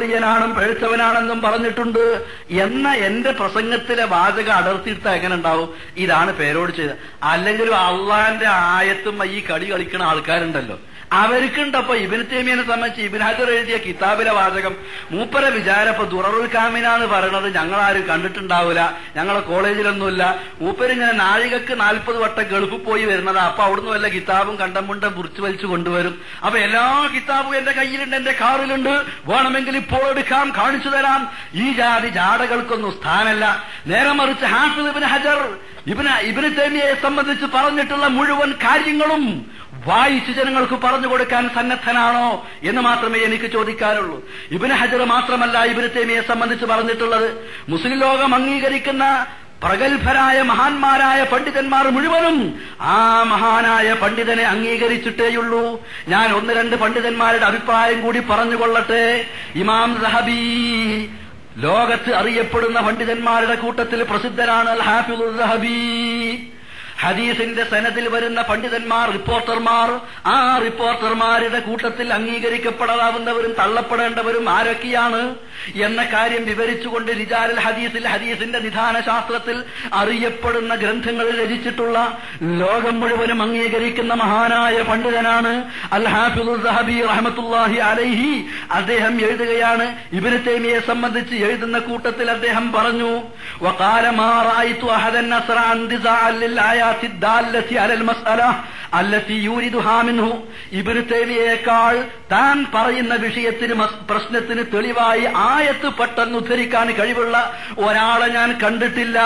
കുളിയനാണെന്നും പഴുത്തവനാണെന്നും പറഞ്ഞിട്ടുണ്ട് എന്ന എന്റെ പ്രസംഗത്തിലെ വാചകം അടർത്തിയിട്ട് എങ്ങനെ ഉണ്ടാവും ഇതാണ് പേരോട് ചെയ്തത് അല്ലെങ്കിലും അള്ളാന്റെ ആയത്തും ഈ കളി കളിക്കുന്ന ആൾക്കാരുണ്ടല്ലോ അവർക്കുണ്ടപ്പോ ഇബിന് തേമിയനെ സംബന്ധിച്ച് ഇബിൻ ഹജർ എഴുതിയ കിതാബിലെ വാചകം മൂപ്പര വിചാരം ഇപ്പൊ ദുററുൽ കാമിനാന്ന് പറയണത് ഞങ്ങളാരും കണ്ടിട്ടുണ്ടാവില്ല ഞങ്ങളെ കോളേജിലൊന്നുമില്ല മൂപ്പരിങ്ങനെ നാഴികക്ക് നാൽപ്പത് വട്ടം ഗൾഫ് പോയി വരുന്നത് അപ്പൊ അവിടുന്ന് വല്ല കിതാബും കണ്ടമുണ്ടം മുറിച്ചു വലിച്ചു കൊണ്ടുവരും അപ്പൊ എല്ലാ കിതാബും എന്റെ കയ്യിലുണ്ട് എന്റെ കാറിലുണ്ട് വേണമെങ്കിൽ ഇപ്പോൾ എടുക്കാം കാണിച്ചു തരാം ഈ ജാതി ജാടകൾക്കൊന്നും സ്ഥാനല്ല നേരെ മറിച്ച് ഹാഫിദ് ഇബിൻ ഹജർ ഇബിന് ഇബിന് തേമിയെ സംബന്ധിച്ച് പറഞ്ഞിട്ടുള്ള മുഴുവൻ കാര്യങ്ങളും വായിച്ച് ജനങ്ങൾക്ക് പറഞ്ഞു കൊടുക്കാൻ സന്നദ്ധനാണോ എന്ന് മാത്രമേ എനിക്ക് ചോദിക്കാനുള്ളൂ ഇബിന് ഹജർ മാത്രമല്ല ഇബിന് തേമിയെ സംബന്ധിച്ച് പറഞ്ഞിട്ടുള്ളത് മുസ്ലിം ലോകം അംഗീകരിക്കുന്ന പ്രഗത്ഭരായ മഹാന്മാരായ പണ്ഡിതന്മാർ മുഴുവനും ആ മഹാനായ പണ്ഡിതനെ അംഗീകരിച്ചിട്ടേയുള്ളൂ ഞാൻ ഒന്ന് രണ്ട് പണ്ഡിതന്മാരുടെ അഭിപ്രായം കൂടി പറഞ്ഞുകൊള്ളട്ടെ ഇമാം സഹബി ലോകത്ത് അറിയപ്പെടുന്ന പണ്ഡിതന്മാരുടെ കൂട്ടത്തിൽ പ്രസിദ്ധനാണ് അൽ ഹാഫിദുൽ സഹബി ഹദീസിന്റെ സനദിൽ വരുന്ന പണ്ഡിതന്മാർ റിപ്പോർട്ടർമാർ ആ റിപ്പോർട്ടർമാരുടെ കൂട്ടത്തിൽ അംഗീകരിക്കപ്പെടാവുന്നവരും തള്ളപ്പെടേണ്ടവരും ആരൊക്കെയാണ് എന്ന കാര്യം വിവരിച്ചുകൊണ്ട് റിജാൽ ഹദീസിൽ ഹദീസിന്റെ നിധാന ശാസ്ത്രത്തിൽ അറിയപ്പെടുന്ന ഗ്രന്ഥങ്ങൾ രചിച്ചിട്ടുള്ള ലോകം മുഴുവനും അംഗീകരിക്കുന്ന മഹാനായ പണ്ഡിതനാണ് അൽ ഹാഫിദുൽ സഹബി റഹമത്തുല്ലാഹി അലൈഹി അദ്ദേഹം എഴുതുകയാണ് ഇബിന് തൈമിയെ സംബന്ധിച്ച് എഴുതുന്ന കൂട്ടത്തിൽ അദ്ദേഹം പറഞ്ഞു وقال ما رأيت أحدا نصر عن انتزاعا للآيات الدالة على المسألة التي يوردها منه ഇബിന് തൈമിയേക്കാൾ താൻ പറയുന്ന വിഷയത്തിന് മസ്- പ്രശ്നത്തിന് തെളിവായി ആയത്ത് പെട്ടെന്ന് ഉദ്ധരിക്കാൻ കഴിവുള്ള ഒരാളെ ഞാൻ കണ്ടിട്ടില്ല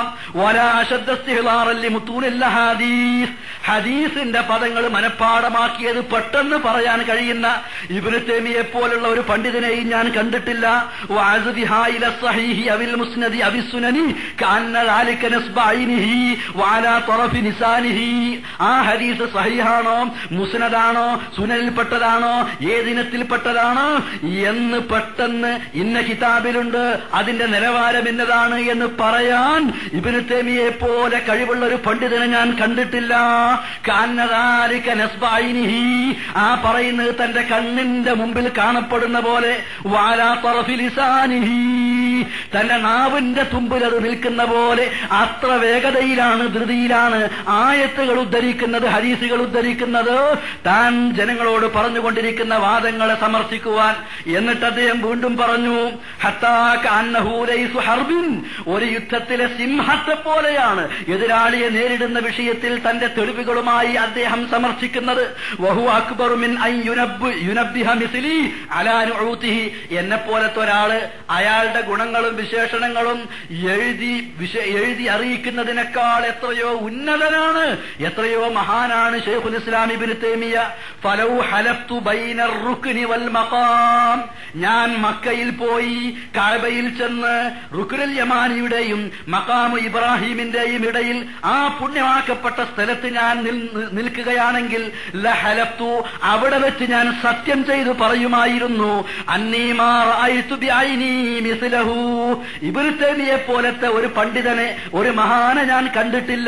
വലാ അശദ്ദസ്തിഹ്ലാറല്ലി മുത്തൂനില്ല ഹദീസ് ഹദീസിന്റെ പദങ്ങൾ മനഃപ്പാടമാക്കിയത് പെട്ടെന്ന് പറയാൻ കഴിയുന്ന ഇബിന് തേമിയെ പോലുള്ള ഒരു പണ്ഡിതനെയും ഞാൻ കണ്ടിട്ടില്ല വഅസ്ബിഹാ ഇല സഹീഹി അവിൽ മുസ്നദി അവിൽ സുനനി കഅന്ന ذلك നസ്ബ ഐനിഹി വഅലാ തറഫി നിസാനിഹി ആ ഹദീസ് സഹീഹാണോ മുസ്നദാണോ സുനനിൽപ്പെട്ടതാണോ ഏതിനത്തിൽപ്പെട്ടതാണോ എന്ന് പെട്ടെന്ന് ഇന്ന കിതാബിലുണ്ട് അതിന്റെ നിലവാരം ഇന്നതാണ് എന്ന് പറയാൻ ഇബിന് തേമിയെ പോലെ കഴിവുള്ള ഒരു പണ്ഡിതനെ ഞാൻ കണ്ടിട്ടില്ല കാന്നതാലിക നസ്ബൈനിഹി ആ പറയുന്നത് തന്റെ കണ്ണിന്റെ മുമ്പിൽ കാണപ്പെടുന്ന പോലെ വാലാ തറഫി ലിസാനിഹി തന്റെ നാവിന്റെ തുമ്പിൽ അത് നിൽക്കുന്ന പോലെ അത്ര വേഗതയിലാണ് ധൃതിയിലാണ് ആയത്തുകൾ ഉദ്ധരിക്കുന്നത് ഹരീസുകൾ ഉദ്ധരിക്കുന്നത് താൻ ജനങ്ങളോട് പറഞ്ഞുകൊണ്ടിരിക്കുന്ന വാദങ്ങളെ സമർത്ഥിക്കുവാൻ എന്നിട്ട് അദ്ദേഹം വീണ്ടും പറഞ്ഞു ഹത്താക അന്നഹു ലൈസു ഹർബിൻ ഒരു യുദ്ധത്തിലെ സിംഹത്തെ പോലെയാണ് എതിരാളിയെ നേരിടുന്ന വിഷയത്തിൽ തന്റെ തെളിവുകളുമായി അദ്ദേഹം സമർത്ഥിക്കുന്നത് വഹു അക്ബറു മിൻ അൻ യുനബ്ബ് യുനബ്ബിഹ മിസ്ലി അലാ നുഊതിഹി എന്നെ പോലത്തെ ഒരാള് അയാളുടെ ഗുണങ്ങളും വിശേഷണങ്ങളും എഴുതി വിശ- എഴുതി അറിയിക്കുന്നതിനേക്കാൾ എത്രയോ ഉന്നതനാണ് എത്രയോ മഹാനാണ് ഷെയ്ഖുൽ ഇസ്ലാം ഇബ്നു തൈമിയ ഫലൗ ഹലഫ്തു ബൈന റുക്നി വൽ മഖാം ഞാൻ മക്കയിൽ പോയി കാബയിൽ ചെന്ന് റുക്കുൽ യമാനിയുടെയും മഖാമു ഇബ്രാഹിമിന്റെയും ഇടയിൽ ആ പുണ്യമാക്കപ്പെട്ട സ്ഥലത്ത് ഞാൻ നിൽ- നിൽക്കുകയാണെങ്കിൽ ലഹലത്തു അവിടെ വെച്ച് ഞാൻ സത്യം ചെയ്തു പറയുമായിരുന്നു അന്നീമാ റഅയ്തു ബിഐനി മിസ്ലഹു ഇബ്നു തൈമിയെ പോലത്തെ ഒരു പണ്ഡിതനെ ഒരു മഹാനെ ഞാൻ കണ്ടിട്ടില്ല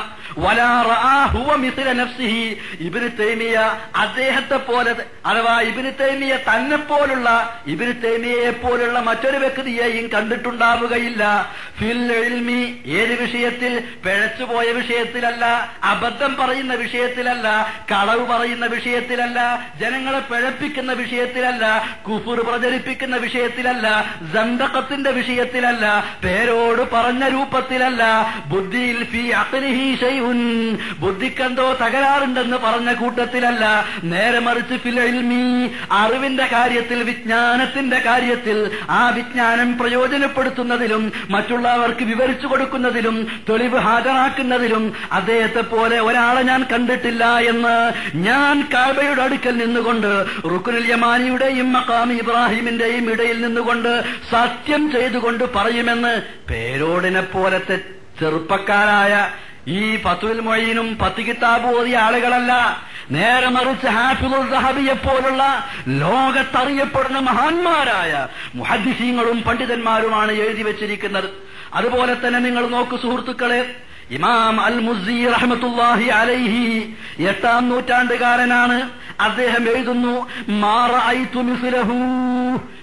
വലാ റആ ഹുവ മിസ്ല നഫ്സിഹി ഇബ്നു തൈമിയ അദ്ദേഹത്തെ പോലെ അഥവാ ഇബ്നു തൈമിയ തന്നെ പോലുള്ള ഇബ്നു തൈമിയയെ പോലുള്ള മറ്റൊരു വ്യക്തിയെയും കണ്ടിട്ടുണ്ടാവുകയില്ല ഫിൽ ഇൽമി ഏത് വിഷയത്തിൽ പിഴച്ചുപോയ വിഷയത്തിലല്ല അബദ്ധം പറയുന്ന വിഷയത്തിലല്ല കളവ് പറയുന്ന വിഷയത്തിലല്ല ജനങ്ങളെ പിഴപ്പിക്കുന്ന വിഷയത്തിലല്ല കുഫുർ പ്രചരിപ്പിക്കുന്ന വിഷയത്തിലല്ല ജന്തകത്തിന്റെ വിഷയത്തിലല്ല പേരോട് പറഞ്ഞ രൂപത്തിലല്ല ബുദ്ധിയിൽ ഫി അഖ്ലിഹി ശൈഉൻ ബുദ്ധിക്കെന്തോ തകരാറുണ്ടെന്ന് പറഞ്ഞ കൂട്ടത്തിലല്ല നേരെ മറിച്ച് ഫിൽ ഇൽമി അറിവിന്റെ കാര്യത്തിൽ വിജ്ഞാനത്തിന്റെ കാര്യത്തിൽ ആ വിജ്ഞാനം പ്രയോജനപ്പെടുത്തുന്നതിലും മറ്റുള്ളവർക്ക് വിവരിച്ചു കൊടുക്കുന്നതിലും തെളിവ് ഹാജരാക്കുന്നതിലും അദ്ദേഹത്തെ പോലെ ഒരാളെ ഞാൻ കണ്ടിട്ടില്ല എന്ന് ഞാൻ കാബയുടെ അടുക്കൽ നിന്നുകൊണ്ട് റുക്കുനുൽ യമാനിയുടെയും മക്കാമി ഇബ്രാഹിമിന്റെയും ഇടയിൽ നിന്നുകൊണ്ട് സത്യം ചെയ്തുകൊണ്ട് പറയുമെന്ന് പേരോടിനെ പോലത്തെ ചെറുപ്പക്കാരായ ഈ ഫത്തുൽ മൊയ്യനും പത്ത് കിതാബ് ഓതിയ ആളുകളല്ല നേരെ മറിച്ച് ഹാഫിദുൽ സഹബിയെ പോലുള്ള ലോകത്തറിയപ്പെടുന്ന മഹാന്മാരായ മുഹദ്ദിസീങ്ങളും പണ്ഡിതന്മാരുമാണ് എഴുതി വെച്ചിരിക്കുന്നത് അതുപോലെ തന്നെ നിങ്ങൾ നോക്കൂ സുഹൃത്തുക്കളെ ഇമാം അൽ മുസി റഹ്മത്തുല്ലാഹി അലൈഹി എട്ടാം നൂറ്റാണ്ടുകാരനാണ് അദ്ദേഹം എഴുതുന്നു മാറ മിസ്ലഹു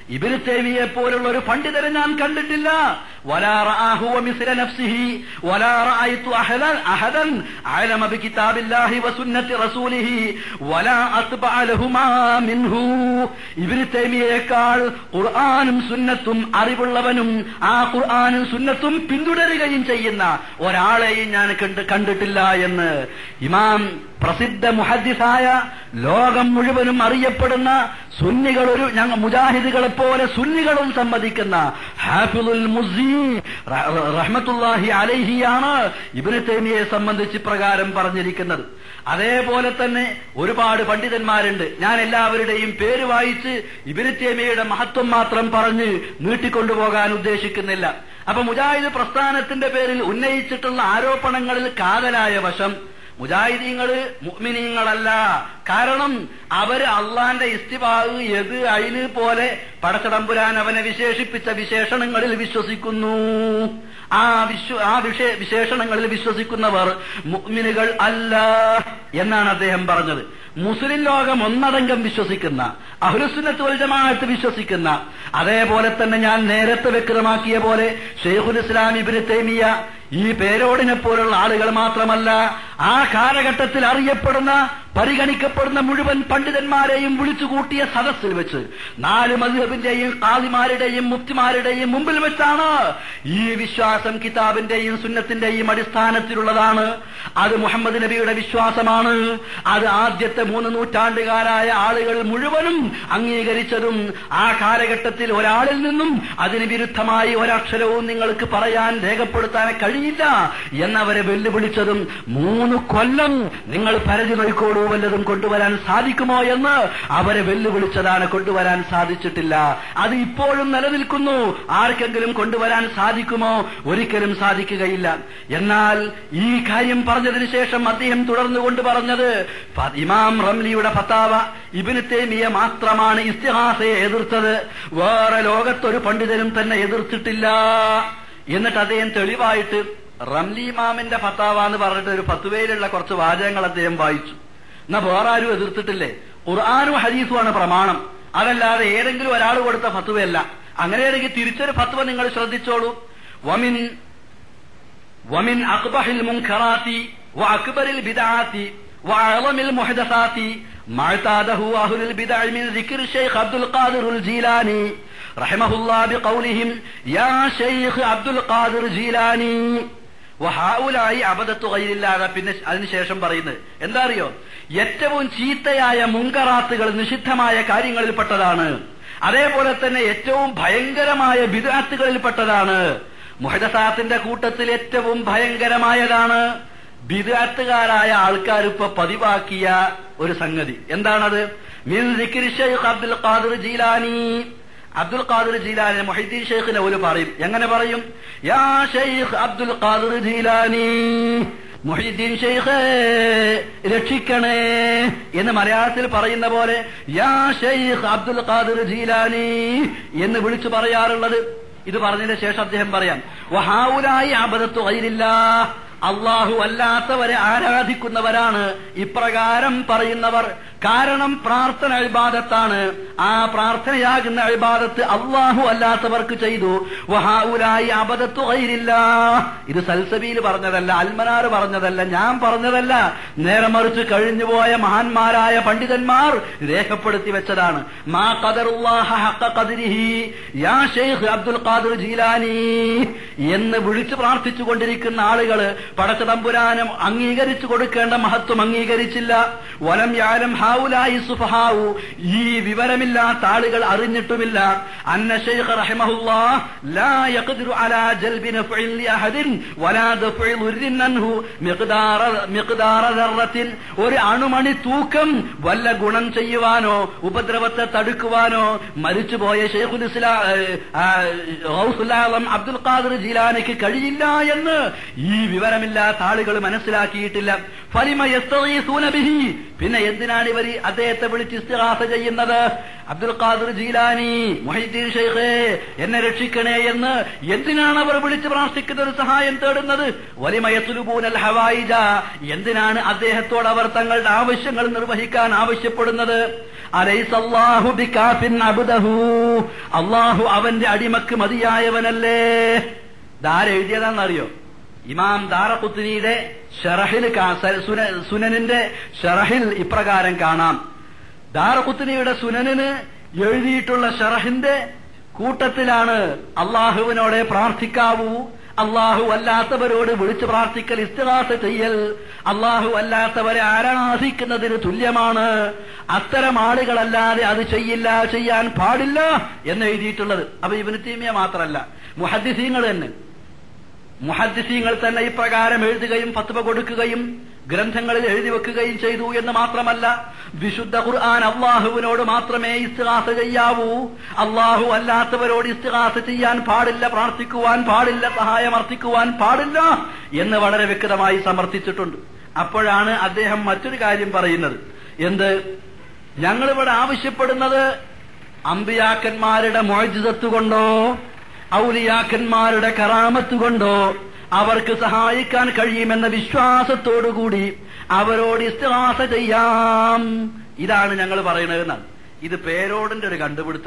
ഇബിന് തേമിയെ പോലുള്ള ഒരു പണ്ഡിതരെ ഞാൻ കണ്ടിട്ടില്ല വലാ റആഹു വമിസ്ല നഫ്സിഹി വലാ റഅയ്തു അഹദൻ അഹദൻ അലമ ബികിതാബില്ലാഹി വസുന്നത്തി റസൂലിഹി വലാ അത്ബഅ ലഹുമാ മിൻഹു ഇബ്നു തൈമിയയേക്കാൾ ഖുർആനും സുന്നത്തും അറിവുള്ളവനും ആ ഖുർആനും സുന്നത്തും പിന്തുടരുകയും ചെയ്യുന്ന ഒരാളെയും ഞാൻ കണ്ട് കണ്ടിട്ടില്ല എന്ന് ഇമാം പ്രസിദ്ധ മുഹദ്ദിസായ ലോകം മുഴുവനും അറിയപ്പെടുന്ന സുന്നികൾ ഒരു ഞങ്ങൾ മുജാഹിദുകളെ പോലെ സുന്നികളും സമ്മതിക്കുന്ന ഹാഫിദുൽ മുസി റഹ്മത്തുല്ലാഹി അലൈഹിയാണ് ഇബ്നു തൈമിയെ സംബന്ധിച്ച് പ്രകാരം പറഞ്ഞിരിക്കുന്നത് അതേപോലെ തന്നെ ഒരുപാട് പണ്ഡിതന്മാരുണ്ട് ഞാൻ എല്ലാവരുടെയും പേര് വായിച്ച് ഇബ്നു തൈമിയയുടെ മഹത്വം മാത്രം പറഞ്ഞ് നീട്ടിക്കൊണ്ടുപോകാൻ ഉദ്ദേശിക്കുന്നില്ല അപ്പൊ മുജാഹിദ് പ്രസ്ഥാനത്തിന്റെ പേരിൽ ഉന്നയിച്ചിട്ടുള്ള ആരോപണങ്ങളിൽ കാതലായ വശം മുജാഹിദീങ്ങള് മുഅ്മിനീങ്ങളല്ല കാരണം അവര് അള്ളാന്റെ ഇസ്തിബാഹ് എത് അയിന് പോലെ പടച്ചടമ്പുരാൻ അവനെ വിശേഷിപ്പിച്ച വിശേഷണങ്ങളിൽ വിശ്വസിക്കുന്നു ആ വിശ്വ ആ വിഷയ വിശേഷണങ്ങളിൽ വിശ്വസിക്കുന്നവർ മുഅ്മിനുകൾ അല്ല എന്നാണ് അദ്ദേഹം പറഞ്ഞത് മുസ്ലിം ലോകം ഒന്നടങ്കം വിശ്വസിക്കുന്ന അഹ്ലുസുന്നത്ത് വൽ ജമാഅത്ത് വിശ്വസിക്കുന്ന അതേപോലെ തന്നെ ഞാൻ നേരത്തെ വ്യക്തമാക്കിയ പോലെ ഷെയ്ഖുൽ ഇസ്ലാം ഇബ്നു തൈമിയ ഈ പേരോടിനെ പോലുള്ള ആളുകൾ മാത്രമല്ല ആ കാലഘട്ടത്തിൽ അറിയപ്പെടുന്ന പരിഗണിക്കപ്പെടുന്ന മുഴുവൻ പണ്ഡിതന്മാരെയും വിളിച്ചുകൂട്ടിയ സദസ്സിൽ വെച്ച് നാല് മധുഹബിന്റെയും കാളിമാരുടെയും മുക്തിമാരുടെയും മുമ്പിൽ വെച്ചാണ് ഈ വിശ്വാസം കിതാബിന്റെയും സുന്നത്തിന്റെയും അടിസ്ഥാനത്തിലുള്ളതാണ് അത് മുഹമ്മദ് നബിയുടെ വിശ്വാസമാണ് അത് ആദ്യത്തെ മൂന്ന് നൂറ്റാണ്ടുകാരായ ആളുകൾ മുഴുവനും അംഗീകരിച്ചതും ആ കാലഘട്ടത്തിൽ ഒരാളിൽ നിന്നും അതിന് വിരുദ്ധമായി ഒരക്ഷരവും നിങ്ങൾക്ക് പറയാൻ രേഖപ്പെടുത്താൻ കഴിയില്ല എന്നവരെ വെല്ലുവിളിച്ചതും മൂന്ന് കൊല്ലം നിങ്ങൾ പരതി നോക്കോളൂ വല്ലതും കൊണ്ടുവരാൻ സാധിക്കുമോ എന്ന് അവരെ വെല്ലുവിളിച്ചതാണ് കൊണ്ടുവരാൻ സാധിച്ചിട്ടില്ല അത് ഇപ്പോഴും നിലനിൽക്കുന്നു ആർക്കെങ്കിലും കൊണ്ടുവരാൻ സാധിക്കുമോ ഒരിക്കലും സാധിക്കുകയില്ല എന്നാൽ ഈ കാര്യം പറഞ്ഞതിന് ശേഷം അദ്ദേഹം തുടർന്നുകൊണ്ട് പറഞ്ഞത് ഫ- ഇമാം റംലിയുടെ ഫത്താവ ഇബിന് തേമിയ മാത്രമാണ് ഇസ്തിഹാസയെ എതിർത്തത് വേറെ ലോകത്തൊരു പണ്ഡിതനും തന്നെ എതിർത്തിട്ടില്ല എന്നിട്ട് അദ്ദേഹം തെളിവായിട്ട് റംലി ഇമാമിന്റെ ഫത്താവ എന്ന് പറഞ്ഞിട്ട് ഒരു പത്തുപേരുള്ള കുറച്ച് വാചകങ്ങൾ അദ്ദേഹം വായിച്ചു എന്നാ വേറെ ആരും എതിർത്തിട്ടില്ലേ ഖുർആാനും ഹദീസുമാണ് പ്രമാണം അതല്ലാതെ ഏതെങ്കിലും ഒരാൾ കൊടുത്ത ഫത്തുവയല്ല അങ്ങനെയാണെങ്കിൽ തിരിച്ചൊരു ഫത്തുവ നിങ്ങൾ ശ്രദ്ധിച്ചോളൂ വമിൻ വമിൻ അക്ബഹിൽ മുൻഖറാത്തി وأكبر البدعات وأعظم المحدثات ما اعتاده أهل البدع من ذكر الشيخ عبد القادر الجيلاني رحمه الله بقولهم يا شيخ عبد القادر جيلاني വഹാവുലായി അബദത്തു കയ്യിലില്ലാതെ പിന്നെ അതിനുശേഷം പറയുന്നത് എന്താ അറിയോ ഏറ്റവും ചീത്തയായ മുൻകറാത്തുകൾ നിഷിദ്ധമായ കാര്യങ്ങളിൽപ്പെട്ടതാണ് അതേപോലെ തന്നെ ഏറ്റവും ഭയങ്കരമായ ബിദാത്തുകളിൽപ്പെട്ടതാണ് മുഹദസാത്തിന്റെ കൂട്ടത്തിൽ ഏറ്റവും ഭയങ്കരമായതാണ് ബിദാത്തുകാരായ ആൾക്കാർ ഇപ്പൊ പതിവാക്കിയ ഒരു സംഗതി എന്താണത് മിൻ സിക്രി ഷെയ്ഖ് അബ്ദുൽ ഖാദിർ ജീലാനി അബ്ദുൽ ഖാദിർ ജീലാനി മൊഹീദ്ദീൻ ഷെയ്ഖിനെ ഒരു പറയും എങ്ങനെ പറയും യാ ഷെയ്ഖ് അബ്ദുൽ ഖാദിർ ജീലാനി മൊഹീദ്ദീൻ ഷെയ്ഖ് രക്ഷിക്കണേ എന്ന് മലയാളത്തിൽ പറയുന്ന പോലെ യാ ഷെയ്ഖ് അബ്ദുൽ ഖാദിർ ജീലാനി എന്ന് വിളിച്ചു പറയാറുള്ളത് ഇത് പറഞ്ഞതിന് ശേഷം അദ്ദേഹം പറയാം വഹാവുലായി അബദത്തു കയ്യിലില്ല അള്ളാഹു അല്ലാത്തവരെ ആരാധിക്കുന്നവരാണ് ഇപ്രകാരം പറയുന്നവർ കാരണം പ്രാർത്ഥന അഴിബാദത്താണ് ആ പ്രാർത്ഥനയാകുന്ന അഴിബാദത്ത് അള്ളാഹു അല്ലാത്തവർക്ക് ചെയ്തു വഹാവുലായി അബദത്തു കയ്യിലില്ല ഇത് സൽസബിയിൽ പറഞ്ഞതല്ല അൽമനാർ പറഞ്ഞതല്ല ഞാൻ പറഞ്ഞതല്ല നേരെ മറിച്ച് കഴിഞ്ഞുപോയ മഹാന്മാരായ പണ്ഡിതന്മാർ രേഖപ്പെടുത്തി വെച്ചതാണ് മാ ഖദറുല്ലാഹ ഹഖ ഖദ്രിഹി യാ ഷെയ്ഖ് അബ്ദുൽ ഖാദിർ ജീലാനി എന്ന് വിളിച്ചു പ്രാർത്ഥിച്ചു കൊണ്ടിരിക്കുന്ന ആളുകൾ പടച്ചതമ്പുരാനം അംഗീകരിച്ചു കൊടുക്കേണ്ട മഹത്വം അംഗീകരിച്ചില്ല വലം യാലം ഹാവുലായി സുഫഹാവു ഈ വിവരമില്ലാത്ത ആളുകൾ അറിഞ്ഞിട്ടുമില്ല അന്ന ഷെയ്ഖ് റഹിമഹുല്ലാ ലാ യഖ്ദിറു അലാ ജൽബി നഫ്ഇൻ ലിഅഹദിൻ വലാ ദഫ്ഇ ദുർരിൻ അൻഹു മിഖ്ദാറ മിഖ്ദാറ ദർറത്തിൻ ഒരു അണുമണി തൂക്കം വല്ല ഗുണം ചെയ്യുവാനോ ഉപദ്രവത്തെ തടുക്കുവാനോ മരിച്ചുപോയ ഷെയ്ഖുൽ ഇസ്ലാം ഗൗസുൽ അബ്ദുൽ ഖാദിർ ജീലാനിക്ക് കഴിയില്ല എന്ന് ഈ വിവരമില്ലാത്ത ആളുകൾ മനസ്സിലാക്കിയിട്ടില്ല ഫലിമ യസ്തഗീസൂന ബിഹി പിന്നെ എന്തിനാണ് ഇവർ അദ്ദേഹത്തെ വിളിച്ച് ഇസ്തിഗാസ ചെയ്യുന്നത് അബ്ദുൽ ഖാദിർ ജീലാനി മൊഹീദ്ദീൻ ഷെയ്ഖേ എന്നെ രക്ഷിക്കണേ എന്ന് എന്തിനാണ് അവർ വിളിച്ച് പ്രാർത്ഥിക്കുന്ന ഒരു സഹായം തേടുന്നത് വലിമ യസ്ലുബൂനൽ ഹവായിജ എന്തിനാണ് അദ്ദേഹത്തോട് അവർ തങ്ങളുടെ ആവശ്യങ്ങൾ നിർവഹിക്കാൻ ആവശ്യപ്പെടുന്നത് അലൈസല്ലാഹു ബികാഫിൻ അബ്ദഹു അള്ളാഹു അവന്റെ അടിമക്ക് മതിയായവനല്ലേ ധാരെഴുതിയതാണെന്നറിയോ ഇമാം ദാറഖുത്തിനിയുടെ ഷറഹിൽ കാ- സ- സുന- സുനനിന്റെ ഷറഹിൽ ഇപ്രകാരം കാണാം ദാറഖുത്തിനിയുടെ സുനനിന് എഴുതിയിട്ടുള്ള ഷറഹിന്റെ കൂട്ടത്തിലാണ് അള്ളാഹുവിനോടെ പ്രാർത്ഥിക്കാവൂ അള്ളാഹു അല്ലാത്തവരോട് വിളിച്ചു പ്രാർത്ഥിക്കൽ ഇസ്തിഹാസ ചെയ്യൽ അള്ളാഹു അല്ലാത്തവരെ ആരാധിക്കുന്നതിന് തുല്യമാണ് അത്തരം ആളുകളല്ലാതെ അത് ചെയ്യില്ല ചെയ്യാൻ പാടില്ല എന്ന് എഴുതിയിട്ടുള്ളത് അപ്പൊ ഇവന് തീമിയ മാത്രമല്ല മുഹദ്ദിസീങ്ങൾ തന്നെ മുഹദ്ദിസീങ്ങൾ തന്നെ ഇപ്രകാരം എഴുതുകയും ഫത്വ കൊടുക്കുകയും ഗ്രന്ഥങ്ങളിൽ എഴുതി വെക്കുകയും ചെയ്തു എന്ന് മാത്രമല്ല വിശുദ്ധ ഖുർആൻ അള്ളാഹുവിനോട് മാത്രമേ ഇസ്തിഹാസ ചെയ്യാവൂ അള്ളാഹു അല്ലാത്തവരോട് ഇസ്തിഹാസ ചെയ്യാൻ പാടില്ല പ്രാർത്ഥിക്കുവാൻ പാടില്ല സഹായം അർത്ഥിക്കുവാൻ പാടില്ല എന്ന് വളരെ വ്യക്തമായി സമർത്ഥിച്ചിട്ടുണ്ട് അപ്പോഴാണ് അദ്ദേഹം മറ്റൊരു കാര്യം പറയുന്നത് എന്ത് ഞങ്ങളിവിടെ ആവശ്യപ്പെടുന്നത് അമ്പിയാക്കന്മാരുടെ മോജിതത്ത് കൊണ്ടോ ഔലിയാക്കന്മാരുടെ കറാമത്ത് കൊണ്ടോ അവർക്ക് സഹായിക്കാൻ കഴിയുമെന്ന വിശ്വാസത്തോടുകൂടി അവരോട് ഇസ്തിഹാസ ചെയ്യാം ഇതാണ് ഞങ്ങൾ പറയുന്നതെന്നാണ് ഇത് പേരോടിന്റെ ഒരു കണ്ടുപിടുത്ത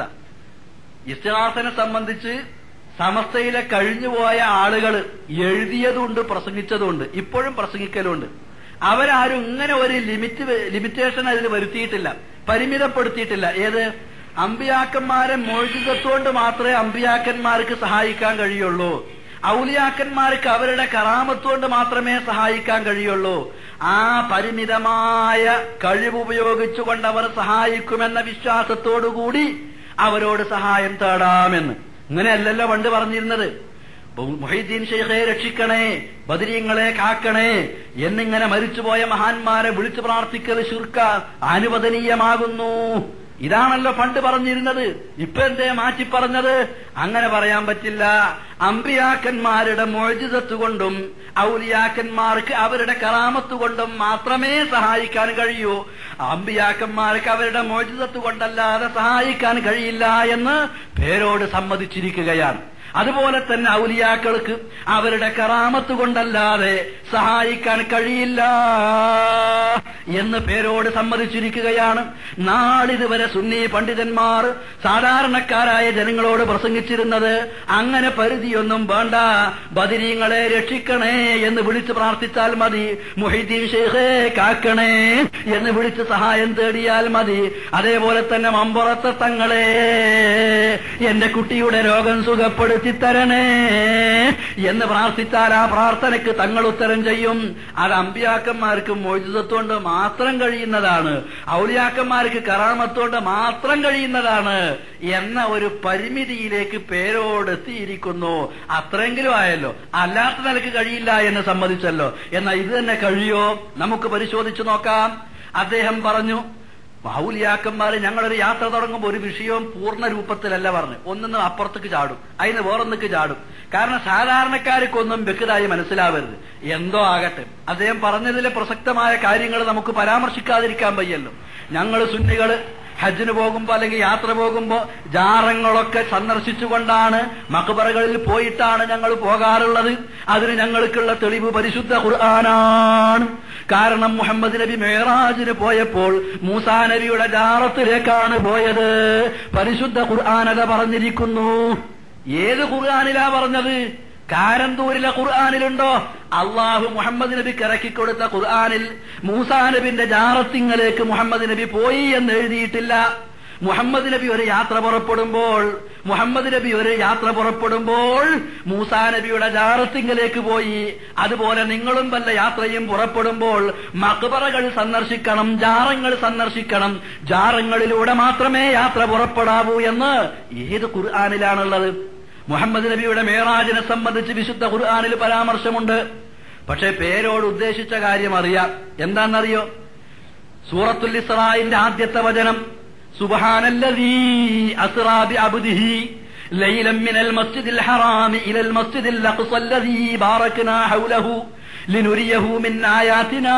ഇസ്തിഹാസനെ സംബന്ധിച്ച് സമസ്തയിലെ കഴിഞ്ഞുപോയ ആളുകൾ എഴുതിയതുണ്ട് പ്രസംഗിച്ചതുണ്ട് ഇപ്പോഴും പ്രസംഗിക്കലുണ്ട് അവരാരും ഇങ്ങനെ ഒരു ലിമിറ്റ് ലിമിറ്റേഷൻ അതിൽ വരുത്തിയിട്ടില്ല പരിമിതപ്പെടുത്തിയിട്ടില്ല ഏത് അമ്പിയാക്കന്മാരെ മോചിതത്വകൊണ്ട് മാത്രമേ അമ്പിയാക്കന്മാർക്ക് സഹായിക്കാൻ കഴിയുള്ളൂ ഔലിയാക്കന്മാർക്ക് അവരുടെ കറാമത്തുകൊണ്ട് മാത്രമേ സഹായിക്കാൻ കഴിയുള്ളൂ ആ പരിമിതമായ കഴിവുപയോഗിച്ചുകൊണ്ട് അവർ സഹായിക്കുമെന്ന വിശ്വാസത്തോടുകൂടി അവരോട് സഹായം തേടാമെന്ന് ഇങ്ങനെയല്ലല്ലോ പണ്ട് പറഞ്ഞിരുന്നത് മൊഹീദ്ദീൻ ഷെയ്ഖെ രക്ഷിക്കണേ ബദരീങ്ങളെ കാക്കണേ എന്നിങ്ങനെ മരിച്ചുപോയ മഹാന്മാരെ വിളിച്ചു പ്രാർത്ഥിക്കൽ ശുർക്ക അനുവദനീയമാകുന്നു ഇതാണല്ലോ പണ്ട് പറഞ്ഞിരുന്നത് ഇപ്പൊ എന്തേ മാറ്റി പറഞ്ഞത് അങ്ങനെ പറയാൻ പറ്റില്ല അമ്പിയാക്കന്മാരുടെ മോചിതത്ത് കൊണ്ടും ഔലിയാക്കന്മാർക്ക് അവരുടെ കറാമത്ത് കൊണ്ടും മാത്രമേ സഹായിക്കാൻ കഴിയൂ അമ്പിയാക്കന്മാർക്ക് അവരുടെ മോചിതത്ത് കൊണ്ടല്ലാതെ സഹായിക്കാൻ കഴിയില്ല എന്ന് പേരോട് സമ്മതിച്ചിരിക്കുകയാണ് അതുപോലെ തന്നെ ഔലിയാക്കൾക്ക് അവരുടെ കറാമത്ത് കൊണ്ടല്ലാതെ സഹായിക്കാൻ കഴിയില്ല എന്ന് പേരോട് സമ്മതിച്ചിരിക്കുകയാണ് നാളിതുവരെ സുന്നി പണ്ഡിതന്മാർ സാധാരണക്കാരായ ജനങ്ങളോട് പ്രസംഗിച്ചിരുന്നത് അങ്ങനെ പരിധിയൊന്നും വേണ്ട ബദിരീങ്ങളെ രക്ഷിക്കണേ എന്ന് വിളിച്ച് പ്രാർത്ഥിച്ചാൽ മതി മുഹീദ്ദീൻ ഷെയ്ഖേ കാക്കണേ എന്ന് വിളിച്ച് സഹായം തേടിയാൽ മതി അതേപോലെ തന്നെ മമ്പുറത്തെ തങ്ങളെ എന്റെ കുട്ടിയുടെ രോഗം സുഖപ്പെടുത്തി തരണേ എന്ന് പ്രാർത്ഥിച്ചാൽ ആ പ്രാർത്ഥനയ്ക്ക് തങ്ങൾ ഉത്തരം ചെയ്യും അത് അമ്പിയാക്കന്മാർക്ക് മോചിതത്വകൊണ്ട് മാത്രം കഴിയുന്നതാണ് ഔലിയാക്കന്മാർക്ക് കറാമത്തോണ്ട് മാത്രം കഴിയുന്നതാണ് എന്ന ഒരു പരിമിതിയിലേക്ക് പേരോട് എത്തിയിരിക്കുന്നു അത്രയെങ്കിലും ആയല്ലോ അല്ലാത്ത നിലക്ക് കഴിയില്ല എന്ന് സമ്മതിച്ചല്ലോ എന്നാൽ ഇത് തന്നെ കഴിയോ നമുക്ക് പരിശോധിച്ചു നോക്കാം അദ്ദേഹം പറഞ്ഞു ഔലിയാക്കന്മാര് ഞങ്ങളൊരു യാത്ര തുടങ്ങുമ്പോൾ ഒരു വിഷയവും പൂർണ്ണ രൂപത്തിലല്ല പറഞ്ഞു ഒന്നിന്ന് അപ്പുറത്തേക്ക് ചാടും അതിന് വേറൊന്നിക്ക് ചാടും കാരണം സാധാരണക്കാർക്കൊന്നും വ്യക്തമായി മനസ്സിലാവരുത് എന്തോ ആകട്ടെ അദ്ദേഹം പറഞ്ഞതിലെ പ്രസക്തമായ കാര്യങ്ങൾ നമുക്ക് പരാമർശിക്കാതിരിക്കാൻ വയ്യല്ലോ ഞങ്ങൾ സുന്നികള് ഹജ്ജിന് പോകുമ്പോ അല്ലെങ്കിൽ യാത്ര പോകുമ്പോ ജാറങ്ങളൊക്കെ സന്ദർശിച്ചുകൊണ്ടാണ് മക്ബറകളിൽ പോയിട്ടാണ് ഞങ്ങൾ പോകാറുള്ളത് അതിന് ഞങ്ങൾക്കുള്ള തെളിവ് പരിശുദ്ധ ഖുർആനാണ് കാരണം മുഹമ്മദ് നബി മേറാജിന് പോയപ്പോൾ മൂസാ നബിയുടെ ജാറത്തിലേക്കാണ് പോയത് പരിശുദ്ധ ഖുർആാനത പറഞ്ഞിരിക്കുന്നു ഏത് ഖുർആാനിലാ പറഞ്ഞത് കാരന്തൂരിലെ ഖുർആാനിലുണ്ടോ അള്ളാഹു മുഹമ്മദ് നബിക്ക് ഇറക്കിക്കൊടുത്ത ഖുർആാനിൽ മൂസാ നബിന്റെ ജാറത്തിങ്ങളിലേക്ക് മുഹമ്മദ് നബി പോയി എന്ന് എഴുതിയിട്ടില്ല മുഹമ്മദ് നബി ഒരു യാത്ര പുറപ്പെടുമ്പോൾ മുഹമ്മദ് നബി ഒരു യാത്ര പുറപ്പെടുമ്പോൾ മൂസാ നബിയുടെ ജാറത്തിങ്കിലേക്ക് പോയി അതുപോലെ നിങ്ങളും വല്ല യാത്രയും പുറപ്പെടുമ്പോൾ മക്ബറകൾ സന്ദർശിക്കണം ജാറങ്ങൾ സന്ദർശിക്കണം ജാറങ്ങളിലൂടെ മാത്രമേ യാത്ര പുറപ്പെടാവൂ എന്ന് ഏത് ഖുർആാനിലാണുള്ളത് മുഹമ്മദ് നബിയുടെ മേറാജിനെ സംബന്ധിച്ച് വിശുദ്ധ ഖുർആാനിൽ പരാമർശമുണ്ട് പക്ഷെ പേരോട് ഉദ്ദേശിച്ച കാര്യം അറിയാം എന്താണെന്നറിയോ സൂറത്തുൽ ഇസ്രായിന്റെ ആദ്യത്തെ വചനം സുബ്ഹാനല്ലദീ അസ്റാ ബിഅബ്ദിഹി ലൈലൻ മിനൽ മസ്ജിദിൽ ഹറാമി ഇലൽ മസ്ജിദിൽ അഖ്സ അല്ലദീ ബാറക്നാ ഹൗലഹു ലിനുരിയഹു മിൻ ആയാതിനാ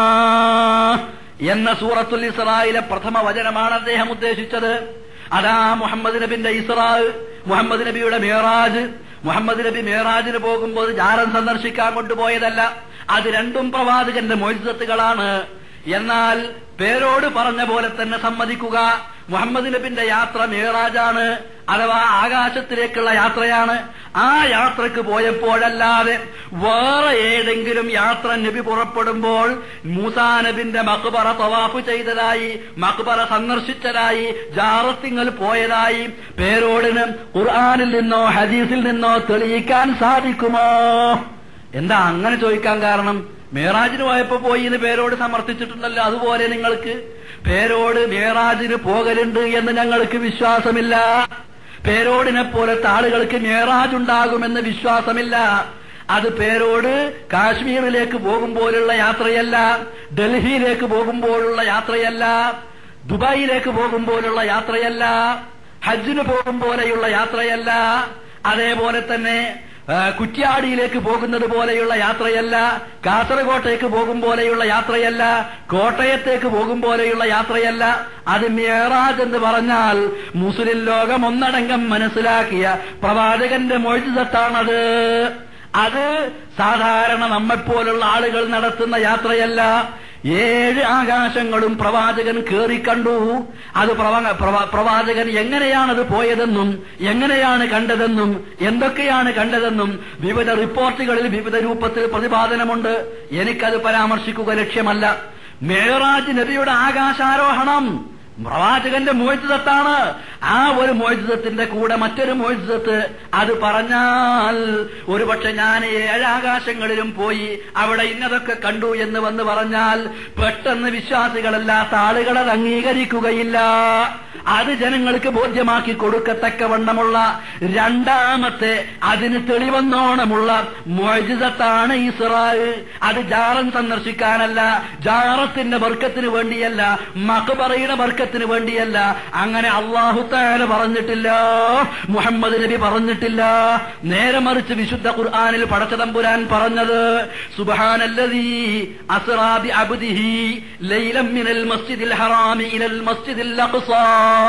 എന്ന സൂറത്തുൽ ഇസ്രായിലെ പ്രഥമ വചനമാണ് അദ്ദേഹം ഉദ്ദേശിച്ചത് അതാ മുഹമ്മദ് നബിന്റെ ഇസ്രാ മുഹമ്മദ് നബിയുടെ മേറാജ് മുഹമ്മദ് നബി മേറാജിന് പോകുമ്പോൾ ജാരം സന്ദർശിക്കാൻ കൊണ്ടുപോയതല്ല അത് രണ്ടും പ്രവാചകന്റെ മോചിതത്തുകളാണ് എന്നാൽ പേരോട് പറഞ്ഞ പോലെ തന്നെ സമ്മതിക്കുക മുഹമ്മദ് നബിന്റെ യാത്ര മേറാജാണ് അഥവാ ആകാശത്തിലേക്കുള്ള യാത്രയാണ് ആ യാത്രക്ക് പോയപ്പോഴല്ലാതെ വേറെ ഏതെങ്കിലും യാത്ര നബി പുറപ്പെടുമ്പോൾ മൂസാ നബിന്റെ മക്ബറ തവാഫ് ചെയ്തതായി മക്ബറ സന്ദർശിച്ചതായി ജാറത്തിങ്ങൾ പോയതായി പേരോടിന് ഖുർആാനിൽ നിന്നോ ഹദീസിൽ നിന്നോ തെളിയിക്കാൻ സാധിക്കുമോ എന്താ അങ്ങനെ ചോദിക്കാൻ കാരണം മേറാജിന് പോയപ്പോ പോയി എന്ന് പേരോട് സമർത്ഥിച്ചിട്ടുണ്ടല്ലോ അതുപോലെ നിങ്ങൾക്ക് പേരോട് മേറാജിന് പോകലുണ്ട് എന്ന് ഞങ്ങൾക്ക് വിശ്വാസമില്ല പേരോടിനെ പോലത്തെ ആളുകൾക്ക് മേറാജ് ഉണ്ടാകുമെന്ന് വിശ്വാസമില്ല അത് പേരോട് കാശ്മീരിലേക്ക് പോകുമ്പോഴുള്ള യാത്രയല്ല ഡൽഹിയിലേക്ക് പോകുമ്പോഴുള്ള യാത്രയല്ല ദുബായിലേക്ക് പോകുമ്പോഴുള്ള യാത്രയല്ല ഹജ്ജിന് പോകും പോലെയുള്ള യാത്രയല്ല അതേപോലെ തന്നെ ആ, കുറ്റ്യാടിയിലേക്ക് പോകുന്നത് പോലെയുള്ള യാത്രയല്ല കാസർഗോട്ടേക്ക് പോകും പോലെയുള്ള യാത്രയല്ല കോട്ടയത്തേക്ക് പോകും പോലെയുള്ള യാത്രയല്ല അത് മേറാജ് എന്ന് പറഞ്ഞാൽ മുസ്ലിം ലോകം ഒന്നടങ്കം മനസ്സിലാക്കിയ പ്രവാചകന്റെ മൊഴിതത്താണത് അത് സാധാരണ നമ്മെപ്പോലുള്ള ആളുകൾ നടത്തുന്ന യാത്രയല്ല ഏഴ് ആകാശങ്ങളും പ്രവാചകൻ കേറിക്കണ്ടു അത് പ്രവ- പ്രവ- പ്രവാചകൻ എങ്ങനെയാണത് പോയതെന്നും എങ്ങനെയാണ് കണ്ടതെന്നും എന്തൊക്കെയാണ് കണ്ടതെന്നും വിവിധ റിപ്പോർട്ടുകളിൽ വിവിധ രൂപത്തിൽ പ്രതിപാദനമുണ്ട് എനിക്കത് പരാമർശിക്കുക ലക്ഷ്യമല്ല മേറാജ് നബിയുടെ ആകാശാരോഹണം പ്രവാചകന്റെ മോചിതത്താണ് ആ ഒരു മോചിതത്തിന്റെ കൂടെ മറ്റൊരു മോചിതത്ത് അത് പറഞ്ഞാൽ ഒരുപക്ഷെ ഞാൻ ഏഴാകാശങ്ങളിലും പോയി അവിടെ ഇന്നതൊക്കെ കണ്ടു എന്ന് വന്ന് പറഞ്ഞാൽ പെട്ടെന്ന് വിശ്വാസികളല്ലാത്ത ആളുകൾ അത് അംഗീകരിക്കുകയില്ല അത് ജനങ്ങൾക്ക് ബോധ്യമാക്കി കൊടുക്കത്തക്കവണ്ണമുള്ള രണ്ടാമത്തെ അതിന് തെളിവന്നോണമുള്ള മോചിതത്താണ് ഇസ്രായേൽ അത് ജാറൻ സന്ദർശിക്കാനല്ല ജാറത്തിന്റെ വർക്കത്തിന് വേണ്ടിയല്ല മക്ബറയുടെ വർക്കത്തിന് വേണ്ടിയല്ല അങ്ങനെ അള്ളാഹു താല പറഞ്ഞിട്ടില്ല മുഹമ്മദ് നബി പറഞ്ഞിട്ടില്ല നേരെ മറിച്ച് വിശുദ്ധ ഖുർആാനിൽ പടച്ചതമ്പുരാൻ പറഞ്ഞത് സുബ്ഹാനല്ലദീ അസ്റാ ബി അബ്ദിഹി ലൈലം മിനൽ മസ്ജിദിൽ ഹറാമി ഇലൽ മസ്ജിദിൽ അഖ്സാ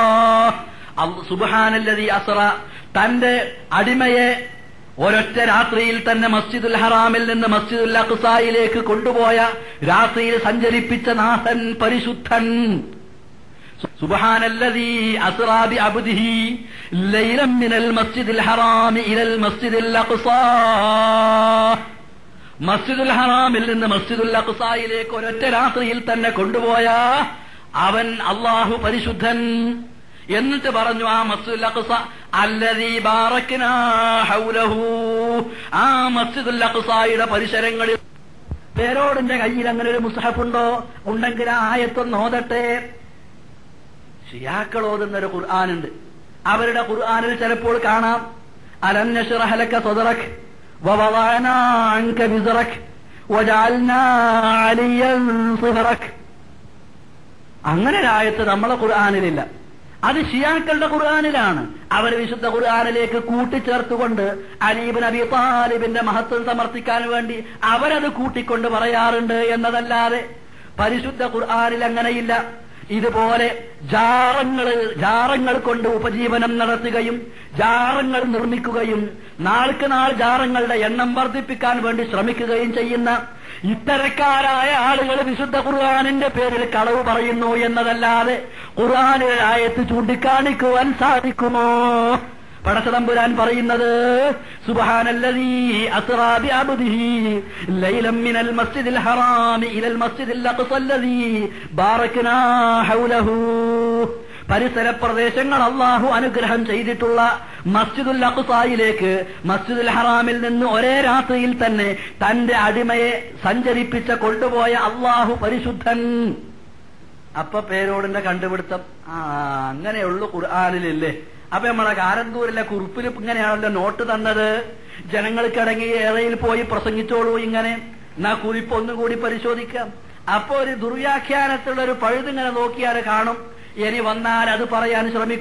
അൽ- സുബ്ഹാനല്ലദീ അസ്റ തന്റെ അടിമയെ ഒരൊറ്റ രാത്രിയിൽ തന്നെ മസ്ജിദുൽ ഹറാമിൽ നിന്ന് മസ്ജിദുൽ അഖ്സായിലേക്ക് കൊണ്ടുപോയ രാത്രിയിൽ സഞ്ചരിപ്പിച്ച നാഥൻ പരിശുദ്ധൻ സുബ്ഹാനല്ലദീ അസ്റാ ബി അബ്ദിഹി ലൈലം മിനൽ മസ്ജിദിൽ ഹറാമി ഇലൽ മസ്ജിദിൽ അഖ്സാ മസ്ജിദുൽ ഹറാമിൽ നിന്ന് മസ്ജിദുൽ അഖ്സായിലേക്ക് ഒരൊറ്റ രാത്രിയിൽ തന്നെ കൊണ്ടുപോയ അവൻ അള്ളാഹു പരിശുദ്ധൻ എന്നിട്ട് പറഞ്ഞു ആ മസ്ജിദുൽ അഖ്സ അല്ലദീ ബാറക്നാ ഹൗലഹു ആ മസ്ജിദുൽ അഖ്സായുടെ പരിസരങ്ങളിൽ പേരോടിന്റെ കയ്യിൽ അങ്ങനെ ഒരു മുസ്ഹഫുണ്ടോ ഉണ്ടെങ്കിൽ ആ ആയത്തൊന്ന് ഓതട്ടെ ഷിയാക്കൾ ഓതുന്ന ഒരു ഖുർആാനുണ്ട് അവരുടെ ഖുർആാനിൽ ചിലപ്പോൾ കാണാം അലം നശ്റഹ ലക സദറക് വവളഅനാ അൻക വിസ്റക് വജഅൽനാ അലിയൻ സിഹറക് അങ്ങനെ ഒരു ആയത്ത് നമ്മളെ ഖുർആാനിലില്ല അത് ഷിയാക്കളുടെ ഖുർആാനിലാണ് അവർ വിശുദ്ധ ഖുർആാനിലേക്ക് കൂട്ടിച്ചേർത്തുകൊണ്ട് അലീബ് നബി താലിബിന്റെ മഹത്വം സമർത്ഥിക്കാൻ വേണ്ടി അവരത് കൂട്ടിക്കൊണ്ട് പറയാറുണ്ട് എന്നതല്ലാതെ പരിശുദ്ധ ഖുർആാനിൽ അങ്ങനെയില്ല ഇതുപോലെ ജാറങ്ങൾ ജാറങ്ങൾ കൊണ്ട് ഉപജീവനം നടത്തുകയും ജാറങ്ങൾ നിർമ്മിക്കുകയും നാൾക്ക് നാൾ ജാറങ്ങളുടെ എണ്ണം വർദ്ധിപ്പിക്കാൻ വേണ്ടി ശ്രമിക്കുകയും ചെയ്യുന്ന ഇത്തരക്കാരായ ആളുകൾ വിശുദ്ധ ഖുർആാനിന്റെ പേരിൽ കളവ് പറയുന്നു എന്നതല്ലാതെ ഖുർആാനിലെ ആയത്ത് ചൂണ്ടിക്കാണിക്കുവാൻ സാധിക്കുമോ പടച്ചതമ്പുരാൻ പറയുന്നത് സുബ്ഹാനല്ലദീ അസ്റാ ബിഅബ്ദിഹി ലൈലം മിനൽ മസ്ജിദിൽ ഹറാമി ഇലൽ മസ്ജിദിൽ അഖ്സല്ലദീ ബാറക്നാ ഹൗലഹു പരിസര പ്രദേശങ്ങൾ അള്ളാഹു അനുഗ്രഹം ചെയ്തിട്ടുള്ള മസ്ജിദുൽ അഖ്സായിലേക്ക് മസ്ജിദുൽ ഹറാമിൽ നിന്ന് ഒരേ രാത്രിയിൽ തന്നെ തന്റെ അടിമയെ സഞ്ചരിപ്പിച്ച കൊണ്ടുപോയ അള്ളാഹു പരിശുദ്ധൻ അപ്പൊ പേരോടിന്റെ കണ്ടുപിടുത്തം ആ അങ്ങനെയുള്ളു ഖുർആാനിലില്ലേ അപ്പൊ നമ്മളെ കാരന്തൂരിലെ കുറിപ്പിൽ ഇങ്ങനെയാണല്ലോ നോട്ട് തന്നത് ജനങ്ങൾക്കടങ്ങി ഏറയിൽ പോയി പ്രസംഗിച്ചോളൂ ഇങ്ങനെ എന്നാ കുറിപ്പ് ഒന്നുകൂടി പരിശോധിക്കാം അപ്പൊ ഒരു ദുർവ്യാഖ്യാനത്തിലുള്ള ഒരു പഴുതിങ്ങനെ നോക്കിയാൽ കാണും ഇനി വന്നാൽ അത് പറയാൻ ശ്രമിക്കും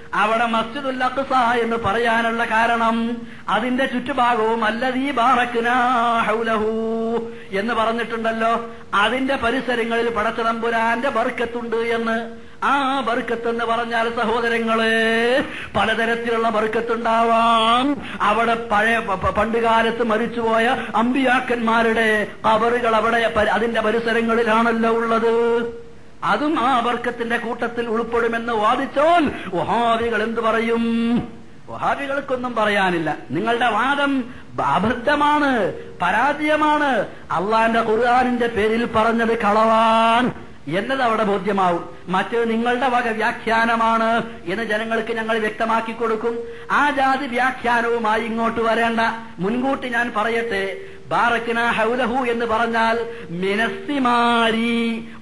അവിടെ മസ്ജിദുൽ അഖ്സ എന്ന് പറയാനുള്ള കാരണം അതിന്റെ ചുറ്റുഭാഗവും അല്ലതീ ബാറക്നാ ഹൗലഹു എന്ന് പറഞ്ഞിട്ടുണ്ടല്ലോ അതിന്റെ പരിസരങ്ങളിൽ പടച്ചതമ്പുരാന്റെ ബർക്കത്തുണ്ട് എന്ന് ആ ബർക്കത്ത് എന്ന് പറഞ്ഞാൽ സഹോദരങ്ങളെ പലതരത്തിലുള്ള ബർക്കത്തുണ്ടാവാം അവിടെ പഴയ പ- പ- പണ്ടുകാലത്ത് മരിച്ചുപോയ അമ്പിയാക്കന്മാരുടെ കബറുകൾ അവിടെ പ- അതിന്റെ പരിസരങ്ങളിലാണല്ലോ ഉള്ളത് അതും ആ ബർക്കത്തിന്റെ കൂട്ടത്തിൽ ഉൾപ്പെടുമെന്ന് വാദിച്ചാൽ വഹാബികൾ എന്തു പറയും വഹാബികൾക്കൊന്നും പറയാനില്ല നിങ്ങളുടെ വാദം അബദ്ധമാണ് പരാജയമാണ് അള്ളാന്റെ ഖുർആാനിന്റെ പേരിൽ പറഞ്ഞത് കളവാൻ എന്നത് അവിടെ ബോധ്യമാവും മറ്റ് നിങ്ങളുടെ വക വ്യാഖ്യാനമാണ് എന്ന് ജനങ്ങൾക്ക് ഞങ്ങൾ വ്യക്തമാക്കി കൊടുക്കും ആ ജാതി വ്യാഖ്യാനവുമായി ഇങ്ങോട്ട് വരേണ്ട മുൻകൂട്ടി ഞാൻ പറയട്ടെ ബാറക്കിന ഹൗലഹു എന്ന് പറഞ്ഞാൽ മിനസ്സിമാരി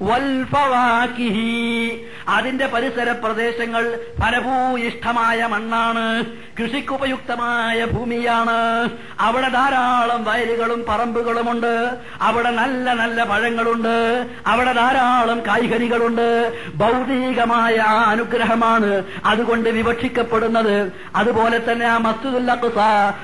വൽഫവാക്കിഹി അതിന്റെ പരിസര പ്രദേശങ്ങൾ ഫലഭൂയിഷ്ഠമായ മണ്ണാണ് കൃഷിക്കുപയുക്തമായ ഭൂമിയാണ് അവിടെ ധാരാളം വയലുകളും പറമ്പുകളുമുണ്ട് അവിടെ നല്ല നല്ല പഴങ്ങളുണ്ട് അവിടെ ധാരാളം കായ്കനികളുണ്ട് ഭൗതികമായ ആ അനുഗ്രഹമാണ് അതുകൊണ്ട് വിവക്ഷിക്കപ്പെടുന്നത് അതുപോലെ തന്നെ ആ മസ്ജിദുൽ അഖ്സ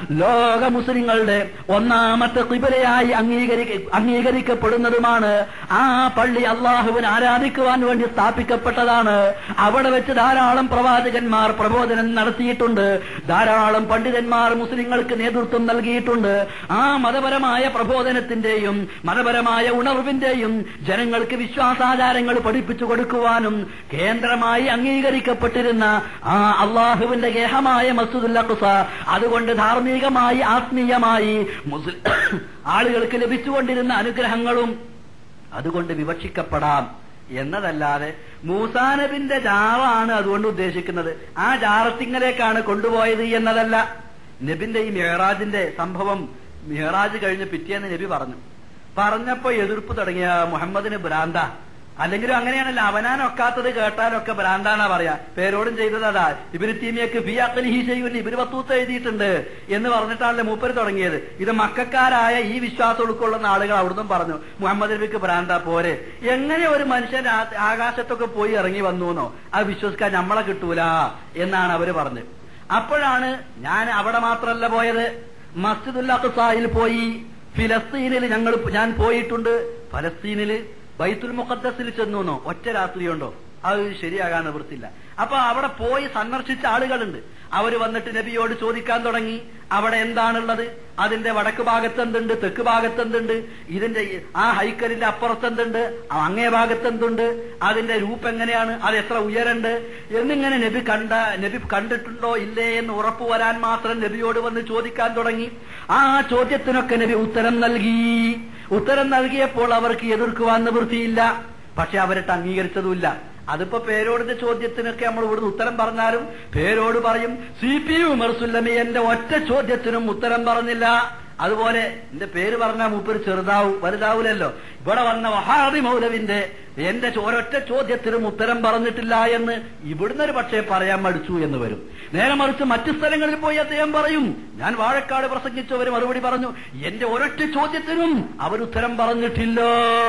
ലോക മുസ്ലിങ്ങളുടെ ഒന്നാമത്തെ കിബിലയായി അംഗീകരി അംഗീകരിക്കപ്പെടുന്നതുമാണ് ആ പള്ളി അള്ളാഹുവിന് ആരാധിക്കുവാൻ വേണ്ടി സ്ഥാപിക്കപ്പെട്ടതാണ് അവിടെ വെച്ച് ധാരാളം പ്രവാചകന്മാർ പ്രബോധനം നടത്തിയിട്ടുണ്ട് ധാരാളം പണ്ഡിതന്മാർ മുസ്ലിങ്ങൾക്ക് നേതൃത്വം നൽകിയിട്ടുണ്ട് ആ മതപരമായ പ്രബോധനത്തിന്റെയും മതപരമായ ഉണർവിന്റെയും ജനങ്ങൾക്ക് വിശ്വാസാചാരങ്ങൾ പഠിപ്പിച്ചു കൊടുക്കുവാനും കേന്ദ്രമായി അംഗീകരിക്കപ്പെട്ടിരുന്ന ആ അള്ളാഹുവിന്റെ ഗേഹമായ മസൂദുൽ അഖ്സ അതുകൊണ്ട് ധാർമ്മികമായി ആത്മീയമായി മുസ്ലിം ആളുകൾക്ക് ലഭിച്ചുകൊണ്ടിരുന്ന അനുഗ്രഹങ്ങളും അതുകൊണ്ട് വിവക്ഷിക്കപ്പെടാം എന്നതല്ലാതെ മൂസാനബിന്റെ ജാറാണ് അതുകൊണ്ട് ഉദ്ദേശിക്കുന്നത് ആ ജാറത്തിങ്ങലേക്കാണ് കൊണ്ടുപോയത് എന്നതല്ല നബിന്റെ ഈ മെഹറാജിന്റെ സംഭവം മെഹറാജ് കഴിഞ്ഞ് പിറ്റേന്ന് നബി പറഞ്ഞു പറഞ്ഞപ്പോ എതിർപ്പ് തുടങ്ങിയ മുഹമ്മദിന് ഭ്രാന്ത അല്ലെങ്കിലും അങ്ങനെയാണല്ലോ അവനാനൊക്കാത്തത് കേട്ടാലൊക്കെ ഭ്രാന്താനാ പറയാ പേരോടും ചെയ്തത് അതാ ഇവര് തീമിയക്ക് ഫി അക്കലിഹി ചെയ്യുന്ന ഇവര് പത്തൂത്ത് എഴുതിയിട്ടുണ്ട് എന്ന് പറഞ്ഞിട്ടാണല്ലോ മൂപ്പര് തുടങ്ങിയത് ഇത് മക്കാരായ ഈ വിശ്വാസം ഉൾക്കൊള്ളുന്ന ആളുകൾ അവിടുന്ന് പറഞ്ഞു മുഹമ്മദ് നബിക്ക് ഭ്രാന്ത പോരെ എങ്ങനെ ഒരു മനുഷ്യൻ ആ- ആകാശത്തൊക്കെ പോയി ഇറങ്ങി വന്നു എന്നോ അത് വിശ്വസിക്കാൻ നമ്മളെ കിട്ടൂല എന്നാണ് അവര് പറഞ്ഞത് അപ്പോഴാണ് ഞാൻ അവിടെ മാത്രമല്ല പോയത് മസ്ജിദുൽ അഖ്സായിൽ പോയി ഫിലസ്തീനിൽ ഞങ്ങൾ ഞാൻ പോയിട്ടുണ്ട് ഫലസ്തീനിൽ ബൈത്തുൽ മുഖദ്ദസിൽ ചെന്നു ഒറ്റ രാത്രിയുണ്ടോ അത് ശരിയാകാൻ നിവൃത്തില്ല അപ്പൊ അവിടെ പോയി സന്ദർശിച്ച ആളുകളുണ്ട് അവര് വന്നിട്ട് നബിയോട് ചോദിക്കാൻ തുടങ്ങി അവിടെ എന്താണുള്ളത് അതിന്റെ വടക്ക് ഭാഗത്ത് എന്തുണ്ട് തെക്ക് ഭാഗത്ത് എന്തുണ്ട് ഇതിന്റെ ഈ- ആ ഹൈക്കലിന്റെ അപ്പുറത്ത് എന്തുണ്ട് അങ്ങേ ഭാഗത്ത് എന്തുണ്ട് അതിന്റെ രൂപം എങ്ങനെയാണ് അത് എത്ര ഉയരണ്ട് എന്നിങ്ങനെ നബി കണ്ട നബി കണ്ടിട്ടുണ്ടോ ഇല്ലേ എന്ന് ഉറപ്പു വരാൻ മാത്രം നബിയോട് വന്ന് ചോദിക്കാൻ തുടങ്ങി ആ ചോദ്യത്തിനൊക്കെ നബി ഉത്തരം നൽകി ഉത്തരം നൽകിയപ്പോൾ അവർക്ക് എതിർക്കുവാൻ നിവൃത്തിയില്ല പക്ഷെ അവരിട്ട് അംഗീകരിച്ചതുമില്ല അതിപ്പോ പേരോടിന്റെ ചോദ്യത്തിനൊക്കെ നമ്മൾ ഇവിടുന്ന് ഉത്തരം പറഞ്ഞാലും പേരോട് പറയും സി പി ഉമർ സുല്ലമി എന്റെ ഒറ്റ ചോദ്യത്തിനും ഉത്തരം പറഞ്ഞില്ല അതുപോലെ എന്റെ പേര് പറഞ്ഞാൽ മൂപ്പര് ചെറുതാവും വലുതാവൂലല്ലോ ഇവിടെ വന്ന വഹാബി മൗലവിന്റെ എന്റെ ചോ- ഒരൊറ്റ ചോദ്യത്തിനും ഉത്തരം പറഞ്ഞിട്ടില്ല എന്ന് ഇവിടുന്ന് ഒരു പക്ഷേ പറയാൻ മടിച്ചു എന്ന് വരും നേരെ മറിച്ച് മറ്റു സ്ഥലങ്ങളിൽ പോയി അദ്ദേഹം പറയും ഞാൻ വാഴക്കാട് പ്രസംഗിച്ചവർ മറുപടി പറഞ്ഞു എന്റെ ഒരൊറ്റ ചോദ്യത്തിനും അവരുത്തരം പറഞ്ഞിട്ടില്ല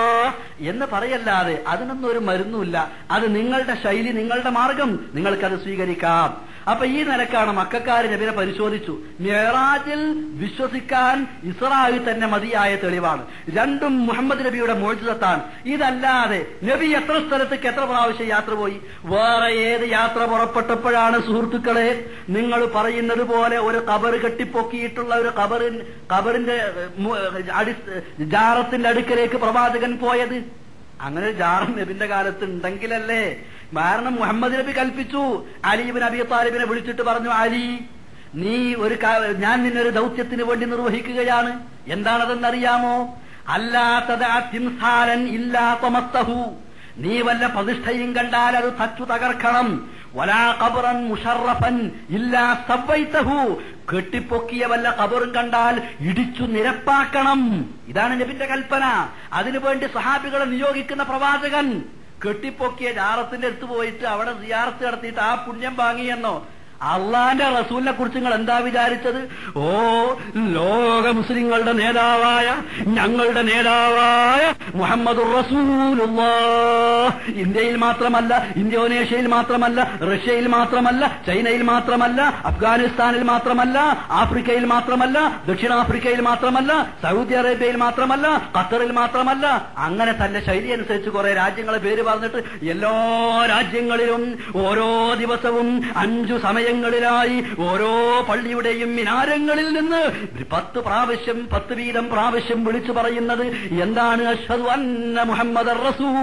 എന്ന് പറയല്ലാതെ അതിനൊന്നും ഒരു മരുന്നുമില്ല അത് നിങ്ങളുടെ ശൈലി നിങ്ങളുടെ മാർഗം നിങ്ങൾക്കത് സ്വീകരിക്കാം അപ്പൊ ഈ നിലക്കാണ് മക്കാര് നബിനെ പരിശോധിച്ചു മെഹറാജിൽ വിശ്വസിക്കാൻ ഇസ്രായേൽ തന്നെ മതിയായ തെളിവാണ് രണ്ടും മുഹമ്മദ് നബിയുടെ മോചിതത്താണ് ഇതല്ലാതെ നബി എത്ര സ്ഥലത്തേക്ക് എത്ര പ്രാവശ്യം യാത്ര പോയി വേറെ ഏത് യാത്ര പുറപ്പെട്ടപ്പോഴാണ് സുഹൃത്തുക്കളെ നിങ്ങൾ പറയുന്നത് പോലെ ഒരു കബർ കെട്ടിപ്പൊക്കിയിട്ടുള്ള ഒരു കബറിൻ കബറിന്റെ ഏഹ്, മു- അടി ജാറത്തിന്റെ അടുക്കലേക്ക് പ്രവാചകൻ പോയത് അങ്ങനെ ഒരു ജാറം നബിന്റെ കാലത്ത് ഉണ്ടെങ്കിലല്ലേ കാരണം മുഹമ്മദ് നബി കൽപ്പിച്ചു അലീബിൻ അബി താലിബിനെ വിളിച്ചിട്ട് പറഞ്ഞു അലി നീ ഒരു കാ- ഞാൻ നിന്നൊരു ദൗത്യത്തിന് വേണ്ടി നിർവഹിക്കുകയാണ് എന്താണതെന്നറിയാമോ അല്ലാത്തത് തിംസാരൻ ഇല്ലാത്തമസ്തഹു നീ വല്ല പ്രതിഷ്ഠയും കണ്ടാൽ അത് തച്ചു തകർക്കണം വലാ കബറൻ മുഷറഫൻ ഇല്ലാ സവ്വൈതഹു കെട്ടിപ്പൊക്കിയ വല്ല കബറും കണ്ടാൽ ഇടിച്ചു നിരപ്പാക്കണം ഇതാണ് നബിന്റെ കൽപ്പന അതിനുവേണ്ടി സഹാബികളെ നിയോഗിക്കുന്ന പ്രവാചകൻ കെട്ടിപ്പൊക്കിയ ജാറത്തിന്റെ അടുത്ത് പോയിട്ട് അവിടെ സിയാറത്ത് നടത്തിയിട്ട് ആ പുണ്യം വാങ്ങിയെന്നോ അള്ളാന്റെ റസൂലിനെ കുറിച്ച് നിങ്ങൾ എന്താ വിചാരിച്ചത് ഓ ലോക മുസ്ലിങ്ങളുടെ നേതാവായ ഞങ്ങളുടെ നേതാവായ മുഹമ്മദ് ഇന്ത്യയിൽ മാത്രമല്ല ഇന്തോനേഷ്യയിൽ മാത്രമല്ല റഷ്യയിൽ മാത്രമല്ല ചൈനയിൽ മാത്രമല്ല അഫ്ഗാനിസ്ഥാനിൽ മാത്രമല്ല ആഫ്രിക്കയിൽ മാത്രമല്ല ദക്ഷിണാഫ്രിക്കയിൽ മാത്രമല്ല സൗദി അറേബ്യയിൽ മാത്രമല്ല ഖത്തറിൽ മാത്രമല്ല അങ്ങനെ തന്റെ ശൈലി അനുസരിച്ച് കുറെ രാജ്യങ്ങളെ പേര് പറഞ്ഞിട്ട് എല്ലാ രാജ്യങ്ങളിലും ഓരോ ദിവസവും അഞ്ചു സമയങ്ങളിലായി ഓരോ പള്ളിയുടെയും മിനാരങ്ങളിൽ നിന്ന് പത്ത് പ്രാവശ്യം പത്ത് വീതം പ്രാവശ്യം വിളിച്ചു പറയുന്നത് എന്താണ് അഷ്ഹദു അന്ന മുഹമ്മദ്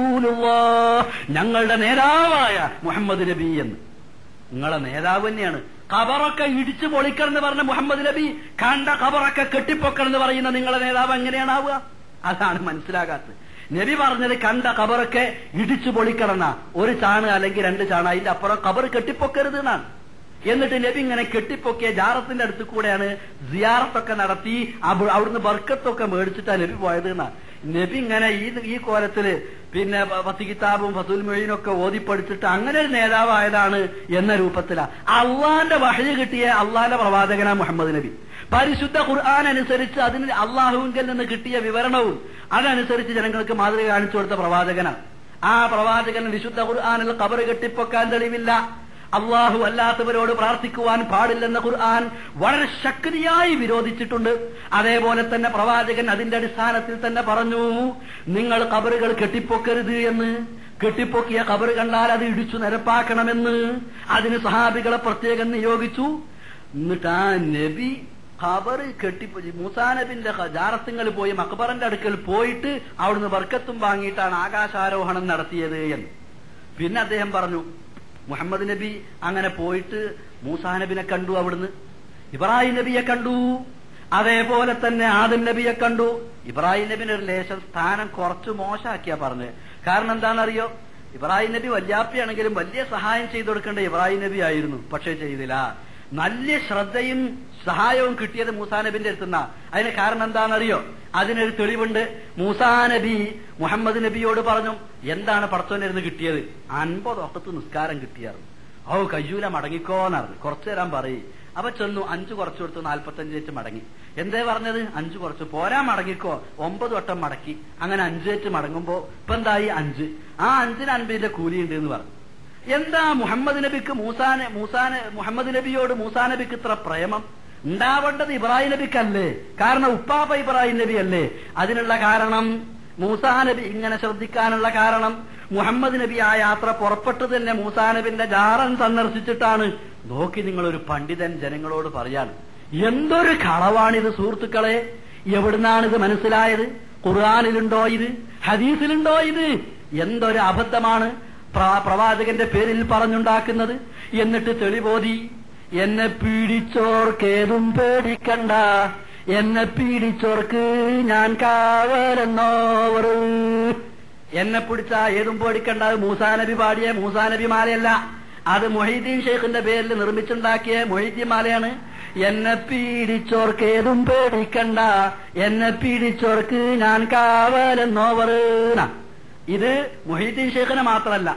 ഞങ്ങളുടെ നേതാവായ മുഹമ്മദ് നബി എന്ന് നിങ്ങളെ നേതാവ് തന്നെയാണ് കബറൊക്കെ ഇടിച്ചു പൊളിക്കണമെന്ന് പറഞ്ഞ മുഹമ്മദ് നബി കണ്ട കബറൊക്കെ കെട്ടിപ്പൊക്കണമെന്ന് പറയുന്ന നിങ്ങളെ നേതാവ് എങ്ങനെയാണാവുക അതാണ് മനസ്സിലാകാത്തത് നബി പറഞ്ഞത് കണ്ട കബറൊക്കെ ഇടിച്ചു പൊളിക്കണമെന്ന ഒരു ചാണ് അല്ലെങ്കിൽ രണ്ട് ചാണ് അതിന്റെ അപ്പുറം കബർ കെട്ടിപ്പൊക്കരുത് എന്നാണ് എന്നിട്ട് നബി ഇങ്ങനെ കെട്ടിപ്പൊക്കിയ ജാറത്തിന്റെ അടുത്ത് കൂടെയാണ് സിയാറത്തൊക്കെ നടത്തി അവ- അവിടുന്ന് ബർക്കത്തൊക്കെ മേടിച്ചിട്ടാ നബി പോയത് എന്നാ നബി ഇങ്ങനെ ഈ ഈ കോലത്തില് പിന്നെ പ- പത്ത് കിതാബും ഫസുൽ മൊഴിനൊക്കെ ഓതിപ്പടിച്ചിട്ട് അങ്ങനെ ഒരു നേതാവായതാണ് എന്ന രൂപത്തിലാ അള്ളാന്റെ വഹയ കിട്ടിയ അള്ളാന്റെ പ്രവാചകനാ മുഹമ്മദ് നബി പരിശുദ്ധ ഖുർആൻ അനുസരിച്ച് അതിന് അള്ളാഹുവിങ്കിൽ നിന്ന് കിട്ടിയ വിവരണവും അതനുസരിച്ച് ജനങ്ങൾക്ക് മാതൃക കാണിച്ചു കൊടുത്ത പ്രവാചകനാണ് ആ പ്രവാചകൻ വിശുദ്ധ ഖുർആാനിൽ കബറ് കെട്ടിപ്പൊക്കാൻ തെളിവില്ല അള്ളാഹു അല്ലാത്തവരോട് പ്രാർത്ഥിക്കുവാൻ പാടില്ലെന്ന ഖുർആൻ വളരെ ശക്തിയായി വിരോധിച്ചിട്ടുണ്ട് അതേപോലെ തന്നെ പ്രവാചകൻ അതിന്റെ അടിസ്ഥാനത്തിൽ തന്നെ പറഞ്ഞു നിങ്ങൾ കബറുകൾ കെട്ടിപ്പൊക്കരുത് എന്ന് കെട്ടിപ്പൊക്കിയ കബറ് കണ്ടാൽ അത് ഇടിച്ചു നിരപ്പാക്കണമെന്ന് അതിന് സഹാബികളെ പ്രത്യേകം നിയോഗിച്ചു എന്നിട്ട് ആ നബി ഖബർ കെട്ടിപ്പോ മൂസാ നബിന്റെ ജാറത്തുങ്ങൾ പോയി മക്ബറിന്റെ അടുക്കൽ പോയിട്ട് അവിടുന്ന് ബർക്കത്തും വാങ്ങിയിട്ടാണ് ആകാശാരോഹണം നടത്തിയത് എന്ന് പിന്നെ അദ്ദേഹം പറഞ്ഞു മുഹമ്മദ് നബി അങ്ങനെ പോയിട്ട് മൂസാ നബിനെ കണ്ടു അവിടുന്ന് ഇബ്രാഹിം നബിയെ കണ്ടു അതേപോലെ തന്നെ ആദം നബിയെ കണ്ടു ഇബ്രാഹിം നബിന് ഒരു ലേശം സ്ഥാനം കുറച്ച് മോശമാക്കിയാ പറഞ്ഞത് കാരണം എന്താണെന്നറിയോ ഇബ്രാഹിം നബി വല്യാപ്പിയാണെങ്കിലും വലിയ സഹായം ചെയ്തു കൊടുക്കേണ്ട ഇബ്രാഹിം നബി ആയിരുന്നു പക്ഷേ ചെയ്തില്ല നല്ല ശ്രദ്ധയും സഹായവും കിട്ടിയത് മൂസാ നബിന്റെ അടുത്തുനിന്ന അതിന് കാരണം എന്താണെന്നറിയോ അതിനൊരു തെളിവുണ്ട് മൂസാ നബി മുഹമ്മദ് നബിയോട് പറഞ്ഞു എന്താണ് പടത്തോനിരുന്ന് കിട്ടിയത് അൻപത് ഒക്കത്ത് നിസ്കാരം കിട്ടിയായിരുന്നു ഓ കയ്യൂല മടങ്ങിക്കോന്നറിഞ്ഞു കുറച്ചു തരാൻ പറയും അപ്പൊ ചെന്നു അഞ്ചു കുറച്ചു കൊടുത്തു നാൽപ്പത്തഞ്ച് വെച്ച് മടങ്ങി എന്തേ പറഞ്ഞത് അഞ്ചു കുറച്ചു പോരാ മടങ്ങിക്കോ ഒമ്പത് വട്ടം മടക്കി അങ്ങനെ അഞ്ച് വെച്ച് മടങ്ങുമ്പോ ഇപ്പൊ എന്തായി അഞ്ച് ആ അഞ്ചിന് അൻപതിന്റെ കൂലിയുണ്ട് എന്ന് പറഞ്ഞു എന്താ മുഹമ്മദ് നബിക്ക് മൂസാനെ മൂസാനെ മുഹമ്മദ് നബിയോട് മൂസാ നബിക്ക് ഇത്ര പ്രേമം ഉണ്ടാവേണ്ടത് ഇബ്രാഹിം നബിക്കല്ലേ കാരണം ഉപ്പാപ്പ ഇബ്രാഹിം നബി അല്ലേ അതിനുള്ള കാരണം മൂസാ നബി ഇങ്ങനെ ശ്രദ്ധിക്കാനുള്ള കാരണം മുഹമ്മദ് നബി ആ യാത്ര പുറപ്പെട്ടു തന്നെ മൂസാ നബിന്റെ ജാറൻ സന്ദർശിച്ചിട്ടാണ് നോക്കി നിങ്ങൾ ഒരു പണ്ഡിതൻ ജനങ്ങളോട് പറയാൻ എന്തൊരു കളവാണിത് സുഹൃത്തുക്കളെ എവിടുന്നാണിത് മനസ്സിലായത് ഖുർആാനിലുണ്ടോ ഇത് ഹദീസിലുണ്ടോ ഇത് എന്തൊരു അബദ്ധമാണ് പ്ര- പ്രവാചകന്റെ പേരിൽ പറഞ്ഞുണ്ടാക്കുന്നത് എന്നിട്ട് തെളിബോധി എന്നെ പീഡിച്ചോർക്കേതും പേടിക്കണ്ട എന്നെ പീഡിച്ചോർക്ക് ഞാൻ കാവലെന്നോവർ എന്നെ പിടിച്ച ഏതും പേടിക്കണ്ട അത് മൂസാ നബി പാടിയ മൂസാ നബി മാലയല്ല അത് മൊഹീദ്ദീൻ ഷെയ്ഖിന്റെ പേരിൽ നിർമ്മിച്ചുണ്ടാക്കിയ മൊഹീദ്ദീൻ മാലയാണ് എന്നെ പീഡിച്ചോർക്ക് ഏതും പേടിക്കണ്ട എന്നെ പീഡിച്ചോർക്ക് ഞാൻ കാവലെന്നോവർ ഇത് മൊഹീദ്ദീൻ ഷെയ്ഖിനെ മാത്രമല്ല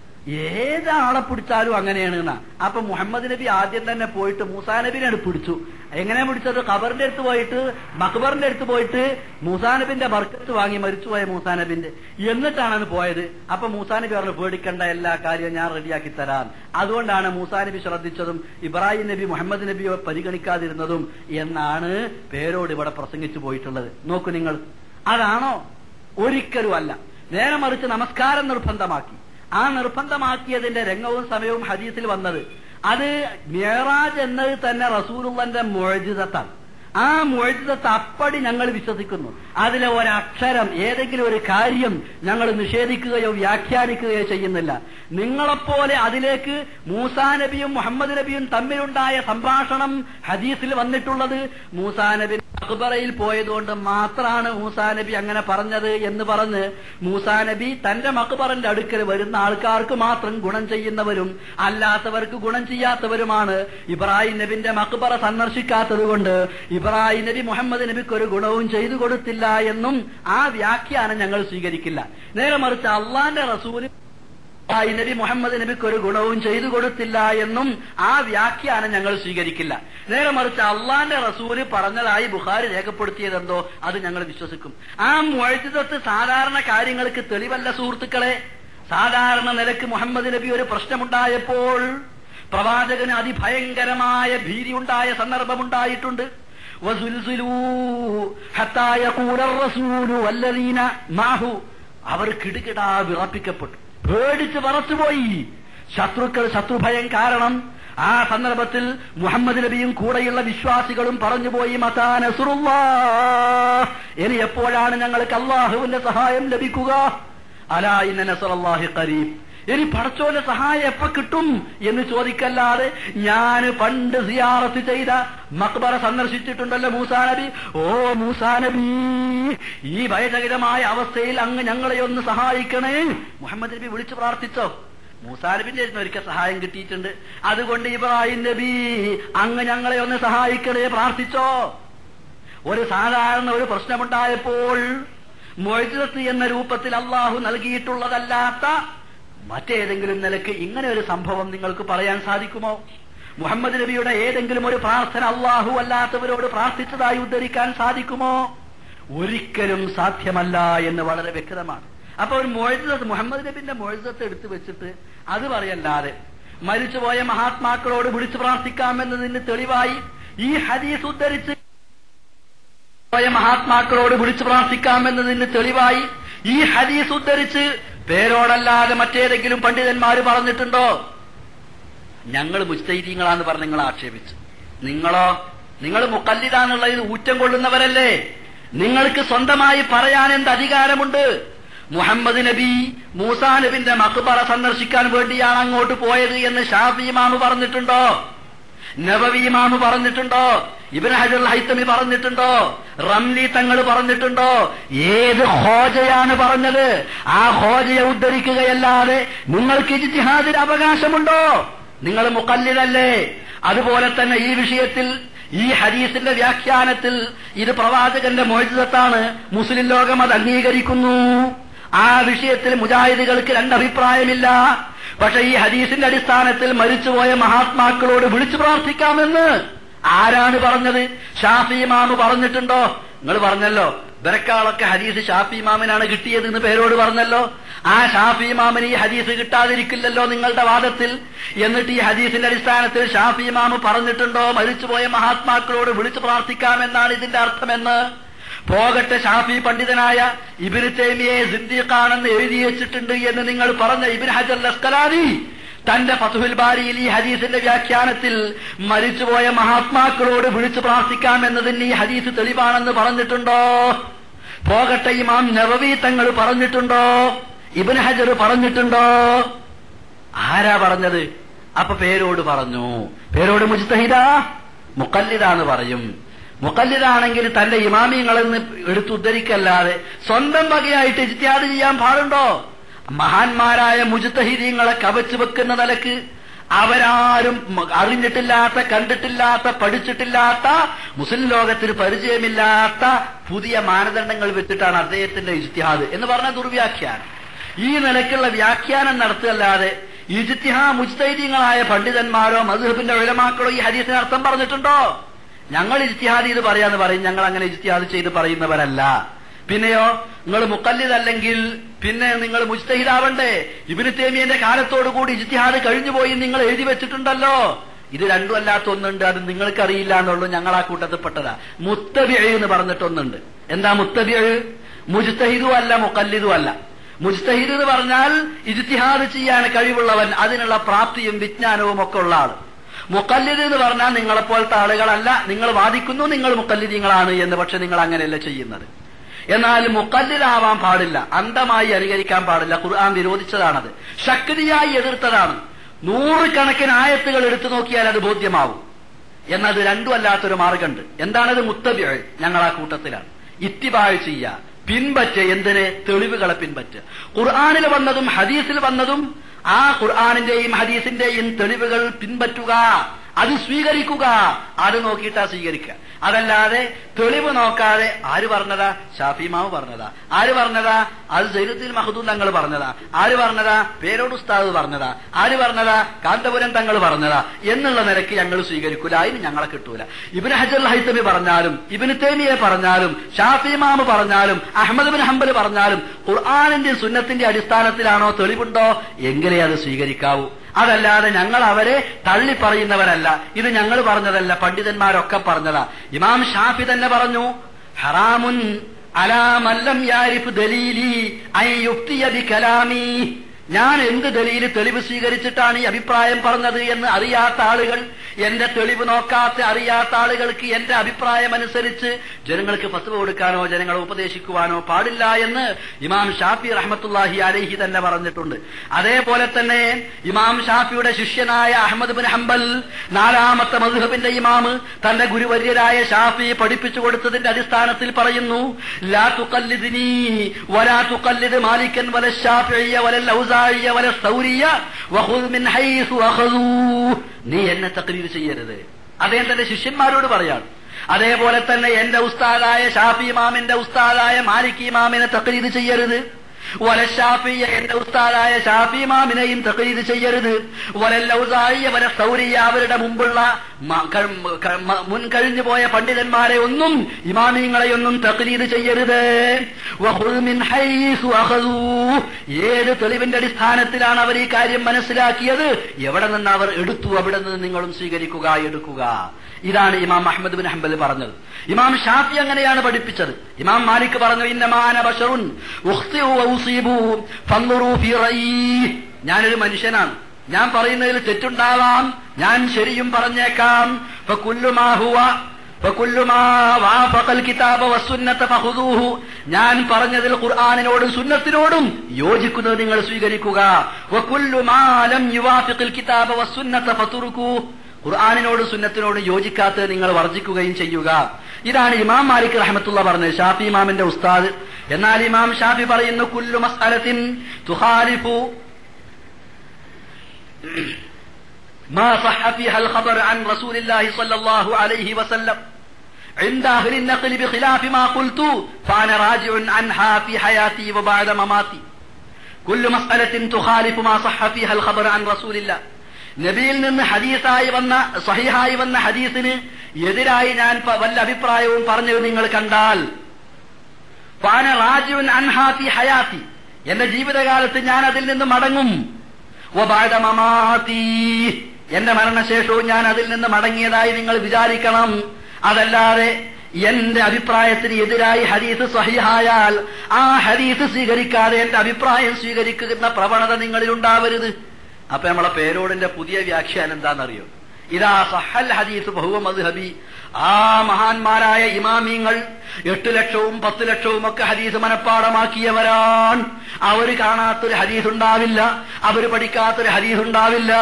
ഏതാളെ പിടിച്ചാലും അങ്ങനെയാണ് എന്നാ അപ്പൊ മുഹമ്മദ് നബി ആദ്യം തന്നെ പോയിട്ട് മൂസാ നബിനെ പിടിച്ചു എങ്ങനെ പിടിച്ചത് ഖബറിന്റെ അടുത്ത് പോയിട്ട് മക്ബറിന്റെ അടുത്ത് പോയിട്ട് മൂസാ നബിന്റെ ബർക്കത്ത് വാങ്ങി മരിച്ചുപോയ മൂസാ നബിന്റെ എന്നിട്ടാണ് അത് പോയത് അപ്പൊ മൂസാ നബി പറഞ്ഞു പേടിക്കേണ്ട എല്ലാ കാര്യവും ഞാൻ റെഡിയാക്കി തരാം അതുകൊണ്ടാണ് മൂസാ നബി ശ്രദ്ധിച്ചതും ഇബ്രാഹിം നബി മുഹമ്മദ് നബിയെ പരിഗണിക്കാതിരുന്നതും എന്നാണ് പേരോട് ഇവിടെ പ്രസംഗിച്ചു പോയിട്ടുള്ളത് നോക്കൂ നിങ്ങൾ അതാണോ ഒരിക്കലും അല്ല നേരെ മറിച്ച് നമസ്കാരം നിർബന്ധമാക്കി ആ നിർബന്ധമാക്കിയതിന്റെ രംഗവും സമയവും ഹദീസിൽ വന്നത് അത് മേറാജ് എന്നത് തന്നെ റസൂലുള്ളന്റെ മുഴജിതത്താണ് ആ മുഴജിതത്ത് അപ്പടി ഞങ്ങൾ വിശ്വസിക്കുന്നു അതിലെ ഒരക്ഷരം ഏതെങ്കിലും ഒരു കാര്യം ഞങ്ങൾ നിഷേധിക്കുകയോ വ്യാഖ്യാനിക്കുകയോ ചെയ്യുന്നില്ല നിങ്ങളെപ്പോലെ അതിലേക്ക് മൂസാ നബിയും മുഹമ്മദ് നബിയും തമ്മിലുണ്ടായ സംഭാഷണം ഹദീസിൽ വന്നിട്ടുള്ളത് മൂസാ നബി അക്ബറയിൽ പോയതുകൊണ്ട് മാത്രമാണ് മൂസാ നബി അങ്ങനെ പറഞ്ഞത് എന്ന് പറഞ്ഞ് മൂസാ നബി തന്റെ മക്ബറിന്റെ അടുക്കൽ വരുന്ന ആൾക്കാർക്ക് മാത്രം ഗുണം ചെയ്യുന്നവരും അല്ലാത്തവർക്ക് ഗുണം ചെയ്യാത്തവരുമാണ് ഇബ്രാഹിം നബിന്റെ മക്ബറ സന്ദർശിക്കാത്തത് കൊണ്ട് ഇബ്രാഹിം നബി മുഹമ്മദ് നബിക്ക് ഒരു ഗുണവും ചെയ്തു കൊടുത്തില്ല എന്നും ആ വ്യാഖ്യാനം ഞങ്ങൾ സ്വീകരിക്കില്ല നേരെ മറിച്ച് അള്ളാന്റെ റസൂല് ആ നബി മുഹമ്മദ് നബിക്ക് ഒരു ഗുണവും ചെയ്തു കൊടുത്തില്ല എന്നും ആ വ്യാഖ്യാനം ഞങ്ങൾ സ്വീകരിക്കില്ല നേരെ മറിച്ച് അള്ളാന്റെ റസൂല് പറഞ്ഞതായി ബുഖാരി രേഖപ്പെടുത്തിയതെന്തോ അത് ഞങ്ങൾ വിശ്വസിക്കും ആ മുഴജിതത്ത് സാധാരണ കാര്യങ്ങൾക്ക് തെളിവല്ല സുഹൃത്തുക്കളെ സാധാരണ നിലക്ക് മുഹമ്മദ് നബി ഒരു പ്രശ്നമുണ്ടായപ്പോൾ പ്രവാചകന് അതിഭയങ്കരമായ ഭീതി ഉണ്ടായ സന്ദർഭമുണ്ടായിട്ടുണ്ട് وزلزلوا حتى يقول الرسول والذين معه അവർ കിടുകിടാ വിറപ്പിക്കപ്പെട്ടു പേടിച്ച് പറത്തുപോയി ശത്രുക്കൾ ശത്രുഭയം കാരണം ആ സന്ദർഭത്തിൽ മുഹമ്മദ് നബിയും കൂടെയുള്ള വിശ്വാസികളും പറഞ്ഞുപോയി മതാനസുറുല്ലാ ഇനി എപ്പോഴാണ് ഞങ്ങൾക്ക് അള്ളാഹുവിന്റെ സഹായം ലഭിക്കുക അലാ ഇന്ന നസറല്ലാഹി ഖരീബ് ഇനി പടച്ചോന്റെ സഹായം എപ്പോ കിട്ടും എന്ന് ചോദിക്കല്ലാതെ ഞാൻ പണ്ട് സിയാറത്ത് ചെയ്ത മക്ബറ സന്ദർശിച്ചിട്ടുണ്ടല്ലോ മൂസാ നബി ഓ മൂസാ നബി ഈ ഭയചകിതമായ അവസ്ഥയിൽ അങ്ങ് ഞങ്ങളെ ഒന്ന് സഹായിക്കണേ മുഹമ്മദ് നബി വിളിച്ചു പ്രാർത്ഥിച്ചോ മൂസാ നബിന്റെ ഒരിക്കൽ സഹായം കിട്ടിയിട്ടുണ്ട് അതുകൊണ്ട് ഇബ്രാഹിം നബി അങ്ങ് ഞങ്ങളെ ഒന്ന് സഹായിക്കണേ പ്രാർത്ഥിച്ചോ ഒരു സാധാരണ ഒരു പ്രശ്നമുണ്ടായപ്പോൾ മൊയ്തത്ത് എന്ന രൂപത്തിൽ അള്ളാഹു നൽകിയിട്ടുള്ളതല്ലാത്ത മറ്റേതെങ്കിലും നിലക്ക് ഇങ്ങനെ ഒരു സംഭവം നിങ്ങൾക്ക് പറയാൻ സാധിക്കുമോ മുഹമ്മദ് നബിയുടെ ഏതെങ്കിലും ഒരു പ്രാർത്ഥന അള്ളാഹു അല്ലാത്തവരോട് പ്രാർത്ഥിച്ചതായി ഉദ്ധരിക്കാൻ സാധിക്കുമോ ഒരിക്കലും സാധ്യമല്ല എന്ന് വളരെ വ്യക്തമാണ് അപ്പൊ ഒരു മൊഴുതത്ത് മുഹമ്മദ് നബിന്റെ മൊഴുതത്ത് എടുത്തു വെച്ചിട്ട് അത് പറയല്ലാതെ മരിച്ചുപോയ മഹാത്മാക്കളോട് വിളിച്ചു പ്രാർത്ഥിക്കാമെന്നതിന് തെളിവായി ഈ ഹദീസ് ഉദ്ധരിച്ച് പോയ മഹാത്മാക്കളോട് വിളിച്ചു പ്രാർത്ഥിക്കാമെന്നതിന് തെളിവായി ഈ ഹദീസ് ഉദ്ധരിച്ച് പേരോടല്ലാതെ മറ്റേതെങ്കിലും പണ്ഡിതന്മാര് പറഞ്ഞിട്ടുണ്ടോ ഞങ്ങൾ മുസ്തൈദീങ്ങളാന്ന് പറഞ്ഞ് നിങ്ങൾ ആക്ഷേപിച്ചു നിങ്ങളോ നിങ്ങൾ മുക്കല്ലിതാന്നുള്ളതിൽ ഊറ്റം കൊള്ളുന്നവരല്ലേ നിങ്ങൾക്ക് സ്വന്തമായി പറയാൻ എന്ത് അധികാരമുണ്ട് മുഹമ്മദ് നബി മൂസാ നബിന്റെ മക്ബറ സന്ദർശിക്കാൻ വേണ്ടിയാണ് അങ്ങോട്ട് പോയത് എന്ന് ഷാഫി ഇമാമ് പറഞ്ഞിട്ടുണ്ടോ നബവി ഇമാമ് പറഞ്ഞിട്ടുണ്ടോ ഇബൻ ഹജർ ഹൈത്തമി പറഞ്ഞിട്ടുണ്ടോ റംലി തങ്ങൾ പറഞ്ഞിട്ടുണ്ടോ ഏത് ഹോജയാണ് പറഞ്ഞത് ആ ഹോജയെ ഉദ്ധരിക്കുകയല്ലാതെ നിങ്ങൾക്ക് ഇജ്തിഹാദിന് അവകാശമുണ്ടോ നിങ്ങൾ മുക്കല്ലിലല്ലേ അതുപോലെ തന്നെ ഈ വിഷയത്തിൽ ഈ ഹദീസിന്റെ വ്യാഖ്യാനത്തിൽ ഇത് പ്രവാചകന്റെ മോചിതത്താണ് മുസ്ലിം ലോകം അത് അംഗീകരിക്കുന്നു ആ വിഷയത്തിൽ മുജാഹിദുകൾക്ക് രണ്ടഭിപ്രായമില്ല പക്ഷെ ഈ ഹദീസിന്റെ അടിസ്ഥാനത്തിൽ മരിച്ചുപോയ മഹാത്മാക്കളോട് വിളിച്ചു പ്രാർത്ഥിക്കാമെന്ന് ആരാണ് പറഞ്ഞത് ഷാഫി ഇമാമ് പറഞ്ഞിട്ടുണ്ടോ നിങ്ങൾ പറഞ്ഞല്ലോ ബരക്കാളൊക്കെ ഹദീസ് ഷാഫി ഇമാമിനാണ് കിട്ടിയത് എന്ന് പേരോട് പറഞ്ഞല്ലോ ആ ഷാഫി ഇമാമിന് ഈ ഹദീസ് കിട്ടാതിരിക്കില്ലല്ലോ നിങ്ങളുടെ വാദത്തിൽ എന്നിട്ട് ഈ ഹദീസിന്റെ അടിസ്ഥാനത്തിൽ ഷാഫി ഇമാമ് പറഞ്ഞിട്ടുണ്ടോ മരിച്ചുപോയ മഹാത്മാക്കളോട് വിളിച്ചു പ്രാർത്ഥിക്കാമെന്നാണ് ഇതിന്റെ അർത്ഥമെന്ന് പോകട്ടെ ഷാഫി പണ്ഡിതനായ ഇബിന് തേമിയെ സിന്ദീഖാണെന്ന് എഴുതി വെച്ചിട്ടുണ്ട് എന്ന് നിങ്ങൾ പറഞ്ഞ ഇബിൻ ഹജർ ലസ്കലാനി തന്റെ ഫതുഹുൽ ബാരിയിൽ ഈ ഹദീസിന്റെ വ്യാഖ്യാനത്തിൽ മരിച്ചുപോയ മഹാത്മാക്കളോട് വിളിച്ചു പ്രാർത്ഥിക്കാമെന്നതിന് ഈ ഹദീസ് തെളിവാണെന്ന് പറഞ്ഞിട്ടുണ്ടോ പോകട്ടെ ഇമാം നവവി തങ്ങൾ പറഞ്ഞിട്ടുണ്ടോ ഇബിൻ ഹജർ പറഞ്ഞിട്ടുണ്ടോ ആരാ പറഞ്ഞത് അപ്പൊ പേരോട് പറഞ്ഞു പേരോട് മുജ്തഹിദ മുക്കല്ലിദാന്ന് പറയും മുക്കല്ലിദാണെങ്കിൽ തന്റെ ഇമാമിയങ്ങളെന്ന് എടുത്തുദ്ധരിക്കല്ലാതെ സ്വന്തം വകയായിട്ട് ഇജ്തിഹാദ് ചെയ്യാൻ പാടുണ്ടോ മഹാന്മാരായ മുജ്തഹിദീങ്ങളെ കവച്ചു വെക്കുന്ന നിലക്ക് അവരാരും അറിഞ്ഞിട്ടില്ലാത്ത കണ്ടിട്ടില്ലാത്ത പഠിച്ചിട്ടില്ലാത്ത മുസ്ലിം ലോകത്തിന് പരിചയമില്ലാത്ത പുതിയ മാനദണ്ഡങ്ങൾ വെച്ചിട്ടാണ് അദ്ദേഹത്തിന്റെ ഇജ്തിഹാദ് എന്ന് പറഞ്ഞ ദുർവ്യാഖ്യാനം ഈ നിലക്കുള്ള വ്യാഖ്യാനം നടത്തുകയല്ലാതെ ഇജ്തിഹാ മുജ്തൈദീങ്ങളായ പണ്ഡിതന്മാരോ മധുഹബിന്റെ വിലമാക്കളോ ഈ ഹദീസിന് അർത്ഥം പറഞ്ഞിട്ടുണ്ടോ ഞങ്ങൾ ഇജ്തിഹാദ് ചെയ്ത് പറയാന്ന് പറയും ഞങ്ങൾ അങ്ങനെ ഇജ്തിഹാദ് ചെയ്ത് പറയുന്നവരല്ല പിന്നെയോ നിങ്ങൾ മുക്കല്ലിതല്ലെങ്കിൽ പിന്നെ നിങ്ങൾ മുജ്തഹിദാവണ്ടേ ഇബിന് തേമിയന്റെ കാലത്തോടു കൂടി ഇജ്തിഹാദ് കഴിഞ്ഞുപോയി നിങ്ങൾ എഴുതി വെച്ചിട്ടുണ്ടല്ലോ ഇത് രണ്ടും അല്ലാത്ത ഒന്നുണ്ട് അത് നിങ്ങൾക്ക് അറിയില്ല എന്നുള്ളൂ ഞങ്ങൾ ആ കൂട്ടത്തിൽ പെട്ടതാ മുത്തബി എന്ന് പറഞ്ഞിട്ടൊന്നുണ്ട് എന്താ മുത്തബി മുജ്തഹിദും അല്ല മുക്കല്ലിദും അല്ല മുജ്തഹിദ് എന്ന് പറഞ്ഞാൽ ഇജ്തിഹാദ് ചെയ്യാൻ കഴിവുള്ളവൻ അതിനുള്ള പ്രാപ്തിയും വിജ്ഞാനവും ഒക്കെ ഉള്ള ആള് മുക്കല്ലിദ് എന്ന് പറഞ്ഞാൽ നിങ്ങളെപ്പോലത്തെ ആളുകളല്ല നിങ്ങൾ വാദിക്കുന്നു നിങ്ങൾ മുക്കല്ലിദീങ്ങളാണ് എന്ന് പക്ഷെ നിങ്ങൾ അങ്ങനെയല്ല ചെയ്യുന്നത് എന്നാൽ മുക്കല്ലിലാവാൻ പാടില്ല അന്ധമായി അനുകരിക്കാൻ പാടില്ല ഖുർആൻ വിരോധിച്ചതാണത് ശക്തിയായി എതിർത്തതാണ് നൂറുകണക്കിന് ആയത്തുകൾ എടുത്തു നോക്കിയാൽ അത് ബോധ്യമാവും എന്നത് രണ്ടും അല്ലാത്തൊരു മാർഗമുണ്ട് എന്താണത് മുത്തബിയ ഞങ്ങൾ ആ കൂട്ടത്തിലാണ് ഇത്തിബായ് ചെയ്യുക പിൻപറ്റ എന്തിന് തെളിവുകളെ പിൻപറ്റ ഖുർആാനിൽ വന്നതും ഹദീസിൽ വന്നതും ആ ഖുർആാനിന്റെയും ഹദീസിന്റെയും തെളിവുകൾ പിൻപറ്റുക അത് സ്വീകരിക്കുക അത് നോക്കിയിട്ടാ സ്വീകരിക്കുക അതല്ലാതെ തെളിവ് നോക്കാതെ ആര് പറഞ്ഞതാ ഷാഫിമാവ് പറഞ്ഞതാ ആര് പറഞ്ഞതാ അത് സൈനുദ്ദീൻ മഹദൂൻ തങ്ങൾ പറഞ്ഞതാ ആര് പറഞ്ഞതാ പേരോട് ഉസ്താദ് പറഞ്ഞതാ ആര് പറഞ്ഞതാ കാന്തപുരം തങ്ങൾ പറഞ്ഞതാ എന്നുള്ള നിലയ്ക്ക് ഞങ്ങൾ സ്വീകരിക്കൂല അതിന് ഞങ്ങളെ കിട്ടൂല ഇബിന് ഹജർ ഹൈത്തമി പറഞ്ഞാലും ഇബിന് തേമിയെ പറഞ്ഞാലും ഷാഫിമാമ് പറഞ്ഞാലും അഹമ്മദ് ബിൻ ഹംബൽ പറഞ്ഞാലും ഖുർആാനിന്റെ സുന്നത്തിന്റെ അടിസ്ഥാനത്തിലാണോ തെളിവുണ്ടോ എങ്കിലേ അത് സ്വീകരിക്കാവൂ അതല്ലാതെ ഞങ്ങൾ അവരെ തള്ളി പറയുന്നവരല്ല ഇത് ഞങ്ങൾ പറഞ്ഞതല്ല പണ്ഡിതന്മാരൊക്കെ പറഞ്ഞതാ ഇമാം ഷാഫി തന്നെ പറഞ്ഞു ഹറാമുൻ അലാമല്ലം യാരിഫ് ദലീലി ഐ യുക്തിയ ബി കലാമി ഞാൻ എന്ത് ദലീല് തെളിവ് സ്വീകരിച്ചിട്ടാണ് ഈ അഭിപ്രായം പറഞ്ഞത് എന്ന് അറിയാത്ത ആളുകൾ എന്റെ തെളിവ് നോക്കാത്ത അറിയാത്ത ആളുകൾക്ക് എന്റെ അഭിപ്രായം അനുസരിച്ച് ജനങ്ങൾക്ക് ഫത്വ കൊടുക്കാനോ ജനങ്ങളെ ഉപദേശിക്കുവാനോ പാടില്ല എന്ന് ഇമാം ഷാഫി റഹ്മത്തുല്ലാഹി അലൈഹി തന്നെ പറഞ്ഞിട്ടുണ്ട് അതേപോലെ തന്നെ ഇമാം ഷാഫിയുടെ ശിഷ്യനായ അഹമ്മദ് ബിൻ ഹംബൽ നാലാമത്തെ മധുഹബിന്റെ ഇമാമ് തന്റെ ഗുരുവര്യരായ ഷാഫി പഠിപ്പിച്ചു കൊടുത്തതിന്റെ അടിസ്ഥാനത്തിൽ പറയുന്നു ലാ തുക്കല്ലിദിനി വലാ തുക്കല്ലിദ് മാലിക്കൻ വല ഷാഫിയ വല ഔസാഇയ വല സൗരിയ വഖുദ് മിൻ ഹൈസു അഖദൂ നീ എന്നെ തക്രീർ ചെയ്യരുത് അദ്ദേഹം തന്റെ ശിഷ്യന്മാരോട് പറയാണ് അതേപോലെ തന്നെ എന്റെ ഉസ്താദായ ഷാഫി ഇമാമിന്റെ ഉസ്താദായ മാലിക് ഇമാമിനെ തക്രീർ ചെയ്യരുത് വലഷാഫിയ എന്റെ ഉസ്താദായ ഷാഫി ഇമാമിനെയും തക്രീത് ചെയ്യരുത് വലല്ലൗസായിയ വല സൗരിയ അവരുടെ മുമ്പുള്ള മ- ക- ക- മ- മുൻ കഴിഞ്ഞു പോയ പണ്ഡിതന്മാരെ ഒന്നും ഇമാമിങ്ങളെയൊന്നും തക്രീത് ചെയ്യരുത് വഖുദ് മിൻ ഹൈസു അഖദൂ. ഏത് തെളിവിന്റെ അടിസ്ഥാനത്തിലാണ് അവർ ഈ കാര്യം മനസ്സിലാക്കിയത് എവിടെ നിന്ന് അവർ എടുത്തു അവിടെ നിന്ന് നിങ്ങളും സ്വീകരിക്കുക എടുക്കുക ഇതാണ് ഇമാം അഹമ്മദ് ബിൻ ഹംബൽ പറഞ്ഞത് ഇമാം ഷാഫി അങ്ങനെയാണ് പഠിപ്പിച്ചത് ഇമാം മാലിക് പറഞ്ഞു ഇന്നമാന ബഷറുൻ ഉഖ്തിഉ വഉസീബു ഫൻദുറു ഫീ റഅയി ഞാനൊരു മനുഷ്യനാണ് ഞാൻ പറയുന്നതിൽ തെറ്റുണ്ടാവാം ഞാൻ ശരിയും പറഞ്ഞേക്കാം ഫകുല്ലു മാ ഹുവ ഫകുല്ലു മാ വാഫഖൽ കിതാബ വസ്സുന്നത ഫഖുദൂഹു ഞാൻ പറഞ്ഞതിൽ ഖുർആനിനോടും സുന്നത്തിനോടും യോജിക്കുന്നത് നിങ്ങൾ സ്വീകരിക്കുക വകുല്ലു മാ ലം യുവാഫിഖിൽ കിതാബ വസ്സുന്നത ഫതുറുകൂ ഖുർആാനിനോട് സുന്നത്തിനോട് യോജിക്കാത്തത് നിങ്ങൾ വർജിക്കുകയും ചെയ്യുക ഇതാണ് ഇമാം മാലിക് റഹ്മത്തുള്ള പറഞ്ഞത് ഷാഫി ഇമാമിന്റെ ഉസ്താദ് എന്നാൽ ഇമാം ഷാഫി പറയുന്നു കുല്ലു മസ്അലത്തിൻ തുഖാലിഫു ما صح فيها الخبر عن رسول الله صلى الله عليه وسلم عند أهل النقل بخلاف ما قلت فأنا راجع عنها في حياتي وبعد مماتي كل مسألة تخالف ما صح فيها الخبر عن رسول الله നബിയിൽ നിന്ന് ഹദീസായി വന്ന സഹിഹായി വന്ന ഹദീസിന് എതിരായി ഞാൻ പ- വല്ല അഭിപ്രായവും പറഞ്ഞത് നിങ്ങൾ കണ്ടാൽ ഫാന റാജുൻ അൻഹാത്തി ഹയാത്തി എന്റെ ജീവിതകാലത്ത് ഞാൻ അതിൽ നിന്ന് മടങ്ങും വബഅദ മമാതി എന്റെ മരണശേഷവും ഞാൻ അതിൽ നിന്ന് മടങ്ങിയതായി നിങ്ങൾ വിചാരിക്കണം അതല്ലാതെ എന്റെ അഭിപ്രായത്തിന് എതിരായി ഹദീസ് സഹിഹായാൽ ആ ഹദീസ് സ്വീകരിക്കാതെ എന്റെ അഭിപ്രായം സ്വീകരിക്കുന്ന പ്രവണത നിങ്ങളിൽ ഉണ്ടാവരുത് അപ്പൊ നമ്മളെ പേരോടിന്റെ പുതിയ വ്യാഖ്യാനം എന്താണെന്നറിയോ ഇതാ സഹൽ ഹദീസ് ബഹുവ മദ്ഹബി ആ മഹാന്മാരായ ഇമാമിങ്ങൾ എട്ട് ലക്ഷവും പത്ത് ലക്ഷവും ഒക്കെ ഹദീസ് മനഃപ്പാടമാക്കിയവരാണ് അവര് കാണാത്തൊരു ഹദീസ് ഉണ്ടാവില്ല അവര് പഠിക്കാത്തൊരു ഹദീസ് ഉണ്ടാവില്ല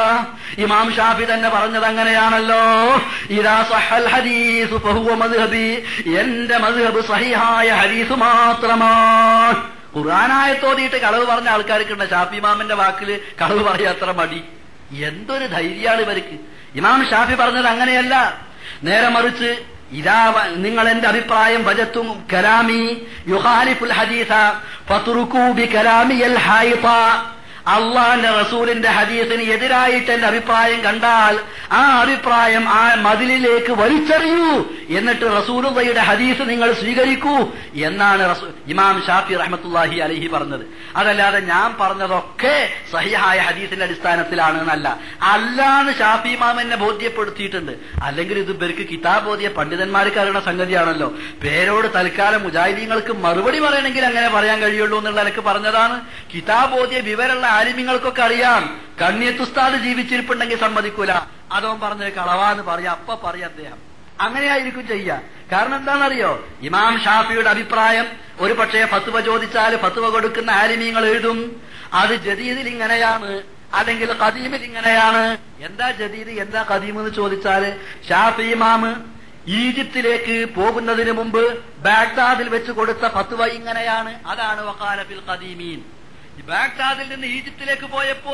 ഇമാം ഷാഫി തന്നെ പറഞ്ഞത് അങ്ങനെയാണല്ലോ ഇതാ സഹൽ ഹദീസ് ബഹുവ മദ്ഹബി എന്റെ മദ്ഹബ് സഹിഹായ ഹദീസ് മാത്രമാണ് ഖുർആനായ തോതിയിട്ട് കളവ് പറഞ്ഞ ആൾക്കാർക്കുണ്ട് ഷാഫി ഇമാമിന്റെ വാക്കില് കളവ് പറയാത്ര മടി എന്തൊരു ധൈര്യാണ് ഇവർക്ക് ഇമാം ഷാഫി പറഞ്ഞത് അങ്ങനെയല്ല നേരെ മറിച്ച് ഇതാ വ- നിങ്ങൾ എന്റെ അഭിപ്രായം വജത്തും കലാമി യുഹാലിഫുൽ ഹദീസ ഫതുറുക്കൂ ബി കലാമിയൽ ഹായിഫ അള്ളാന്റെ റസൂലിന്റെ ഹദീസിന് എതിരായിട്ട് എന്റെ അഭിപ്രായം കണ്ടാൽ ആ അഭിപ്രായം ആ മതിലിലേക്ക് വലിച്ചെറിയൂ എന്നിട്ട് റസൂലുള്ളയുടെ ഹദീസ് നിങ്ങൾ സ്വീകരിക്കൂ എന്നാണ് റസൂ- ഇമാം ഷാഫി റഹ്മത്തുല്ലാഹി അലഹി പറഞ്ഞത് അതല്ലാതെ ഞാൻ പറഞ്ഞതൊക്കെ സഹിഹായ ഹദീസിന്റെ അടിസ്ഥാനത്തിലാണ് എന്നല്ല അല്ലാന്ന് ഷാഫി ഇമാം എന്നെ ബോധ്യപ്പെടുത്തിയിട്ടുണ്ട് അല്ലെങ്കിൽ ഇത് ഇവർക്ക് കിതാബ് ഓതിയ പണ്ഡിതന്മാർക്ക് അറിയുന്ന സംഗതിയാണല്ലോ പേരോട് തൽക്കാലം മുജാഹിദീങ്ങൾക്ക് മറുപടി പറയണമെങ്കിൽ അങ്ങനെ പറയാൻ കഴിയുള്ളൂ എന്നുള്ള എനിക്ക് പറഞ്ഞതാണ് കിതാബ് ഓതിയ വിവരമുള്ള ആലിമ്യങ്ങൾക്കൊക്കെ അറിയാം കണ്ണിയത്തുസ്താദ് ജീവിച്ചിരിപ്പുണ്ടെങ്കിൽ സമ്മതിക്കൂല അതവൻ പറഞ്ഞ കളവാന്ന് പറയാം അപ്പ പറയാം അദ്ദേഹം അങ്ങനെയായിരിക്കും ചെയ്യുക കാരണം എന്താണെന്നറിയോ ഇമാം ഷാഫിയുടെ അഭിപ്രായം ഒരു പക്ഷേ ഫത്വ ചോദിച്ചാൽ ഫത്വ കൊടുക്കുന്ന ആലിമീങ്ങൾ എഴുതും അത് ജദീദിൽ ഇങ്ങനെയാണ് അല്ലെങ്കിൽ കദീമിൽ ഇങ്ങനെയാണ് എന്താ ജദീദ് എന്താ കദീം എന്ന് ചോദിച്ചാല് ഷാഫി ഇമാമ് ഈജിപ്തിലേക്ക് പോകുന്നതിന് മുമ്പ് ബാഗ്ദാദിൽ വെച്ച് കൊടുത്ത ഫത്വ ഇങ്ങനെയാണ് അതാണ് വക്കാലഫിൽ ഖദീമീൻ ഈ ബാഗ്ദാദിൽ നിന്ന് ഈജിപ്തിലേക്ക് പോയപ്പോൾ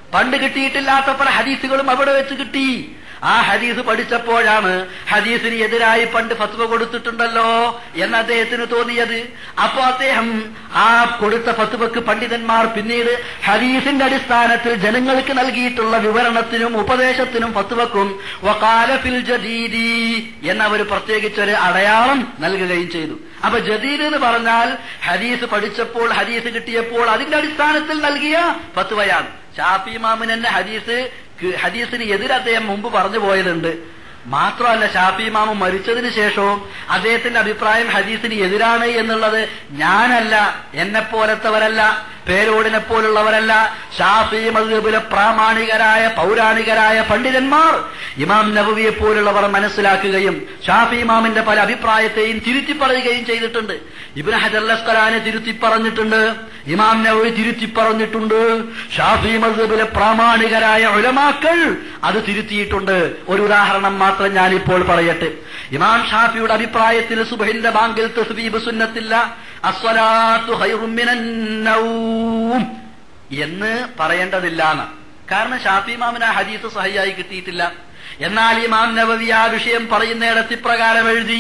പണ്ട് കിട്ടിയിട്ടില്ലാത്ത പല ഹദീസുകളും അവിടെ വെച്ച് കിട്ടി ആ ഹദീസ് പഠിച്ചപ്പോഴാണ് ഹദീസിന് എതിരായി പണ്ട് ഫത്വ കൊടുത്തിട്ടുണ്ടല്ലോ എന്ന് അദ്ദേഹത്തിന് തോന്നിയത് അപ്പോ അദ്ദേഹം ആ കൊടുത്ത ഫത്വക്ക് പണ്ഡിതന്മാർ പിന്നീട് ഹദീസിന്റെ അടിസ്ഥാനത്തിൽ ജനങ്ങൾക്ക് നൽകിയിട്ടുള്ള വിവരണത്തിനും ഉപദേശത്തിനും ഫത്വക്കും വക്കാലഫിൽ ജദീദി എന്നവർ പ്രത്യേകിച്ചൊരു അടയാളം നൽകുകയും ചെയ്തു അപ്പൊ ജദീദ് എന്ന് പറഞ്ഞാൽ ഹദീസ് പഠിച്ചപ്പോൾ ഹദീസ് കിട്ടിയപ്പോൾ അതിന്റെ അടിസ്ഥാനത്തിൽ നൽകിയ ഫത്വയാണ് ഷാഫി ഇമാമിന് തന്നെ ഹദീസ് ഹദീസിന് എതിരെ അദ്ദേഹം മുമ്പ് പറഞ്ഞു പോയതുണ്ട് മാത്രമല്ല ഷാഫി ഇമാമ് മരിച്ചതിന് ശേഷവും അദ്ദേഹത്തിന്റെ അഭിപ്രായം ഹദീസിന് എതിരാണ് എന്നുള്ളത് ഞാനല്ല എന്നെ പോലത്തവരല്ല പേരോടിനെ പോലുള്ളവരല്ല ഷാഫി മദ്ഹബിലെ പ്രാമാണികരായ പൗരാണികരായ പണ്ഡിതന്മാർ ഇമാം നബവിയെ പോലുള്ളവർ മനസ്സിലാക്കുകയും ഷാഫി ഇമാമിന്റെ പല അഭിപ്രായത്തെയും തിരുത്തി പറയുകയും ചെയ്തിട്ടുണ്ട് ഇബ്നു ഹജർ അസ്കലാനെ തിരുത്തി പറഞ്ഞിട്ടുണ്ട് ഇമാം നബവി തിരുത്തി പറഞ്ഞിട്ടുണ്ട് ഷാഫി മദ്ഹബിലെ പ്രാമാണികരായ ഉലമാക്കൾ അത് തിരുത്തിയിട്ടുണ്ട് ഒരു ഉദാഹരണം മാത്രം ഞാനിപ്പോൾ പറയട്ടെ ഇമാം ഷാഫിയുടെ അഭിപ്രായത്തിൽ സുബഹിന്റെ ബാങ്കിൽ തസ്ബീബ് സുന്നത്തില്ല അസ്വലാത്തു ഖൈറും മിനൻ നൗം എന്ന് പറയേണ്ടതില്ലാണ് കാരണം ഷാഫി ഇമാമിന് ആ ഹദീസ് സഹിയായി കിട്ടിയിട്ടില്ല എന്നാൽ ഇമാം നബവി ആ വിഷയം പറയുന്നിടത്ത് ഇപ്രകാരം എഴുതി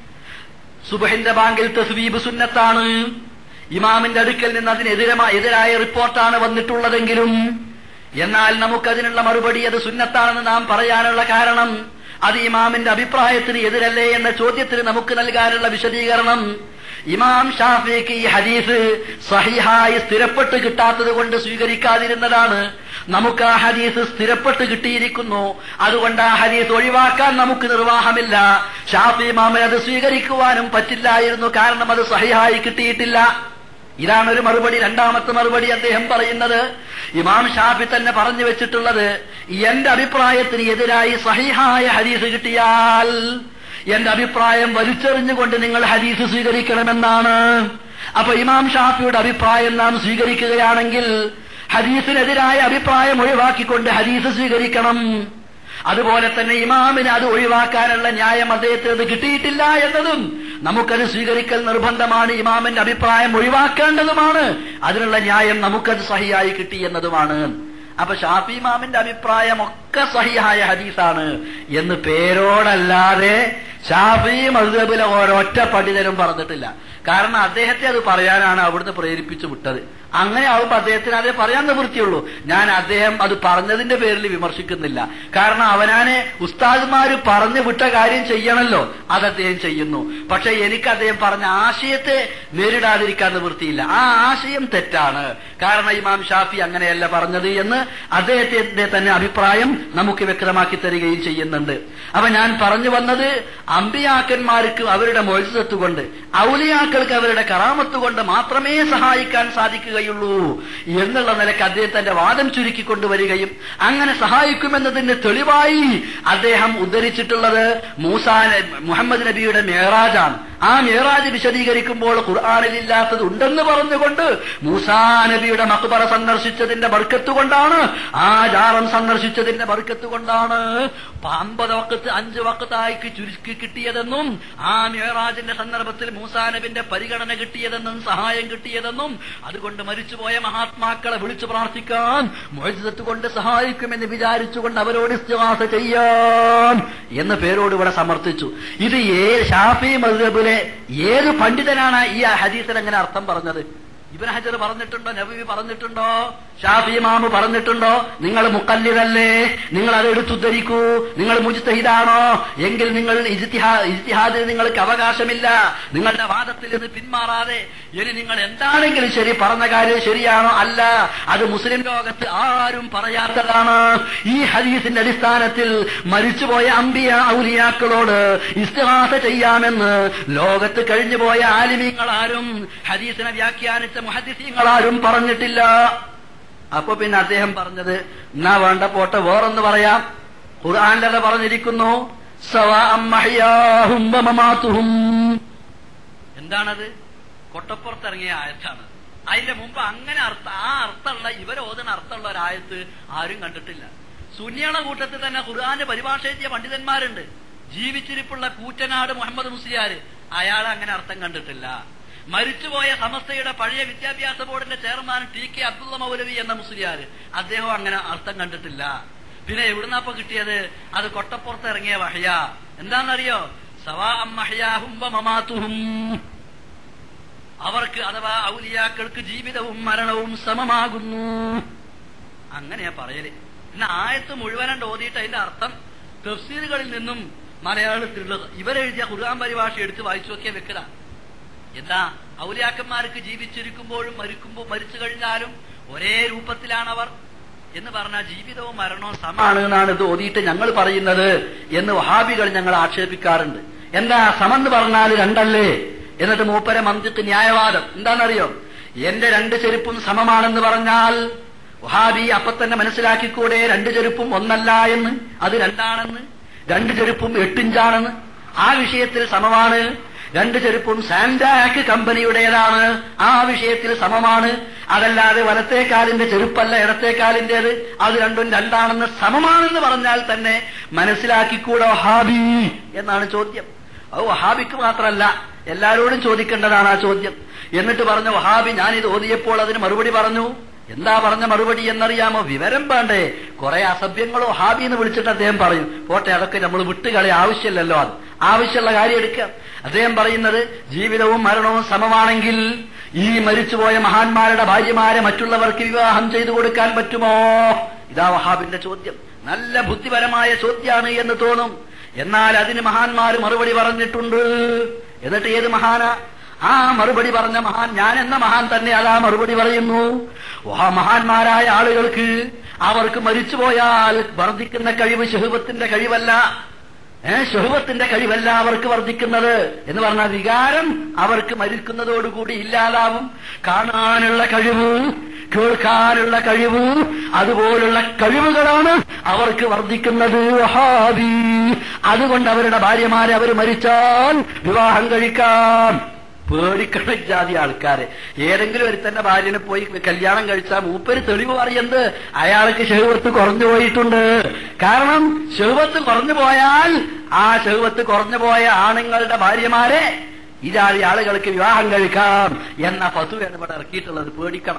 സുബഹിന്റെ ബാങ്കിൽ തസ്ബീബ് സുന്നത്താണ് ഇമാമിന്റെ അടുക്കൽ നിന്ന് അതിനെതിരെ എതിരായ റിപ്പോർട്ടാണ് വന്നിട്ടുള്ളതെങ്കിലും എന്നാൽ നമുക്കതിനുള്ള മറുപടി അത് സുന്നത്താണെന്ന് നാം പറയാനുള്ള കാരണം അത് ഇമാമിന്റെ അഭിപ്രായത്തിന് എതിരല്ലേ എന്ന ചോദ്യത്തിന് നമുക്ക് നൽകാനുള്ള വിശദീകരണം ഇമാം ഷാഫിക്ക് ഈ ഹദീസ് സഹിഹായി സ്ഥിരപ്പെട്ട് കിട്ടാത്തത് കൊണ്ട് സ്വീകരിക്കാതിരുന്നതാണ് നമുക്ക് ആ ഹദീസ് സ്ഥിരപ്പെട്ട് കിട്ടിയിരിക്കുന്നു അതുകൊണ്ട് ആ ഹദീസ് ഒഴിവാക്കാൻ നമുക്ക് നിർവാഹമില്ല ഷാഫി ഇമാമിന് അത് സ്വീകരിക്കുവാനും പറ്റില്ലായിരുന്നു കാരണം അത് സഹിഹായി കിട്ടിയിട്ടില്ല ഇതാണ് ഒരു മറുപടി രണ്ടാമത്തെ മറുപടി അദ്ദേഹം പറയുന്നത് ഇമാം ഷാഫി തന്നെ പറഞ്ഞു വെച്ചിട്ടുള്ളത് എന്റെ അഭിപ്രായത്തിന് എതിരായി സഹിഹായ ഹദീസ് കിട്ടിയാൽ എന്റെ അഭിപ്രായം വലിച്ചെറിഞ്ഞുകൊണ്ട് നിങ്ങൾ ഹദീസ് സ്വീകരിക്കണമെന്നാണ് അപ്പൊ ഇമാം ഷാഫിയുടെ അഭിപ്രായം നാം സ്വീകരിക്കുകയാണെങ്കിൽ ഹദീസിനെതിരായ അഭിപ്രായം ഒഴിവാക്കിക്കൊണ്ട് ഹദീസ് സ്വീകരിക്കണം അതുപോലെ തന്നെ ഇമാമിന് അത് ഒഴിവാക്കാനുള്ള ന്യായം അദ്ദേഹത്തിന് അത് കിട്ടിയിട്ടില്ല എന്നതും നമുക്കത് സ്വീകരിക്കൽ നിർബന്ധമാണ് ഇമാമിന്റെ അഭിപ്രായം ഒഴിവാക്കേണ്ടതുമാണ് അതിനുള്ള ന്യായം നമുക്കത് സഹിയായി കിട്ടി എന്നതുമാണ് അപ്പൊ ഷാഫി ഇമാമിന്റെ അഭിപ്രായം ഒക്കെ സഹിയായ ഹദീസാണ് എന്ന് പേരോടല്ലാതെ ഷാഫി മധുബിലെ ഓരൊറ്റ പണ്ഡിതനും പറഞ്ഞിട്ടില്ല കാരണം അദ്ദേഹത്തെ അത് പറയാനാണ് അവിടുന്ന് പ്രേരിപ്പിച്ചു വിട്ടത് അങ്ങനെ ആവുമ്പോ അദ്ദേഹത്തിന് അതേ പറയാൻ നിവൃത്തിയുള്ളൂ ഞാൻ അദ്ദേഹം അത് പറഞ്ഞതിന്റെ പേരിൽ വിമർശിക്കുന്നില്ല കാരണം അവനാനെ ഉസ്താദ്മാര് പറഞ്ഞു വിട്ട കാര്യം ചെയ്യണമല്ലോ അത് അദ്ദേഹം ചെയ്യുന്നു പക്ഷെ എനിക്ക് അദ്ദേഹം പറഞ്ഞ ആശയത്തെ നേരിടാതിരിക്കാൻ നിവൃത്തിയില്ല ആ ആശയം തെറ്റാണ് കാരണം ഇമാം ഷാഫി അങ്ങനെയല്ല പറഞ്ഞത് എന്ന് അദ്ദേഹത്തിന്റെ തന്നെ അഭിപ്രായം നമുക്ക് വ്യക്തമാക്കി തരികയും ചെയ്യുന്നുണ്ട് അപ്പൊ ഞാൻ പറഞ്ഞു വന്നത് അമ്പിയാക്കന്മാർക്ക് അവരുടെ മൊഴിസത്ത് കൊണ്ട് ഔലിയാക്കൾക്ക് അവരുടെ കറാമത്ത് കൊണ്ട് മാത്രമേ സഹായിക്കാൻ സാധിക്കുകയുള്ളൂ എന്നുള്ള നിലക്ക് അദ്ദേഹം തന്റെ വാദം ചുരുക്കിക്കൊണ്ടുവരികയും അങ്ങനെ സഹായിക്കുമെന്നതിന് തെളിവായി അദ്ദേഹം ഉദ്ധരിച്ചിട്ടുള്ളത് മൂസാ മുഹമ്മദ് നബിയുടെ മേറാജാണ് ആ മേറാജ് വിശദീകരിക്കുമ്പോൾ ഖുർആാനിൽ ഇല്ലാത്തത് ഉണ്ടെന്ന് പറഞ്ഞുകൊണ്ട് മൂസാ നബിയുടെ മക്ബറ സന്ദർശിച്ചതിന്റെ ബർക്കത്ത് കൊണ്ടാണ് ആ ജാറം സന്ദർശിച്ചതിന്റെ ബർക്കത്ത് കൊണ്ടാണ് അമ്പത് വക്കത്ത് അഞ്ച് വക്കത്തായിക്ക് ചുരുക്കി കിട്ടിയതെന്നും ആ മേറാജിന്റെ സന്ദർഭത്തിൽ മൂസാ നബിന്റെ പരിഗണന കിട്ടിയതെന്നും സഹായം കിട്ടിയതെന്നും അതുകൊണ്ട് മരിച്ചുപോയ മഹാത്മാക്കളെ വിളിച്ചു പ്രാർത്ഥിക്കാൻ മൊഴിസത്ത് കൊണ്ട് സഹായിക്കുമെന്ന് വിചാരിച്ചുകൊണ്ട് അവരോട് ഇസ്തിഹാസ ചെയ്യാൻ എന്ന പേരോട് ഇവിടെ സമർത്ഥിച്ചു ഇത് ഏ ഷാഫി മദ്ഹബിലെ ഏത് പണ്ഡിതനാണ് ഈ ഹദീസിൽ അങ്ങനെ അർത്ഥം പറഞ്ഞത് ഇബൻ ഹജർ പറഞ്ഞിട്ടുണ്ടോ നബി പറഞ്ഞിട്ടുണ്ടോ ഷാഫി ഇമാമ് പറഞ്ഞിട്ടുണ്ടോ നിങ്ങൾ മുക്കല്ലിതല്ലേ നിങ്ങൾ അത് എടുത്തുദ്ധരിക്കൂ നിങ്ങൾ മുജ്തഹിദാണോ എങ്കിൽ നിങ്ങൾ ഇജ്തിഹാദിന് നിങ്ങൾക്ക് അവകാശമില്ല നിങ്ങളുടെ വാദത്തിൽ നിന്ന് പിന്മാറാതെ ഇനി നിങ്ങൾ എന്താണെങ്കിലും ശരി പറഞ്ഞ കാര്യം ശരിയാണോ അല്ല അത് മുസ്ലിം ലോകത്ത് ആരും പറയാത്തതാണ് ഈ ഹദീസിന്റെ അടിസ്ഥാനത്തിൽ മരിച്ചുപോയ അമ്പിയ ഔലിയാക്കളോട് ഇസ്തിഹാസ ചെയ്യാമെന്ന് ലോകത്ത് കഴിഞ്ഞുപോയ ആലിമീങ്ങളാരും ഹദീസിനെ വ്യാഖ്യാനിച്ച മുഹദിസീങ്ങളാരും പറഞ്ഞിട്ടില്ല അപ്പൊ പിന്നെ അദ്ദേഹം പറഞ്ഞത് എന്നാ വേണ്ട പോട്ടെ വേറൊന്ന് പറയാം ഖുർആാനിലത് പറഞ്ഞിരിക്കുന്നു എന്താണത് കൊട്ടപ്പുറത്തിറങ്ങിയ ആയത്താണ് അതിന്റെ മുമ്പ് അങ്ങനെ അർത്ഥ ആ അർത്ഥമുള്ള ഇവരോദന അർത്ഥമുള്ള ഒരായത്ത് ആരും കണ്ടിട്ടില്ല സുന്യാള കൂട്ടത്തിൽ തന്നെ ഖുർആാന് പരിഭാഷ എഴുതിയ പണ്ഡിതന്മാരുണ്ട് ജീവിച്ചിരിപ്പുള്ള കൂറ്റനാട് മുഹമ്മദ് മുസ്ലിയാര് അയാൾ അങ്ങനെ അർത്ഥം കണ്ടിട്ടില്ല മരിച്ചുപോയ സമസ്തയുടെ പഴയ വിദ്യാഭ്യാസ ബോർഡിന്റെ chairman T K Abdulla Moulavi എന്ന മുസ്ലിയാർ അദ്ദേഹം അങ്ങനെ അർത്ഥം കണ്ടിട്ടില്ല പിന്നെ എവിടുന്നപ്പോ കിട്ടിയത് അത് കൊട്ടപ്പുറത്ത് ഇറങ്ങിയ വഹയ എന്താണെന്നറിയോ സവാ മഹയാഹും വ മമാതുഹും അവർക്ക് അഥവാ ഔലിയാക്കൾക്ക് ജീവിതവും മരണവും സമമാകുന്നു അങ്ങനെയാ പറയല് പിന്നെ ആയത്ത് മുഴുവനും ഓതിയിട്ട് അതിന്റെ അർത്ഥം തഫ്സീലുകളിൽ നിന്നും മലയാളത്തിലുള്ളത് ഇവരെഴുതിയ ഖുർആൻ പരിഭാഷ എടുത്ത് വായിച്ചു നോക്കിയ വെക്കല എന്താ ഔലിയാക്കന്മാർക്ക് ജീവിച്ചിരിക്കുമ്പോഴും മരിക്കുമ്പോൾ മരിച്ചു കഴിഞ്ഞാലും ഒരേ രൂപത്തിലാണവർ എന്ന് പറഞ്ഞാൽ ജീവിതവും മരണവും സമാണ് എന്നാണ് ഇത് ഓതിയിട്ട് ഞങ്ങൾ പറയുന്നത് എന്ന് വഹാബികൾ ഞങ്ങൾ ആക്ഷേപിക്കാറുണ്ട് എന്താ സമെന്ന് പറഞ്ഞാൽ രണ്ടല്ലേ എന്നിട്ട് മൂപ്പരെ മന്ദിക്ക് ന്യായവാദം എന്താണെന്നറിയോ എന്റെ രണ്ട് ചെരുപ്പും സമമാണെന്ന് പറഞ്ഞാൽ വഹാബി അപ്പൊ തന്നെ മനസ്സിലാക്കിക്കൂടെ രണ്ട് ചെരുപ്പും ഒന്നല്ല എന്ന് അത് രണ്ടാണെന്ന് രണ്ട് ചെരുപ്പും എട്ടിഞ്ചാണെന്ന് ആ വിഷയത്തിൽ സമമാണ് രണ്ട് ചെരുപ്പും സാൻഡാക്ക് കമ്പനിയുടേതാണ് ആ വിഷയത്തിൽ സമമാണ് അതല്ലാതെ വലത്തേക്കാലിന്റെ ചെരുപ്പല്ല ഇടത്തേക്കാലിന്റേത് അത് രണ്ടും രണ്ടാണെന്ന് സമമാണെന്ന് പറഞ്ഞാൽ തന്നെ മനസ്സിലാക്കിക്കൂടെ വഹാബി എന്നാണ് ചോദ്യം അത് വഹാബിക്ക് മാത്രമല്ല എല്ലാരോടും ചോദിക്കേണ്ടതാണ് ആ ചോദ്യം എന്നിട്ട് പറഞ്ഞ വഹാബി ഞാൻ ഇത് ഓതിയപ്പോൾ അതിന് മറുപടി പറഞ്ഞു എന്താ പറഞ്ഞ മറുപടി എന്നറിയാമോ വിവരം വേണ്ടേ കുറെ അസഭ്യങ്ങളോ ഹാബി എന്ന് വിളിച്ചിട്ട് അദ്ദേഹം പറയും പോട്ടെ അതൊക്കെ നമ്മൾ വിട്ടുകളെ ആവശ്യമില്ലല്ലോ അത് ആവശ്യമുള്ള കാര്യം എടുക്കാം അദ്ദേഹം പറയുന്നത് ജീവിതവും മരണവും സമമാണെങ്കിൽ ഈ മരിച്ചുപോയ മഹാന്മാരുടെ ഭാര്യമാരെ മറ്റുള്ളവർക്ക് വിവാഹം ചെയ്തു കൊടുക്കാൻ പറ്റുമോ ഇതാ വഹാബിന്റെ ചോദ്യം നല്ല ബുദ്ധിപരമായ ചോദ്യമാണ് എന്ന് തോന്നും എന്നാൽ അതിന് മഹാന്മാർ മറുപടി പറഞ്ഞിട്ടുണ്ട് എന്നിട്ട് ഏത് മഹാനാ ആ മറുപടി പറഞ്ഞ മഹാൻ ഞാൻ എന്ന മഹാൻ തന്നെ അതാ മറുപടി പറയുന്നു ആ മഹാന്മാരായ ആളുകൾക്ക് അവർക്ക് മരിച്ചുപോയാൽ വർദ്ധിക്കുന്ന കഴിവ് ശഹുബത്തിന്റെ കഴിവല്ല ഏ ശഹുബത്തിന്റെ കഴിവല്ല അവർക്ക് വർദ്ധിക്കുന്നത് എന്ന് പറഞ്ഞാൽ വികാരം അവർക്ക് മരിക്കുന്നതോടുകൂടി ഇല്ലാതാവും കാണാനുള്ള കഴിവ് കേൾക്കാനുള്ള കഴിവ് അതുപോലുള്ള കഴിവുകളാണ് അവർക്ക് വർദ്ധിക്കുന്നത് വഹാബി അതുകൊണ്ട് അവരുടെ ഭാര്യമാരെ അവർ മരിച്ചാൽ വിവാഹം കഴിക്കാം പേടിക്കണ ജാതി ആൾക്കാരെ ഏതെങ്കിലും ഒരു തന്നെ ഭാര്യനെ പോയി കല്യാണം കഴിച്ചാൽ മൂപ്പര് തെളിവ് പറയുന്നത് അയാൾക്ക് ഷെഹുവത്ത് കുറഞ്ഞു പോയിട്ടുണ്ട് കാരണം ഷെഹുവത്ത് കുറഞ്ഞു പോയാൽ ആ ഷെഹുവത്ത് കുറഞ്ഞു പോയ ആണുങ്ങളുടെ ഭാര്യമാരെ ഇതാതി ആളുകൾക്ക് വിവാഹം കഴിക്കാം എന്ന ഫസുവാണ് ഇവിടെ ഇറക്കിയിട്ടുള്ളത് പേടിക്കണം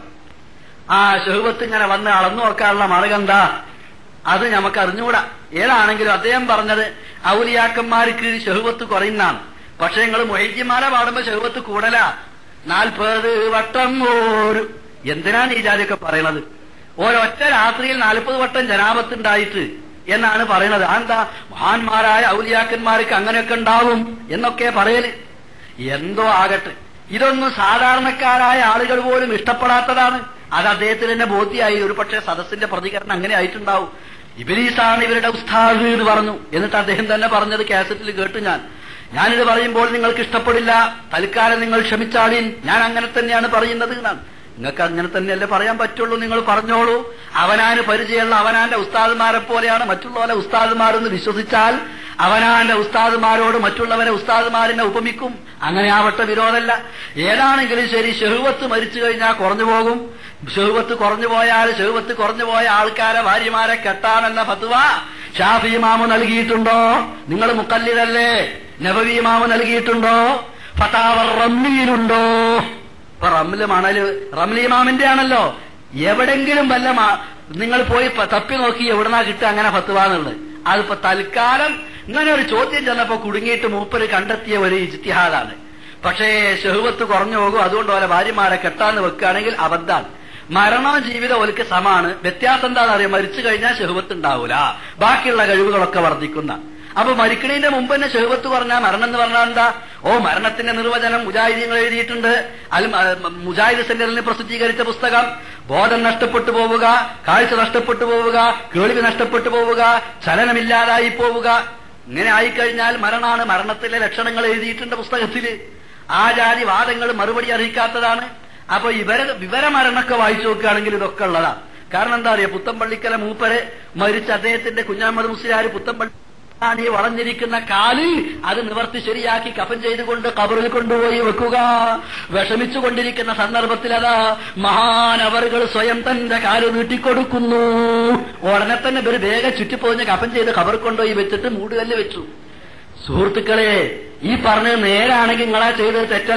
ആ ഷെഹുവത്ത് ഇങ്ങനെ വന്ന് അളന്നു നോക്കാനുള്ള മാർഗം എന്താ അത് നമുക്ക് അറിഞ്ഞുകൂടാ ഏതാണെങ്കിലും അദ്ദേഹം പറഞ്ഞത് ഔലിയാക്കന്മാർക്ക് ഷെഹുവത്ത് കുറയുന്നാണ് പക്ഷെ നിങ്ങൾ മൊഹീജിമാല പാടുമ്പോ ചെറുപ്പത്ത് കൂടല നാൽപ്പത് വട്ടം ഒരു എന്തിനാണ് ഈ ജാതിയൊക്കെ പറയണത് ഒരൊറ്റ രാത്രിയിൽ നാൽപ്പത് വട്ടം ജനാപത്തുണ്ടായിട്ട് എന്നാണ് പറയണത് എന്താ മഹാന്മാരായ ഔലിയാക്കന്മാർക്ക് അങ്ങനെയൊക്കെ ഉണ്ടാവും എന്നൊക്കെ പറയല് എന്തോ ആകട്ടെ ഇതൊന്നും സാധാരണക്കാരായ ആളുകൾ പോലും ഇഷ്ടപ്പെടാത്തതാണ് അത് അദ്ദേഹത്തിന് തന്നെ ബോധ്യമായി ഒരു പക്ഷേ സദസ്സിന്റെ പ്രതികരണം അങ്ങനെ ആയിട്ടുണ്ടാവും ഇബിലീസാണ് ഇവരുടെ ഉസ്താദ് എന്ന് പറഞ്ഞു എന്നിട്ട് അദ്ദേഹം തന്നെ പറഞ്ഞത് കാസറ്റിൽ കേട്ടു ഞാൻ ഞാനിത് പറയുമ്പോൾ നിങ്ങൾക്ക് ഇഷ്ടപ്പെടില്ല തൽക്കാലം നിങ്ങൾ ക്ഷമിച്ചാളിൻ ഞാൻ അങ്ങനെ തന്നെയാണ് പറയുന്നത് എന്നാണ് നിങ്ങൾക്ക് അങ്ങനെ തന്നെയല്ലേ പറയാൻ പറ്റുള്ളൂ നിങ്ങൾ പറഞ്ഞോളൂ അവനാന് പരിചയമുള്ള അവനാന്റെ ഉസ്താദുമാരെ പോലെയാണ് മറ്റുള്ളവരെ ഉസ്താദുമാരെന്ന് വിശ്വസിച്ചാൽ അവനാന്റെ ഉസ്താദുമാരോട് മറ്റുള്ളവരെ ഉസ്താദുമാരിനെ ഉപമിക്കും അങ്ങനെ ആവട്ടെ വിരോധമല്ല ഏതാണെങ്കിലും ശരി ഷെഹുവത്ത് മരിച്ചു കഴിഞ്ഞാൽ കുറഞ്ഞു പോകും ഷെഹുവത്ത് കുറഞ്ഞു പോയാൽ ഷെഹുവത്ത് കുറഞ്ഞു പോയ ആൾക്കാരെ ഭാര്യമാരെ കെട്ടാമെന്ന ഫത്വ ഷാഫി ഇമാമ് നൽകിയിട്ടുണ്ടോ നിങ്ങൾ മുക്കല്ലിതല്ലേ നബവി ഇമാമ് നൽകിയിട്ടുണ്ടോ ഫതാവർ റമ്മിയിലുണ്ടോ ഇപ്പൊ റംല് മണല് റംലി ഇമാമിന്റെ ആണല്ലോ എവിടെങ്കിലും വല്ല മാ- നിങ്ങൾ പോയി പ- തപ്പി നോക്കി എവിടുന്നാ കിട്ടുക അങ്ങനെ ഫത്തുവാന്നുള്ളത് അതിപ്പോ തൽക്കാലം ഇങ്ങനെ ഒരു ചോദ്യം ചെന്നപ്പോ കുടുങ്ങിയിട്ട് മൂപ്പര് കണ്ടെത്തിയ ഒരു ഇജ്തിഹാദാണ് പക്ഷേ ഷെഹുവത്ത് കുറഞ്ഞു പോകും അതുകൊണ്ട് ഓരോ ഭാര്യമാരെ കെട്ടാന്ന് വെക്കുകയാണെങ്കിൽ അബദ്ധാണ് മരണവും ജീവിതം ഒലിക്ക് സമാണ് വ്യത്യാസം എന്താണെന്ന് അറിയാം മരിച്ചു കഴിഞ്ഞാൽ ഷെഹുവത്ത് ഉണ്ടാവൂല ബാക്കിയുള്ള കഴിവുകളൊക്കെ വർദ്ധിക്കുന്ന അപ്പൊ മരിക്കണതിന്റെ മുമ്പ് തന്നെ ഷെഹുവത്ത് പറഞ്ഞാൽ മരണം എന്ന് പറഞ്ഞാൽ എന്താ ഓ മരണത്തിന്റെ നിർവചനം മുജാഹിദീങ്ങൾ എഴുതിയിട്ടുണ്ട് അൽ മുജാഹിദ് സെന്ററിന് പ്രസിദ്ധീകരിച്ച പുസ്തകം ബോധം നഷ്ടപ്പെട്ടു പോവുക കാഴ്ച നഷ്ടപ്പെട്ടു പോവുക കേൾവി നഷ്ടപ്പെട്ടു പോവുക ചലനമില്ലാതായി പോവുക ഇങ്ങനെ ആയിക്കഴിഞ്ഞാൽ മരണാണ് മരണത്തിലെ ലക്ഷണങ്ങൾ എഴുതിയിട്ടുണ്ട് പുസ്തകത്തില് ആ ജാതി വാദങ്ങൾ മറുപടി അറിയിക്കാത്തതാണ് അപ്പൊ ഇവരെ വിവരമരണൊക്കെ വായിച്ചു നോക്കുകയാണെങ്കിൽ ഇതൊക്കെ ഉള്ളതാണ് കാരണം എന്താ അറിയാ പുത്തമ്പള്ളിക്കല മൂപ്പര് മരിച്ച അദ്ദേഹത്തിന്റെ കുഞ്ഞാമത് മുസ്ലിയാര് പുത്തമ്പള്ളി ആണ് ഈ വളഞ്ഞിരിക്കുന്ന കാലിൽ അത് നിവർത്തി ശരിയാക്കി കഫൻ ചെയ്തുകൊണ്ട് കബറിൽ കൊണ്ടുപോയി വെക്കുക വിഷമിച്ചു കൊണ്ടിരിക്കുന്ന സന്ദർഭത്തിൽ അതാ മഹാനവറുകൾ സ്വയം തന്റെ കാല് നീട്ടിക്കൊടുക്കുന്നു ഉടനെ തന്നെ ഇവര് വേഗം ചുറ്റിപ്പോഞ്ഞ് കഫൻ ചെയ്ത് കബർ കൊണ്ടുപോയി വെച്ചിട്ട് മൂടുകല്ല് വെച്ചു സുഹൃത്തുക്കളെ ഈ പറഞ്ഞത് നേരാണെങ്കിൽ നിങ്ങളാ ചെയ്തത് തെറ്റല്ലേ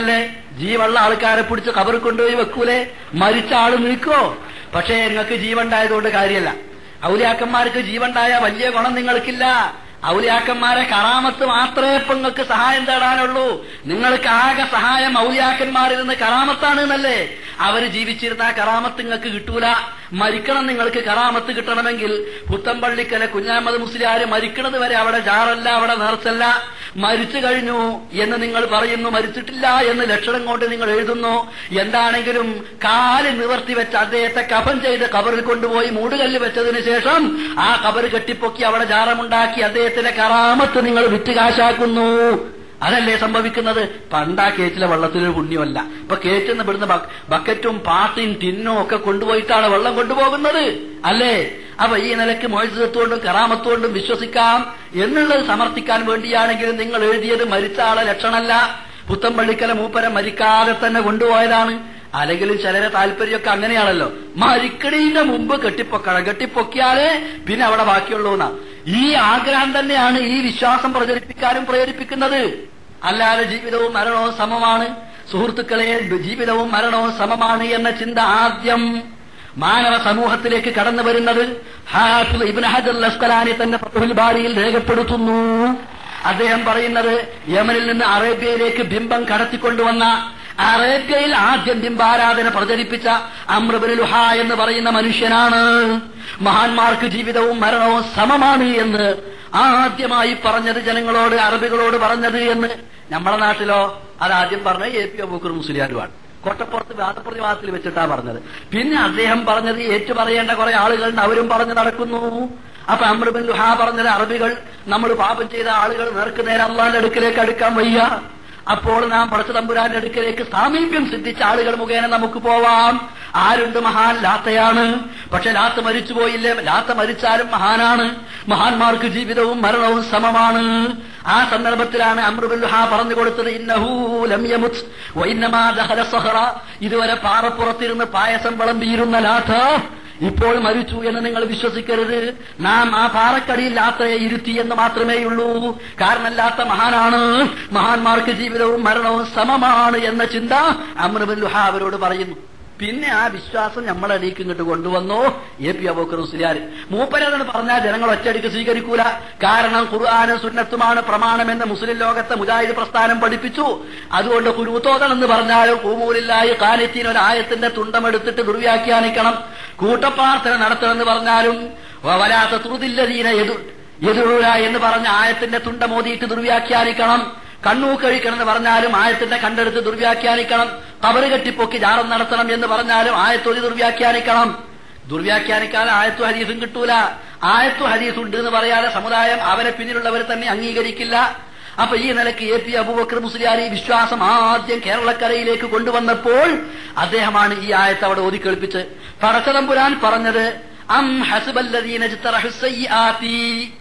ജീവുള്ള ആൾക്കാരെ പിടിച്ച് കബർ കൊണ്ടുപോയി വെക്കൂലേ മരിച്ച ആള് നിൽക്കോ പക്ഷേ നിങ്ങൾക്ക് ജീവണ്ടായതുകൊണ്ട് കാര്യമല്ല ഔലിയാക്കന്മാർക്ക് ജീവണ്ടായ വലിയ ഗുണം നിങ്ങൾക്കില്ല ഔലിയാക്കന്മാരെ കറാമത്ത് മാത്രമേ ഇപ്പൊ നിങ്ങൾക്ക് സഹായം തേടാനുള്ളൂ നിങ്ങൾക്ക് ആകെ സഹായം ഔലിയാക്കന്മാരിൽ നിന്ന് കറാമത്താണ് എന്നല്ലേ അവര് ജീവിച്ചിരുന്ന ആ കറാമത്ത് നിങ്ങൾക്ക് കിട്ടൂല മരിക്കണം നിങ്ങൾക്ക് കറാമത്ത് കിട്ടണമെങ്കിൽ പുത്തമ്പള്ളിക്കലെ കുഞ്ഞാമത് മുസ്ലിയാര് മരിക്കണത് വരെ അവിടെ ജാറല്ല അവിടെ നേർച്ചല്ല മരിച്ചു കഴിഞ്ഞു എന്ന് നിങ്ങൾ പറയുന്നു മരിച്ചിട്ടില്ല എന്ന് ലക്ഷണം കൊണ്ട് നിങ്ങൾ എഴുതുന്നു എന്താണെങ്കിലും കാല് നിവർത്തി വെച്ച് അദ്ദേഹത്തെ കഫൻ ചെയ്ത് കബറിൽ കൊണ്ടുപോയി മൂടുകല്ല് വെച്ചതിന് ശേഷം ആ കബർ കെട്ടിപ്പൊക്കി അവിടെ ജാറമുണ്ടാക്കി അദ്ദേഹത്തിന്റെ കറാമത്ത് നിങ്ങൾ വിറ്റ് കാശാക്കുന്നു അതല്ലേ സംഭവിക്കുന്നത് പണ്ടാ കേറ്റിലെ വെള്ളത്തിനൊരു പുണ്യമല്ല ഇപ്പൊ കേറ്റിന്ന് ഇവിടുന്ന് ബ- ബക്കറ്റും പാട്ടിയും ടിന്നും ഒക്കെ കൊണ്ടുപോയിട്ടാണ് വെള്ളം കൊണ്ടുപോകുന്നത് അല്ലേ അപ്പൊ ഈ നിലയ്ക്ക് മോഴ്സത്തുകൊണ്ടും കറാമത്തുകൊണ്ടും വിശ്വസിക്കാം എന്നുള്ളത് സമർത്ഥിക്കാൻ വേണ്ടിയാണെങ്കിലും നിങ്ങൾ എഴുതിയത് മരിച്ച ആളെ ലക്ഷണമല്ല പുത്തമ്പള്ളിക്കല മൂപ്പര മരിക്കാതെ തന്നെ കൊണ്ടുപോയതാണ് അല്ലെങ്കിൽ ചിലരെ താല്പര്യമൊക്കെ അങ്ങനെയാണല്ലോ മരിക്കണീന്റെ മുമ്പ് കെട്ടിപ്പൊക്കണം കെട്ടിപ്പൊക്കിയാലേ പിന്നെ അവിടെ ബാക്കിയുള്ളൂ എന്നാ ഈ ആഗ്രഹം തന്നെയാണ് ഈ വിശ്വാസം പ്രചരിപ്പിക്കാനും പ്രേരിപ്പിക്കുന്നത് അല്ലാതെ ജീവിതവും മരണവും സമമാണ് സുഹൃത്തുക്കളെ ജീവിതവും മരണവും സമമാണ് എന്ന ചിന്ത ആദ്യം മാനവ സമൂഹത്തിലേക്ക് കടന്നു വരുന്നത് ഹാഫിദ് ഇബ്നു ഹജർ അസ്കലാനി തന്റെ ഫത്തുൽ ബാരിയിൽ രേഖപ്പെടുത്തുന്നു അദ്ദേഹം പറയുന്നത് യമനിൽ നിന്ന് അറേബ്യയിലേക്ക് ബിംബം കടത്തിക്കൊണ്ടുവന്ന അറേബ്യയിൽ ആദ്യം ബിംബാരാധന പ്രചരിപ്പിച്ച അമ്രബിൻ ലുഹ എന്ന് പറയുന്ന മനുഷ്യനാണ് മഹാന്മാർക്ക് ജീവിതവും മരണവും സമമാണ് എന്ന് ആദ്യമായി പറഞ്ഞത് ജനങ്ങളോട് അറബികളോട് പറഞ്ഞത് എന്ന് നമ്മുടെ നാട്ടിലോ അതാദ്യം പറഞ്ഞ എ പി അബൂക്കർ മുസ്ലിയാരുമാണ് കോട്ടപ്പുറത്ത് വാദപ്രതിവാദത്തിൽ വെച്ചിട്ടാ പറഞ്ഞത് പിന്നെ അദ്ദേഹം പറഞ്ഞത് ഏറ്റു പറയേണ്ട കുറെ ആളുകളുണ്ട് അവരും പറഞ്ഞു നടക്കുന്നു അപ്പൊ അമ്രബിൻ ലുഹ പറഞ്ഞത് അറബികൾ നമ്മൾ പാപം ചെയ്ത ആളുകൾ നേർക്ക് നേരെ അള്ളാന്റെ അടുക്കിലേക്ക് അടുക്കാൻ വയ്യ അപ്പോൾ നാം പടച്ച തമ്പുരാന്റെ അടുക്കലേക്ക് സാമീപ്യം സിദ്ധിച്ച ആളുകൾ മുഖേന നമുക്ക് പോവാം ആരുണ്ട് മഹാൻ ലാത്തയാണ് പക്ഷെ ലാത്ത മരിച്ചു പോയില്ലേ ലാത്ത മരിച്ചാലും മഹാനാണ് മഹാന്മാർക്ക് ജീവിതവും മരണവും സമമാണ് ആ സന്ദർഭത്തിലാണ് അമ്രുബുൽഹ പറഞ്ഞു കൊടുത്തത് ഇന്നഹൂ ലം യമുത് വഇന്നമാ ദഖല സഹറ ഇതുവരെ പാറപ്പുറത്തിരുന്ന് പായസം വിളമ്പിയിരുന്ന ലാത്ത ഇപ്പോൾ മരിച്ചു എന്ന് നിങ്ങൾ വിശ്വസിക്കരുത് നാം ആ പാറക്കടിയിൽ ലാത്തയെ ഇരുത്തി എന്ന് മാത്രമേയുള്ളൂ കാരണം ലാത്ത മഹാനാണ് മഹാന്മാർക്ക് ജീവിതവും മരണവും സമമാണ് എന്ന ചിന്ത അമ്രുബുൽ ലുഹ അവരോട് പറയുന്നു പിന്നെ ആ വിശ്വാസം നമ്മളെ അടിക്ക് ഇങ്ങോട്ട് കൊണ്ടുവന്നു എ പി അബോക്കർ മുസ്ലിയാർ മൂപ്പരതെന്ന് പറഞ്ഞാൽ ജനങ്ങൾ ഒറ്റയടിക്ക് സ്വീകരിക്കൂല കാരണം ഖുർആാനും സുന്നത്തുമാണ് പ്രമാണമെന്ന് മുസ്ലിം ലോകത്തെ മുജാഹിദ് പ്രസ്ഥാനം പഠിപ്പിച്ചു അതുകൊണ്ട് കുരുത്തോതൻ എന്ന് പറഞ്ഞാലും കൂമൂലില്ലായി കാലത്തീൻ ഒരു ആയത്തിന്റെ തുണ്ടമെടുത്തിട്ട് ദുർവ്യാഖ്യാനിക്കണം കൂട്ടപ്രാർത്ഥന നടത്തണമെന്ന് പറഞ്ഞാലും വലാത്ത തുറുതില്ലതീന എതു എതിരൂല എന്ന് പറഞ്ഞ ആയത്തിന്റെ തുണ്ട മോദിയിട്ട് ദുർവ്യാഖ്യാനിക്കണം കണ്ണൂ കഴിക്കണം എന്ന് പറഞ്ഞാലും ആയത്തിന്റെ കണ്ടെടുത്ത് ദുർവ്യാഖ്യാനിക്കണം കബറ് കെട്ടിപ്പൊക്കി ജാറം നടത്തണം എന്ന് പറഞ്ഞാലും ആയത്തൊലി ദുർവ്യാഖ്യാനിക്കണം ദുർവ്യാഖ്യാനിക്കാൻ ആയത്തു ഹരീസും കിട്ടൂല ആയത്തു ഹരീസ് ഉണ്ട് എന്ന് പറയാതെ സമുദായം അവരെ പിന്നിലുള്ളവർ തന്നെ അംഗീകരിക്കില്ല അപ്പൊ ഈ നിലയ്ക്ക് എ പി അബൂബക്കർ മുസ്ലിയാർ ഈ വിശ്വാസം ആദ്യം കേരളക്കരയിലേക്ക് കൊണ്ടുവന്നപ്പോൾ അദ്ദേഹമാണ് ഈ ആയത്ത് അവിടെ ഓതിക്കേൾപ്പിച്ച് പടച്ചതമ്പുരാൻ പറഞ്ഞത് അം ഹസുബല്ലദീന ഇജ്തറഹു സയ്യിആതി.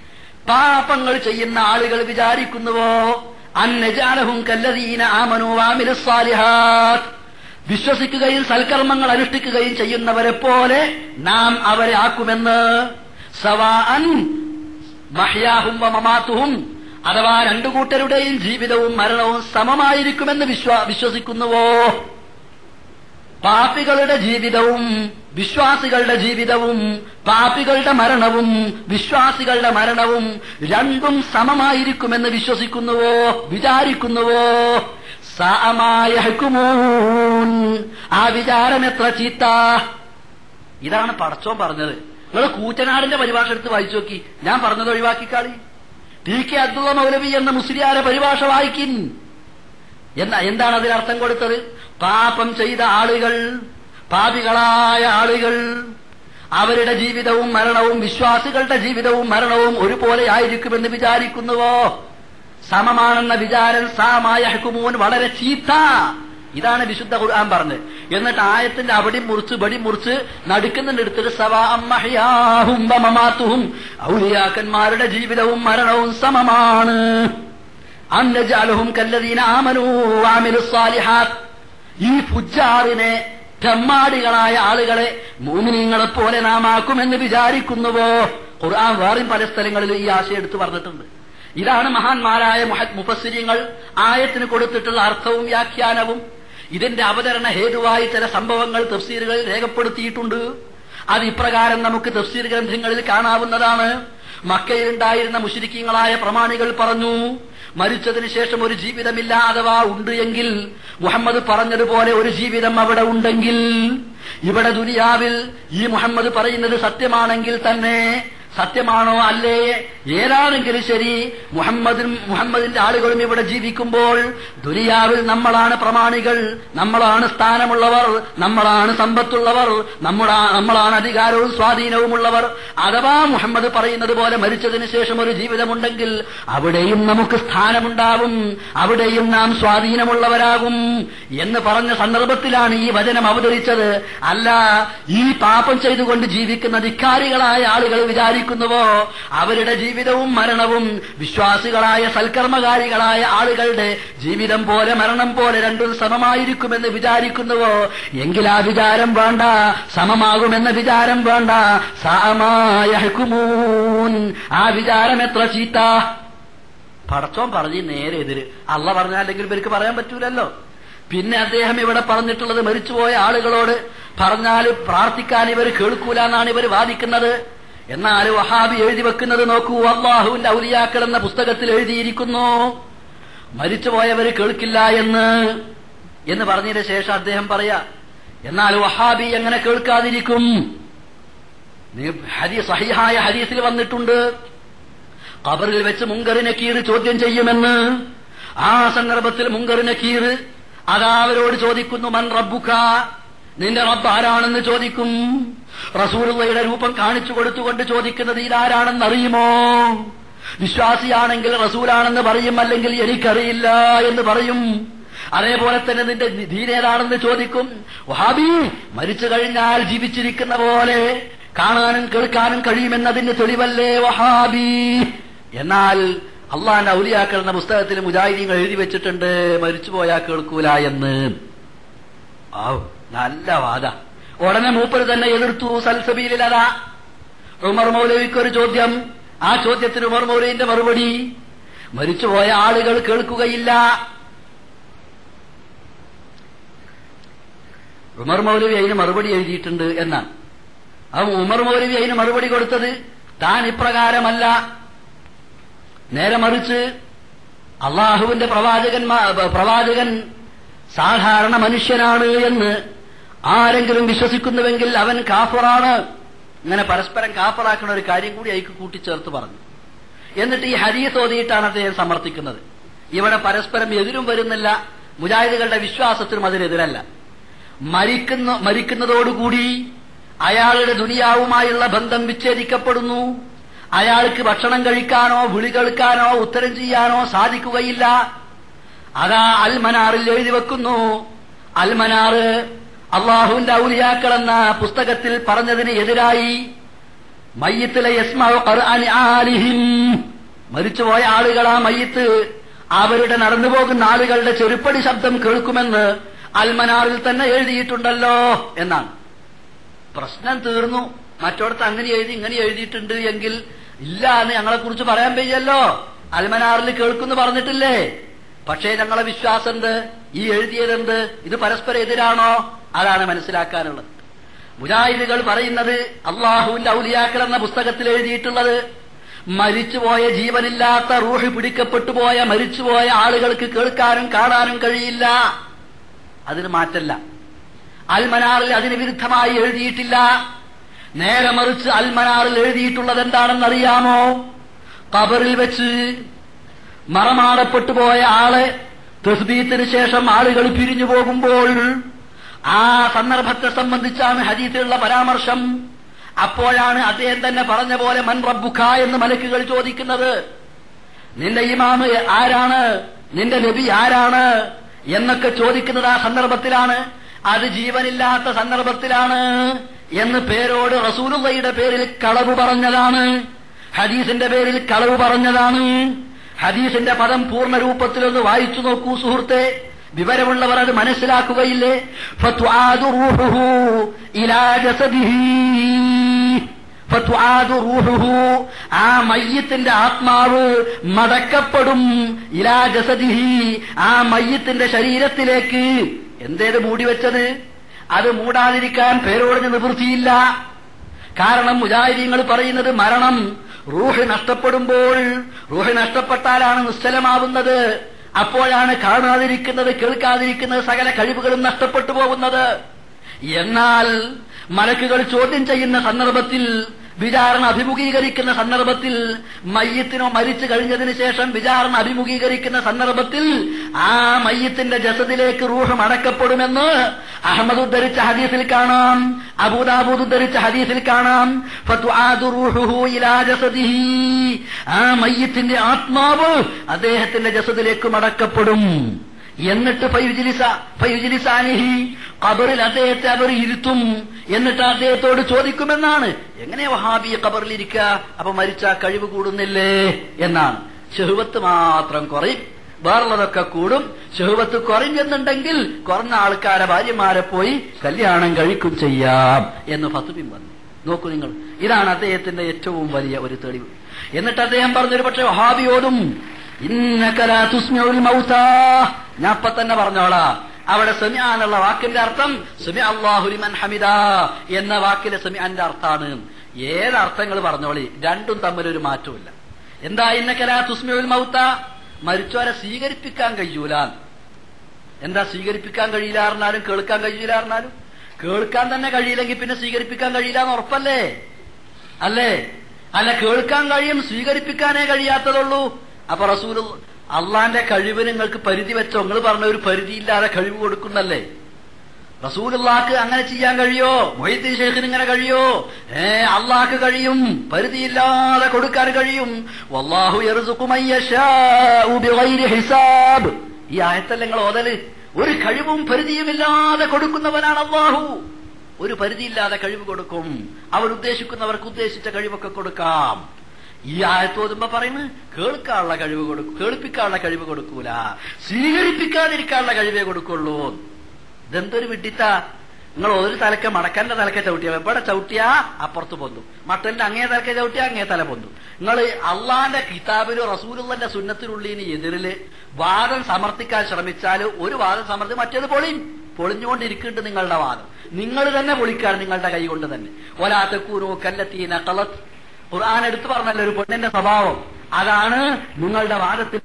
പാപങ്ങൾ ചെയ്യുന്ന ആളുകൾ വിചാരിക്കുന്നുവോ അന്നജാലഹും കല്ലദീന ആമനു വാമിലു സാലിഹാത്ത് വിശ്വസിക്കുകയും സൽക്കർമ്മങ്ങൾ അനുഷ്ഠിക്കുകയും ചെയ്യുന്നവരെ പോലെ നാം അവരെ ആക്കുമെന്ന് സവാഅൻ മഹ്യാഹും വ മമാത്തുഹും അഥവാ രണ്ടു കൂട്ടരുടെയും ജീവിതവും മരണവും സമമായിരിക്കുമെന്ന് വിശ്വാ വിശ്വസിക്കുന്നുവോ പാപികളുടെ ജീവിതവും വിശ്വാസികളുടെ ജീവിതവും പാപികളുടെ മരണവും വിശ്വാസികളുടെ മരണവും രണ്ടും സമമായിരിക്കുമെന്ന് വിശ്വസിക്കുന്നുവോ വിചാരിക്കുന്നുവോ സാമായ ആ വിചാരം എത്ര ചീത്ത ഇതാണ് പടച്ചോൻ പറഞ്ഞത് നിങ്ങൾ കൂറ്റനാടിന്റെ പരിഭാഷ എടുത്ത് വായിച്ചു നോക്കി ഞാൻ പറഞ്ഞത് ഒഴിവാക്കിക്കാളി ടി കെ അബ്ദുള്ള മൗലവി എന്ന മുസ്ലിയാരെ പരിഭാഷ വായിക്കിൻ എന്താ എന്താണ് അതിനർത്ഥം കൊടുത്തത് പാപം ചെയ്ത ആളുകൾ പാപികളായ ആളുകൾ അവരുടെ ജീവിതവും മരണവും വിശ്വാസികളുടെ ജീവിതവും മരണവും ഒരുപോലെ ആയിരിക്കുമെന്ന് വിചാരിക്കുന്നുവോ സമമാണെന്ന വിചാരം സാമായ ഹുക്കൂൻ വളരെ ചീത്ത ഇതാണ് വിശുദ്ധ ഖുർആൻ പറഞ്ഞത് എന്നിട്ട് ആയത്തിന്റെ അവിടി മുറിച്ച് ബടി മുറിച്ച് നടുക്കുന്നുണ്ട് എടുത്തിട്ട് സവാഹും മമാത്തുഹും ഔലിയാക്കന്മാരുടെ ജീവിതവും മരണവും സമമാണ് അന്നജാലഹും കല്ലദീന ആമനൂ വാമിലു സാലിഹാത്ത് ഈ ഫുജാറിനെ തെമ്മാടികളായ ആളുകളെ മൂമിനിങ്ങളെ പോലെ നാം ആക്കുമെന്ന് വിചാരിക്കുന്നുവോ ഖുർആൻ വേറെയും പല സ്ഥലങ്ങളിലും ഈ ആശയം എടുത്തു പറഞ്ഞിട്ടുണ്ട് ഇതാണ് മഹാന്മാരായ മുഹ- മുഫസ്സിരിങ്ങൾ ആയത്തിന് കൊടുത്തിട്ടുള്ള അർത്ഥവും വ്യാഖ്യാനവും ഇതിന്റെ അവതരണ ഹേതുവായി ചില സംഭവങ്ങൾ തഫ്സീറുകളിൽ രേഖപ്പെടുത്തിയിട്ടുണ്ട് അത് ഇപ്രകാരം നമുക്ക് തഫ്സീർ ഗ്രന്ഥങ്ങളിൽ കാണാവുന്നതാണ് മക്കയിലുണ്ടായിരുന്ന മുഷരിക്കീങ്ങളായ പ്രമാണികൾ പറഞ്ഞു മരിച്ചതിന് ശേഷം ഒരു ജീവിതമില്ല അഥവാ ഉണ്ട് എങ്കിൽ മുഹമ്മദ് പറഞ്ഞതുപോലെ ഒരു ജീവിതം അവിടെ ഉണ്ടെങ്കിൽ ഇവിടെ ദുനിയാവിൽ ഈ മുഹമ്മദ് പറയുന്നത് സത്യമാണെങ്കിൽ തന്നെ സത്യമാണോ അല്ലേ ഏതാണെങ്കിലും ശരി മുഹമ്മദും മുഹമ്മദിന്റെ ആളുകളും ഇവിടെ ജീവിക്കുമ്പോൾ ദുനിയാവിൽ നമ്മളാണ് പ്രമാണികൾ നമ്മളാണ് സ്ഥാനമുള്ളവർ നമ്മളാണ് സമ്പത്തുള്ളവർ നമ്മളാ നമ്മളാണ് അധികാരവും സ്വാധീനവുമുള്ളവർ അഥവാ മുഹമ്മദ് പറയുന്നത് പോലെ മരിച്ചതിന് ശേഷം ഒരു ജീവിതമുണ്ടെങ്കിൽ അവിടെയും നമുക്ക് സ്ഥാനമുണ്ടാവും അവിടെയും നാം സ്വാധീനമുള്ളവരാകും എന്ന് പറഞ്ഞ സന്ദർഭത്തിലാണ് ഈ വചനം അവതരിച്ചത് അല്ല ഈ പാപം ചെയ്തുകൊണ്ട് ജീവിക്കുന്ന ധിക്കാരികളായ ആളുകൾ വിചാരിക്കുന്നുവോ അവരുടെ ജീവിതവും മരണവും വിശ്വാസികളായ സൽക്കർമ്മകാരികളായ ആളുകളുടെ ജീവിതം പോലെ മരണം പോലെ രണ്ടും സമമായിരിക്കുമെന്ന് വിചാരിക്കുന്നുവോ എങ്കിൽ ആ വിചാരം വേണ്ട സമമാകുമെന്ന വിചാരം വേണ്ട സാമായഹ്കുമൂൻ ആ വിചാരം എത്ര ചീത്ത പടച്ചോൻ പറഞ്ഞ് നേരെ എതിര് അല്ല പറഞ്ഞാലെങ്കിൽ ഇവർക്ക് പറയാൻ പറ്റൂലല്ലോ പിന്നെ അദ്ദേഹം ഇവിടെ പറഞ്ഞിട്ടുള്ളത് മരിച്ചുപോയ ആളുകളോട് പറഞ്ഞാൽ പ്രാർത്ഥിക്കാൻ ഇവർ കേൾക്കൂല എന്നാണ് ഇവർ വാദിക്കുന്നത് എന്നാൽ വഹാബി എഴുതി വെക്കുന്നത് നോക്കൂ അള്ളാഹുവിന്റെ ഔലിയാക്കൾ എന്ന പുസ്തകത്തിൽ എഴുതിയിരിക്കുന്നു മരിച്ചുപോയവർ കേൾക്കില്ല എന്ന് എന്ന് പറഞ്ഞതിന് ശേഷം അദ്ദേഹം പറയാ എന്നാൽ വഹാബി എങ്ങനെ കേൾക്കാതിരിക്കും നീ ഹദീ സഹിഹായ ഹദീസിൽ വന്നിട്ടുണ്ട് ഖബറിൽ വെച്ച് മുങ്കറിനെ കീറ് ചോദ്യം ചെയ്യുമെന്ന് ആ സന്ദർഭത്തിൽ മുങ്കറിനെ കീറ് അതാ അവരോട് ചോദിക്കുന്നു മൻ റബ്ബുക നിന്റെ റബ്ബ് ആരാണെന്ന് ചോദിക്കും റസൂലുള്ളയുടെ രൂപം കാണിച്ചു കൊടുത്തുകൊണ്ട് ചോദിക്കുന്നത് ഇതാരാണെന്ന് അറിയുമോ വിശ്വാസിയാണെങ്കിൽ റസൂലാണെന്ന് പറയും അല്ലെങ്കിൽ എനിക്കറിയില്ല എന്ന് പറയും അതേപോലെ തന്നെ നിന്റെ ദീനേതാണെന്ന് ചോദിക്കും വഹാബി മരിച്ചു കഴിഞ്ഞാൽ ജീവിച്ചിരിക്കുന്ന പോലെ കാണാനും കേൾക്കാനും കഴിയുമെന്നതിന് തെളിവല്ലേ വഹാബി എന്നാൽ അള്ളാന്റെ ഔലിയാക്കൾ എന്ന പുസ്തകത്തിൽ മുജാഹിദീങ്ങൾ എഴുതി വെച്ചിട്ടുണ്ട് മരിച്ചുപോയാൽ കേൾക്കൂല എന്ന് ആ നല്ല വാദ ഉടനെ മൂപ്പർ തന്നെ എതിർത്തു സൽസബീലിലതാ ഉമർ മൗലവിക്ക് ഒരു ചോദ്യം ആ ചോദ്യത്തിന് ഉമർ മൗലവിന്റെ മറുപടി മരിച്ചുപോയ ആളുകൾ കേൾക്കുകയില്ല ഉമർ മൗലവി അതിന് മറുപടി എഴുതിയിട്ടുണ്ട് എന്നാണ് ആ ഉമർ മൗലവി അതിന് മറുപടി കൊടുത്തത് താൻ ഇപ്രകാരമല്ല നേരെ മറിച്ച് അള്ളാഹുവിന്റെ പ്രവാചകന്മാ പ്രവാചകൻ സാധാരണ മനുഷ്യനാണ് എന്ന് ആരെങ്കിലും വിശ്വസിക്കുന്നുവെങ്കിൽ അവൻ കാഫറാണ് ഇങ്ങനെ പരസ്പരം കാഫറാക്കുന്ന ഒരു കാര്യം കൂടി അയക്ക് കൂട്ടിച്ചേർത്ത് പറഞ്ഞു എന്നിട്ട് ഈ ഹരിയെ തോതിയിട്ടാണ് അദ്ദേഹം സമർത്ഥിക്കുന്നത് ഇവിടെ പരസ്പരം എതിരും വരുന്നില്ല മുജാഹിദുകളുടെ വിശ്വാസത്തിനും അതിനെതിരല്ല മരിക്കുന്ന മരിക്കുന്നതോടുകൂടി അയാളുടെ ദുനിയാവുമായുള്ള ബന്ധം വിച്ഛേദിക്കപ്പെടുന്നു അയാൾക്ക് ഭക്ഷണം കഴിക്കാനോ വിളി കേൾക്കാനോ ഉത്തരം ചെയ്യാനോ സാധിക്കുകയില്ല അതാ അൽമനാറിൽ എഴുതി വെക്കുന്നു അൽമനാറ് അള്ളാഹുവിന്റെ ഔലിയാക്കൾ എന്ന പുസ്തകത്തിൽ പറഞ്ഞതിന് എതിരായി മയ്യത്തിലെ ആലിഹിം മരിച്ചുപോയ ആളുകൾ ആ മയ്യത്ത് അവരുടെ നടന്നു പോകുന്ന ആളുകളുടെ ചെരുപ്പടി ശബ്ദം കേൾക്കുമെന്ന് അൽമനാറിൽ തന്നെ എഴുതിയിട്ടുണ്ടല്ലോ എന്നാണ് പ്രശ്നം തീർന്നു മറ്റോടത്ത് അങ്ങനെ എഴുതി ഇങ്ങനെ എഴുതിയിട്ടുണ്ട് എങ്കിൽ ഇല്ല എന്ന് ഞങ്ങളെ കുറിച്ച് പറയാൻ വയ്യല്ലോ അൽമനാറിൽ കേൾക്കുന്നു പറഞ്ഞിട്ടില്ലേ പക്ഷേ ഞങ്ങളെ വിശ്വാസം എന്ത് ഈ എഴുതിയതെന്ത് ഇത് പരസ്പരം എതിരാണോ അതാണ് മനസ്സിലാക്കാനുള്ളത് മുജാഹിദുകൾ പറയുന്നത് അള്ളാഹുവിന്റെ ഔലിയാക്കൽ എന്ന പുസ്തകത്തിൽ എഴുതിയിട്ടുള്ളത് മരിച്ചുപോയ ജീവനില്ലാത്ത റൂഹ് പിടിക്കപ്പെട്ടു പോയ മരിച്ചുപോയ ആളുകൾക്ക് കേൾക്കാനും കാണാനും കഴിയില്ല അതിന് മാറ്റല്ല അൽമനാറിൽ അതിന് വിരുദ്ധമായി എഴുതിയിട്ടില്ല നേരെ മറിച്ച് അൽമനാറിൽ എഴുതിയിട്ടുള്ളത് എന്താണെന്ന് അറിയാമോ കബറിൽ വെച്ച് മറമാടപ്പെട്ടു പോയ ആള് തസ്ബീത്തിന് ശേഷം ആളുകൾ പിരിഞ്ഞു പോകുമ്പോൾ ആ സന്ദർഭത്തെ സംബന്ധിച്ചാണ് ഹദീസിലുള്ള പരാമർശം അപ്പോഴാണ് അദ്ദേഹം തന്നെ പറഞ്ഞ പോലെ മൻ റബ്ബുഖ എന്ന് മലക്കുകൾ ചോദിക്കുന്നത് നിന്റെ ഇമാമ് ആരാണ് നിന്റെ നബി ആരാണ് എന്നൊക്കെ ചോദിക്കുന്നത് ആ സന്ദർഭത്തിലാണ് അത് ജീവനില്ലാത്ത സന്ദർഭത്തിലാണ് എന്ന് പേരോട് റസൂലുള്ളയുടെ പേരിൽ കളവ് പറഞ്ഞതാണ് ഹദീസിന്റെ പേരിൽ കളവ് പറഞ്ഞതാണ് ഹദീസിന്റെ പദം പൂർണ്ണ രൂപത്തിലൊന്ന് വായിച്ചു നോക്കൂ സുഹൃത്തെ വിവരമുള്ളവർ അത് മനസ്സിലാക്കുകയില്ലേ ഫത്വാദു റൂഹുഹു ഇലാ ജസദിഹി ഫത്വാദു റൂഹുഹു ആ മയ്യത്തിന്റെ ആത്മാവ് മടക്കപ്പെടും ഇലാ ജസദിഹി ആ മയ്യത്തിന്റെ ശരീരത്തിലേക്ക് എന്തേത് മൂടി വെച്ചത് അത് മൂടാതിരിക്കാൻ പേരോടിന് നിവൃത്തിയില്ല കാരണം മുജാഹിദീങ്ങൾ പറയുന്നത് മരണം റൂഹ് നഷ്ടപ്പെടുമ്പോൾ റൂഹ് നഷ്ടപ്പെട്ടാലാണ് നിശ്ചലമാവുന്നത് അപ്പോഴാണ് കാണാതിരിക്കുന്നത് കേൾക്കാതിരിക്കുന്നത് സകല കഴിവുകളും നഷ്ടപ്പെട്ടു പോകുന്നത് എന്നാൽ മലക്കുകൾ ചോദ്യം ചെയ്യുന്ന സന്ദർഭത്തിൽ വിചാരണ അഭിമുഖീകരിക്കുന്ന സന്ദർഭത്തിൽ മയ്യത്തിനോ മരിച്ചു കഴിഞ്ഞതിന് ശേഷം വിചാരണ അഭിമുഖീകരിക്കുന്ന സന്ദർഭത്തിൽ ആ മയ്യത്തിന്റെ ജസദിലേക്ക് റൂഹം അടക്കപ്പെടുമെന്ന് അഹമ്മദ് ഉദ്ധരിച്ച ഹദീസിൽ കാണാം അബൂദാബൂദ് ഉദ്ധരിച്ച ഹദീസിൽ കാണാം ഫതുആദു റൂഹുഹു ഇലാ ജസദിഹി ആ മയ്യത്തിന്റെ ആത്മാവ് അദ്ദേഹത്തിന്റെ ജസദിലേക്ക് മടക്കപ്പെടും എന്നിട്ട് ഫയുജിലിസ ഫയുജിലിസാനിഹി ഖബറിൽ അദ്ദേഹത്തെ അവർ ഇരുത്തും എന്നിട്ട് അദ്ദേഹത്തോട് ചോദിക്കുമെന്നാണ് എങ്ങനെ വഹാബി ഖബറിൽ ഇരിക്കുക അപ്പൊ മരിച്ച കഴിവ് കൂടുന്നില്ലേ എന്നാണ് ഷെഹുവത്ത് മാത്രം കുറയും വേറുള്ളതൊക്കെ കൂടും ഷെഹുവത്ത് കുറഞ്ഞെന്നുണ്ടെങ്കിൽ കുറഞ്ഞ ആൾക്കാരെ ഭാര്യമാരെ പോയി കല്യാണം കഴിക്കും ചെയ്യാം എന്ന് ഫത്തുബിൻ വന്നു നോക്കൂ നിങ്ങൾ ഇതാണ് അദ്ദേഹത്തിന്റെ ഏറ്റവും വലിയ ഒരു തെളിവ് എന്നിട്ട് അദ്ദേഹം പറഞ്ഞൊരു പക്ഷെ വഹാബിയോടും ഇന്നക്കലാ തുസ്മിഉൽ മൗതാ ഞാൻ ഇപ്പൊ തന്നെ പറഞ്ഞോളാ അവിടെ സെമിയ എന്നുള്ള വാക്കിന്റെ അർത്ഥം സെമി അള്ളാഹുലിമൻ ഹമിദ എന്ന വാക്കിലെ സെമിഅന്റെ അർത്ഥാണ് ഏത് അർത്ഥങ്ങൾ പറഞ്ഞോളി രണ്ടും തമ്മിൽ ഒരു മാറ്റമില്ല എന്താ ഇന്നക്കലാ തുസ്മിഉൽ മൗത്ത മരിച്ചവരെ സ്വീകരിപ്പിക്കാൻ കഴിയൂല എന്താ സ്വീകരിപ്പിക്കാൻ കഴിയില്ല അറിഞ്ഞാലും കേൾക്കാൻ കഴിയില്ല അറിഞ്ഞാലും കേൾക്കാൻ തന്നെ കഴിയില്ലെങ്കിൽ പിന്നെ സ്വീകരിപ്പിക്കാൻ കഴിയില്ല എന്ന് ഉറപ്പല്ലേ അല്ലേ അല്ല കേൾക്കാൻ കഴിയും സ്വീകരിപ്പിക്കാനേ കഴിയാത്തതുള്ളൂ അപ്പൊ റസൂൽ അള്ളാന്റെ കഴിവ് നിങ്ങൾക്ക് പരിധി വെച്ചോ നിങ്ങൾ പറഞ്ഞ ഒരു പരിധിയില്ലാതെ കഴിവ് കൊടുക്കുന്നല്ലേ റസൂലുള്ളാക്ക് അങ്ങനെ ചെയ്യാൻ കഴിയോ മൊയ്തീൻ ഷെയ്ഖിന് ഇങ്ങനെ കഴിയോ ഏ അള്ളാഹ്ക്ക് കഴിയും പരിധിയില്ലാതെ കൊടുക്കാൻ കഴിയും വല്ലാഹു യർസുഖു മൻ യശാഉ ബിഗൈരി ഹിസാബ് ഈ ആയത്തല്ല നിങ്ങൾ ഓതല് ഒരു കഴിവും പരിധിയുമില്ലാതെ കൊടുക്കുന്നവനാണ് അള്ളാഹു ഒരു പരിധിയില്ലാതെ കഴിവ് കൊടുക്കും അവർ ഉദ്ദേശിക്കുന്നവർക്ക് ഉദ്ദേശിച്ച കഴിവൊക്കെ കൊടുക്കാം ഈ ആയത്തോതുമ്പോ പറയുന്നത് കേൾക്കാനുള്ള കഴിവ് കൊടുക്കും കേൾപ്പിക്കാനുള്ള കഴിവ് കൊടുക്കൂല സ്വീകരിപ്പിക്കാതിരിക്കാനുള്ള കഴിവേ കൊടുക്കുള്ളൂ ഇതെന്തൊരു വിഡിത്ത നിങ്ങൾ ഒരു തലക്ക മടക്കന്റെ തലക്ക ചവിട്ടിയ എവിടെ ചവിട്ടിയാ അപ്പുറത്ത് പൊന്തും മട്ടലിന്റെ അങ്ങേ തലക്ക ചവിട്ടിയാ അങ്ങേ തല പൊന്തും നിങ്ങൾ അള്ളാന്റെ കിതാബിലോ റസൂലുള്ളന്റെ സുന്നത്തിനുള്ളിന് എതിരില് വാദം സമർത്ഥിക്കാൻ ശ്രമിച്ചാൽ ഒരു വാദം സമർത്ഥി മറ്റേത് പൊളിയും പൊളിഞ്ഞുകൊണ്ടിരിക്കുന്നുണ്ട് നിങ്ങളുടെ വാദം നിങ്ങൾ തന്നെ പൊളിക്കാണ് നിങ്ങളുടെ കൈ കൊണ്ട് തന്നെ ഒലാത്തക്കൂനോ കല്ലത്തീന കളത്ത് ഖുർആൻ എടുത്തു പറഞ്ഞല്ലോ ഒരു പെണ്ണിന്റെ സ്വഭാവം അതാണ് നിങ്ങളുടെ വാദത്തിൽ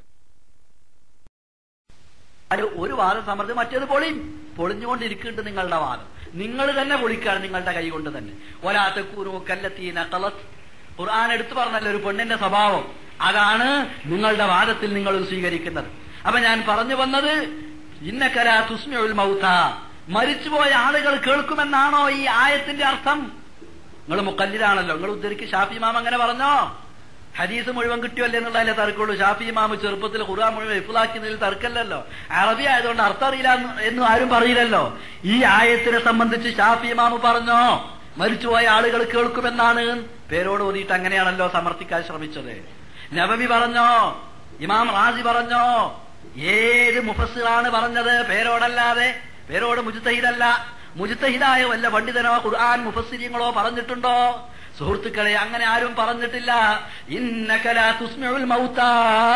അത് ഒരു വാദം സമർത്ഥി മറ്റേത് പൊളിയും പൊളിഞ്ഞുകൊണ്ടിരിക്കുന്നുണ്ട് നിങ്ങളുടെ വാദം നിങ്ങൾ തന്നെ പൊളിക്കാണ് നിങ്ങളുടെ കൈ കൊണ്ട് തന്നെ ഒലാത്തക്കൂനോ കല്ലത്തീന കളത്ത് ഖുർആൻ എടുത്തു പറഞ്ഞല്ലോ ഒരു പെണ്ണിന്റെ സ്വഭാവം അതാണ് നിങ്ങളുടെ വാദത്തിൽ നിങ്ങൾ സ്വീകരിക്കുന്നത് അപ്പൊ ഞാൻ പറഞ്ഞു വന്നത് ഇന്നക്കരാ തുസ്മിയുൽ മൗത്ത മരിച്ചുപോയ ആളുകൾ കേൾക്കുമെന്നാണോ ഈ ആയത്തിന്റെ അർത്ഥം നിങ്ങൾ മുക്കല്ലിലാണല്ലോ നിങ്ങൾ ഉദ്ധരിക്ക് ഷാഫി ഇമാം അങ്ങനെ പറഞ്ഞോ ഹദീസ് മുഴുവൻ കിട്ടിയല്ലേ എന്നുള്ളതിലെ തർക്കമുള്ളൂ ഷാഫി ഇമാമ് ചെറുപ്പത്തിൽ ഖുർആൻ മുഴുവൻ ഇഫ്ലാക്കുന്നതിൽ തർക്കമല്ലല്ലോ അറബി ആയതുകൊണ്ട് അർത്ഥം അറിയില്ല എന്നും ആരും പറയില്ലല്ലോ ഈ ആയത്തിനെ സംബന്ധിച്ച് ഷാഫി ഇമാമ് പറഞ്ഞോ മരിച്ചുപോയ ആളുകൾ കേൾക്കുമെന്നാണ് പേരോട് ഓതിയിട്ട് അങ്ങനെയാണല്ലോ സമർത്ഥിക്കാൻ ശ്രമിച്ചത് നബവി പറഞ്ഞോ ഇമാം റാസി പറഞ്ഞോ ഏത് മുഫസ്സിറാണ് പറഞ്ഞത് പേരോടല്ലാതെ പേരോട് മുജിത്തഹിദല്ല മുജിത്തഹിദായ വല്ല പണ്ഡിതനോ ഖുർആൻ മുഫസ്സിരിങ്ങളോ പറഞ്ഞിട്ടുണ്ടോ സുഹൃത്തുക്കളെ അങ്ങനെ ആരും പറഞ്ഞിട്ടില്ല ഇന്നകല തുസ്മിഉൽ മൗത്താ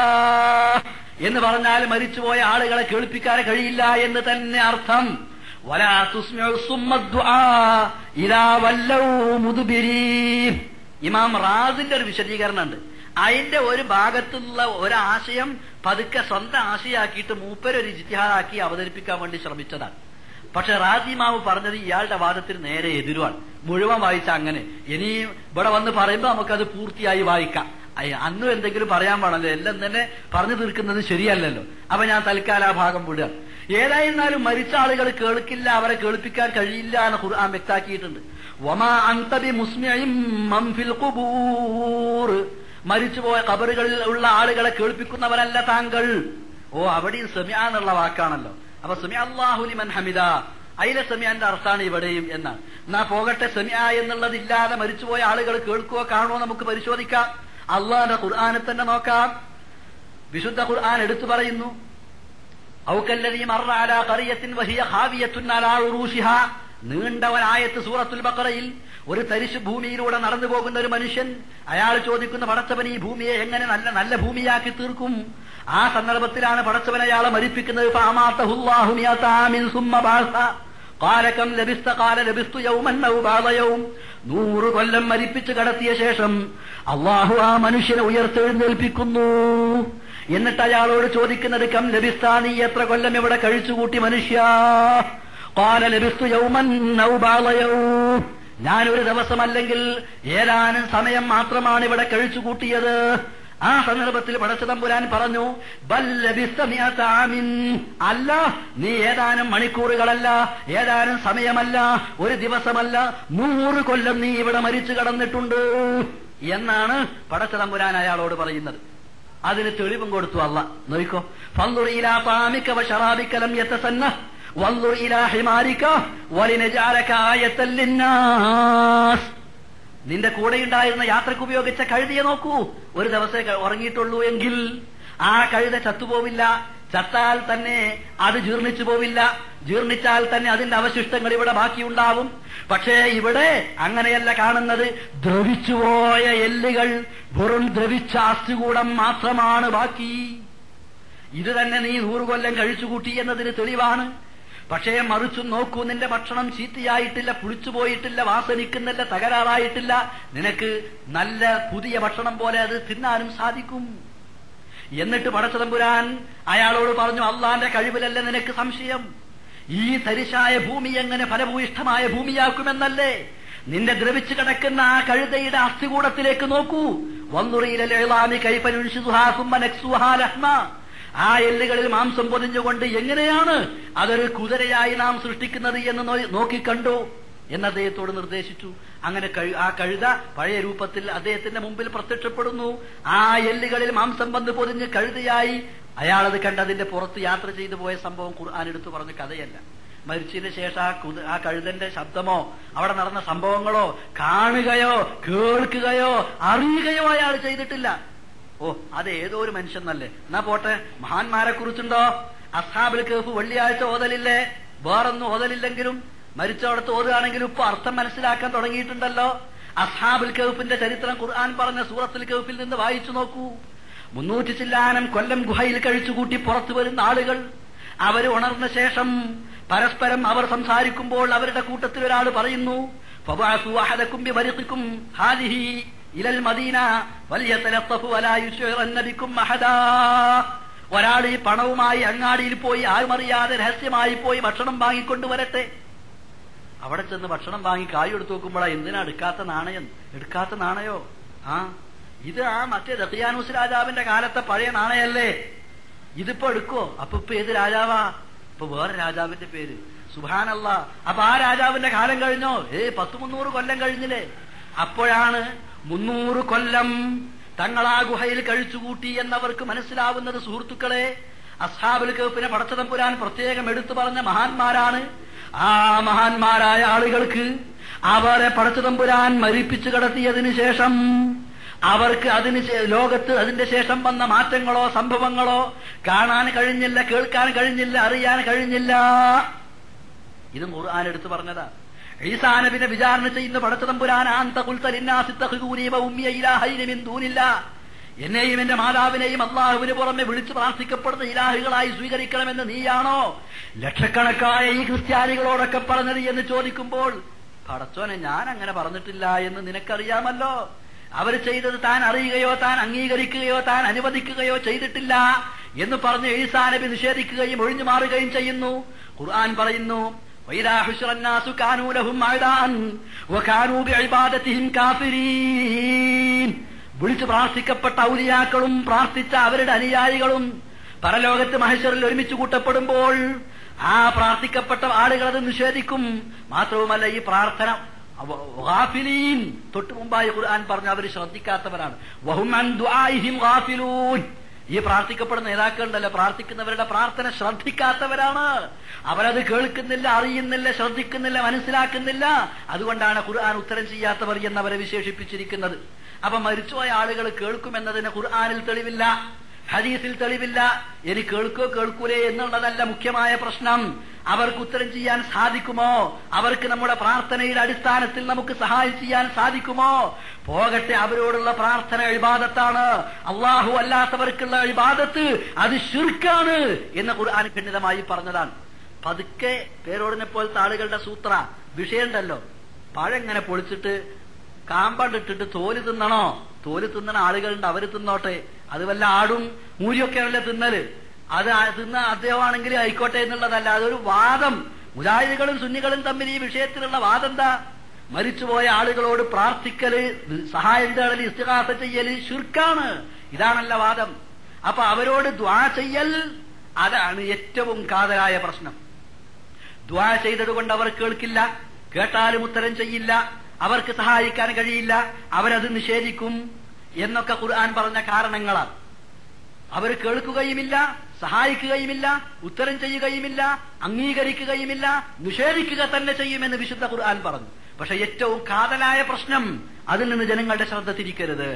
എന്ന് പറഞ്ഞാൽ മരിച്ചുപോയ ആളുകളെ കേൾപ്പിക്കാൻ കഴിയില്ല എന്ന് തന്നെ അർത്ഥം വലാ തുസ്മിഉ സുമ്മദ്ദുആ ഇലാ വല്ലൗ മുദ്ബിരീൻ ഇമാം റാസിന്റെ ഒരു വിശദീകരണം ഉണ്ട് അതിന്റെ ഒരു ഭാഗത്തുള്ള ഒരാശയം പതുക്കെ സ്വന്തം ആശയാക്കിയിട്ട് മൂപ്പരൊരു ജിത്യാദാക്കി അവതരിപ്പിക്കാൻ വേണ്ടി ശ്രമിച്ചതാണ് പക്ഷെ റാസിമാവ് പറഞ്ഞത് ഇയാളുടെ വാദത്തിന് നേരെ എതിരുവാണ് മുഴുവൻ വായിച്ച അങ്ങനെ ഇനി ഇവിടെ വന്ന് പറയുമ്പോൾ നമുക്കത് പൂർത്തിയായി വായിക്കാം അയ്യ, അന്നും എന്തെങ്കിലും പറയാൻ പാടല്ലോ എല്ലാം തന്നെ പറഞ്ഞു തീർക്കുന്നത് ശരിയല്ലല്ലോ അപ്പൊ ഞാൻ തൽക്കാലം ആ ഭാഗം വിടുക ഏതായിരുന്നാലും മരിച്ച ആളുകൾ കേൾക്കില്ല അവരെ കേൾപ്പിക്കാൻ കഴിയില്ല എന്ന് ഖുർആൻ വ്യക്താക്കിയിട്ടുണ്ട് വമാ അന്തബി മുസ്മിഇം മൻ ഫിൽ ഖുബൂർ മരിച്ചുപോയ കബറുകളിൽ ഉള്ള ആളുകളെ കേൾപ്പിക്കുന്നവരല്ല താങ്കൾ ഓ അവിടെയും സെമിയ എന്നുള്ള വാക്കാണല്ലോ അപ്പൊ സെമിയ അള്ളാഹുലിമൻ ഹമിദ അതിലെ സെമിയാന്റെ അർത്ഥാണ് ഇവിടെയും എന്നാണ് എന്നാ പോകട്ടെ സെമിയ എന്നുള്ളതില്ലാതെ മരിച്ചുപോയ ആളുകൾ കേൾക്കുകയോ കാണുമോ നമുക്ക് പരിശോധിക്കാം അള്ളാന്റെ ഖുർആനെ തന്നെ നോക്കാം വിശുദ്ധ ഖുർആൻ എടുത്തു പറയുന്നു ഔക്കല്ലതീ മറ അലാ ഖറിയത്തിൻ വഹിയ ഖാവിയത്തുൻ അലാ ഉറൂഷിഹ നീണ്ട ഒരായത്ത് സൂറത്തുൽ ബഖറയിൽ ഒരു തരിശു ഭൂമിയിലൂടെ നടന്നു പോകുന്ന ഒരു മനുഷ്യൻ അയാൾ ചോദിക്കുന്ന പടച്ചവൻ ഈ ഭൂമിയെ എങ്ങനെ നല്ല നല്ല ഭൂമിയാക്കി തീർക്കും ആ സന്ദർഭത്തിലാണ് പടച്ചവൻ അയാളെ മരിപ്പിക്കുന്നത് ഫഅമാതഹുല്ലാഹു മിയതാമിൻ സുമ്മ ബഅസ ഖാല കം ലബിസ്ത ഖാല ലബിസ്തു യൗമൻ ഔ ബഅദ യൗം നൂറ് കൊല്ലം മരിപ്പിച്ച് കടത്തിയ ശേഷം അള്ളാഹു ആ മനുഷ്യനെ ഉയർത്തെഴുന്നേൽപ്പിക്കുന്നു എന്നിട്ട് അയാളോട് ചോദിക്കുന്നത് കം ലബിസ്ത നീ എത്ര കൊല്ലം ഇവിടെ കഴിച്ചുകൂട്ടി മനുഷ്യ ഖാല ലബിസ്തു യൗമൻ ഔ ബഅദ യൗം ഞാൻ ഒരു ദിവസമല്ലെങ്കിൽ ഏതാനും സമയം മാത്രമാണ് ഇവിടെ കഴിച്ചുകൂട്ടിയത് ആ സന്ദർഭത്തിൽ പടച്ചതമ്പുരാൻ പറഞ്ഞു "ബൽ ലബിസ്ത മിഅത ആമിൻ." അല്ല നീ ഏതാനും മണിക്കൂറുകളല്ല ഏതാനും സമയമല്ല ഒരു ദിവസമല്ല നൂറ് കൊല്ലം നീ ഇവിടെ മരിച്ചു കടന്നിട്ടുണ്ട് എന്നാണ് പടച്ചതമ്പുരാൻ അയാളോട് പറയുന്നത് അതിന് തെളിവും കൊടുത്തു അല്ല നോയിക്കോ ഫന്തുറിയിലാ പാമിക്ക വഷറാബിക്കലം യത്തസന്ന വന്തുർ ഇലാ ഹിമാരിക്ക വലിനജാലക ആയത്തൽ ലിന്നാസ് നിന്റെ കൂടെയുണ്ടായിരുന്ന യാത്രക്ക് ഉപയോഗിച്ച കഴുതിയെ നോക്കൂ ഒരു ദിവസമേ ക- ഉറങ്ങിയിട്ടുള്ളൂ എങ്കിൽ ആ കഴുത ചത്തുപോവില്ല ചത്താൽ തന്നെ അത് ജീർണിച്ചു പോവില്ല ജീർണിച്ചാൽ തന്നെ അതിന്റെ അവശിഷ്ടങ്ങൾ ഇവിടെ ബാക്കിയുണ്ടാവും പക്ഷേ ഇവിടെ അങ്ങനെയല്ല കാണുന്നത് ദ്രവിച്ചുപോയ എല്ലുകൾ വെറും ദ്രവിച്ച അസ്ഥികൂടം മാത്രമാണ് ബാക്കി ഇത് തന്നെ നീ നൂറു കൊല്ലം കഴിച്ചുകൂട്ടി എന്നതിന് തെളിവാണ് പക്ഷേ മറിച്ചു നോക്കൂ നിന്റെ ഭക്ഷണം ചീത്തയായിട്ടില്ല പുളിച്ചു പോയിട്ടില്ല വാസനിക്കുന്നില്ല തകരാറായിട്ടില്ല നിനക്ക് നല്ല പുതിയ ഭക്ഷണം പോലെ അത് തിന്നാനും സാധിക്കും എന്നിട്ട് പടച്ചതമ്പുരാൻ അയാളോട് പറഞ്ഞു അള്ളാന്റെ കഴിവിലല്ല നിനക്ക് സംശയം ഈ തരിശായ ഭൂമി എങ്ങനെ ഫലഭൂയിഷ്ഠമായ ഭൂമിയാക്കുമെന്നല്ലേ നിന്റെ ദ്രവിച്ചു കിടക്കുന്ന ആ കഴുതയുടെ അസ്ഥികൂടത്തിലേക്ക് നോക്കൂ വന്നുറിയിലെ കൈപ്പനുഷിസുഹാസുമ്മനക്സുഹാലഹ്മ ആ എല്ലുകളിൽ മാംസം പൊതിഞ്ഞുകൊണ്ട് എങ്ങനെയാണ് അതൊരു കുതിരയായി നാം സൃഷ്ടിക്കുന്നത് എന്ന് നോ- നോക്കിക്കണ്ടു എന്ന് അദ്ദേഹത്തോട് നിർദ്ദേശിച്ചു അങ്ങനെ കഴി- ആ കഴുത പഴയ രൂപത്തിൽ അദ്ദേഹത്തിന്റെ മുമ്പിൽ പ്രത്യക്ഷപ്പെടുന്നു ആ എല്ലുകളിൽ മാംസം വന്ന് പൊതിഞ്ഞ് കഴുതയായി അയാളത് കണ്ട് അതിന്റെ പുറത്ത് യാത്ര ചെയ്തു പോയ സംഭവം ഖുർആൻ എടുത്തു പറഞ്ഞ കഥയല്ല മരിച്ചതിന് ശേഷം ആ കുത ആ കഴുതന്റെ ശബ്ദമോ അവിടെ നടന്ന സംഭവങ്ങളോ കാണുകയോ കേൾക്കുകയോ അറിയുകയോ അയാൾ ചെയ്തിട്ടില്ല ഓ അത് ഏതോ ഒരു മനുഷ്യൻ നല്ലേ എന്നാ പോട്ടെ മഹാന്മാരെ കുറിച്ചുണ്ടോ അസാബിൽ കേഫ് വെള്ളിയാഴ്ച ഓതലില്ലേ വേറൊന്നും ഓതലില്ലെങ്കിലും മരിച്ചവിടത്ത് ഓതുകയാണെങ്കിലും ഇപ്പൊ അർത്ഥം മനസ്സിലാക്കാൻ തുടങ്ങിയിട്ടുണ്ടല്ലോ അസാബുൽ കഹഫിന്റെ ചരിത്രം ഖുർആൻ പറഞ്ഞ സൂറത്തുൽ കഹഫിൽ നിന്ന് വായിച്ചു നോക്കൂ മുന്നൂറ്റി ചില്ലാനം കൊല്ലം ഗുഹയിൽ കഴിച്ചുകൂട്ടി പുറത്തു വരുന്ന ആളുകൾ അവർ ഉണർന്ന ശേഷം പരസ്പരം അവർ സംസാരിക്കുമ്പോൾ അവരുടെ കൂട്ടത്തിൽ ഒരാൾ പറയുന്നു ഫബഅസു അഹദക്കും ബിവരിഖിക്കും ഹാദിഹി ഇലൽ മദീന വൽയതലത്തഫു വലാ യുശിറന്ന ബിക്കും അഹദാ ഒരാൾ ഈ പണവുമായി അങ്ങാടിയിൽ പോയി ആരുമറിയാതെ രഹസ്യമായി പോയി ഭക്ഷണം വാങ്ങിക്കൊണ്ടുവരട്ടെ അവിടെ ചെന്ന് ഭക്ഷണം വാങ്ങി കായ് എടുത്തു നോക്കുമ്പോഴാ എന്തിനാ എടുക്കാത്ത നാണയം എടുക്കാത്ത നാണയോ ആ ഇത് ആ മറ്റേ ദത്തിയാനൂസ് രാജാവിന്റെ കാലത്തെ പഴയ നാണയല്ലേ ഇതിപ്പോ എടുക്കോ അപ്പൊ ഇപ്പൊ ഏത് രാജാവാ ഇപ്പൊ വേറെ രാജാവിന്റെ പേര് സുഹാനല്ല അപ്പൊ ആ രാജാവിന്റെ കാലം കഴിഞ്ഞോ ഏ പത്ത് മുന്നൂറ് കൊല്ലം കഴിഞ്ഞില്ലേ അപ്പോഴാണ് മുന്നൂറ് കൊല്ലം തങ്ങളാ ഗുഹയിൽ കഴിച്ചുകൂട്ടി എന്നവർക്ക് മനസ്സിലാവുന്നത് സുഹൃത്തുക്കളെ അസ്ഹാബുൽ കഹഫിനെ പടച്ചതമ്പുരാൻ പ്രത്യേകം എടുത്തു പറഞ്ഞ മഹാന്മാരാണ് ആ മഹാന്മാരായ ആളുകൾക്ക് അവരെ പടച്ചതമ്പുരാൻ മരിപ്പിച്ചു കടത്തിയതിനു ശേഷം അവർക്ക് അതിന് ശേ- ലോകത്ത് അതിന്റെ ശേഷം വന്ന മാറ്റങ്ങളോ സംഭവങ്ങളോ കാണാൻ കഴിഞ്ഞില്ല കേൾക്കാൻ കഴിഞ്ഞില്ല അറിയാൻ കഴിഞ്ഞില്ല ഇതും ഖുർആൻ എടുത്തു പറഞ്ഞതാ ഈസാ നബിനെ വിചാരണ ചെയ്യുന്ന പടച്ചതമ്പുരാൻ ആന്ത ദൂനില്ല എന്നെയും എന്റെ മാതാവിനെയും അള്ളാഹുവിന് പുറമെ വിളിച്ചു പ്രാർത്ഥിക്കപ്പെടുന്ന ഇലാഹുകളായി സ്വീകരിക്കണമെന്ന് നീയാണോ ലക്ഷക്കണക്കായ ഈ ക്രിസ്ത്യാനികളോടൊക്കെ പറഞ്ഞത് എന്ന് ചോദിക്കുമ്പോൾ പടച്ചോനെ ഞാൻ അങ്ങനെ പറഞ്ഞിട്ടില്ല എന്ന് നിനക്കറിയാമല്ലോ അവർ ചെയ്തത് താൻ അറിയുകയോ താൻ അംഗീകരിക്കുകയോ താൻ അനുവദിക്കുകയോ ചെയ്തിട്ടില്ല എന്ന് പറഞ്ഞ് ഈസാ നബി നിഷേധിക്കുകയും ഒഴിഞ്ഞു മാറുകയും ചെയ്യുന്നു ഖുർആൻ പറയുന്നു وإذا حشر الناس كانوا لهم أعداء وكانوا بعبادتهم كافرين വിളിച്ചു പ്രാർത്ഥിക്കപ്പെട്ട ഔലിയാക്കളും പ്രാർത്ഥിച്ച അവരുടെ അനുയായികളും പരലോകത്ത് മഹേശ്വറിൽ ഒരുമിച്ച് കൂട്ടപ്പെടുമ്പോൾ ആ പ്രാർത്ഥിക്കപ്പെട്ട ആളുകൾ അത് നിഷേധിക്കും മാത്രവുമല്ല ഈ പ്രാർത്ഥന അവ- ഗാഫിലീൻ തൊട്ടു മുമ്പായി ഖുർആൻ പറഞ്ഞു അവർ ശ്രദ്ധിക്കാത്തവരാണ് വഹും അൻ ദുആഇഹിം ഗാഫിലൂൻ ഈ പ്രാർത്ഥിക്കപ്പെടുന്ന നേതാക്കളുണ്ടല്ലോ പ്രാർത്ഥിക്കുന്നവരുടെ പ്രാർത്ഥന ശ്രദ്ധിക്കാത്തവരാണ് അവരത് കേൾക്കുന്നില്ല അറിയുന്നില്ല ശ്രദ്ധിക്കുന്നില്ല മനസ്സിലാക്കുന്നില്ല അതുകൊണ്ടാണ് ഖുർആൻ ഉത്തരം ചെയ്യാത്തവർ എന്നവരെ വിശേഷിപ്പിച്ചിരിക്കുന്നത് അപ്പൊ മരിച്ചുപോയ ആളുകൾ കേൾക്കുമെന്നതിന് ഖുർആനിൽ തെളിവില്ല ഹദീസിൽ തെളിവില്ല ഇനി കേൾക്കോ കേൾക്കൂലേ എന്നുള്ളതല്ല മുഖ്യമായ പ്രശ്നം അവർക്ക് ഉത്തരം ചെയ്യാൻ സാധിക്കുമോ അവർക്ക് നമ്മുടെ പ്രാർത്ഥനയുടെ അടിസ്ഥാനത്തിൽ നമുക്ക് സഹായം ചെയ്യാൻ സാധിക്കുമോ പോകട്ടെ അവരോടുള്ള പ്രാർത്ഥന ഇബാദത്താണ് അള്ളാഹു അല്ലാത്തവർക്കുള്ള ഇബാദത്ത് അത് ശുർക്കാണ് എന്ന് ഖുർആൻ ഖണ്ഡിതമായി പറഞ്ഞതാണ് പതുക്കെ പേരോടിനെ പോലത്തെ ആളുകളുടെ സൂത്ര വിഷയമുണ്ടല്ലോ പഴങ്ങനെ പൊളിച്ചിട്ട് കാമ്പണ്ടിട്ടിട്ട് തോല് തിന്നണോ തോല് തിന്നണ ആളുകളുണ്ട് അവര് തിന്നോട്ടെ അത് വല്ല ആടും മൂരിയൊക്കെയാണല്ലേ തിന്നല് അത് ആ- തിന്ന അദ്ദേഹമാണെങ്കിൽ ആയിക്കോട്ടെ എന്നുള്ളതല്ല അതൊരു വാദം മുജാഹിദുകളും സുന്നികളും തമ്മിൽ ഈ വിഷയത്തിലുള്ള വാദം എന്താ മരിച്ചുപോയ ആളുകളോട് പ്രാർത്ഥിക്കല് സഹായം തേടല് ഇസ്തിഹാസ ചെയ്യല് ശുർക്കാണ് ഇതാണല്ല വാദം അപ്പൊ അവരോട് ദ്വാ ചെയ്യൽ അതാണ് ഏറ്റവും കാതലായ പ്രശ്നം ദ്വാ ചെയ്തത് കൊണ്ട് അവർ കേൾക്കില്ല കേട്ടാലും ഉത്തരം ചെയ്യില്ല അവർക്ക് സഹായിക്കാൻ കഴിയില്ല അവരത് നിഷേധിക്കും എന്നൊക്കെ ഖുർആൻ പറഞ്ഞ കാരണങ്ങളാണ് അവർ കേൾക്കുകയുമില്ല സഹായിക്കുകയുമില്ല ഉത്തരം ചെയ്യുകയുമില്ല അംഗീകരിക്കുകയുമില്ല നിഷേധിക്കുക തന്നെ ചെയ്യുമെന്ന് വിശുദ്ധ ഖുർആൻ പറഞ്ഞു പക്ഷെ ഏറ്റവും കാതലായ പ്രശ്നം അതിൽ നിന്ന് ജനങ്ങളുടെ ശ്രദ്ധ തിരിക്കരുത്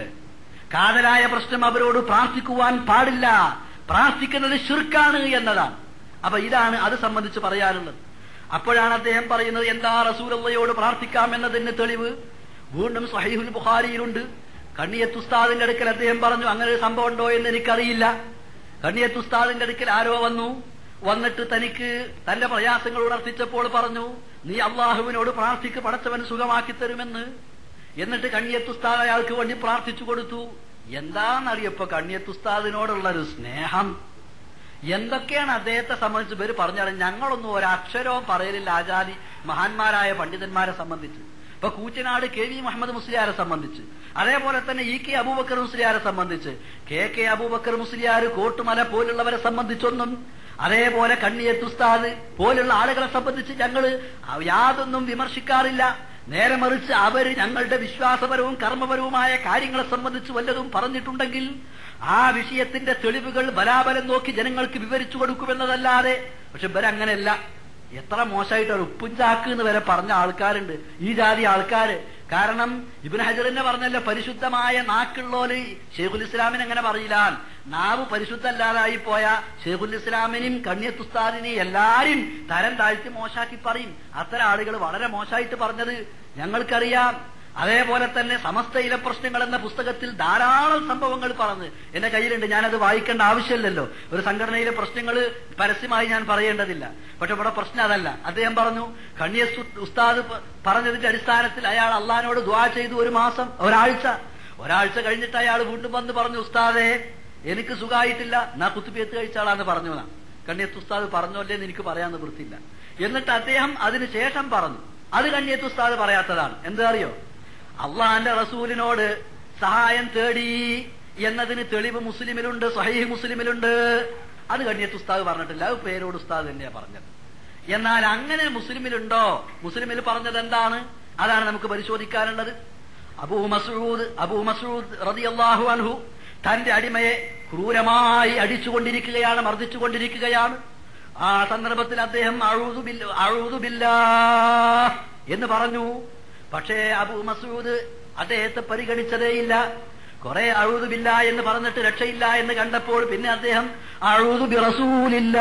കാതലായ പ്രശ്നം അവരോട് പ്രാർത്ഥിക്കുവാൻ പാടില്ല പ്രാർത്ഥിക്കുന്നത് ശുർക്കാണ് എന്നതാണ് അപ്പൊ ഇതാണ് അത് സംബന്ധിച്ച് പറയാനുള്ളത് അപ്പോഴാണ് അദ്ദേഹം പറയുന്നത് എന്താ റസൂലയോട് പ്രാർത്ഥിക്കാം എന്നതിന് തെളിവ് വീണ്ടും സഹീഹുൽ ബുഖാരിയിലുണ്ട് കണ്ണിയത്ത് ഉസ്താദിന്റെ അടുക്കൽ അദ്ദേഹം പറഞ്ഞു അങ്ങനെ ഒരു സംഭവം ഉണ്ടോ എന്ന് എനിക്കറിയില്ല കണ്ണിയത്ത് ഉസ്താദിന്റെ അടുക്കൽ ആരോ വന്നു വന്നിട്ട് തനിക്ക് തന്റെ പ്രയാസങ്ങൾ ഉണർത്തിച്ചപ്പോൾ പറഞ്ഞു നീ അള്ളാഹുവിനോട് പ്രാർത്ഥിക്ക് പടച്ചവൻ സുഖമാക്കി തരുമെന്ന് എന്നിട്ട് കണ്ണിയത്ത് ഉസ്താദ് അയാൾക്ക് വേണ്ടി പ്രാർത്ഥിച്ചു കൊടുത്തു എന്താണെന്നറിയപ്പോ കണ്ണിയത്ത് ഉസ്താദിനോടുള്ള ഒരു സ്നേഹം എന്തൊക്കെയാണ് അദ്ദേഹത്തെ സംബന്ധിച്ച് ഇവര് പറഞ്ഞാൽ ഞങ്ങളൊന്നും ഒരക്ഷരവും പറയലില്ല ആചാരി മഹാന്മാരായ പണ്ഡിതന്മാരെ സംബന്ധിച്ച് ഇപ്പൊ കൂറ്റനാട് കെ വി മുഹമ്മദ് മുസ്ലിയാരെ സംബന്ധിച്ച് അതേപോലെ തന്നെ ഇ കെ അബൂബക്കർ മുസ്ലിയാരെ സംബന്ധിച്ച് കെ കെ അബൂബക്കർ മുസ്ലിയാർ കോട്ടുമല പോലുള്ളവരെ സംബന്ധിച്ചൊന്നും അതേപോലെ കണ്ണിയത്ത് ഉസ്താദ് പോലുള്ള ആളുകളെ സംബന്ധിച്ച് ഞങ്ങൾ യാതൊന്നും വിമർശിക്കാറില്ല നേരെ മറിച്ച് അവര് ഞങ്ങളുടെ വിശ്വാസപരവും കർമ്മപരവുമായ കാര്യങ്ങളെ സംബന്ധിച്ച് വല്ലതും പറഞ്ഞിട്ടുണ്ടെങ്കിൽ ആ വിഷയത്തിന്റെ തെളിവുകൾ ബലാബലം നോക്കി ജനങ്ങൾക്ക് വിവരിച്ചു കൊടുക്കുമെന്നതല്ലാതെ പക്ഷെ ഇവരങ്ങനെയല്ല എത്ര മോശമായിട്ട് ഒരു ഉപ്പും ചാക്ക് എന്ന് വരെ പറഞ്ഞ ആൾക്കാരുണ്ട് ഈ ജാതി ആൾക്കാര് കാരണം ഇബിൻ ഹജറിനെ പറഞ്ഞല്ലോ പരിശുദ്ധമായ നാക്കുള്ളോല് ഷെയ്ഖുൽ ഇസ്ലാമിന് അങ്ങനെ പറയില്ല നാവ് പരിശുദ്ധല്ലാതായി പോയ ഷെയ്ഖുൽ ഇസ്ലാമിനെയും കണ്യത്തുസ്താദിനെയും എല്ലാരും തരം താഴ്ത്തി മോശാക്കി പറയും അത്തരം ആളുകൾ വളരെ മോശമായിട്ട് പറഞ്ഞത് ഞങ്ങൾക്കറിയാം അതേപോലെ തന്നെ സമസ്തയിലെ പ്രശ്നങ്ങൾ എന്ന പുസ്തകത്തിൽ ധാരാളം സംഭവങ്ങൾ പറഞ്ഞ് എന്റെ കയ്യിലുണ്ട് ഞാനത് വായിക്കേണ്ട ആവശ്യമില്ലല്ലോ ഒരു സംഘടനയിലെ പ്രശ്നങ്ങൾ പരസ്യമായി ഞാൻ പറയേണ്ടതില്ല പക്ഷെ ഇവിടെ പ്രശ്നം അതല്ല അദ്ദേഹം പറഞ്ഞു കണ്ണിയ ഉസ്താദ് പ- പറഞ്ഞതിന്റെ അടിസ്ഥാനത്തിൽ അയാൾ അള്ളഹാനോട് ദ്വാ ചെയ്തു ഒരു മാസം ഒരാഴ്ച ഒരാഴ്ച കഴിഞ്ഞിട്ട് അയാൾ വീണ്ടും വന്ന് പറഞ്ഞു ഉസ്താദേ എനിക്ക് സുഖമായിട്ടില്ല നാ കുത്തുപിയത്ത് കഴിച്ചാളാന്ന് പറഞ്ഞു നാ കണ്ണിയത്ത് ഉസ്താദ് പറഞ്ഞോല്ലേ എന്ന് എനിക്ക് പറയാൻ നിവൃത്തില്ല എന്നിട്ട് അദ്ദേഹം അതിന് ശേഷം പറഞ്ഞു അത് കണ്ണിയത്ത് ഉസ്താദ് പറയാത്തതാണ് എന്താ അറിയോ അള്ളാന്റെ റസൂലിനോട് സഹായം തേടി എന്നതിന് തെളിവ് മുസ്ലിമിലുണ്ട് സഹീഹ് മുസ്ലിമിലുണ്ട് അത് കണ്ണിയത്ത് ഉസ്താദ് പറഞ്ഞിട്ടില്ല അത് പേരോട് ഉസ്താദ് തന്നെയാ പറഞ്ഞത് എന്നാൽ അങ്ങനെ മുസ്ലിമിലുണ്ടോ മുസ്ലിമിൽ പറഞ്ഞത് എന്താണ് അതാണ് നമുക്ക് പരിശോധിക്കാനുള്ളത് അബൂ മസൂദ് അബൂ മസൂദ് റളിയല്ലാഹു അൻഹു തന്റെ അടിമയെ ക്രൂരമായി അടിച്ചുകൊണ്ടിരിക്കുകയാണ് മർദ്ദിച്ചുകൊണ്ടിരിക്കുകയാണ് ആ സന്ദർഭത്തിൽ അദ്ദേഹം അഊദു ബില്ല- അഊദു ബില്ലാഹ് എന്ന് പറഞ്ഞു പക്ഷേ അബൂ മസൂദ് അദ്ദേഹത്തെ പരിഗണിച്ചതേയില്ല കുറെ അഴുതുബില്ല എന്ന് പറഞ്ഞിട്ട് രക്ഷയില്ല എന്ന് കണ്ടപ്പോൾ പിന്നെ അദ്ദേഹം അഴുതു റസൂലില്ല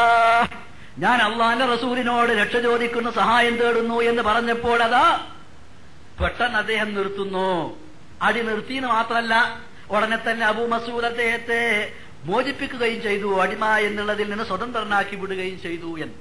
ഞാൻ അള്ളാന്റെ റസൂലിനോട് രക്ഷ ചോദിക്കുന്നു സഹായം തേടുന്നു എന്ന് പറഞ്ഞപ്പോൾ അതാ പെട്ടെന്ന് അദ്ദേഹം നിർത്തുന്നു അടി നിർത്തിയെന്ന് മാത്രമല്ല ഉടനെ തന്നെ അബൂ മസൂദ് അദ്ദേഹത്തെ മോചിപ്പിക്കുകയും ചെയ്തു അടിമ എന്നുള്ളതിൽ നിന്ന് സ്വതന്ത്രനാക്കി വിടുകയും ചെയ്തു എന്ന്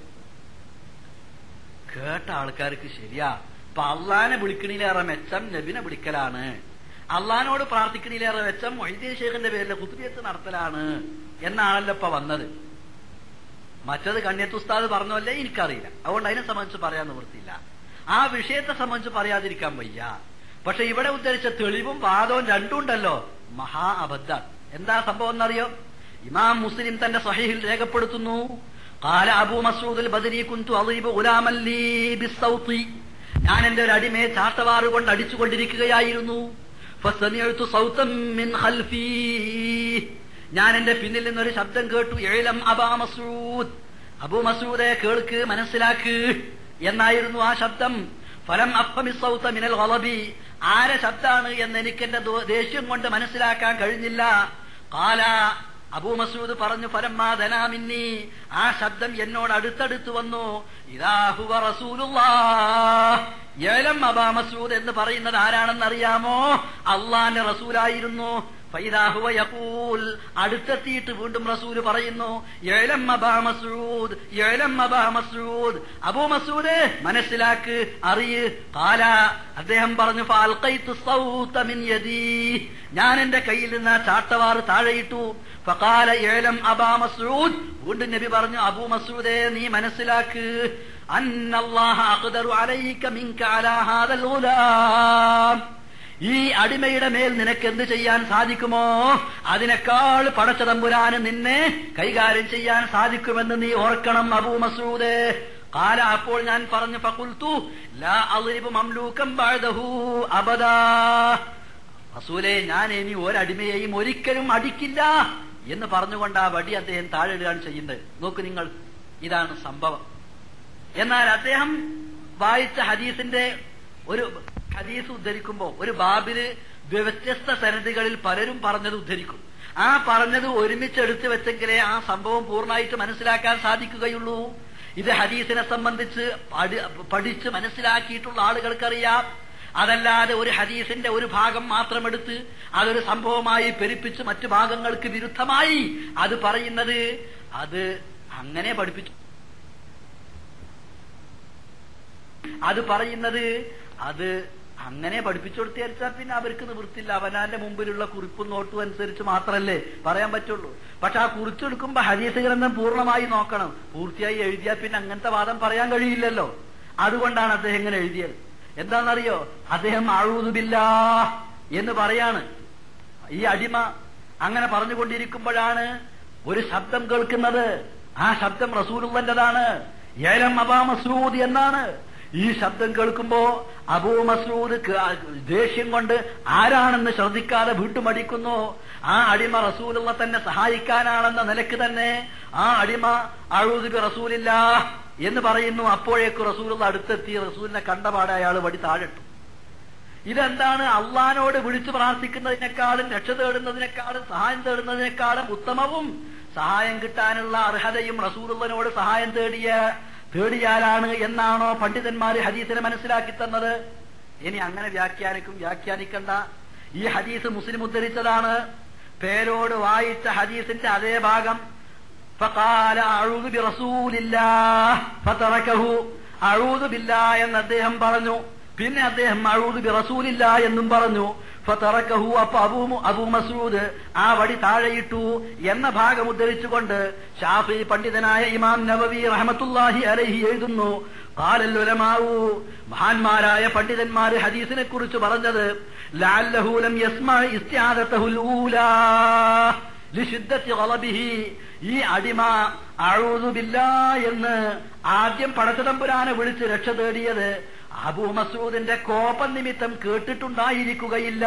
കേട്ട ആൾക്കാർക്ക് ശരിയാ ഇപ്പൊ അള്ളാനെ വിളിക്കണിലേറെ മെച്ചം നബിനെ വിളിക്കലാണ് അള്ളഹാനോട് പ്രാർത്ഥിക്കണിലേറെ മെച്ചം മൊയ്തീൻ ഷേഖിന്റെ പേരിലെ കുത്തുബിയത്ത് നടത്തലാണ് എന്നാണല്ലോ ഇപ്പൊ വന്നത് മറ്റത് കണ്യത്ത് ഉസ്താദ് പറഞ്ഞല്ലേ എനിക്കറിയില്ല അതുകൊണ്ട് അതിനെ സംബന്ധിച്ച് പറയാൻ നിവൃത്തിയില്ല ആ വിഷയത്തെ സംബന്ധിച്ച് പറയാതിരിക്കാൻ വയ്യ പക്ഷെ ഇവിടെ ഉദ്ധരിച്ച തെളിവും വാദവും രണ്ടും ഉണ്ടല്ലോ മഹാ അബദ്ധാണ് എന്താ സംഭവം എന്നറിയോ ഇമാം മുസ്ലിം തന്റെ സഹീഹിൽ രേഖപ്പെടുത്തുന്നു قال അബൂ മസ്ഊദ് ബദരി കുന്തു അളീബ് ഗുലാമൻ ലീ ബിസ്സൗത്തി ഞാൻ എന്റെ ഒരു അടിമയെ ചാട്ടവാറ് കൊണ്ട് അടിച്ചുകൊണ്ടിരിക്കുകയായിരുന്നു ഫസമിഅ്തു സൗതൻ മിൻ ഖൽഫീ ഞാൻ എന്റെ പിന്നിൽ നിന്നൊരു ശബ്ദം കേട്ടു ഏലം അബാ മസൂദ് അബൂ മസൂദെ കേൾക്ക് മനസ്സിലാക്ക് എന്നായിരുന്നു ആ ശബ്ദം ഫലം അഫമിസൗത്ത മിനൽ ഗളബി ആരെ ശബ്ദാണ് എന്ന് എനിക്ക് എന്റെ ദോ- ദേഷ്യം കൊണ്ട് മനസ്സിലാക്കാൻ കഴിഞ്ഞില്ല കാല അബൂ മസൂദ് പറഞ്ഞു പരമാധനാമിന്നി ആ ശബ്ദം എന്നോട് അടുത്തടുത്ത് വന്നു ഇതാഹുവ റസൂലുള്ളാഹ് അബാ മസൂദ് എന്ന് പറയുന്നത് ആരാണെന്ന് അറിയാമോ അള്ളാന്റെ റസൂലായിരുന്നു ഫൈദാഹുവ യഖൂൽ അടുത്തെത്തിയിട്ട് വീണ്ടും റസൂല് പറയുന്നു ഏലം അബാ മസൂദ് ഏലം അബാ മസൂദ് അബൂ മസൂദ് മനസ്സിലാക്ക് അറിയ് കാല അദ്ദേഹം പറഞ്ഞു ഫാൽഖൈതു സൗത മിൻ യദീ ഞാൻ എന്റെ കയ്യിൽ നിന്ന് ആ ചാട്ടവാറ് താഴെയിട്ടു ഫഖാല ഏലം അബാ മസൂദ് വീണ്ടും നബി പറഞ്ഞു അബൂ മസൂദേ നീ മനസ്സിലാക്ക് അന്നല്ലാഹ അഖ്ദറു അലൈക മിൻക അലാ ഹാദൽ ഗുലാം ഈ അടിമയുടെ മേൽ നിനക്ക് എന്ത് ചെയ്യാൻ സാധിക്കുമോ അതിനേക്കാൾ പടച്ചതമ്പുരാന് നിന്നെ കൈകാര്യം ചെയ്യാൻ സാധിക്കുമെന്ന് നീ ഓർക്കണം അബൂ മസൂദ് കാല അപ്പോൾ ഞാൻ പറഞ്ഞു ഫകുൽത്തു ലാ അളിബ് മംലൂക്കം ബഅദഹു അബദാ റസൂലെ ഞാൻ ഇനി ഒരടിമയെയും ഒരിക്കലും അടിക്കില്ല എന്ന് പറഞ്ഞുകൊണ്ട് ആ വടി അദ്ദേഹം താഴെടുകയാണ് ചെയ്യുന്നത് നോക്ക് നിങ്ങൾ ഇതാണ് സംഭവം എന്നാൽ അദ്ദേഹം വായിച്ച ഹദീസിന്റെ ഒരു ഹദീസ് ഉദ്ധരിക്കുമ്പോൾ ഒരു ബാബില് വ്യത്യസ്ത സനദികളിൽ പലരും പറഞ്ഞത് ഉദ്ധരിക്കും ആ പറഞ്ഞത് ഒരുമിച്ച് എടുത്തു വെച്ചെങ്കിലേ ആ സംഭവം പൂർണ്ണമായിട്ട് മനസ്സിലാക്കാൻ സാധിക്കുകയുള്ളൂ ഇത് ഹദീസിനെ സംബന്ധിച്ച് പഠി- പഠിച്ച് മനസ്സിലാക്കിയിട്ടുള്ള ആളുകൾക്കറിയാം അതല്ലാതെ ഒരു ഹദീസിന്റെ ഒരു ഭാഗം മാത്രം എടുത്ത് അതൊരു സംഭവമായി പെരുപ്പിച്ച് മറ്റു ഭാഗങ്ങൾക്ക് വിരുദ്ധമായി അത് പറയുന്നത് അത് അങ്ങനെ പഠിപ്പിച്ചു അത് പറയുന്നത് അത് അങ്ങനെ പഠിപ്പിച്ചു കൊടുത്തേച്ചാൽ പിന്നെ അവർക്ക് നിവൃത്തില്ല അവനാന്റെ മുമ്പിലുള്ള കുറിപ്പും നോട്ടും അനുസരിച്ച് മാത്രല്ലേ പറയാൻ പറ്റുള്ളൂ പക്ഷെ ആ കുറിച്ചെടുക്കുമ്പോ ഹദീസ് ഗ്രന്ഥം പൂർണ്ണമായി നോക്കണം പൂർത്തിയായി എഴുതിയാൽ പിന്നെ അങ്ങനത്തെ വാദം പറയാൻ കഴിയില്ലല്ലോ അതുകൊണ്ടാണ് അദ്ദേഹം ഇങ്ങനെ എഴുതിയത് എന്താണെന്നറിയോ അദ്ദേഹം അഴുതുബില്ല എന്ന് പറയാണ് ഈ അടിമ അങ്ങനെ പറഞ്ഞുകൊണ്ടിരിക്കുമ്പോഴാണ് ഒരു ശബ്ദം കേൾക്കുന്നത് ആ ശബ്ദം റസൂലുള്ളന്റേതാണ് ഏലം അബാ മസൂദ് എന്നാണ് ഈ ശബ്ദം കേൾക്കുമ്പോ അബൂ മസൂദ് ക- ദേഷ്യം കൊണ്ട് ആരാണെന്ന് ശ്രദ്ധിക്കാതെ വീട്ടുമടിക്കുന്നു ആ അടിമ റസൂലുള്ള തന്നെ സഹായിക്കാനാണെന്ന നിലക്ക് തന്നെ ആ അടിമ അഴുതുബി റസൂലില്ല എന്ന് പറയുന്നു അപ്പോഴേക്ക് റസൂലുള്ള അടുത്തെത്തി റസൂലിനെ കണ്ടപാടെ അയാൾ വടി താഴെട്ടു ഇതെന്താണ് അള്ളഹാനോട് വിളിച്ചു പ്രാർത്ഥിക്കുന്നതിനേക്കാളും രക്ഷ തേടുന്നതിനേക്കാളും സഹായം തേടുന്നതിനേക്കാളും ഉത്തമവും സഹായം കിട്ടാനുള്ള അർഹതയും റസൂലുള്ളനോട് സഹായം തേടിയ തേടിയാലാണ് എന്നാണോ പണ്ഡിതന്മാര് ഹദീസിനെ മനസ്സിലാക്കി തന്നത് ഇനി അങ്ങനെ വ്യാഖ്യാനിക്കും വ്യാഖ്യാനിക്കണ്ട ഈ ഹദീസ് മുസ്ലിം ഉദ്ധരിച്ചതാണ് പേരോട് വായിച്ച ഹദീസിന്റെ അതേ ഭാഗം فقال أعوذ برسول الله فتركه أعوذ بالله എന്ന് അദ്ദേഹം പറഞ്ഞു പിന്നെ അദ്ദേഹം അഴൂദ് ബി റസൂലില്ല എന്നും പറഞ്ഞു ഫതറക്കഹു അപ്പൊ അബൂ അബൂ മസൂദ് ആ വടി താഴെയിട്ടു എന്ന ഭാഗം ഉദ്ധരിച്ചുകൊണ്ട് ഷാഫി പണ്ഡിതനായ ഇമാം നവവി റഹമത്തുല്ലാഹി അലൈഹി എഴുതുന്നു قال العلماء മഹാന്മാരായ പണ്ഡിതന്മാര് ഹദീസിനെ കുറിച്ച് പറഞ്ഞത് ലഅല്ലഹു ലം യസ്മഅ ഇസ്തിആദതഹുൽ ഊലാ ലിശിദ്ദത്തി ഗളബിഹി ഈ അടിമ അഴൂതുബില്ല എന്ന് ആദ്യം പടച്ചതമ്പുരാനെ വിളിച്ച് രക്ഷ തേടിയത് അബൂ മസൂദിന്റെ കോപം നിമിത്തം കേട്ടിട്ടുണ്ടായിരിക്കുകയില്ല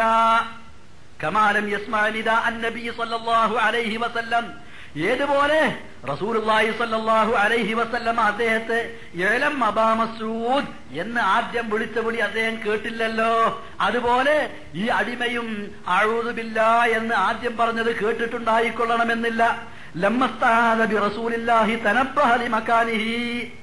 കമാലം യസ്മാനിദ അന്നബി സല്ലല്ലാഹു അലൈഹി വസല്ലം ഏതുപോലെ റസൂലുള്ളാഹി സല്ലല്ലാഹു അലൈഹി വസല്ലം അദ്ദേഹത്തെ ഏലം അബാ മസൂദ് എന്ന് ആദ്യം വിളിച്ച വിളി അദ്ദേഹം കേട്ടില്ലല്ലോ അതുപോലെ ഈ അടിമയും അഴൂതുബില്ല എന്ന് ആദ്യം പറഞ്ഞത് കേട്ടിട്ടുണ്ടായിക്കൊള്ളണമെന്നില്ല ലമ്മസ്താദ ബി റസൂലില്ലാഹി തനബ്ബഹ ലിമകാനിഹി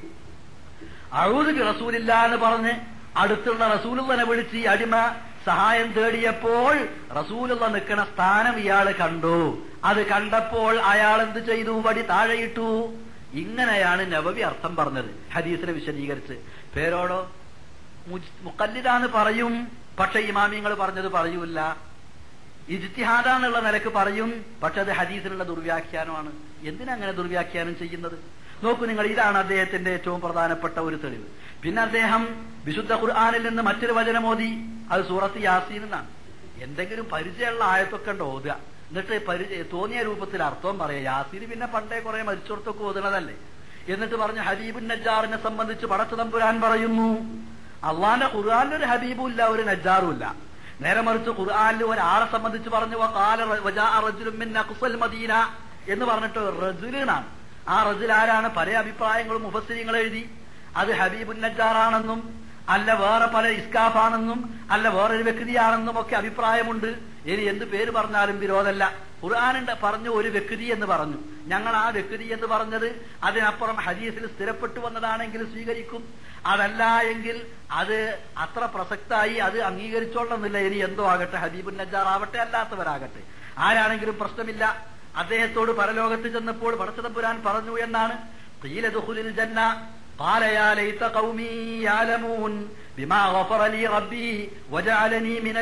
അഴൂദ് ബി റസൂലില്ല എന്ന് പറഞ്ഞ് അടുത്തുള്ള റസൂലുള്ളനെ വിളിച്ച് ഈ അടിമ സഹായം തേടിയപ്പോൾ റസൂലുള്ള നിൽക്കുന്ന സ്ഥാനം ഇയാൾ കണ്ടു അത് കണ്ടപ്പോൾ അയാൾ എന്ത് ചെയ്തു വടി താഴെയിട്ടു ഇങ്ങനെയാണ് നവവി അർത്ഥം പറഞ്ഞത് ഹദീസിനെ വിശദീകരിച്ച് പേരോടോ മുജ്- മുക്കല്ലിദാന്ന് പറയും പക്ഷെ ഇമാമിങ്ങൾ പറഞ്ഞത് പറയൂല ഇജ്തിഹാദാന്നുള്ള നിലക്ക് പറയും പക്ഷെ അത് ഹദീസിനുള്ള ദുർവ്യാഖ്യാനമാണ് എന്തിനങ്ങനെ ദുർവ്യാഖ്യാനം ചെയ്യുന്നത് നോക്കൂ നിങ്ങൾ ഇതാണ് അദ്ദേഹത്തിന്റെ ഏറ്റവും പ്രധാനപ്പെട്ട ഒരു തെളിവ് പിന്നെ അദ്ദേഹം വിശുദ്ധ ഖുർആാനിൽ നിന്ന് മറ്റൊരു വചനമോദി അത് സൂറത്ത് യാസീൻ എന്നാണ് എന്തെങ്കിലും പരിചയമുള്ള ആയത്തൊക്കെ ഉണ്ട് ഓതുക എന്നിട്ട് പരിചയ തോന്നിയ രൂപത്തിൽ അർത്ഥവും പറയാം യാസീൻ പിന്നെ പണ്ടേ കുറെ മരിച്ചോർത്തൊക്കെ ഓതുന്നതല്ലേ എന്നിട്ട് പറഞ്ഞു ഹബീബുൻ നജ്ജാറിനെ സംബന്ധിച്ച് പടച്ചതമ്പുരാൻ പറയുന്നു അള്ളാന്റെ ഖുർആാനിൽ ഒരു ഹബീബും ഇല്ല ഒരു നജ്ജാറും ഇല്ല നേരെ മറിച്ച് ഖുർആാനിൽ ഒരാളെ സംബന്ധിച്ച് പറഞ്ഞു വഖാല റ- വജാഅ റജുലുൻ മിൻ അഖ്സൽ മദീന എന്ന് പറഞ്ഞിട്ട് റജുലിനാണ് ആ റജുൽ ആരാണ് പല അഭിപ്രായങ്ങളും മുഫസ്സിരിങ്ങൾ എഴുതി അത് ഹബീബുൻ നജ്ജാറാണെന്നും അല്ല വേറെ പല ഇസ്കാഫാണെന്നും അല്ല വേറൊരു വ്യക്തിയാണെന്നും ഒക്കെ അഭിപ്രായമുണ്ട് ഇനി എന്ത് പേര് പറഞ്ഞാലും വിരോധമല്ല ഖുർആാനുണ്ട് പറഞ്ഞു ഒരു വ്യക്തി എന്ന് പറഞ്ഞു ഞങ്ങൾ ആ വ്യക്തി എന്ന് പറഞ്ഞത് അതിനപ്പുറം ഹദീസിൽ സ്ഥിരപ്പെട്ടു വന്നതാണെങ്കിൽ സ്വീകരിക്കും അതല്ല എങ്കിൽ അത് അത്ര പ്രസക്തായി അത് അംഗീകരിച്ചോളണമെന്നില്ല ഇനി എന്തോ ആകട്ടെ ഹബീബുൻ നജാർ ആവട്ടെ അല്ലാത്തവരാകട്ടെ ആരാണെങ്കിലും പ്രശ്നമില്ല അദ്ദേഹത്തോട് പരലോകത്ത് ചെന്നപ്പോൾ പടച്ചതമ്പുരാൻ പറഞ്ഞു എന്നാണ് قيل ادخل الجنة قال يا ليت قومي يعلمون بما غفر لي ربي وجعلني من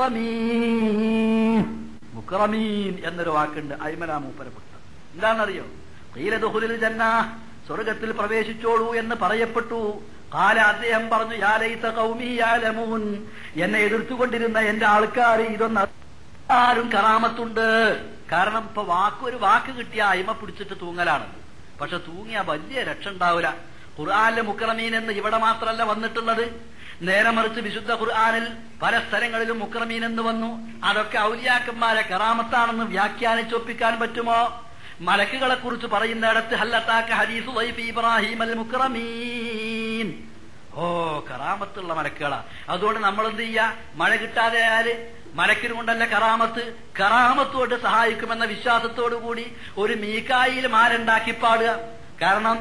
المكرمين മുക്രമീൻ എന്നൊരു വാക്കുണ്ട് അയ്മല മൂപ്പരപ്പെട്ട എന്താണെന്നറിയോ കീലതുഹുലിൽ ജന്ന സ്വർഗത്തിൽ പ്രവേശിച്ചോളൂ എന്ന് പറയപ്പെട്ടു കാല അദ്ദേഹം പറഞ്ഞു യാലൈത്ത കൗമി യാലമൂൻ എന്നെ എതിർത്തുകൊണ്ടിരുന്ന എന്റെ ആൾക്കാർ ഇതൊന്ന് ആരും കറാമത്തുണ്ട് കാരണം ഇപ്പൊ വാക്ക് ഒരു വാക്ക് കിട്ടിയ അയിമ പിടിച്ചിട്ട് തൂങ്ങലാണ് പക്ഷെ തൂങ്ങിയ വലിയ രക്ഷ ഉണ്ടാവില്ല ഖുർആാനിലെ മുക്രമീൻ എന്ന് ഇവിടെ മാത്രമല്ല വന്നിട്ടുള്ളത് നേരെ മറിച്ച് വിശുദ്ധ ഖുർആാനിൽ പല സ്ഥലങ്ങളിലും മുക്രമീൻ എന്ന് വന്നു അതൊക്കെ ഔലിയാക്കന്മാരെ കറാമത്താണെന്ന് വ്യാഖ്യാനിച്ചൊപ്പിക്കാൻ പറ്റുമോ മലക്കുകളെ കുറിച്ച് പറയുന്നിടത്ത് ഹല്ലത്താക്ക ഹദീസ് വൈഫ് ഇബ്രാഹിം അൽ മുക്രമീൻ ഓ കറാമത്തുള്ള മലക്കുകളാ അതുകൊണ്ട് നമ്മൾ എന്ത് ചെയ്യാ മഴ കിട്ടാതെ ആയാല് മലക്കിന് കൊണ്ടല്ല കറാമത്ത് കറാമത്ത് കൊണ്ട് സഹായിക്കുമെന്ന വിശ്വാസത്തോടു കൂടി ഒരു മീക്കായിൽ മാലുണ്ടാക്കി പാടുക കാരണം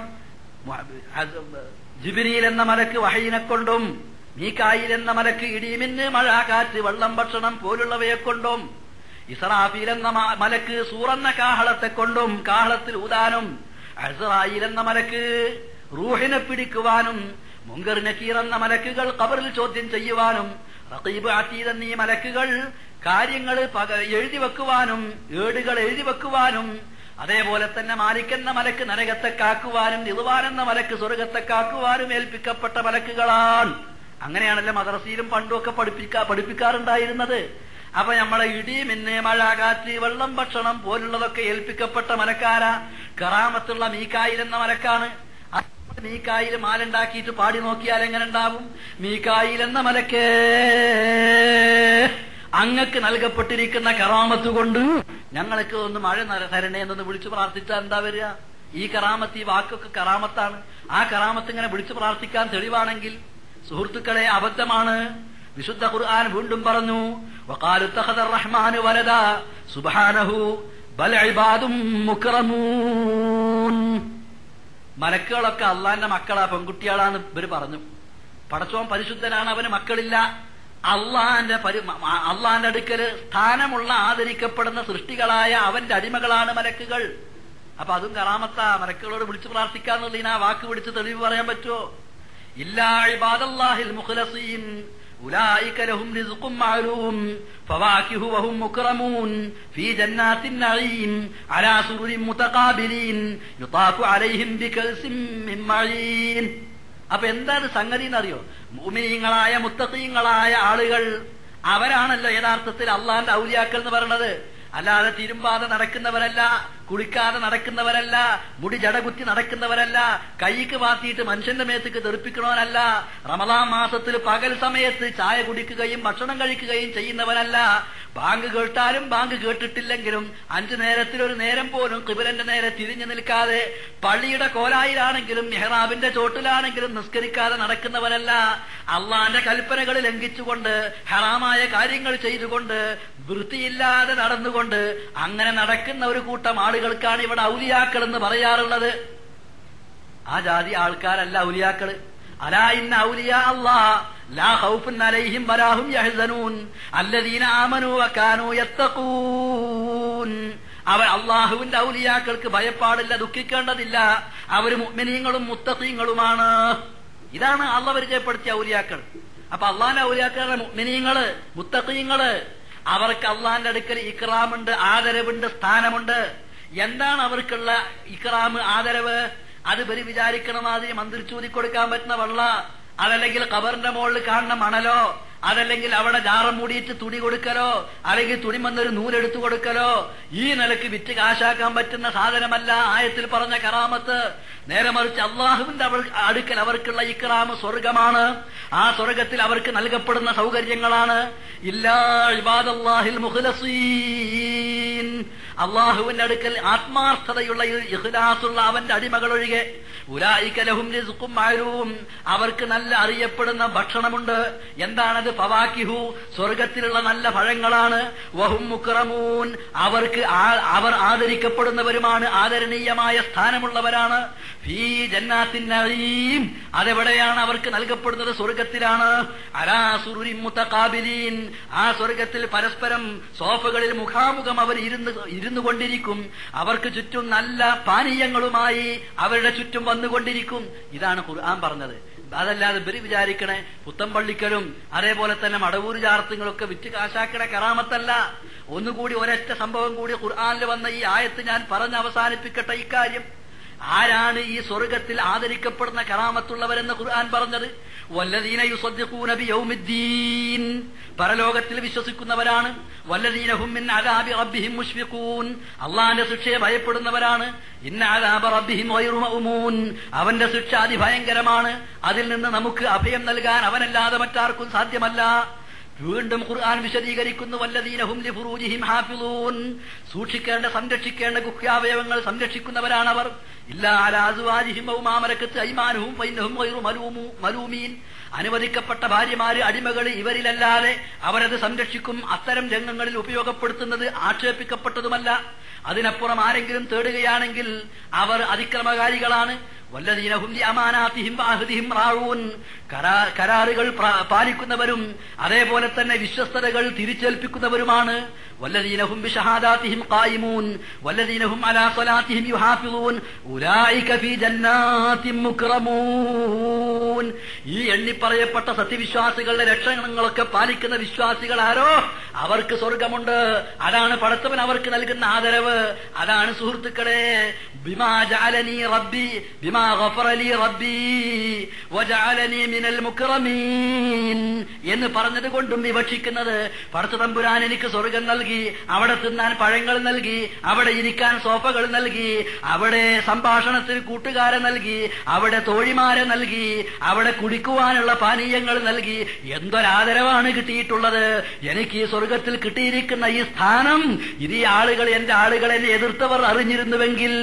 ജിബിരിയിൽ എന്ന മലക്ക് വഹയിനെ കൊണ്ടും മീക്കായിൽ എന്ന മലക്ക് ഇടിമിന്ന് മഴ കാറ്റ് വെള്ളം ഭക്ഷണം പോലുള്ളവയെ കൊണ്ടും ഇസ്രാഫീൽ എന്ന മലക്ക് സൂറന്ന കാഹളത്തെ കൊണ്ടും കാഹളത്തിൽ ഊതാനും അസറായിൽ എന്ന മലക്ക് റൂഹിനെ പിടിക്കുവാനും മുങ്കർ നക്കീർ എന്ന മലക്കുകൾ കബറിൽ ചോദ്യം ചെയ്യുവാനും റഖീബ് അത്തീദ് എന്നീ മലക്കുകൾ കാര്യങ്ങൾ പക എഴുതി വെക്കുവാനും ഏടുകൾ എഴുതി വെക്കുവാനും അതേപോലെ തന്നെ മാലിക്കെന്ന മലക്ക് നരകത്തെ കാക്കുവാനും നിറുവാൻ എന്ന മലക്ക് സ്വർഗത്തെ കാക്കുവാനും ഏൽപ്പിക്കപ്പെട്ട മലക്കുകളാണ് അങ്ങനെയാണല്ലോ മദ്രസയിലും പണ്ടുമൊക്കെ പഠിപ്പിക്കാ പഠിപ്പിക്കാറുണ്ടായിരുന്നത് അപ്പൊ നമ്മളെ ഇടി മിന്ന് മഴ കാറ്റ് വെള്ളം ഭക്ഷണം പോലുള്ളതൊക്കെ ഏൽപ്പിക്കപ്പെട്ട മലക്കാര കറാമത്തുള്ള മീക്കായിൽ എന്ന മലക്കാണ് മീക്കായിൽ മാലുണ്ടാക്കിയിട്ട് പാടി നോക്കിയാൽ എങ്ങനെ ഉണ്ടാവും മീക്കായിൽ എന്ന മലക്ക് അങ്ങക്ക് നൽകപ്പെട്ടിരിക്കുന്ന കറാമത്ത് കൊണ്ട് ഞങ്ങൾക്ക് ഒന്ന് മഴ തരണേ എന്നൊന്ന് വിളിച്ചു പ്രാർത്ഥിച്ചാൽ എന്താ വരിക ഈ കറാമത്ത് ഈ വാക്കൊക്കെ കറാമത്താണ് ആ കറാമത്ത് ഇങ്ങനെ വിളിച്ചു പ്രാർത്ഥിക്കാൻ തെളിവാണെങ്കിൽ സുഹൃത്തുക്കളെ അബദ്ധമാണ് വിശുദ്ധ ഖുർആൻ വീണ്ടും പറഞ്ഞു റഹ്മാൻ വലദ സുബാനഹു ബൽ ഇബാദും മുക്രമൂൻ മലക്കുകളൊക്കെ അള്ളാന്റെ മക്കളാ പെൺകുട്ടികളാണ് ഇവര് പറഞ്ഞു പടച്ചോൻ പരിശുദ്ധനാണ് അവന് മക്കളില്ല അള്ളാന്റെ പരി അള്ളാന്റെ അടുക്കല് സ്ഥാനമുള്ള ആദരിക്കപ്പെടുന്ന സൃഷ്ടികളായ അവന്റെ അടിമകളാണ് മലക്കുകൾ അപ്പൊ അതും കറാമത്താ മലക്കുകളോട് വിളിച്ചു പ്രാർത്ഥിക്കാന്നുള്ളതിന് ആ വാക്ക് പിടിച്ച് തെളിവ് പറയാൻ പറ്റുമോ ഇല്ലാ ഇബാദല്ലാഹിൽ മുഖലസീൻ أولئك لهم رزق معلوم فواكه وهم مكرمون في جنات النعيم على سرر متقابلين يطاف عليهم بكأس من معين അപ്പൊ എന്താണ് സംഗതി എന്നറിയോ മുമിനീങ്ങളായ മുത്തീങ്ങളായ ആളുകൾ അവരാണല്ലോ യഥാർത്ഥത്തിൽ അള്ളാന്റെ ഔലിയാക്കൾ എന്ന് പറയണത് അല്ലാതെ തിരുമ്പാതെ നടക്കുന്നവരല്ല കുളിക്കാതെ നടക്കുന്നവരല്ല മുടി ജടകുത്തി നടക്കുന്നവരല്ല കൈക്ക് മാറ്റിയിട്ട് മനുഷ്യന്റെ മേത്തേക്ക് തെറിപ്പിക്കണവനല്ല റമദാൻ മാസത്തിൽ പകൽ സമയത്ത് ചായ കുടിക്കുകയും ഭക്ഷണം കഴിക്കുകയും ചെയ്യുന്നവനല്ല ബാങ്ക് കേട്ടാലും ബാങ്ക് കേട്ടിട്ടില്ലെങ്കിലും അഞ്ചു നേരത്തിൽ ഒരു നേരം പോലും കിബിലന്റെ നേരെ തിരിഞ്ഞു നിൽക്കാതെ പള്ളിയുടെ കോലായിലാണെങ്കിലും മെഹ്റാബിന്റെ ചോട്ടിലാണെങ്കിലും നിസ്കരിക്കാതെ നടക്കുന്നവനല്ല അള്ളാന്റെ കൽപ്പനകൾ ലംഘിച്ചുകൊണ്ട് ഹറാമായ കാര്യങ്ങൾ ചെയ്തുകൊണ്ട് വൃത്തിയില്ലാതെ നടന്നുകൊണ്ട് അങ്ങനെ നടക്കുന്ന ഒരു കൂട്ടം ആളുകൾക്കാണ് ഇവിടെ ഔലിയാക്കൾ എന്ന് പറയാറുള്ളത് ആ ജാതി ആൾക്കാരല്ല ഔലിയാക്കള് അലാ ഇന്ന ഔലിയാ അല്ലാ ലാ ഖൗഫുൻ അലൈഹിം വലാഹും യഹ്സനൂൻ അല്ലദീന ആമനൂ വകാനൂ യത്തഖൂൻ അവർ അള്ളാഹുവിന്റെ ഔലിയാക്കൾക്ക് ഭയപ്പാടില്ല ദുഃഖിക്കേണ്ടതില്ല അവർ മുഅ്മിനീങ്ങളും മുത്തഖീങ്ങളുമാണ് ഇതാണ് അള്ള പരിചയപ്പെടുത്തിയ ഔലിയാക്കൾ അപ്പൊ അള്ളാന്റെ ഔലിയാക്കളുടെ മുഅ്മിനീങ്ങള് മുത്തഖീങ്ങള് അവർക്ക് അള്ളാന്റെ അടുക്കൽ ഇക്റാമുണ്ട് ആദരവുണ്ട് സ്ഥാനമുണ്ട് എന്താണ് അവർക്കുള്ള ഇക്റാം ആദരവ് അത് ബലി വിചാരിക്കണ മാതിരി മന്ത്രിച്ചൂതി കൊടുക്കാൻ പറ്റുന്ന വള്ള അതല്ലെങ്കിൽ കബറിന്റെ മുകളിൽ കാണുന്ന മണലോ അതല്ലെങ്കിൽ അവിടെ ജാറം മൂടിയിട്ട് തുണി കൊടുക്കലോ അല്ലെങ്കിൽ തുണി വന്നൊരു നൂലെടുത്തു കൊടുക്കലോ ഈ നിലക്ക് വിറ്റ് കാശാക്കാൻ പറ്റുന്ന സാധനമല്ല ആയത്തിൽ പറഞ്ഞ കറാമത്ത് നേരെ മറിച്ച് അള്ളാഹുവിന്റെ അവൾ അടുക്കൽ അവർക്കുള്ള ഇക്റാമ് സ്വർഗമാണ് ആ സ്വർഗത്തിൽ അവർക്ക് നൽകപ്പെടുന്ന സൗകര്യങ്ങളാണ് ഇല്ലാ ഇബാദല്ലാഹിൽ മുഖ്ലസീൻ അള്ളാഹുവിന്റെ അടുക്കൽ ആത്മാർത്ഥതയുള്ള ഇഖ്ലാസുള്ള അവന്റെ അടിമകൾ ഒഴികെ ഉലായിക്കലഹും റിസ്ഖും മാരൂം അവർക്ക് നല്ല അറിയപ്പെടുന്ന ഭക്ഷണമുണ്ട് എന്താണത് ഫവാക്കിഹു സ്വർഗത്തിലുള്ള നല്ല പഴങ്ങളാണ് വഹും മുക്രമൂൻ അവർക്ക് ആ- അവർ ആദരിക്കപ്പെടുന്നവരുമാണ് ആദരണീയമായ സ്ഥാനമുള്ളവരാണ് ഫീ ജന്നാത്തിൻ നഈം അതെവിടെയാണ് അവർക്ക് നൽകപ്പെടുന്നത് സ്വർഗത്തിലാണ് അലാ സുറുരിൻ മുതഖാബിലീൻ ആ സ്വർഗത്തിൽ പരസ്പരം സോഫകളിൽ മുഖാമുഖം അവർ ഇരുന്ന് ഇരുന്നു കൊണ്ടിരിക്കും അവർക്ക് ചുറ്റും നല്ല പാനീയങ്ങളുമായി അവരുടെ ചുറ്റും വന്നുകൊണ്ടിരിക്കും ഇതാണ് ഖുർആൻ പറഞ്ഞത് അതല്ലാതെ ഇവര് വിചാരിക്കണേ പുത്തമ്പള്ളിക്കലും അതേപോലെ തന്നെ മടവൂർ ചാർത്തുകളൊക്കെ വിറ്റ് കാശാക്കണ കറാമത്തല്ല ഒന്നുകൂടി ഒരൊറ്റ സംഭവം കൂടി ഖുർആനിൽ വന്ന ഈ ആയത്ത് ഞാൻ പറഞ്ഞ് അവസാനിപ്പിക്കട്ടെ ഇക്കാര്യം ആരാണ് ഈ സ്വർഗത്തിൽ ആദരിക്കപ്പെടുന്ന കറാമത്തുള്ളവരെന്ന് ഖുർആൻ പറഞ്ഞത് വല്ലദീന യുസദ്ദിഖൂന ബിയൗമിദ്ദീൻ പരലോകത്തിൽ വിശ്വസിക്കുന്നവരാണ് വല്ലദീന ഹും മിൻ അദാബി റബ്ബിഹിം മുഷ്ഫിഖൂൻ അള്ളാഹിന്റെ ശിക്ഷയെ ഭയപ്പെടുന്നവരാണ് ഇന്ന അദാബ റബ്ബിഹിം ഗൈറു മഅ്മൂൻ അവന്റെ ശിക്ഷ അതിഭയങ്കരമാണ് അതിൽ നിന്ന് നമുക്ക് അഭയം നൽകാൻ അവനല്ലാതെ മറ്റാർക്കും സാധ്യമല്ല വീണ്ടും ഖുർആൻ വിശദീകരിക്കുന്നു വല്ലദീനഹും ലിഫുറൂജിഹിം ഹാഫിളൂൻ സൂക്ഷിക്കേണ്ട സംരക്ഷിക്കേണ്ട ഗുഹ്യാവയവങ്ങൾ സംരക്ഷിക്കുന്നവരാണ് അവർ ഇല്ലാ അലാ അസ്വാജിഹിം ഔ മാ മലക്കത്ത് അയ്മാനുഹും ഫൈന്നഹും ഗൈറു മലൂമു മലൂമീൻ അനുവദിക്കപ്പെട്ട ഭാര്യമാര് അടിമകൾ ഇവരിലല്ലാതെ അവരത് സംരക്ഷിക്കും അത്തരം രംഗങ്ങളിൽ ഉപയോഗപ്പെടുത്തുന്നത് ആക്ഷേപിക്കപ്പെട്ടതുമല്ല അതിനപ്പുറം ആരെങ്കിലും തേടുകയാണെങ്കിൽ അവർ അതിക്രമകാരികളാണ് വല്ലതീനഹും അമാനാത്തിഹിം വാഹുദിഹിം റാവൂൻ കരാറുകൾ പ്ര- പാലിക്കുന്നവരും അതേപോലെ തന്നെ വിശ്വസ്തതകൾ തിരിച്ചേൽപ്പിക്കുന്നവരുമാണ് വല്ലതീനഹും ബിഷഹാദാത്തിഹിം ഖായിമൂൻ വല്ലതീനഹും അലാ സ്വലാത്തിഹിം യുഹാഫിളൂൻ ഉലായിക ഫീ ജന്നാത്തിൻ മുക്രമൂൻ ഈ എണ്ണിപ്പറയപ്പെട്ട സത്യവിശ്വാസികളുടെ ലക്ഷണങ്ങളൊക്കെ പാലിക്കുന്ന വിശ്വാസികൾ ആരോ അവർക്ക് സ്വർഗമുണ്ട് അതാണ് പടത്തവൻ അവർക്ക് നൽകുന്ന ആദരവ് അതാണ് സുഹൃത്തുക്കളെ ബിമാ ജഅലനി റബ്ബി ബിമാ ഗഫറലി റബ്ബി വജഅലനി മിനൽ മുക്രമീൻ എന്ന് പറഞ്ഞത് കൊണ്ടും വിവക്ഷിക്കുന്നത് പടച്ച തമ്പുരാൻ എനിക്ക് സ്വർഗം നൽകി അവിടെ തിന്നാൻ പഴങ്ങൾ നൽകി അവിടെ ഇരിക്കാൻ സോഫകൾ നൽകി അവിടെ സംഭാഷണത്തിന് കൂട്ടുകാരെ നൽകി അവിടെ തോഴിമാരെ നൽകി അവിടെ കുടിക്കുവാനുള്ള പാനീയങ്ങൾ നൽകി എന്തൊരാദരവാണ് കിട്ടിയിട്ടുള്ളത് എനിക്ക് ഈ സ്വർഗത്തിൽ കിട്ടിയിരിക്കുന്ന ഈ സ്ഥാനം ഇത് ഈ ആളുകൾ എന്റെ ആളുകൾ എന്നെ എതിർത്തവർ അറിഞ്ഞിരുന്നുവെങ്കിൽ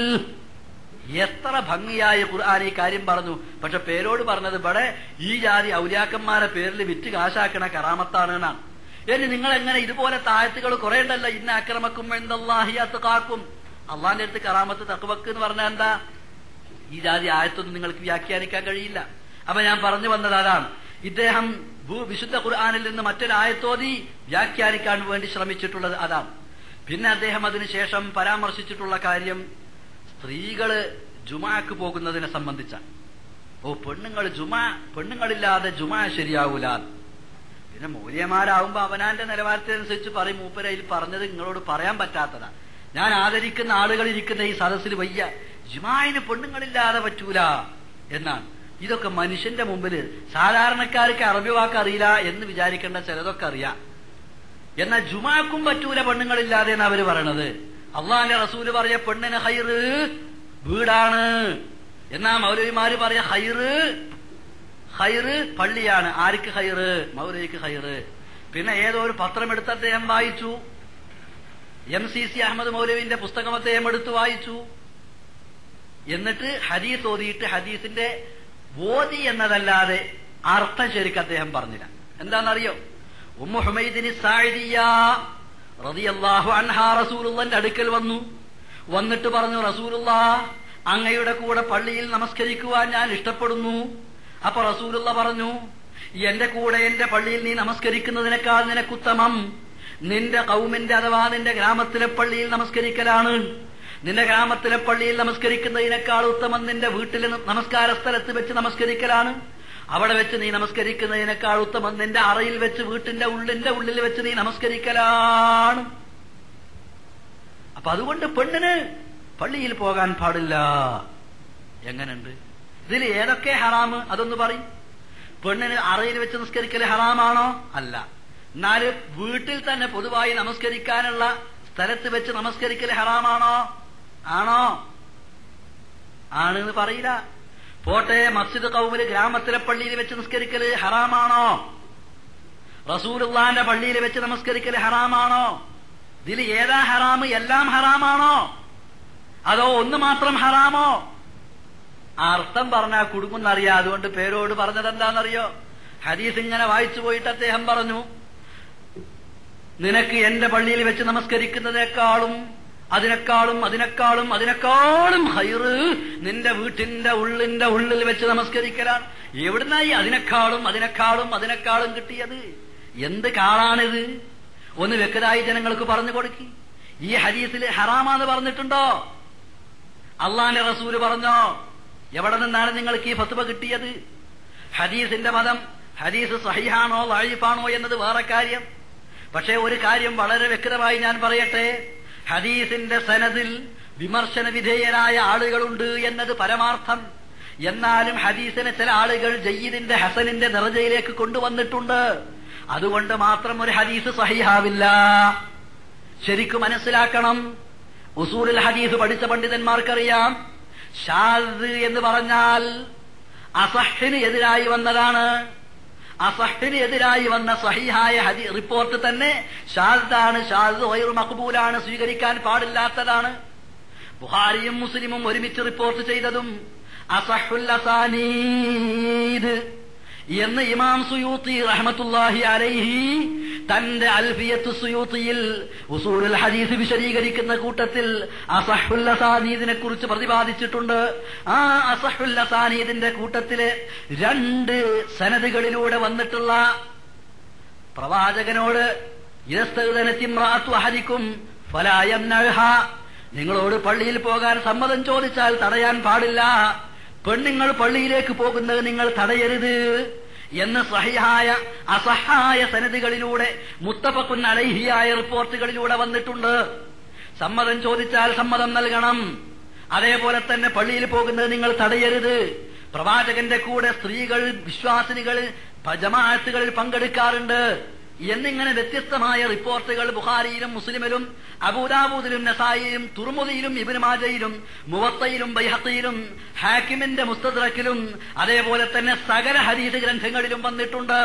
എത്ര ഭംഗിയായ ഖുർആൻ ഈ കാര്യം പറഞ്ഞു പക്ഷെ പേരോട് പറഞ്ഞത് ഇവിടെ ഈ ജാതി ഔലിയാക്കന്മാരെ പേരിൽ വിറ്റ് കാശാക്കണ കറാമത്താണ് എന്നാണ് ഇനി നിങ്ങൾ എങ്ങനെ ഇതുപോലെ താഴത്തുകൾ കുറെ ഉണ്ടല്ലോ ഇന്ന അക്രമക്കും എന്തല്ലാഹിയാത്ത് കാക്കും അള്ളാന്റെ അടുത്ത് കറാമത്ത് തക്കുവക്ക് എന്ന് പറഞ്ഞാൽ എന്താ ഈ ജാതി ആയത്തൊന്നും നിങ്ങൾക്ക് വ്യാഖ്യാനിക്കാൻ കഴിയില്ല അപ്പൊ ഞാൻ പറഞ്ഞു വന്നത് അതാണ് ഇദ്ദേഹം ഭൂ- വിശുദ്ധ ഖുർആാനിൽ നിന്ന് മറ്റൊരായത്തോതി വ്യാഖ്യാനിക്കാൻ വേണ്ടി ശ്രമിച്ചിട്ടുള്ളത് അതാണ് പിന്നെ അദ്ദേഹം അതിനുശേഷം പരാമർശിച്ചിട്ടുള്ള കാര്യം സ്ത്രീകള് ജുമാക്ക് പോകുന്നതിനെ സംബന്ധിച്ചാണ് ഓ പെണ്ണുങ്ങൾ ജുമാ പെണ്ണുങ്ങളില്ലാതെ ജുമാ ശരിയാവൂല പിന്നെ മൂല്യമാരാകുമ്പോ അവനാന്റെ നിലവാരത്തിനനുസരിച്ച് പറയും മൂപ്പരയിൽ പറഞ്ഞത് നിങ്ങളോട് പറയാൻ പറ്റാത്തതാ ഞാൻ ആദരിക്കുന്ന ആളുകൾ ഇരിക്കുന്ന ഈ സദസ്സിൽ വയ്യ ജുമായിന് പെണ്ണുങ്ങളില്ലാതെ പറ്റൂല എന്നാണ് ഇതൊക്കെ മനുഷ്യന്റെ മുമ്പിൽ സാധാരണക്കാർക്ക് അറബി വാക്ക് അറിയില്ല എന്ന് വിചാരിക്കേണ്ട ചിലതൊക്കെ അറിയാം എന്നാൽ ജുമാക്കും പറ്റൂല പെണ്ണുങ്ങളില്ലാതെ എന്ന് അവര് പറയണത് അള്ളാന്റെ റസൂല് പറയ പെണ്ണിന് ഹൈറ് വീടാണ് എന്നാ മൗലവിമാര് പറയ ഹൈറ് ഹൈറ് പള്ളിയാണ് ആർക്ക് ഹൈറ് മൗലവിക്ക് ഹൈറ് പിന്നെ ഏതോ ഒരു പത്രം എടുത്ത് അദ്ദേഹം വായിച്ചു എം സി സി അഹമ്മദ് മൗലവിന്റെ പുസ്തകം അദ്ദേഹം എടുത്തു വായിച്ചു എന്നിട്ട് ഹദീസ് ഓതിയിട്ട് ഹദീസിന്റെ ഓതി എന്നതല്ലാതെ അർത്ഥം ശരിക്കും അദ്ദേഹം പറഞ്ഞില്ല എന്താണെന്നറിയോ ഉമ്മു ഹുമൈദിനി സാഴിദിയ റളിയല്ലാഹു അൻഹാ റസൂലുള്ളാന്റെ അടുക്കൽ വന്നു വന്നിട്ട് പറഞ്ഞു റസൂലുള്ള അങ്ങയുടെ കൂടെ പള്ളിയിൽ നമസ്കരിക്കുവാൻ ഞാൻ ഇഷ്ടപ്പെടുന്നു അപ്പൊ റസൂലുള്ള പറഞ്ഞു എന്റെ കൂടെ എന്റെ പള്ളിയിൽ നീ നമസ്കരിക്കുന്നതിനേക്കാൾ നിനക്കുത്തമം നിന്റെ കൗമിന്റെ അഥവാ നിന്റെ ഗ്രാമത്തിലെ പള്ളിയിൽ നമസ്കരിക്കലാണ് നിന്റെ ഗ്രാമത്തിലെ പള്ളിയിൽ നമസ്കരിക്കുന്നതിനേക്കാൾ ഉത്തമം നിന്റെ വീട്ടിലെ നമസ്കാര സ്ഥലത്ത് വെച്ച് നമസ്കരിക്കലാണ് അവിടെ വെച്ച് നീ നമസ്കരിക്കുന്നതിനേക്കാൾ ഉത്തമം നിന്റെ അറയിൽ വെച്ച് വീട്ടിന്റെ ഉള്ളിന്റെ ഉള്ളിൽ വെച്ച് നീ നമസ്കരിക്കലാണ് അപ്പൊ അതുകൊണ്ട് പെണ്ണിന് പള്ളിയിൽ പോകാൻ പാടില്ല എങ്ങനുണ്ട് ഇതിൽ ഏതൊക്കെ ഹറാമ് അതൊന്ന് പറയും പെണ്ണിന് അറയിൽ വെച്ച് നിസ്കരിക്കൽ ഹറാമാണോ അല്ല എന്നാല് വീട്ടിൽ തന്നെ പൊതുവായി നമസ്കരിക്കാനുള്ള സ്ഥലത്ത് വെച്ച് നമസ്കരിക്കൽ ഹറാമാണോ ആണോ ആണെന്ന് പറയില്ല പോട്ടെ മസ്ജിദ് കൗമില് ഗ്രാമത്തിലെ പള്ളിയിൽ വെച്ച് നിസ്കരിക്കല് ഹറാമാണോ റസൂലുള്ളാന്റെ പള്ളിയിൽ വെച്ച് നമസ്കരിക്കല് ഹറാമാണോ ഇതിൽ ഏതാ ഹറാമ് എല്ലാം ഹറാമാണോ അതോ ഒന്ന് മാത്രം ഹറാമോ ആ അർത്ഥം പറഞ്ഞാൽ കുടുങ്ങുന്നറിയാം അതുകൊണ്ട് പേരോട് പറഞ്ഞത് എന്താണെന്നറിയോ ഹദീസ് ഇങ്ങനെ വായിച്ചു പോയിട്ട് അദ്ദേഹം പറഞ്ഞു നിനക്ക് എന്റെ പള്ളിയിൽ വെച്ച് നമസ്കരിക്കുന്നതിനേക്കാളും അതിനേക്കാളും അതിനേക്കാളും അതിനേക്കാളും ഹൈറ് നിന്റെ വീട്ടിന്റെ ഉള്ളിന്റെ ഉള്ളിൽ വെച്ച് നമസ്കരിക്കലാണ് എവിടുന്നായി അതിനേക്കാളും അതിനേക്കാളും അതിനേക്കാളും കിട്ടിയത് എന്ത് കാളാണിത് ഒന്ന് വ്യക്തമായി ജനങ്ങൾക്ക് പറഞ്ഞു കൊടുക്കി ഈ ഹദീസിൽ ഹറാമാന്ന് പറഞ്ഞിട്ടുണ്ടോ അള്ളാന്റെ റസൂല് പറഞ്ഞോ എവിടെ നിന്നാണ് നിങ്ങൾക്ക് ഈ ഫത്വ കിട്ടിയത് ഹദീസിന്റെ മതം ഹദീസ് സഹിഹാണോ വാഴിഫാണോ എന്നത് വേറെ കാര്യം പക്ഷേ ഒരു കാര്യം വളരെ വ്യക്തമായി ഞാൻ പറയട്ടെ ഹദീസിന്റെ സനദിൽ വിമർശന വിധേയരായ ആളുകളുണ്ട് എന്നത് പരമാർത്ഥം എന്നാലും ഹദീസിനെ ചില ആളുകൾ ജയ്യിദിന്റെ ഹസനിന്റെ നിറജയിലേക്ക് കൊണ്ടുവന്നിട്ടുണ്ട് അതുകൊണ്ട് മാത്രം ഒരു ഹദീസ് സഹിഹാവില്ല ശരിക്കും മനസ്സിലാക്കണം ഉസൂലുൽ ഹദീസ് പഠിച്ച പണ്ഡിതന്മാർക്കറിയാം ഷാദ് എന്ന് പറഞ്ഞാൽ അസഹിന് എതിരായി വന്നതാണ് അസഹിന് എതിരായി വന്ന സഹിഹായ ഹദി റിപ്പോർട്ട് തന്നെ ഷാദാണ് ഷാദ് വൈറു മക്ബൂലാണ് സ്വീകരിക്കാൻ പാടില്ലാത്തതാണ് ബുഹാരിയും മുസ്ലിമും ഒരുമിച്ച് റിപ്പോർട്ട് ചെയ്തതും അസഹുൽ അസാനീദ് എന്ന് ഇമാം സുയൂത്തി റഹ്മത്തുല്ലാഹി അലൈഹി തന്റെ അൽഫിയത്ത് സുയൂത്തിയിൽ ഉസൂലുൽ ഹദീസ് വിശദീകരിക്കുന്ന കൂട്ടത്തിൽ അസഹുൽ അസാനീദിനെ കുറിച്ച് പ്രതിപാദിച്ചിട്ടുണ്ട് ആ അസഹുൽ അസാനീദിന്റെ കൂട്ടത്തില് രണ്ട് സനദുകളിലൂടെ വന്നിട്ടുള്ള പ്രവാചകനോട് അഹരിക്കും ഫലായം നിങ്ങളോട് പള്ളിയിൽ പോകാൻ സമ്മതം ചോദിച്ചാൽ തടയാൻ പാടില്ല പെണ്ണുങ്ങൾ പള്ളിയിലേക്ക് പോകുന്നത് നിങ്ങൾ തടയരുത് എന്ന് സഹിയായ അസഹായ സനദികളിലൂടെ മുത്തഫക്കുൻ അലൈഹിയായ റിപ്പോർട്ടുകളിലൂടെ വന്നിട്ടുണ്ട് സമ്മതം ചോദിച്ചാൽ സമ്മതം നൽകണം അതേപോലെ തന്നെ പള്ളിയിൽ പോകുന്നത് നിങ്ങൾ തടയരുത് പ്രവാചകന്റെ കൂടെ സ്ത്രീകൾ വിശ്വാസിനികൾ ജമാഅത്തുകളിൽ പങ്കെടുക്കാറുണ്ട് എന്നിങ്ങനെ വ്യത്യസ്തമായ റിപ്പോർട്ടുകൾ ബുഹാരിയിലും മുസ്ലിമിലും അബൂദാബൂദിലും നസായിലും തുർമുദിയിലും ഇബിനുമാജയിലും മുവത്തയിലും ബൈഹത്തയിലും ഹാക്കിമിന്റെ മുസ്തദ്രക്കിലും അതേപോലെ തന്നെ സകല ഹരീത് ഗ്രന്ഥങ്ങളിലും വന്നിട്ടുണ്ട്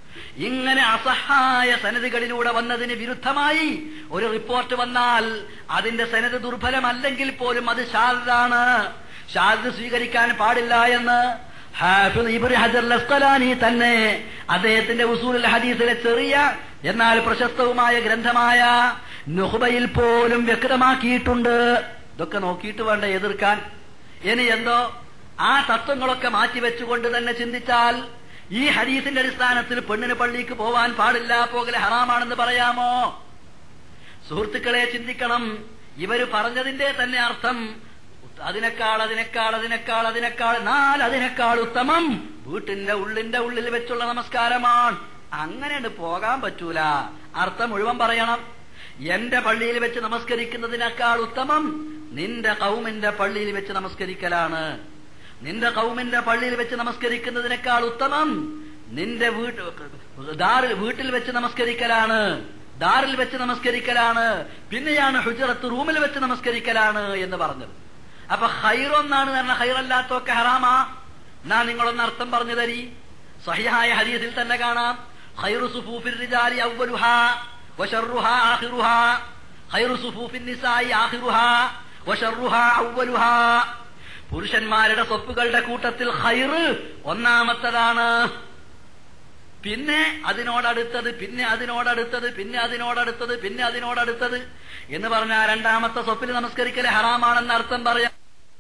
ഇങ്ങനെ അസഹായ സനതുകളിലൂടെ വന്നതിന് വിരുദ്ധമായി ഒരു റിപ്പോർട്ട് വന്നാൽ അതിന്റെ സനത് ദുർബലമല്ലെങ്കിൽ പോലും അത് ഷാദാണ് ഷാദ് സ്വീകരിക്കാൻ പാടില്ല എന്ന് ഹാഫിദ് ഇബ്രി ഹജർ ലസ്കലാനി തന്നെ അദ്ദേഹത്തിന്റെ ഉസൂൽ ഹദീസിലെ ചെറിയ എന്നാൽ പ്രശസ്തവുമായ ഗ്രന്ഥമായ നുഹ്ബയിൽ പോലും വ്യക്തമാക്കിയിട്ടുണ്ട് ഇതൊക്കെ നോക്കിയിട്ട് വേണ്ട എതിർക്കാൻ ഇനി എന്തോ ആ തത്വങ്ങളൊക്കെ മാറ്റിവെച്ചുകൊണ്ട് തന്നെ ചിന്തിച്ചാൽ ഈ ഹദീസിന്റെ അടിസ്ഥാനത്തിൽ പെണ്ണിന് പള്ളിക്ക് പോവാൻ പാടില്ല പോകല് ഹറാമാണെന്ന് പറയാമോ സുഹൃത്തുക്കളെ ചിന്തിക്കണം ഇവര് പറഞ്ഞതിന്റെ തന്നെ അർത്ഥം അതിനേക്കാൾ അതിനേക്കാൾ അതിനേക്കാൾ അതിനേക്കാൾ നാല് അതിനേക്കാൾ ഉത്തമം വീട്ടിന്റെ ഉള്ളിന്റെ ഉള്ളിൽ വെച്ചുള്ള നമസ്കാരമാണ് അങ്ങനെ പോകാൻ പറ്റൂല അർത്ഥം മുഴുവൻ പറയണം എന്റെ പള്ളിയിൽ വെച്ച് നമസ്കരിക്കുന്നതിനേക്കാൾ ഉത്തമം നിന്റെ കൗമിന്റെ പള്ളിയിൽ വെച്ച് നമസ്കരിക്കലാണ് നിന്റെ കൗമിന്റെ പള്ളിയിൽ വെച്ച് നമസ്കരിക്കുന്നതിനേക്കാൾ ഉത്തമം നിന്റെ വീട്ട് ദാറിൽ വീട്ടിൽ വെച്ച് നമസ്കരിക്കലാണ് ദാറിൽ വെച്ച് നമസ്കരിക്കലാണ് പിന്നെയാണ് ഹുജറത്ത് റൂമിൽ വെച്ച് നമസ്കരിക്കലാണ് എന്ന് പറഞ്ഞത് അപ്പൊ ഹൈറൊന്നാണ് പറഞ്ഞ ഹൈറല്ലാത്തൊക്കെ ഹറാമാ എന്നാ നിങ്ങളൊന്ന് അർത്ഥം പറഞ്ഞു തരി സഹിഹായ ഹദീസിൽ തന്നെ കാണാം ഖൈറു സുഫൂഫിർ റിജാലി അവ്വലുഹാ വശർറുഹാ ആഖിറുഹാ ഖൈറു സുഫൂഫിൻ നിസായി ആഖിറുഹാ വശർറുഹാ അവ്വലുഹാ പുരുഷന്മാരുടെ സ്വപ്പുകളുടെ കൂട്ടത്തിൽ ഹൈറ് ഒന്നാമത്തതാണ് പിന്നെ അതിനോടടുത്തത് പിന്നെ അതിനോടടുത്തത് പിന്നെ അതിനോടടുത്തത് പിന്നെ അതിനോടടുത്തത് എന്ന് പറഞ്ഞാൽ രണ്ടാമത്തെ സ്വപ്പിൽ നമസ്കരിക്കല് ഹറാമാണെന്ന് അർത്ഥം പറയാം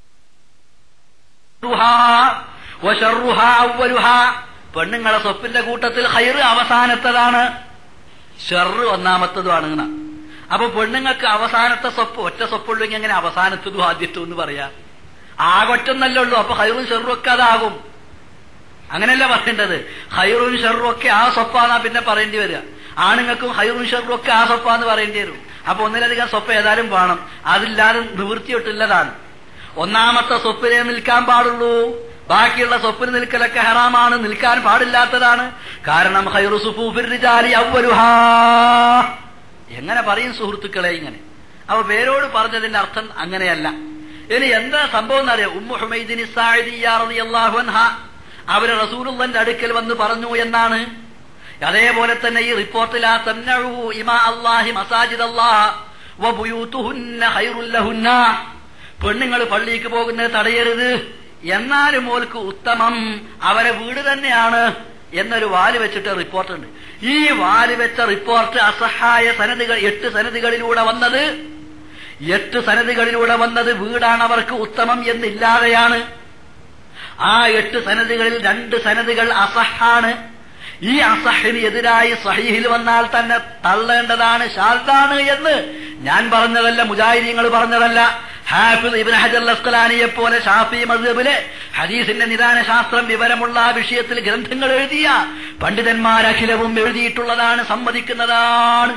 പെണ്ണുങ്ങളെ സ്വപ്പിന്റെ കൂട്ടത്തിൽ ഹൈറ് അവസാനത്തതാണ് ഷെറ് ഒന്നാമത്തതുമാണ് അപ്പൊ പെണ്ണുങ്ങൾക്ക് അവസാനത്തെ സ്വപ്പ് ഒറ്റ സ്വപ്പുള്ളെങ്കിൽ എങ്ങനെ അവസാനത്തതും ആദ്യത്തും എന്ന് പറയാ ആകൊറ്റൊന്നല്ലേ ഉള്ളൂ അപ്പൊ ഹൈറും ഷെറും ഒക്കെ അതാകും അങ്ങനെയല്ല പറയേണ്ടത് ഹൈറും ഷെറും ഒക്കെ ആ സ്വപ്പാന്നാ പിന്നെ പറയേണ്ടി വരിക ആണുങ്ങൾക്കും ഹൈറും ഷെറും ഒക്കെ ആ സ്വപ്പാന്ന് പറയേണ്ടി വരും അപ്പൊ ഒന്നിലധികം സ്വപ്പ് ഏതായാലും വേണം അതില്ലാതെ നിവൃത്തിയൊട്ടുള്ളതാണ് ഒന്നാമത്തെ സ്വപ്പിനെ നിൽക്കാൻ പാടുള്ളൂ ബാക്കിയുള്ള സ്വപ്പിന് നിൽക്കലൊക്കെ ഹറാമാണ് നിൽക്കാൻ പാടില്ലാത്തതാണ് കാരണം ഹൈറു സുഫൂഫിർജാലി അവലുഹാ എങ്ങനെ പറയും സുഹൃത്തുക്കളെ ഇങ്ങനെ അപ്പൊ പേരോട് പറഞ്ഞതിന്റെ അർത്ഥം അങ്ങനെയല്ല ഇനി എന്താ സംഭവം എന്നറിയാം ഉമ്മു ഹുമൈദിനി സാഹിദിയാഹുൻഹ അവര് റസൂലുള്ളന്റെ അടുക്കൽ വന്ന് പറഞ്ഞു എന്നാണ് അതേപോലെ തന്നെ ഈ റിപ്പോർട്ടിൽ ആ തന്നഴു ഇമാ അള്ളാഹി മസാജിദ് അള്ളാഹ് വബുയൂത്തുഹുന്ന ഖൈറുൽ ലഹുന്ന പെണ്ണുങ്ങൾ പള്ളിക്ക് പോകുന്നത് തടയരുത് എന്നാലും ഓൽക്ക് ഉത്തമം അവരെ വീട് തന്നെയാണ് എന്നൊരു വാല് വെച്ചിട്ട് റിപ്പോർട്ടുണ്ട് ഈ വാല് വെച്ച റിപ്പോർട്ട് അസഹായ സനതുകൾ എട്ട് സനതുകളിലൂടെ വന്നത് എട്ട് സനതുകളിലൂടെ വന്നത് വീടാണ് അവർക്ക് ഉത്തമം എന്നില്ലാതെയാണ് ആ എട്ട് സനതുകളിൽ രണ്ട് സനതുകൾ അസഹാണ് ഈ അസഹിന് എതിരായി സഹീഹിൽ വന്നാൽ തന്നെ തള്ളേണ്ടതാണ് ഷാൽദാണ് എന്ന് ഞാൻ പറഞ്ഞതല്ല മുജാഹിദീങ്ങൾ പറഞ്ഞതല്ല ഹാഫിദ് ഇബ്ൻ ഹജർ അസ്കലാനിയെ പോലെ ഷാഫി മദ്ഹബിലെ ഹദീസിന്റെ നിദാന ശാസ്ത്രം വിവരമുള്ള ആ വിഷയത്തിൽ ഗ്രന്ഥങ്ങൾ എഴുതിയ പണ്ഡിതന്മാരഖിലവും എഴുതിയിട്ടുള്ളതാണ് സമ്മതിക്കുന്നതാണ്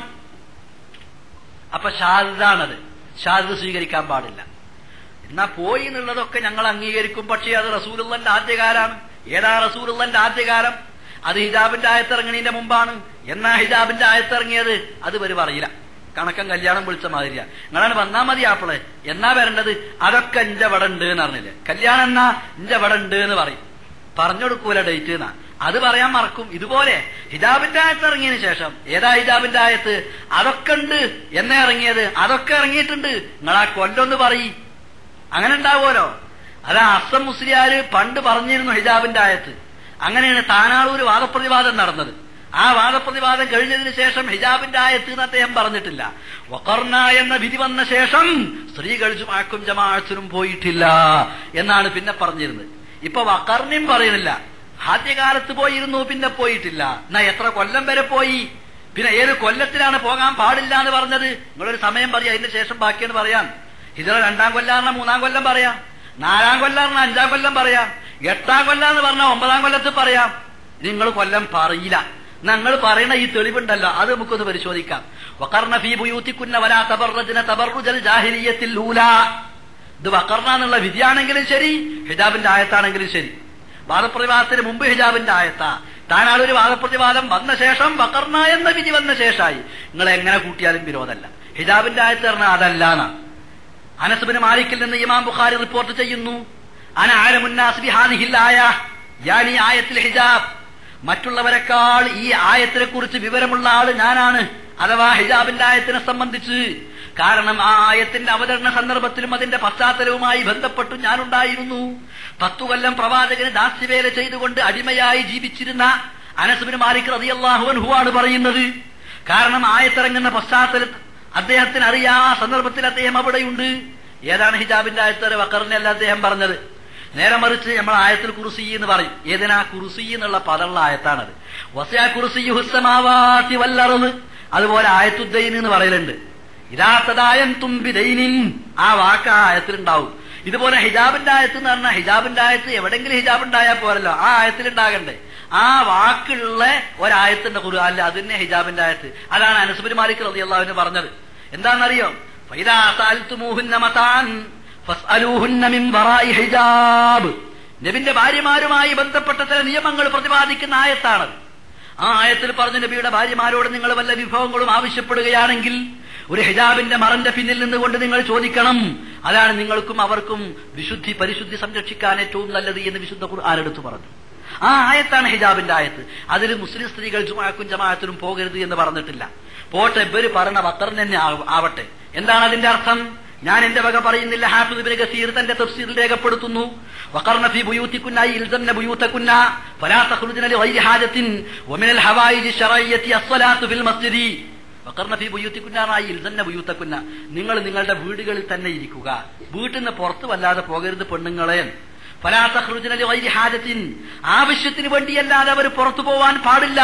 അപ്പൊ ഷാദാണത് ഷാദ് സ്വീകരിക്കാൻ പാടില്ല എന്നാ പോയി എന്നുള്ളതൊക്കെ ഞങ്ങൾ അംഗീകരിക്കും പക്ഷേ അത് റസൂലുള്ളന്റെ ആദ്യകാലാണ് ഏതാ റസൂലുള്ളന്റെ ആദ്യകാലം അത് ഹിജാബിന്റെ ആയത്തിറങ്ങണീന്റെ മുമ്പാണ് എന്നാ ഹിജാബിന്റെ ആയത്തിറങ്ങിയത് അത് വരും അറിയില്ല കണക്കം കല്യാണം വിളിച്ച മാതിരിയാ നിങ്ങളാണ് വന്നാ മതി ആപ്പിളെ എന്നാ വരേണ്ടത് അതൊക്കെ എന്റെ വട ഉണ്ട് എന്ന് പറഞ്ഞില്ലേ കല്യാണം എന്നാ എന്റെ വട ഉണ്ട് എന്ന് പറയും പറഞ്ഞു കൊടുക്കൂല ഡേറ്റ് എന്നാ അത് പറയാൻ മറക്കും ഇതുപോലെ ഹിജാബിന്റെ ആയത്ത് ഇറങ്ങിയതിന് ശേഷം ഏതാ ഹിജാബിന്റെ ആയത്ത് അതൊക്കെ ഉണ്ട് എന്നേ ഇറങ്ങിയത് അതൊക്കെ ഇറങ്ങിയിട്ടുണ്ട് നിങ്ങൾ ആ കൊല്ലൊന്ന് പറയ് അങ്ങനെ ഉണ്ടാവുമല്ലോ അതാ അസം മുസ്ലിയാര് പണ്ട് പറഞ്ഞിരുന്നു ഹിജാബിന്റെ ആയത്ത് അങ്ങനെയാണ് താനാളൂര് വാദപ്രതിവാദം നടന്നത് ആ വാദപ്രതിവാദം കഴിഞ്ഞതിന് ശേഷം ഹിജാബിന്റെ ആയത്ത് എന്ന് അദ്ദേഹം പറഞ്ഞിട്ടില്ല വക്കർണ എന്ന വിധി വന്ന ശേഷം സ്ത്രീകൾ ജുമാക്കും ജമാഅത്തിനും പോയിട്ടില്ല എന്നാണ് പിന്നെ പറഞ്ഞിരുന്നത് ഇപ്പൊ വക്കർണിയും പറയുന്നില്ല ആദ്യകാലത്ത് പോയിരുന്നു പിന്നെ പോയിട്ടില്ല എന്നാ എത്ര കൊല്ലം വരെ പോയി പിന്നെ ഏത് കൊല്ലത്തിലാണ് പോകാൻ പാടില്ല എന്ന് പറഞ്ഞത് നിങ്ങളൊരു സമയം പറയാം അതിന്റെ ശേഷം ബാക്കിയാണ് പറയാം ഹിജറ രണ്ടാം കൊല്ലാറിന മൂന്നാം കൊല്ലം പറയാം നാലാം കൊല്ലാറിന അഞ്ചാം കൊല്ലം പറയാം എട്ടാം കൊല്ലം എന്ന് പറഞ്ഞാൽ ഒമ്പതാം കൊല്ലത്ത് പറയാം നിങ്ങൾ കൊല്ലം പറയില്ല ഞങ്ങൾ പറയുന്ന ഈ തെളിവുണ്ടല്ലോ അത് നമുക്കൊന്ന് പരിശോധിക്കാം വക്കർണ ഫീ ബുയൂത്തിക്കുന്ന വലാ തബർറജന തബർറുജൽ ജാഹിലിയത്തിൽ ലൂല ഇത് വക്കർണ എന്നുള്ള വിധിയാണെങ്കിലും ശരി ഹിജാബിന്റെ ആയത്താണെങ്കിലും ശരി വാദപ്രതിവാദത്തിന് മുമ്പ് ഹിജാബിന്റെ ആയത്താ താനാളൊരു വാദപ്രതിവാദം വന്ന ശേഷം വക്കർണ എന്ന വിധി വന്ന ശേഷമായി നിങ്ങൾ എങ്ങനെ കൂട്ടിയാലും വിരോധമല്ല ഹിജാബിന്റെ ആയത്ത് പറഞ്ഞാൽ അതല്ല എന്നാണ് അനസുബിന് മാലിക്കിൽ നിന്ന് ഇമാം ബുഖാരി റിപ്പോർട്ട് ചെയ്യുന്നു അന ആലമുന്നാസ് ബിഹാദിഹില്ലായ ഞാൻ ഈ ആയത്തിൽ ഹിജാബ് മറ്റുള്ളവരെക്കാൾ ഈ ആയത്തിനെ കുറിച്ച് വിവരമുള്ള ആള് ഞാനാണ് അഥവാ ഹിജാബിന്റെ ആയത്തിനെ സംബന്ധിച്ച് കാരണം ആ ആയത്തിന്റെ അവതരണ സന്ദർഭത്തിലും അതിന്റെ പശ്ചാത്തലവുമായി ബന്ധപ്പെട്ടു ഞാനുണ്ടായിരുന്നു പത്തു കൊല്ലം പ്രവാചകന് ദാസ്യവേല ചെയ്തുകൊണ്ട് അടിമയായി ജീവിച്ചിരുന്ന അനസുബിന് മാലിക് റതിയല്ലാഹുവൻഹു ആണ് പറയുന്നത് കാരണം ആയത്തിറങ്ങുന്ന പശ്ചാത്തലത്തിൽ അദ്ദേഹത്തിന് അറിയാ ആ സന്ദർഭത്തിൽ അദ്ദേഹം അവിടെയുണ്ട് ഏതാണ് ഹിജാബിന്റെ ആയത്തര വക്കറിനല്ല അദ്ദേഹം പറഞ്ഞത് നേരെ മറിച്ച് നമ്മൾ ആയത്തിൽ കുറുസി എന്ന് പറയും ഏതിനാ കുറുസി എന്നുള്ള പദമുള്ള ആയത്താണത് വസ്യാ കുറുസി ഹുസ്സമാവാത്തി വല്ലറത് അതുപോലെ ആയത്തുദ്ദൈൻ എന്ന് പറയലുണ്ട് ഇതാത്തതായം തുമ്പിദൈനിൻ ആ വാക്ക് ആ ആയത്തിലുണ്ടാവും ഇതുപോലെ ഹിജാബിന്റെ ആയത്ത് എന്ന് പറഞ്ഞാൽ ഹിജാബിന്റെ ആയത്ത് എവിടെങ്കിലും ഹിജാബ് ഉണ്ടായാൽ പോരല്ലോ ആ ആയത്തിൽ ഉണ്ടാകണ്ടേ ആ വാക്കുള്ള ഒരായത്തിന്റെ ഖുർആാനിൽ അതിനെ ഹിജാബിന്റെ ആയത്ത് അതാണ് അനസുബിൻ മാലിക് റതി അള്ളാഹുവിന് പറഞ്ഞത് എന്താണെന്നറിയോ ഫൈദാ സഅൽതുമൂഹുന്ന മതാൻ ഫസ്അലൂഹുന്ന മിൻ വറാഇ ഹിജാബ് നബിന്റെ ഭാര്യമാരുമായി ബന്ധപ്പെട്ട ചില നിയമങ്ങൾ പ്രതിപാദിക്കുന്ന ആയത്താണത് ആ ആയത്തിൽ പറഞ്ഞ നബിയുടെ ഭാര്യമാരോട് നിങ്ങൾ വല്ല വിഭവങ്ങളും ആവശ്യപ്പെടുകയാണെങ്കിൽ ഒരു ഹിജാബിന്റെ മറന്റെ പിന്നിൽ നിന്നുകൊണ്ട് നിങ്ങൾ ചോദിക്കണം അതാണ് നിങ്ങൾക്കും അവർക്കും വിശുദ്ധി പരിശുദ്ധി സംരക്ഷിക്കാൻ ഏറ്റവും നല്ലത് എന്ന് വിശുദ്ധ ഖുർആൻ എടുത്തു പറഞ്ഞു ആ ആയത്താണ് ഹിജാബിന്റെ ആയത്ത് അതിൽ മുസ്ലിം സ്ത്രീകൾ ജുമാക്കും ജമാഅത്തിനും പോകരുത് എന്ന് പറഞ്ഞിട്ടില്ല പോട്ടെ ഇവര് പറഞ്ഞ വക്കറിന് തന്നെ ആവ- ആവട്ടെ എന്താണ് അതിന്റെ അർത്ഥം ഞാൻ എന്റെ വക പറയുന്നില്ല ഹാഫിദ് ഇബ്നു കസീർ തന്റെ തഫ്സീറിൽ രേഖപ്പെടുത്തുന്നു വഖർന ഫീ ബുയൂത്തികുന്ന ഐ ഇൽസന്ന ബുയൂതകുന്ന ഫലാ തഖ്റുജ്ന ലിഗൈരി ഹാജത്തിൻ വമിനൽ ഹവായിജി ശറയ്യത്തി അസ്സലാത്തു ഫിൽ മസ്ജിദി വഖർന ഫീ ബുയൂത്തികുന്ന ഐ ഇൽസന്ന ബുയൂതകുന്ന നിങ്ങൾ നിങ്ങളുടെ വീടുകളിൽ തന്നെ ഇരിക്കുക വീട്ടിൽ നിന്ന് പുറത്ത് വല്ലാതെ പോകരുത് പെണ്ണുങ്ങളെ ഫലാ തഖ്റുജ്ന ലിഗൈരി ഹാജത്തിൻ ആവശ്യത്തിന് വേണ്ടിയല്ലാതെ അവർ പുറത്തു പോവാൻ പാടില്ല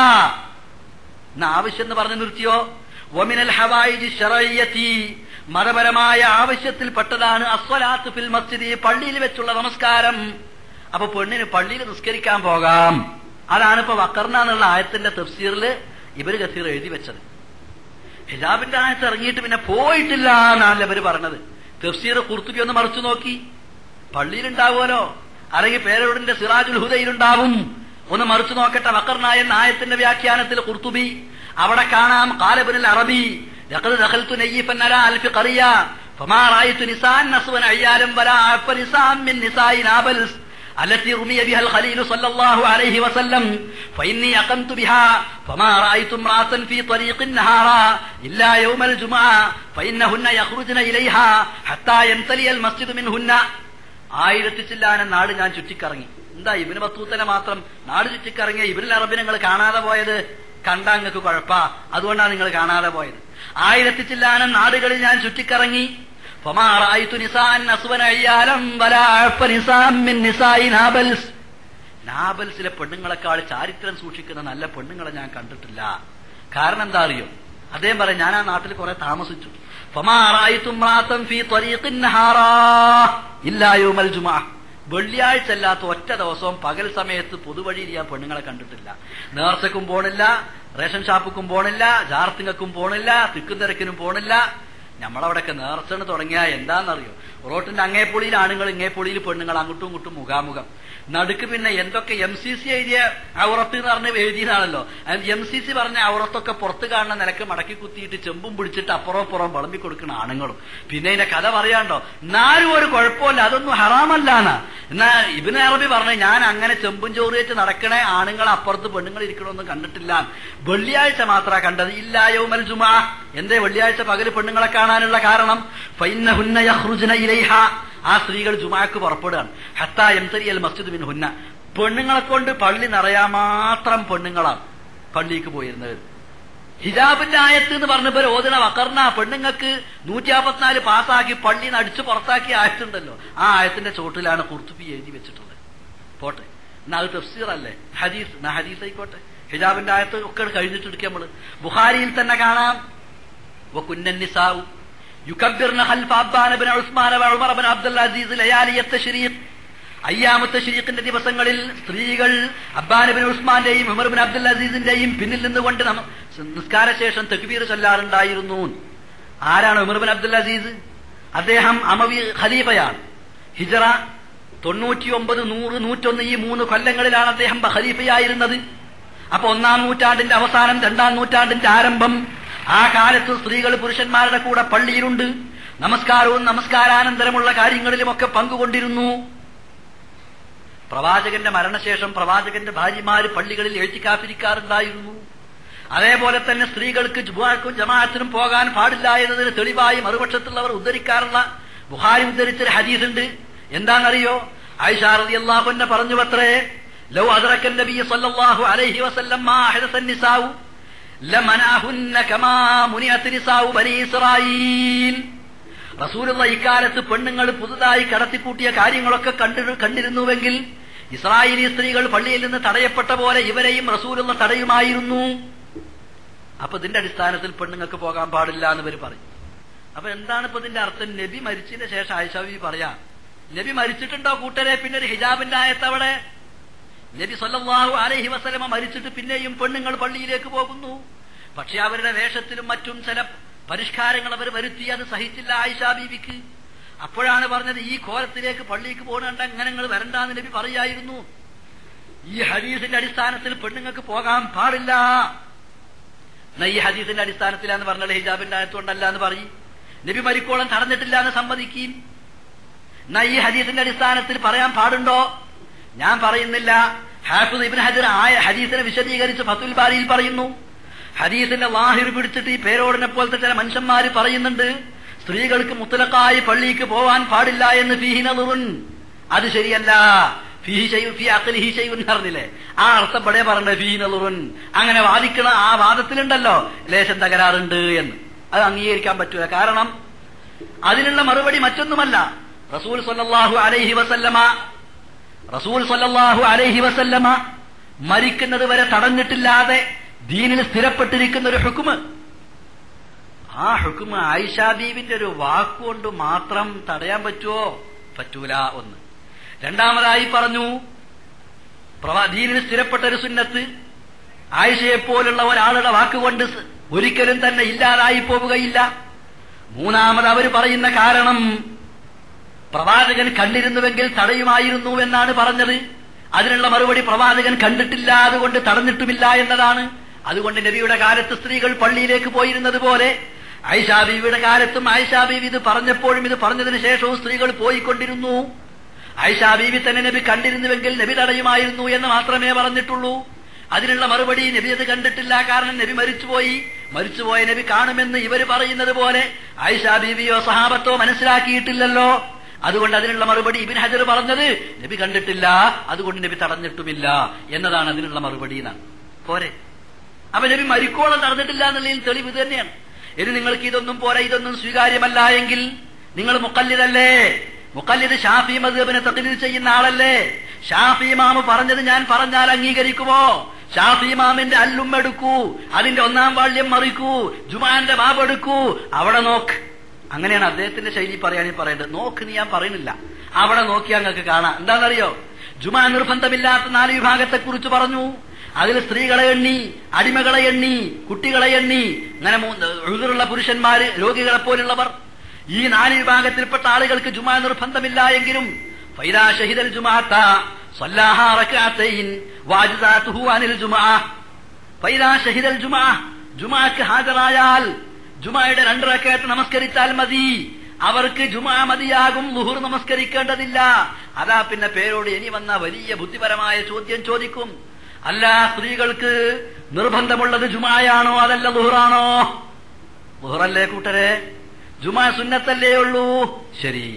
എന്ന ആവശ്യം എന്ന് പറഞ്ഞു നിർത്തിയോ വമിനൽ ഹവായിജി ശറയ്യത്തി മതപരമായ ആവശ്യത്തിൽപ്പെട്ടതാണ് അസ്വലാത്ത് ഫിൽ മസ്ജിദി പള്ളിയിൽ വെച്ചുള്ള നമസ്കാരം അപ്പൊ പെണ്ണിന് പള്ളിയിൽ നിസ്കരിക്കാൻ പോകാം അതാണ് ഇപ്പൊ വക്കർണ എന്നുള്ള ആയത്തിന്റെ തഫ്സീറിൽ ഇവര് ഗസീർ എഴുതി വെച്ചത് ഹിജാബിന്റെ ആയത്ത് ഇറങ്ങിയിട്ട് പിന്നെ പോയിട്ടില്ല എന്നാണ് ഇവര് പറഞ്ഞത് തഫ്സീർ കുർത്തുബി ഒന്ന് മറിച്ചു നോക്കി പള്ളിയിലുണ്ടാവുമല്ലോ അല്ലെങ്കിൽ പേരോടിന്റെ സിറാജുൽ ഹുദയിലുണ്ടാവും ഒന്ന് മറിച്ചു നോക്കട്ടെ വക്കർനായ ആയത്തിന്റെ വ്യാഖ്യാനത്തിൽ കുർത്തുബി അവിടെ കാണാം കാലബിനിൽ അറബി لقد دخلت نيفا على ألف قرية فما رأيت نساء نصبا عيالا ولا أعف نساء من نساء نابلس التي رمي بها الخليل صلى الله عليه وسلم فإني أقمت بها فما رأيت امرأة في طريق نهارا إلا يوم الجمعة فإنهن يخرجن إليها حتى يمتلي المسجد منهن ആയിരത്തി ചില്ലാനം നാട് ഞാൻ ചുറ്റിക്കറങ്ങി എന്താ ഇബിന് ബത്തൂത്തനെ മാത്രം നാട് ചുറ്റിക്കറങ്ങിയ ഇബിനിൽ അറബിനെ നിങ്ങൾ കാണാതെ പോയത് കണ്ടാ നിങ്ങൾക്ക് കുഴപ്പാ അതുകൊണ്ടാണ് നിങ്ങൾ കാണാതെ പോയത് ആയിരത്തി ചില്ലാനം നാടുകളിൽ ഞാൻ ചുറ്റിക്കറങ്ങി فما رأيت نساء أسون عيالا ولا أعف نساء من نساء نابلس നാബൽസിലെ പെണ്ണുങ്ങളെക്കാൾ ചാരിത്രം സൂക്ഷിക്കുന്ന നല്ല പെണ്ണുങ്ങളെ ഞാൻ കണ്ടിട്ടില്ല കാരണം എന്താ അറിയോ അദ്ദേഹം പറയും ഞാൻ ആ നാട്ടിൽ കുറെ താമസിച്ചു فما رأيت امرأة في طريق نهارا إلا يوم الجمعة വെള്ളിയാഴ്ച അല്ലാത്ത ഒറ്റ ദിവസവും പകൽ സമയത്ത് പൊതുവഴിയിൽ ഞാൻ പെണ്ണുങ്ങളെ കണ്ടിട്ടില്ല നേർച്ചക്കും പോണില്ല റേഷൻ ഷാപ്പുക്കും പോണില്ല ജാർത്തിങ്ങക്കും പോണില്ല തിക്കും തിരക്കിനും പോണില്ല നമ്മളവിടെയൊക്കെ നേർച്ചണ് തുടങ്ങിയ എന്താണെന്നറിയോ റോട്ടിന്റെ അങ്ങേപ്പൊളിയിൽ ആണുങ്ങൾ ഇങ്ങേപ്പൊളിയിൽ പെണ്ണുങ്ങൾ അങ്ങോട്ടും ഇങ്ങോട്ടും മുഖാമുഖം നടുക്ക് പിന്നെ എന്തൊക്കെ എം സി സി എഴുതിയ ഔറത്ത് എന്ന് പറഞ്ഞ് എഴുതിയതാണല്ലോ എം സി സി പറഞ്ഞ ഔറത്തൊക്കെ പുറത്ത് കാണുന്ന നിലക്ക് മടക്കി കുത്തിയിട്ട് ചെമ്പും പിടിച്ചിട്ട് അപ്പുറം അപ്പുറം വിളമ്പി കൊടുക്കുന്ന ആണുങ്ങളും പിന്നെ ഇതിന്റെ കഥ പറയാണ്ടോ എന്നാലും ഒരു കുഴപ്പമില്ല അതൊന്നും ഹറാമല്ലാന്ന് എന്നാ ഇബിന് അറബി പറഞ്ഞു ഞാൻ അങ്ങനെ ചെമ്പും ചോറ് വെച്ച് നടക്കണേ ആണുങ്ങൾ അപ്പുറത്ത് പെണ്ണുങ്ങൾ ഇരിക്കണമെന്നും കണ്ടിട്ടില്ല വെള്ളിയാഴ്ച മാത്രമാണ് കണ്ടത് ഇല്ലായോ മൽ ജുമാ എന്തേ വെള്ളിയാഴ്ച പകല് പെണ്ണുങ്ങളെ കാണാനുള്ള കാരണം ഫൈന്നഹുന്ന യഖ്റുജ്ന ഇലൈഹ ആ സ്ത്രീകൾ ജുമാക്ക് പുറപ്പെടുകയാണ് ഹത്താ എംതരിയൽ മസ്ജിദ് ബിൻ ഹുന്ന പെണ്ണുങ്ങളെ കൊണ്ട് പള്ളി നിറയാൻ മാത്രം പെണ്ണുങ്ങളാണ് പള്ളിക്ക് പോയിരുന്നത് ഹിജാബിന്റെ ആയത്ത് എന്ന് പറഞ്ഞപ്പോ ഓതന വക്കർണ പെണ്ണുങ്ങൾക്ക് നൂറ്റി അമ്പത്തിനാല് പാസ്സാക്കി പള്ളിയിൽ നിന്ന് അടിച്ചു പുറത്താക്കിയ ആയത്തുണ്ടല്ലോ ആ ആയത്തിന്റെ ചോട്ടിലാണ് കുർത്തുബി എഴുതി വെച്ചിട്ടുള്ളത് പോട്ടെ എന്നാ അത് തഫ്സീർ അല്ലേ ഹദീസ് എന്നാ ഹദീസ് ആയിക്കോട്ടെ ഹിജാബിന്റെ ആയത്ത് ഒക്കെ കഴിഞ്ഞിട്ട് എടുക്കുക നമ്മള് ബുഹാരിയിൽ തന്നെ കാണാം وكن يكبرن خلف عبان بن عثمان وعمر بن عبد العزيز ليالي التشريق അയ്യാമത്തെ ഷരീഖിന്റെ ദിവസങ്ങളിൽ സ്ത്രീകൾ അബ്ബാനബിൻ ഉസ്മാന്റെയും ഉമർ ബിൻ അബ്ദുൽ അസീസിന്റെയും പിന്നിൽ നിന്നുകൊണ്ട് നമ്മ നിസ്കാര ശേഷം തെക്ബീർ ചൊല്ലാറുണ്ടായിരുന്നു ആരാണ് ഉമർ ബിൻ അബ്ദുൽ അസീസ് അദ്ദേഹം അമവി ഖലീഫയാണ് ഹിജറ തൊണ്ണൂറ്റി ഒമ്പത് നൂറ് നൂറ്റൊന്ന് ഈ മൂന്ന് കൊല്ലങ്ങളിലാണ് അദ്ദേഹം ഖലീഫയായിരുന്നത് അപ്പൊ ഒന്നാം നൂറ്റാണ്ടിന്റെ അവസാനം രണ്ടാം നൂറ്റാണ്ടിന്റെ ആരംഭം ആ കാലത്ത് സ്ത്രീകൾ പുരുഷന്മാരുടെ കൂടെ പള്ളിയിലുണ്ട് നമസ്കാരവും നമസ്കാരാനന്തരമുള്ള കാര്യങ്ങളിലുമൊക്കെ പങ്കുകൊണ്ടിരുന്നു പ്രവാചകന്റെ മരണശേഷം പ്രവാചകന്റെ ഭാര്യമാര് പള്ളികളിൽ എഴുത്തിക്കാത്തിരിക്കാറുണ്ടായിരുന്നു അതേപോലെ തന്നെ സ്ത്രീകൾക്ക് ജുമാക്കും ജമാഅത്തിനും പോകാൻ പാടില്ല എന്നതിന് തെളിവായി മറുപക്ഷത്തുള്ളവർ ഉദ്ധരിക്കാറുള്ള ബുഹാരി ഉദ്ധരിച്ചൊരു ഹദീസുണ്ട് എന്താണെന്നറിയോ ആയിഷാറതി അള്ളാഹുന്നെ പറഞ്ഞു അത്രേ ലൗ അദറക്കൻ നബി സല്ലല്ലാഹു അലൈഹി വസല്ലം മാ അഹദസൻ നിസാഉ ലമനാഹുന്ന കമാ മുനിഅത്ത് നിസാഉ ബനി ഇസ്രായീൽ റസൂലുള്ള ഇക്കാലത്ത് പെണ്ണുങ്ങൾ പുതുതായി കടത്തിക്കൂട്ടിയ കാര്യങ്ങളൊക്കെ കണ്ടു കണ്ടിരുന്നുവെങ്കിൽ ഇസ്രായേലി സ്ത്രീകൾ പള്ളിയിൽ നിന്ന് തടയപ്പെട്ട പോലെ ഇവരെയും റസൂലുള്ള തടയുമായിരുന്നു അപ്പൊ ഇതിന്റെ അടിസ്ഥാനത്തിൽ പെണ്ണുങ്ങൾക്ക് പോകാൻ പാടില്ല എന്ന് ഇവർ പറയും അപ്പൊ എന്താണ് ഇപ്പൊ ഇതിന്റെ അർത്ഥം നബി മരിച്ചതിന് ശേഷം ആയിഷാബി പറയാം നബി മരിച്ചിട്ടുണ്ടോ കൂട്ടരെ പിന്നെ ഒരു ഹിജാബിന്റെ ആയത്തവിടെ നബി സല്ലല്ലാഹു അലൈഹി വസല്ലമ മരിച്ചിട്ട് പിന്നെയും പെണ്ണുങ്ങൾ പള്ളിയിലേക്ക് പോകുന്നു പക്ഷെ അവരുടെ വേഷത്തിലും മറ്റും ചില പരിഷ്കാരങ്ങൾ അവർ വരുത്തി അത് സഹിച്ചില്ല ആയിഷാ ബീവിക്ക് അപ്പോഴാണ് പറഞ്ഞത് ഈ കോലത്തിലേക്ക് പള്ളിക്ക് പോകണണ്ട അങ്ങനെ നിങ്ങൾ വരണ്ടാന്ന് നബി പറയായിരുന്നു ഈ ഹദീസിന്റെ അടിസ്ഥാനത്തിൽ പെണ്ണുങ്ങൾക്ക് പോകാൻ പാടില്ല എന്നാ ഈ ഹദീസിന്റെ അടിസ്ഥാനത്തിലാന്ന് പറഞ്ഞത് ഹിജാബിന്റെ ആയത്തുകൊണ്ടല്ല എന്ന് പറയും നബി മരിക്കോളം തടഞ്ഞിട്ടില്ല എന്ന് സമ്മതിക്കും എന്നാ ഈ ഹദീസിന്റെ അടിസ്ഥാനത്തിൽ പറയാൻ പാടുണ്ടോ ഞാൻ പറയുന്നില്ല ഹാഫിദ് ഇബിൻ ഹജർ ആയ ഹദീസിനെ വിശദീകരിച്ച് ഫത്തുൽ ബാരിയിൽ പറയുന്നു ഹദീസിന്റെ വാഹിർ പിടിച്ചിട്ട് ഈ പേരോടിനെ പോലത്തെ ചില മനുഷ്യന്മാര് പറയുന്നുണ്ട് സ്ത്രീകൾക്ക് മുത്തലക്കായി പള്ളിക്ക് പോവാൻ പാടില്ല എന്ന് ഫീഹിനുൻ അത് ശരിയല്ല പറഞ്ഞില്ലേ ആ അർത്ഥം പടേ പറഞ്ഞ ഫീഹിനുൻ അങ്ങനെ വാദിക്കണ ആ വാദത്തിലുണ്ടല്ലോ ലേശം തകരാറുണ്ട് എന്ന് അത് അംഗീകരിക്കാൻ പറ്റൂല കാരണം അതിനുള്ള മറുപടി മറ്റൊന്നുമല്ല റസൂൽ സല്ലല്ലാഹു അലൈഹി വസല്ലമ റസൂൽ സല്ലല്ലാഹു അലൈഹി വസല്ലമ മരിക്കുന്നത് വരെ തടഞ്ഞിട്ടില്ലാതെ ദീനിൽ സ്ഥിരപ്പെട്ടിരിക്കുന്ന ഒരു ഹുക്കുമ് ആ ഹുക്കുമ് ആയിഷാ ബീവിന്റെ ഒരു വാക്കുകൊണ്ട് മാത്രം തടയാൻ പറ്റുമോ പറ്റൂല ഒന്ന് രണ്ടാമതായി പറഞ്ഞു പ്രവാ ദീനിൽ സ്ഥിരപ്പെട്ട ഒരു സുന്നത്ത് ആയിഷയെ പോലുള്ള ഒരാളുടെ വാക്കുകൊണ്ട് ഒരിക്കലും തന്നെ ഇല്ലാതായി പോവുകയില്ല മൂന്നാമത് അവർ പറയുന്ന കാരണം പ്രവാചകൻ കണ്ടിരുന്നുവെങ്കിൽ തടയുമായിരുന്നു എന്നാണ് പറഞ്ഞത് അതിനുള്ള മറുപടി പ്രവാചകൻ കണ്ടിട്ടില്ല അതുകൊണ്ട് തടഞ്ഞിട്ടുമില്ല എന്നതാണ് അതുകൊണ്ട് നബിയുടെ കാലത്ത് സ്ത്രീകൾ പള്ളിയിലേക്ക് പോയിരുന്നത് പോലെ ഐഷാബീവിയുടെ കാലത്തും ഐഷാബീവി ഇത് പറഞ്ഞപ്പോഴും ഇത് പറഞ്ഞതിന് ശേഷവും സ്ത്രീകൾ പോയിക്കൊണ്ടിരുന്നു ആയിഷാ ബീവി തന്നെ നബി കണ്ടിരുന്നുവെങ്കിൽ നബി തടയുമായിരുന്നു എന്ന് മാത്രമേ പറഞ്ഞിട്ടുള്ളൂ അതിനുള്ള മറുപടി നബി അത് കണ്ടിട്ടില്ല കാരണം നബി മരിച്ചുപോയി മരിച്ചുപോയ നബി കാണുമെന്ന് ഇവര് പറയുന്നത് പോലെ ആയിഷാ ബീവിയോ സഹാബത്തോ മനസ്സിലാക്കിയിട്ടില്ലല്ലോ അതുകൊണ്ട് അതിനുള്ള മറുപടി ഇബിൻ ഹജർ പറഞ്ഞത് നബി കണ്ടിട്ടില്ല അതുകൊണ്ട് നബി തടഞ്ഞിട്ടുമില്ല എന്നതാണ് അതിനുള്ള മറുപടി എന്നാണ് പോരെ അപ്പൊ നബി മരിക്കോളം നടന്നിട്ടില്ല എന്നുള്ളതിൽ തെളിവ് ഇത് തന്നെയാണ് ഇനി നിങ്ങൾക്ക് ഇതൊന്നും പോരാ ഇതൊന്നും സ്വീകാര്യമല്ല എങ്കിൽ നിങ്ങൾ മുക്കല്ലിതല്ലേ മുക്കല്ലിദ് ഷാഫി മദ്ഹബിനെ തക്ലീദ് ചെയ്യുന്ന ആളല്ലേ ഷാഫി ഇമാമ് പറഞ്ഞത് ഞാൻ പറഞ്ഞാൽ അംഗീകരിക്കുമോ ഷാഫി ഇമാമിന്റെ അല്ലും എടുക്കൂ അതിന്റെ ഒന്നാം വാള്യം മറിക്കൂ ജുമാന്റെ ബാബ് എടുക്കൂ അവിടെ നോക്ക് അങ്ങനെയാണ് അദ്ദേഹത്തിന്റെ ശൈലി പറയാൻ പറയേണ്ടത് നോക്ക് നീ ഞാൻ പറയുന്നില്ല അവിടെ നോക്കിയാൽ നിങ്ങൾക്ക് കാണാം എന്താണെന്നറിയോ ജുമാ നിർബന്ധമില്ലാത്ത നാല് വിഭാഗത്തെ കുറിച്ച് പറഞ്ഞു അതിൽ സ്ത്രീകളെ എണ്ണി അടിമകളെ എണ്ണി കുട്ടികളെ എണ്ണി അങ്ങനെ മൂന്ന് എഴുതുള്ള പുരുഷന്മാര് രോഗികളെ പോലുള്ളവർ ഈ നാല് വിഭാഗത്തിൽപ്പെട്ട ആളുകൾക്ക് ജുമാ നിർബന്ധമില്ല എങ്കിലും ഫൈദാ ഷഹിദൽ ജുമാഅത്ത സ്വല്ലാഹ റക്അത്തൈൻ വാജിദാതുഹു അനിൽ ജുമാ ഫൈദാ ഷഹിദൽ ജുമാ ജുമാക്ക് ഹാജരായാൽ ജുമായുടെ രണ്ട് റക്കയത്ത് നമസ്കരിച്ചാൽ മതി അവർക്ക് ജുമാ മതിയാകും ലുഹുർ നമസ്കരിക്കേണ്ടതില്ല അതാ പിന്നെ പേരോട് ഇനി വന്ന വലിയ ബുദ്ധിപരമായ ചോദ്യം ചോദിക്കും അല്ല സ്ത്രീകൾക്ക് നിർബന്ധമുള്ളത് ജുമായാണോ അതല്ല ലുഹുറാണോ ലുഹറല്ലേ കൂട്ടരെ ജുമാ സുന്നത്തല്ലേ ഉള്ളൂ ശരി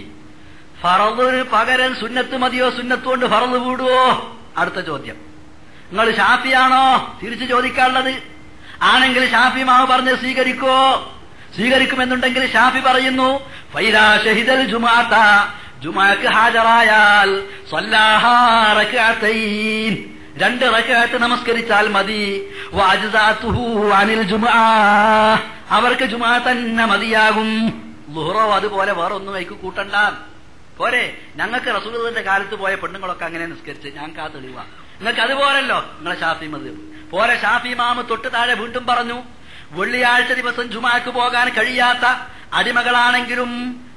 ഫറദിന് പകരം സുന്നത്ത് മതിയോ സുന്നത്ത് കൊണ്ട് ഫറദ് കൂടുവോ അടുത്ത ചോദ്യം നിങ്ങൾ ഷാഫിയാണോ തിരിച്ചു ചോദിക്കാനുള്ളത് ആണെങ്കിൽ ഷാഫി മാവ് പറഞ്ഞ് സ്വീകരിക്കോ സ്വീകരിക്കുമെന്നുണ്ടെങ്കിൽ ഷാഫി പറയുന്നു ഫൈദാ ഷഹിദൽ ജുമാത്ത ജുമാക്ക് ഹാജരായാൽ സ്വല്ലാഹാ റക്അത്തൈൻ രണ്ട് റക്അത്ത് നമസ്കരിച്ചാൽ മതി വാജിദാതുഹു അനിൽ ജുമാ അവർക്ക് ജുമാ തന്നെ മതിയാകും ലുഹറോ അതുപോലെ വേറെ ഒന്നും വൈക്ക് കൂട്ടണ്ട പോരെ ഞങ്ങൾക്ക് റസൂലിന്റെ കാലത്ത് പോയ പെണ്ണുങ്ങളൊക്കെ അങ്ങനെ നിസ്കരിച്ച് ഞങ്ങൾക്ക് ആ തെളിവാ നിങ്ങൾക്ക് അതുപോലല്ലോ നിങ്ങളെ ഷാഫി മതി പോരെ ഷാഫി മാമ് തൊട്ട് താഴെ വീണ്ടും പറഞ്ഞു വെള്ളിയാഴ്ച ദിവസം ജുമാക്ക് പോകാൻ കഴിയാത്ത അടിമകളാണെങ്കിലും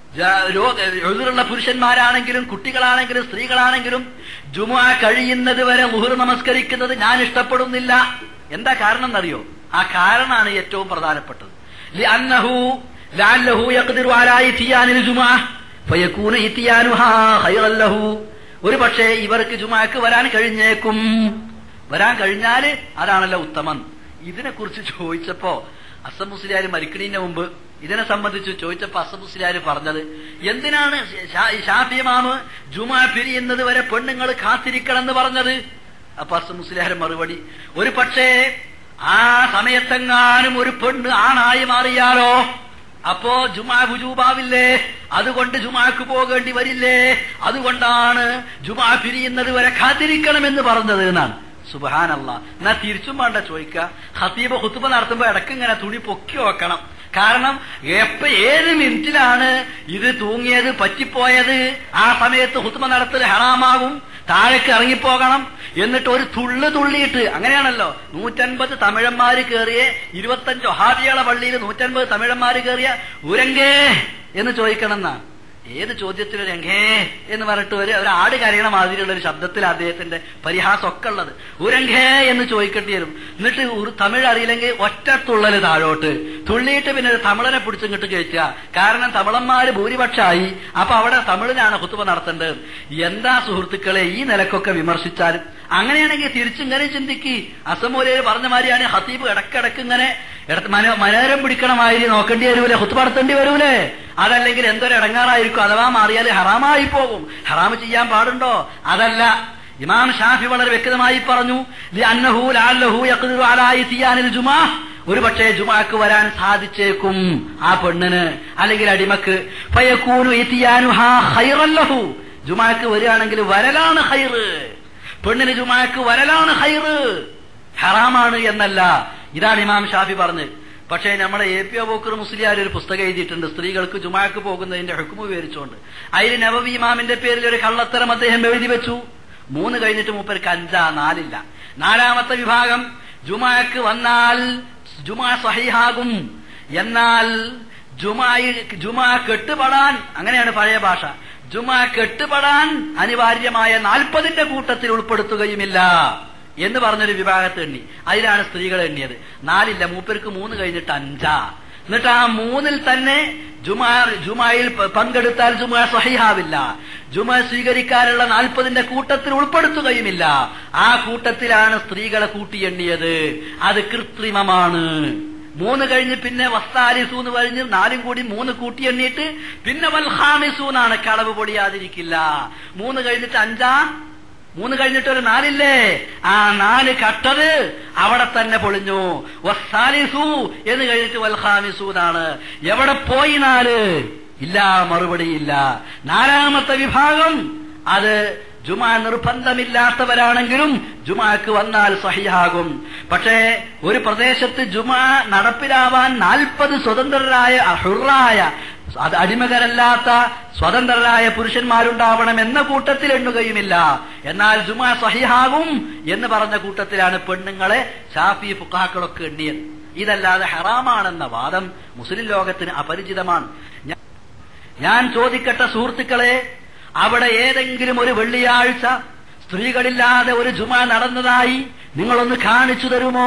എഴുതുള്ള പുരുഷന്മാരാണെങ്കിലും കുട്ടികളാണെങ്കിലും സ്ത്രീകളാണെങ്കിലും ജുമാ കഴിയുന്നത് വരെ മുഹുർ നമസ്കരിക്കുന്നത് ഞാൻ ഇഷ്ടപ്പെടുന്നില്ല എന്താ കാരണം എന്നറിയോ ആ കാരണമാണ് ഏറ്റവും പ്രധാനപ്പെട്ടത് അന്നഹു ലാല്ലഹു യഖ്ദിറു അലാ ഇത്തിയാനിൽ ജുമാ ഫയകൂന ഇത്തിയാനുഹാ ഖൈറൻ ലഹു ഒരു പക്ഷേ ഇവർക്ക് ജുമാക്ക് വരാൻ കഴിഞ്ഞേക്കും വരാൻ കഴിഞ്ഞാല് അതാണല്ലോ ഉത്തമം ഇതിനെക്കുറിച്ച് ചോദിച്ചപ്പോ അസം മുസ്ലിയാർ മരിക്കണീന്റെ മുമ്പ് ഇതിനെ സംബന്ധിച്ച് ചോദിച്ചപ്പോ അസം മുസ്ലിയാർ പറഞ്ഞത് എന്തിനാണ് ഷാഫി മാമ് ജുമാ പിരിയുന്നത് വരെ പെണ്ണുങ്ങൾ കാത്തിരിക്കണം എന്ന് പറഞ്ഞത് അപ്പൊ അസം മുസ്ലിയാർ മറുപടി ഒരു പക്ഷേ ആ സമയത്തെങ്ങാനും ഒരു പെണ്ണ് ആണായി മാറിയാലോ അപ്പോ ജുമാ ഹുജൂബാവില്ലേ അതുകൊണ്ട് ജുമാക്ക് പോകേണ്ടി വരില്ലേ അതുകൊണ്ടാണ് ജുമാ പിരിയുന്നത് വരെ കാത്തിരിക്കണമെന്ന് പറഞ്ഞത് എന്നാണ് സുബഹാനല്ല എന്നാ തിരിച്ചും വേണ്ട ചോദിക്ക ഹസീബ് ഹുത്തുബ നടത്തുമ്പോ ഇടയ്ക്ക് ഇങ്ങനെ തുണി പൊക്കി വെക്കണം കാരണം എപ്പ ഏത് മിനിറ്റിലാണ് ഇത് തൂങ്ങിയത് പറ്റിപ്പോയത് ആ സമയത്ത് ഹുത്തുബ നടത്തൽ ഹറാമാകും താഴേക്ക് ഇറങ്ങിപ്പോകണം എന്നിട്ട് ഒരു തുള്ളു തുള്ളിയിട്ട് അങ്ങനെയാണല്ലോ നൂറ്റൻപത് തമിഴന്മാര് കയറിയ ഇരുപത്തഞ്ച് ഒഹാബിയാളെ പള്ളിയിൽ നൂറ്റൻപത് തമിഴന്മാര് കയറിയ ഉരങ്കേ എന്ന് ചോദിക്കണം എന്നാ ഏത് ചോദ്യത്തിലും രംഗേ എന്ന് പറഞ്ഞിട്ട് ഒരു ഒരു ആട് കരയണ മാതിരിയുള്ള ഒരു ശബ്ദത്തിൽ അദ്ദേഹത്തിന്റെ പരിഹാസമൊക്കെ ഉള്ളത് ഉരംഘേ എന്ന് ചോദിക്കേണ്ടി വരും എന്നിട്ട് ഒരു തമിഴ് അറിയില്ലെങ്കിൽ ഒറ്റ തുള്ളല് താഴോട്ട് തുള്ളിയിട്ട് പിന്നെ ഒരു തമിഴനെ പിടിച്ചിങ്ങോട്ട് കയറ്റുക കാരണം തമിഴന്മാര് ഭൂരിപക്ഷമായി അപ്പൊ അവിടെ തമിഴിനാണ് കുത്തുവ നടത്തേണ്ടത് എന്താ സുഹൃത്തുക്കളെ ഈ നിലക്കൊക്കെ വിമർശിച്ചാലും അങ്ങനെയാണെങ്കിൽ തിരിച്ചിങ്ങനെ ചിന്തിക്ക് അസമൂലയിൽ പറഞ്ഞ മാതിരിയാണ് ഹത്തീബ് ഇടക്കിടക്ക് ഇങ്ങനെ മനോരം പിടിക്കണമാതിരി നോക്കേണ്ടി വരൂലേ കുത്തു നടത്തേണ്ടി വരൂലേ അതല്ലെങ്കിൽ എന്തൊരു ഇടങ്ങാറായിരിക്കും അഥവാ മാറിയാൽ ഹറാമായി പോകും ഹറാമ് ചെയ്യാൻ പാടുണ്ടോ അതല്ല ഇമാം ഷാഫി വളരെ വ്യക്തമായി പറഞ്ഞു ജുമാ ഒരു പക്ഷേ ജുമാക്ക് വരാൻ സാധിച്ചേക്കും ആ പെണ്ണിന് അല്ലെങ്കിൽ അടിമക്ക് ഫയക്കൂനു ഇത്തിയാനുഹാ ഹൈറല്ലഹു ജുമാക്ക് വരികയാണെങ്കിൽ വരലാണ് ഹൈറ് പെണ്ണിന് ജുമാക്ക് വരലാണ് ഹൈറ് ഹറാമാണ് എന്നല്ല ഇതാണ് ഇമാം ഷാഫി പറഞ്ഞത് പക്ഷേ നമ്മുടെ എ പി അബൂക്കർ മുസ്ലിയാർ ഒരു പുസ്തകം എഴുതിയിട്ടുണ്ട് സ്ത്രീകൾക്ക് ജുമാക്ക് പോകുന്നതിന്റെ ഹുക്കുമ് വിവരിച്ചുകൊണ്ട് അതിൽ നവവി ഇമാമിന്റെ പേരിൽ ഒരു കള്ളത്തരം അദ്ദേഹം എഴുതി വെച്ചു മൂന്ന് കഴിഞ്ഞിട്ട് മൂപ്പർക്ക് അഞ്ചാ നാലില്ല നാലാമത്തെ വിഭാഗം ജുമാക്ക് വന്നാൽ ജുമാ സഹിഹാകും എന്നാൽ ജുമായി ജുമാ കെട്ടുപടാൻ അങ്ങനെയാണ് പഴയ ഭാഷ ജുമാ കെട്ടുപടാൻ അനിവാര്യമായ നാൽപ്പതിന്റെ കൂട്ടത്തിൽ ഉൾപ്പെടുത്തുകയുമില്ല എന്ന് പറഞ്ഞൊരു വിഭാഗത്തെ എണ്ണി അതിലാണ് സ്ത്രീകൾ എണ്ണിയത് നാലില്ല മൂപ്പർക്ക് മൂന്ന് കഴിഞ്ഞിട്ട് അഞ്ചാ എന്നിട്ട് ആ മൂന്നിൽ തന്നെ ജുമാ ജുമായിൽ പ- പങ്കെടുത്താൽ ജുമാ സഹിഹാവില്ല ജുമാ സ്വീകരിക്കാനുള്ള നാൽപ്പതിന്റെ കൂട്ടത്തിൽ ഉൾപ്പെടുത്തുകയുമില്ല ആ കൂട്ടത്തിലാണ് സ്ത്രീകളെ കൂട്ടിയെണ്ണിയത് അത് കൃത്രിമമാണ് മൂന്ന് കഴിഞ്ഞ് പിന്നെ വസ്താലിസു എന്ന് കഴിഞ്ഞ് നാലും കൂടി മൂന്ന് കൂട്ടിയെണ്ണിയിട്ട് പിന്നെ വൽഹാമിസു എന്നാണ് കളവ് പൊടിയാതിരിക്കില്ല മൂന്ന് കഴിഞ്ഞിട്ട് അഞ്ചാ മൂന്ന് കഴിഞ്ഞിട്ട് ഒരു നാലില്ലേ ആ നാല് കട്ടത് അവിടെ തന്നെ പൊളിഞ്ഞു വസ്സാലിസു എന്ന് കഴിഞ്ഞിട്ട് വൽഹാമിസു എന്നാണ് എവിടെ പോയി നാല് ഇല്ല മറുപടിയില്ല നാലാമത്തെ വിഭാഗം അത് ജുമാ നിർബന്ധമില്ലാത്തവരാണെങ്കിലും ജുമാക്ക് വന്നാൽ സഹിയാകും പക്ഷേ ഒരു പ്രദേശത്ത് ജുമാ നടപ്പിലാവാൻ നാൽപ്പത് സ്വതന്ത്രരായ ഹുറായ അത് അടിമകരല്ലാത്ത സ്വതന്ത്രരായ പുരുഷന്മാരുണ്ടാവണം എന്ന കൂട്ടത്തിൽ എണ്ണുകയുമില്ല എന്നാൽ ജുമാ സഹിഹാകും എന്ന് പറഞ്ഞ കൂട്ടത്തിലാണ് പെണ്ണുങ്ങളെ ഷാഫി ഫുക്കാക്കളൊക്കെ എണ്ണിയത് ഇതല്ലാതെ ഹറാമാണെന്ന വാദം മുസ്ലിം ലോകത്തിന് അപരിചിതമാണ് ഞാ- ഞാൻ ചോദിക്കട്ടെ സുഹൃത്തുക്കളെ അവിടെ ഏതെങ്കിലും ഒരു വെള്ളിയാഴ്ച സ്ത്രീകളില്ലാതെ ഒരു ജുമ നടന്നതായി നിങ്ങളൊന്ന് കാണിച്ചു തരുമോ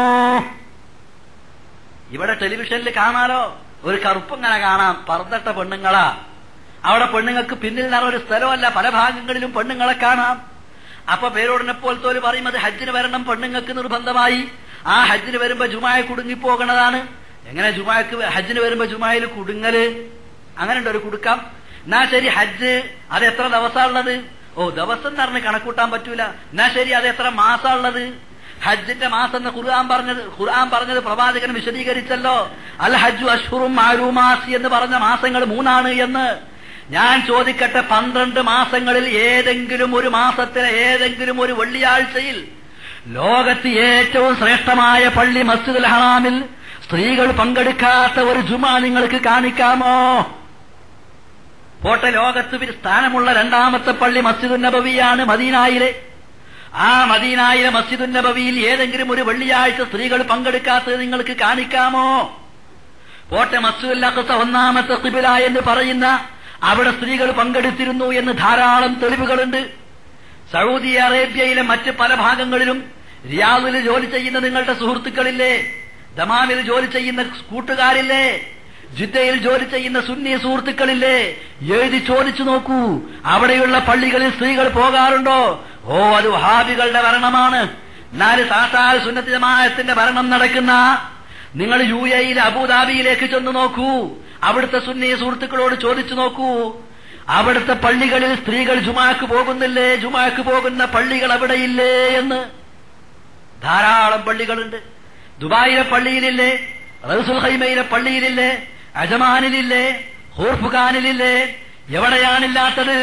ഇവിടെ ടെലിവിഷനിൽ കാണാലോ ഒരു കറുപ്പങ്ങനെ കാണാം പറന്നിട്ട പെണ്ണുങ്ങളാ അവിടെ പെണ്ണുങ്ങൾക്ക് പിന്നിൽ നിറ ഒരു സ്ഥലമല്ല പല ഭാഗങ്ങളിലും പെണ്ണുങ്ങളെ കാണാം അപ്പൊ പേരോടിനെ പോലത്തെ ഒരു പറയും അത് ഹജ്ജിന് വരണം പെണ്ണുങ്ങൾക്ക് നിർബന്ധമായി ആ ഹജ്ജിന് വരുമ്പോ ജുമായ കുടുങ്ങിപ്പോകണതാണ് എങ്ങനെ ജുമാക്ക് ഹജ്ജിന് വരുമ്പോ ജുമായിൽ കുടുങ്ങല് അങ്ങനെ ഉണ്ട് ഒരു കുടുക്കാം എന്നാ ശരി ഹജ്ജ് അത് എത്ര ദിവസമുള്ളത് ഓ ദിവസം എന്ന് പറഞ്ഞ് കണക്കൂട്ടാൻ പറ്റൂല എന്നാ ശരി അത് എത്ര മാസമുള്ളത് ഹജ്ജിന്റെ മാസം എന്ന് ഖുർആൻ പറഞ്ഞത് ഖുർആൻ പറഞ്ഞത് പ്രവാചകൻ വിശദീകരിച്ചല്ലോ അൽ ഹജ്ജു അഷ്ഹുറും മാരൂമാസി എന്ന് പറഞ്ഞ മാസങ്ങൾ മൂന്നാണ് എന്ന് ഞാൻ ചോദിക്കട്ടെ പന്ത്രണ്ട് മാസങ്ങളിൽ ഏതെങ്കിലും ഒരു മാസത്തിലെ ഏതെങ്കിലും ഒരു വെള്ളിയാഴ്ചയിൽ ലോകത്ത് ഏറ്റവും ശ്രേഷ്ഠമായ പള്ളി മസ്ജിദുൽ ഹറാമിൽ സ്ത്രീകൾ പങ്കെടുക്കാത്ത ഒരു ജുമ നിങ്ങൾക്ക് കാണിക്കാമോ പോട്ടെ ലോകത്ത് ഒരു സ്ഥാനമുള്ള രണ്ടാമത്തെ പള്ളി മസ്ജിദുൻ നബവിയാണ് മദീനായിലെ ആ മദീനായിലെ മസ്ജിദുൻ നബവിയിൽ ഏതെങ്കിലും ഒരു വെള്ളിയാഴ്ച സ്ത്രീകൾ പങ്കെടുക്കാത്തത് നിങ്ങൾക്ക് കാണിക്കാമോ പോട്ടെ മസ്ജിദുൽ അഖ്സ ഒന്നാമത്തെ ഖിബില എന്ന് പറയുന്ന അവിടെ സ്ത്രീകൾ പങ്കെടുത്തിരുന്നു എന്ന് ധാരാളം തെളിവുകളുണ്ട് സൗദി അറേബ്യയിലെ മറ്റ് പല ഭാഗങ്ങളിലും റിയാദിൽ ജോലി ചെയ്യുന്ന നിങ്ങളുടെ സുഹൃത്തുക്കളില്ലേ ദമാമിൽ ജോലി ചെയ്യുന്ന കൂട്ടുകാരില്ലേ ജിദ്ദയിൽ ജോലി ചെയ്യുന്ന സുന്നി സുഹൃത്തുക്കളില്ലേ എഴുതി ചോദിച്ചു നോക്കൂ അവിടെയുള്ള പള്ളികളിൽ സ്ത്രീകൾ പോകാറുണ്ടോ ഓ അത് വഹാബികളുടെ ഭരണമാണ് എന്നാല് സാക്ഷാൽ സുന്നത്തി ജമാഅത്തിന്റെ ഭരണം നടക്കുന്ന നിങ്ങൾ യു എയിൽ അബുദാബിയിലേക്ക് ചെന്ന് നോക്കൂ അവിടുത്തെ സുന്നി സുഹൃത്തുക്കളോട് ചോദിച്ചു നോക്കൂ അവിടുത്തെ പള്ളികളിൽ സ്ത്രീകൾ ജുമാക്ക് പോകുന്നില്ലേ ജുമാക്ക് പോകുന്ന പള്ളികൾ അവിടെയില്ലേ എന്ന് ധാരാളം പള്ളികളുണ്ട് ദുബായിലെ പള്ളിയിലില്ലേ റൗസുൽ ഹൈമയിലെ പള്ളിയിലില്ലേ അജമാനിലില്ലേ ഹൂർഫുഖാനിലില്ലേ എവിടെയാണില്ലാത്തത്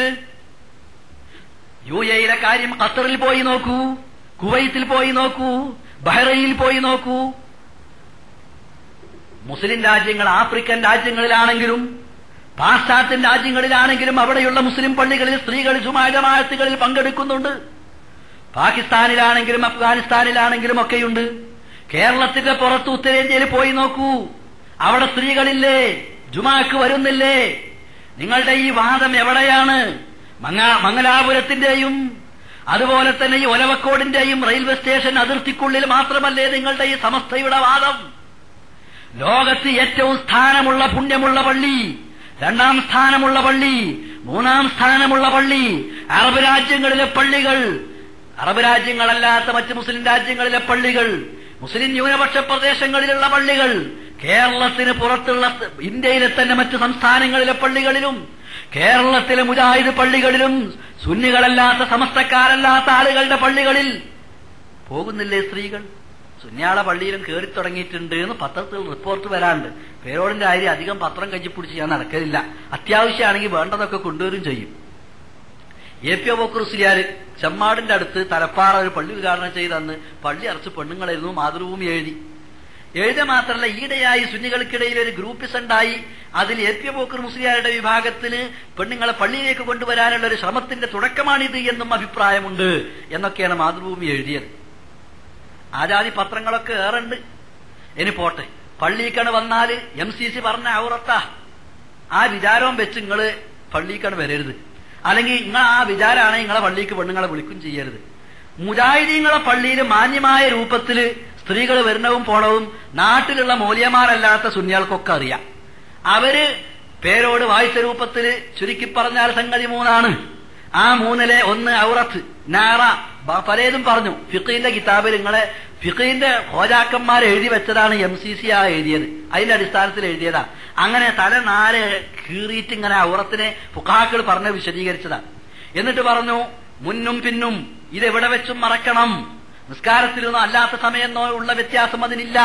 യു എയിലെ കാര്യം ഖത്തറിൽ പോയി നോക്കൂ കുവൈത്തിൽ പോയി നോക്കൂ ബഹ്റൈനിൽ പോയി നോക്കൂ മുസ്ലിം രാജ്യങ്ങൾ ആഫ്രിക്കൻ രാജ്യങ്ങളിലാണെങ്കിലും പാശ്ചാത്യൻ രാജ്യങ്ങളിലാണെങ്കിലും അവിടെയുള്ള മുസ്ലിം പള്ളികളിൽ സ്ത്രീകൾ ജുമാജമായത്തുകളിൽ പങ്കെടുക്കുന്നുണ്ട് പാകിസ്ഥാനിലാണെങ്കിലും അഫ്ഗാനിസ്ഥാനിലാണെങ്കിലും ഒക്കെയുണ്ട് കേരളത്തിന്റെ പുറത്ത് ഉത്തരേന്ത്യയിൽ പോയി നോക്കൂ അവിടെ സ്ത്രീകളില്ലേ ജുമാക്ക് വരുന്നില്ലേ നിങ്ങളുടെ ഈ വാദം എവിടെയാണ് മങ്ങ മംഗലാപുരത്തിന്റെയും അതുപോലെ തന്നെ ഈ ഒലവക്കോടിന്റെയും റെയിൽവേ സ്റ്റേഷൻ അതിർത്തിക്കുള്ളിൽ മാത്രമല്ലേ നിങ്ങളുടെ ഈ സമസ്തയുടെ വാദം ലോകത്ത് ഏറ്റവും സ്ഥാനമുള്ള പുണ്യമുള്ള പള്ളി രണ്ടാം സ്ഥാനമുള്ള പള്ളി മൂന്നാം സ്ഥാനമുള്ള പള്ളി അറബ് രാജ്യങ്ങളിലെ പള്ളികൾ അറബ് രാജ്യങ്ങളല്ലാത്ത മറ്റ് മുസ്ലിം രാജ്യങ്ങളിലെ പള്ളികൾ മുസ്ലിം ന്യൂനപക്ഷ പ്രദേശങ്ങളിലുള്ള പള്ളികൾ കേരളത്തിന് പുറത്തുള്ള ഇന്ത്യയിലെ തന്നെ മറ്റ് സംസ്ഥാനങ്ങളിലെ പള്ളികളിലും കേരളത്തിലെ മുജാഹിദ് പള്ളികളിലും സുന്നികളല്ലാത്ത സമസ്തക്കാരല്ലാത്ത ആളുകളുടെ പള്ളികളിൽ പോകുന്നില്ലേ സ്ത്രീകൾ സുന്യാള പള്ളിയിലും കയറി തുടങ്ങിയിട്ടുണ്ട് എന്ന് പത്രത്തിൽ റിപ്പോർട്ട് വരാണ്ട് പേരോടിന്റെ കാര്യം അധികം പത്രം കഞ്ചിപ്പിടിച്ച് ഞാൻ നടക്കലില്ല അത്യാവശ്യമാണെങ്കിൽ വേണ്ടതൊക്കെ കൊണ്ടുവരും ചെയ്യും എ പി ഒബോക്കുറുസിയാര് ചെമ്മാടിന്റെ അടുത്ത് തലപ്പാറ ഒരു പള്ളി ഉദ്ഘാടനം ചെയ്തന്ന് പള്ളി അറച്ച് പെണ്ണുങ്ങളായിരുന്നു മാതൃഭൂമി എഴുതി എഴുത മാത്രമല്ല ഈയിടെയായി സുന്നികൾക്കിടയിൽ ഒരു ഗ്രൂപ്പിസ് ഉണ്ടായി അതിൽ എ പി ബോക്കർ മുസ്ലിയാരുടെ വിഭാഗത്തിന് പെണ്ണുങ്ങളെ പള്ളിയിലേക്ക് കൊണ്ടുവരാനുള്ള ഒരു ശ്രമത്തിന്റെ തുടക്കമാണിത് എന്നും അഭിപ്രായമുണ്ട് എന്നൊക്കെയാണ് മാതൃഭൂമി എഴുതിയത് ആജാതി പത്രങ്ങളൊക്കെ ഏറുണ്ട് ഇനി പോട്ടെ പള്ളിക്കാണ് വന്നാല് എം സി സി പറഞ്ഞ ഔറത്താ ആ വിചാരവും വെച്ച് നിങ്ങള് പള്ളിക്കാണ് വരരുത് അല്ലെങ്കിൽ നിങ്ങൾ ആ വിചാരമാണ് നിങ്ങളെ പള്ളിക്ക് പെണ്ണുങ്ങളെ വിളിക്കും ചെയ്യരുത് മുജാഹിദീങ്ങളെ പള്ളിയിൽ മാന്യമായ രൂപത്തിൽ സ്ത്രീകൾ വരുന്നവും പോണവും നാട്ടിലുള്ള മൂല്യമാരല്ലാത്ത സുന്യാൾക്കൊക്കെ അറിയാം അവര് പേരോട് വായിച്ച രൂപത്തിൽ ചുരുക്കി പറഞ്ഞാൽ സംഗതി മൂന്നാണ് ആ മൂന്നിലെ ഒന്ന് ഔറത്ത് നാറ ബ- പലതും പറഞ്ഞു ഫിഖീന്റെ കിതാബിൽ നിങ്ങളെ ഫിഖീന്റെ ഹോജാക്കന്മാർ എഴുതി വെച്ചതാണ് എം സി സി ആ എഴുതിയത് അതിന്റെ അടിസ്ഥാനത്തിൽ എഴുതിയതാ അങ്ങനെ തല നാല് കീറിയിട്ട് ഇങ്ങനെ ഔറത്തിനെ ഫുഖാക്കൾ പറഞ്ഞ് വിശദീകരിച്ചതാണ് എന്നിട്ട് പറഞ്ഞു മുന്നും പിന്നും ഇതെവിടെ വെച്ചും മറക്കണം നിസ്കാരത്തിലൊന്നും അല്ലാത്ത സമയമോ ഉള്ള വ്യത്യാസം അതിനില്ല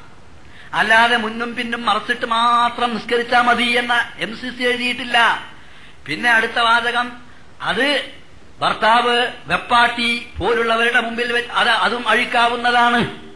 അല്ലാതെ മുന്നും പിന്നും മറച്ചിട്ട് മാത്രം നിസ്കരിച്ചാൽ മതി എന്ന എം സി സി എഴുതിയിട്ടില്ല പിന്നെ അടുത്ത വാചകം അത് ഭർത്താവ് വെപ്പാട്ടി പോലുള്ളവരുടെ മുമ്പിൽ വെച്ച് അത് അതും അഴിക്കാവുന്നതാണ്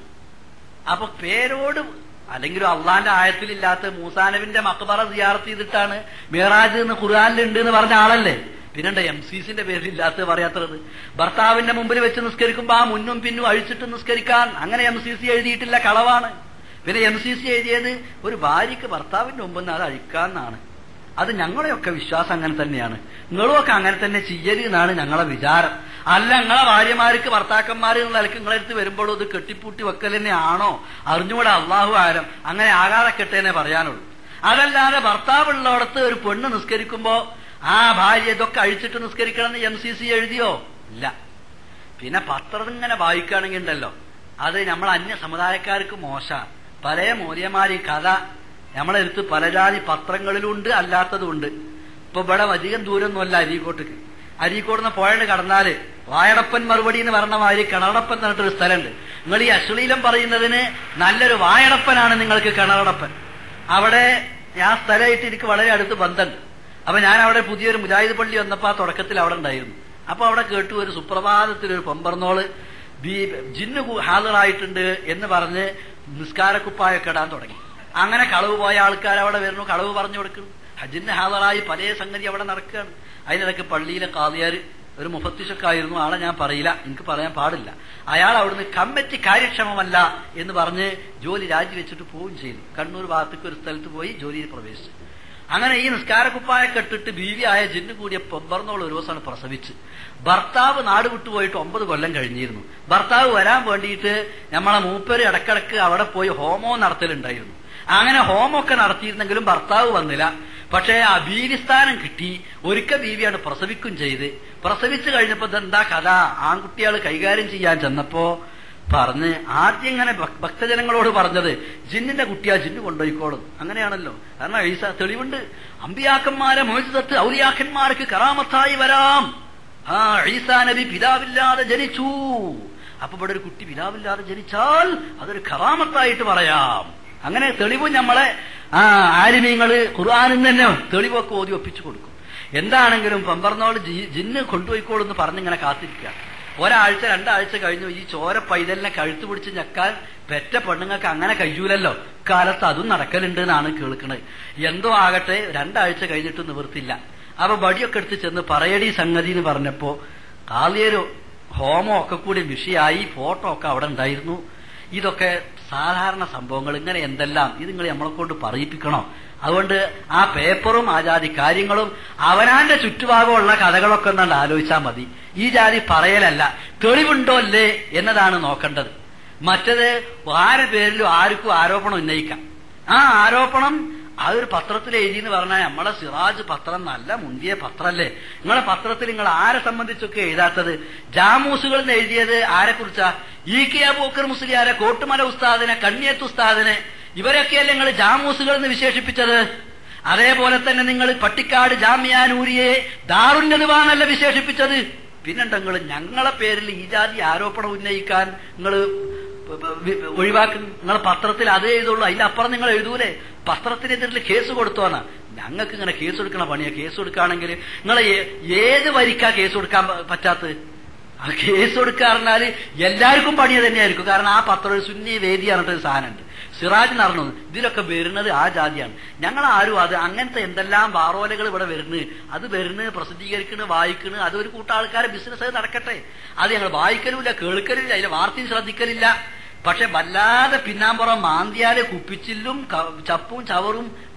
അപ്പൊ പേരോട് അല്ലെങ്കിൽ അള്ളാന്റെ ആയത്തിലില്ലാത്ത മൂസാനബിന്റെ മക്ബറ സിയാർത്ത് ചെയ്തിട്ടാണ് മിറാജ് എന്ന് ഖുർആാനിലുണ്ട് എന്ന് പറഞ്ഞ ആളല്ലേ പിന്നെണ്ട എം സി സിന്റെ പേരിലില്ലാത്ത പറയാത്തത് ഭർത്താവിന്റെ മുമ്പിൽ വെച്ച് നിസ്കരിക്കുമ്പോ ആ മുന്നും പിന്നും അഴിച്ചിട്ട് നിസ്കരിക്കാൻ അങ്ങനെ എം സി സി എഴുതിയിട്ടില്ല കളവാണ് പിന്നെ എം സി സി എഴുതിയത് ഒരു ഭാര്യയ്ക്ക് ഭർത്താവിന്റെ മുമ്പിൽ നിന്ന് അത് അഴിക്കാന്നാണ് അത് ഞങ്ങളെയൊക്കെ വിശ്വാസം അങ്ങനെ തന്നെയാണ് നിങ്ങളുമൊക്കെ അങ്ങനെ തന്നെ ചെയ്യരുത് എന്നാണ് ഞങ്ങളെ വിചാരം അല്ല നിങ്ങളെ ഭാര്യമാർക്ക് ഭർത്താക്കന്മാർ എന്നുള്ള നിലക്ക് നിങ്ങളെ അടുത്ത് വരുമ്പോഴും ഇത് കെട്ടിപ്പൂട്ടി വെക്കൽ തന്നെയാണോ അറിഞ്ഞുകൂടെ അള്ളാഹു ആരം അങ്ങനെ ആകാതെ കെട്ടേനെ പറയാനുള്ളൂ അതല്ലാതെ ഭർത്താവുള്ളടത്ത് ഒരു പെണ്ണ് നിസ്കരിക്കുമ്പോ ആ ഭാര്യ ഇതൊക്കെ അഴിച്ചിട്ട് നിസ്കരിക്കണമെന്ന് എം സി സി എഴുതിയോ ഇല്ല പിന്നെ പത്രം ഇങ്ങനെ വായിക്കുകയാണെങ്കിൽ ഉണ്ടല്ലോ അത് നമ്മൾ അന്യ സമുദായക്കാർക്ക് മോശ പല മൂല്യമാരി കഥ നമ്മളെ അടുത്ത് പല ജാതി പത്രങ്ങളിലുണ്ട് അല്ലാത്തതുണ്ട് ഇപ്പൊ ഇവിടെ അധികം ദൂരമൊന്നുമല്ല അരീക്കോട്ടേക്ക് അരീക്കോടുന്ന് പോയത് കടന്നാല് വായടപ്പൻ മറുപടി എന്ന് പറഞ്ഞ മാതിരി കിണറടപ്പൻ എന്ന് പറഞ്ഞിട്ടൊരു സ്ഥലമുണ്ട് നിങ്ങൾ ഈ അശ്ലീലം പറയുന്നതിന് നല്ലൊരു വായടപ്പനാണ് നിങ്ങൾക്ക് കിണറടപ്പൻ അവിടെ ഞാൻ സ്ഥലമായിട്ട് എനിക്ക് വളരെ അടുത്ത് ബന്ധമുണ്ട് അപ്പൊ ഞാൻ അവിടെ പുതിയൊരു മുജാഹിദ് പള്ളി വന്നപ്പോ ആ തുടക്കത്തിൽ അവിടെ ഉണ്ടായിരുന്നു അപ്പൊ അവിടെ കേട്ടു ഒരു സുപ്രഭാതത്തിൽ ഒരു പൊമ്പർന്നോള് ബി- ജിന്ന് കു- ഹാജറായിട്ടുണ്ട് എന്ന് പറഞ്ഞ് നിസ്കാരക്കുപ്പായൊക്കെ ഇടാൻ തുടങ്ങി അങ്ങനെ കളവ് പോയ ആൾക്കാർ അവിടെ വരുന്നു കളവ് പറഞ്ഞു കൊടുക്കുന്നു ഹജ്ജിന് ഹാജറായി പല സംഗതി അവിടെ നടക്കുകയാണ് അതിനിടയ്ക്ക് പള്ളിയിലെ കാതിയാര് ഒരു മുഫത്തിഷൊക്കെ ആയിരുന്നു ആളെ ഞാൻ പറയില്ല എനിക്ക് പറയാൻ പാടില്ല അയാൾ അവിടുന്ന് കമ്മിറ്റി കാര്യക്ഷമമല്ല എന്ന് പറഞ്ഞ് ജോലി രാജിവെച്ചിട്ട് പോവുകയും ചെയ്തു കണ്ണൂർ ഭാഗത്തേക്ക് ഒരു സ്ഥലത്ത് പോയി ജോലിയിൽ പ്രവേശിച്ചു അങ്ങനെ ഈ നിസ്കാരക്കുപ്പായൊക്കെ ഇട്ടിട്ട് ബീവിയായ ജിന്ന് കൂടിയ പൊമ്പർന്നോൾ ഒരു ദിവസമാണ് പ്രസവിച്ച് ഭർത്താവ് നാട് വിട്ടുപോയിട്ട് ഒമ്പത് കൊല്ലം കഴിഞ്ഞിരുന്നു ഭർത്താവ് വരാൻ വേണ്ടിയിട്ട് നമ്മളെ മൂപ്പര് ഇടക്കിടക്ക് അവിടെ പോയി ഹോമോ നടത്തലുണ്ടായിരുന്നു അങ്ങനെ ഹോമൊക്കെ നടത്തിയിരുന്നെങ്കിലും ഭർത്താവ് വന്നില്ല പക്ഷേ ആ ബീവിസ്ഥാനം കിട്ടി ഒരിക്ക ബീവിയാണ് പ്രസവിക്കും ചെയ്ത് പ്രസവിച്ചു കഴിഞ്ഞപ്പോ ഇതെന്താ കഥ ആൺകുട്ടികൾ കൈകാര്യം ചെയ്യാൻ ചെന്നപ്പോ പറഞ്ഞ് ആദ്യം ഇങ്ങനെ ഭക്- ഭക്തജനങ്ങളോട് പറഞ്ഞത് ജിന്നിന്റെ കുട്ടിയാ ജിന്ന് കൊണ്ടുപോയിക്കോളും അങ്ങനെയാണല്ലോ കാരണം ഈസ തെളിവുണ്ട് അമ്പിയാക്കന്മാരെ മോചിതത്ത് ഔലിയാക്കന്മാർക്ക് കറാമത്തായി വരാം ആ ഈസാ നബി പിതാവില്ലാതെ ജനിച്ചു അപ്പൊ ഇവിടെ ഒരു കുട്ടി പിതാവില്ലാതെ ജനിച്ചാൽ അതൊരു കറാമത്തായിട്ട് പറയാം അങ്ങനെ തെളിവ് നമ്മളെ ആ ആലിമീങ്ങള് ഖുർആാനിൽ തന്നെ തെളിവൊക്കെ ഓതി ഒപ്പിച്ചു കൊടുക്കും എന്താണെങ്കിലും പമ്പർന്നോട് ജി- ജിന്ന് കൊണ്ടുപോയിക്കോളെന്ന് പറഞ്ഞിങ്ങനെ കാത്തിരിക്കുക ഒരാഴ്ച രണ്ടാഴ്ച കഴിഞ്ഞു ഈ ചോര പൈതലിനെ കഴുത്ത് പിടിച്ച് ഞെക്കാൻ പെറ്റ പെണ്ണുങ്ങൾക്ക് അങ്ങനെ കഴിയൂലല്ലോ കാലത്ത് അതും നടക്കലുണ്ട് എന്നാണ് കേൾക്കുന്നത് എന്തോ ആകട്ടെ രണ്ടാഴ്ച കഴിഞ്ഞിട്ട് നിവൃത്തില്ല അപ്പൊ വടിയൊക്കെ എടുത്ത് ചെന്ന് പറയടി സംഗതി എന്ന് പറഞ്ഞപ്പോ കാളിയൊരു ഹോമം ഒക്കെ കൂടി വിഷയായി ഫോട്ടോ ഒക്കെ അവിടെ ഉണ്ടായിരുന്നു ഇതൊക്കെ സാധാരണ സംഭവങ്ങൾ ഇങ്ങനെ എന്തെല്ലാം ഇത് നിങ്ങൾ നമ്മളെ കൊണ്ട് പറയിപ്പിക്കണോ അതുകൊണ്ട് ആ പേപ്പറും ആ ജാതി കാര്യങ്ങളും അവനാന്റെ ചുറ്റുഭാഗമുള്ള കഥകളൊക്കെ ഒന്നാണ്ട് ആലോചിച്ചാൽ മതി ഈ ജാതി പറയലല്ല തെളിവുണ്ടോ അല്ലേ എന്നതാണ് നോക്കേണ്ടത് മറ്റത് ആരുടെ പേരിലും ആർക്കും ആരോപണം ഉന്നയിക്കാം ആ ആരോപണം ആ ഒരു പത്രത്തിൽ എഴുതി എന്ന് പറഞ്ഞാൽ നമ്മളെ സിറാജ് പത്രം നല്ല മുന്തിയ പത്രല്ലേ നിങ്ങളെ പത്രത്തിൽ നിങ്ങൾ ആരെ സംബന്ധിച്ചൊക്കെ എഴുതാത്തത് ജാമൂസുകൾ എന്ന് എഴുതിയത് ആരെ കുറിച്ചാ ഇ കെ അബൂക്കർ മുസ്ലിയാരെ കോട്ടുമല ഉസ്താദിനെ കണ്ണിയത്ത് ഉസ്താദിനെ ഇവരൊക്കെയല്ലേ നിങ്ങൾ ജാമൂസുകൾ എന്ന് വിശേഷിപ്പിച്ചത് അതേപോലെ തന്നെ നിങ്ങൾ പട്ടിക്കാട് ജാമ്യാനൂരിയെ ദാറുണ്യതുവാണല്ല വിശേഷിപ്പിച്ചത് പിന്നെന്താ നിങ്ങൾ ഞങ്ങളെ പേരിൽ ഈ ജാതി ആരോപണം ഉന്നയിക്കാൻ നിങ്ങൾ ഒഴിവാക്കി നിങ്ങൾ പത്രത്തിൽ അതേ എഴുതുള്ളൂ അതിന്റെ അപ്പുറം നിങ്ങൾ എഴുതൂലേ പത്രത്തിനെതിരിൽ കേസ് കൊടുത്തോന്നാ ഞങ്ങൾക്ക് ഇങ്ങനെ കേസ് കൊടുക്കണ പണിയാ കേസ് കൊടുക്കുകയാണെങ്കിൽ നിങ്ങൾ ഏത് വരിക്കാ കേസ് കൊടുക്കാൻ പ- പറ്റാത്തത് ആ കേസ് കൊടുക്കുക പറഞ്ഞാല് എല്ലാവർക്കും പണി തന്നെയായിരിക്കും കാരണം ആ പത്രം ഒരു സുന്നി വേദി പറഞ്ഞിട്ടൊരു സാധനമുണ്ട് സിറാജ് നടന്നു ഇതിലൊക്കെ വരുന്നത് ആ ജാതിയാണ് ഞങ്ങൾ ആരും അത് അങ്ങനത്തെ എന്തെല്ലാം വാറോലകൾ ഇവിടെ വരുന്നത് അത് വരുന്നത് പ്രസിദ്ധീകരിക്കണ് വായിക്കണ് അത് ഒരു കൂട്ടം ആൾക്കാരെ ബിസിനസ് നടക്കട്ടെ അത് ഞങ്ങൾ വായിക്കലുമില്ല കേൾക്കലില്ല അതിലെ വാർത്തയും ശ്രദ്ധിക്കലില്ല പക്ഷെ വല്ലാതെ പിന്നാമ്പുറം മാന്തിയാല് കുപ്പിച്ചില്ലും ക- ചപ്പും ചവറും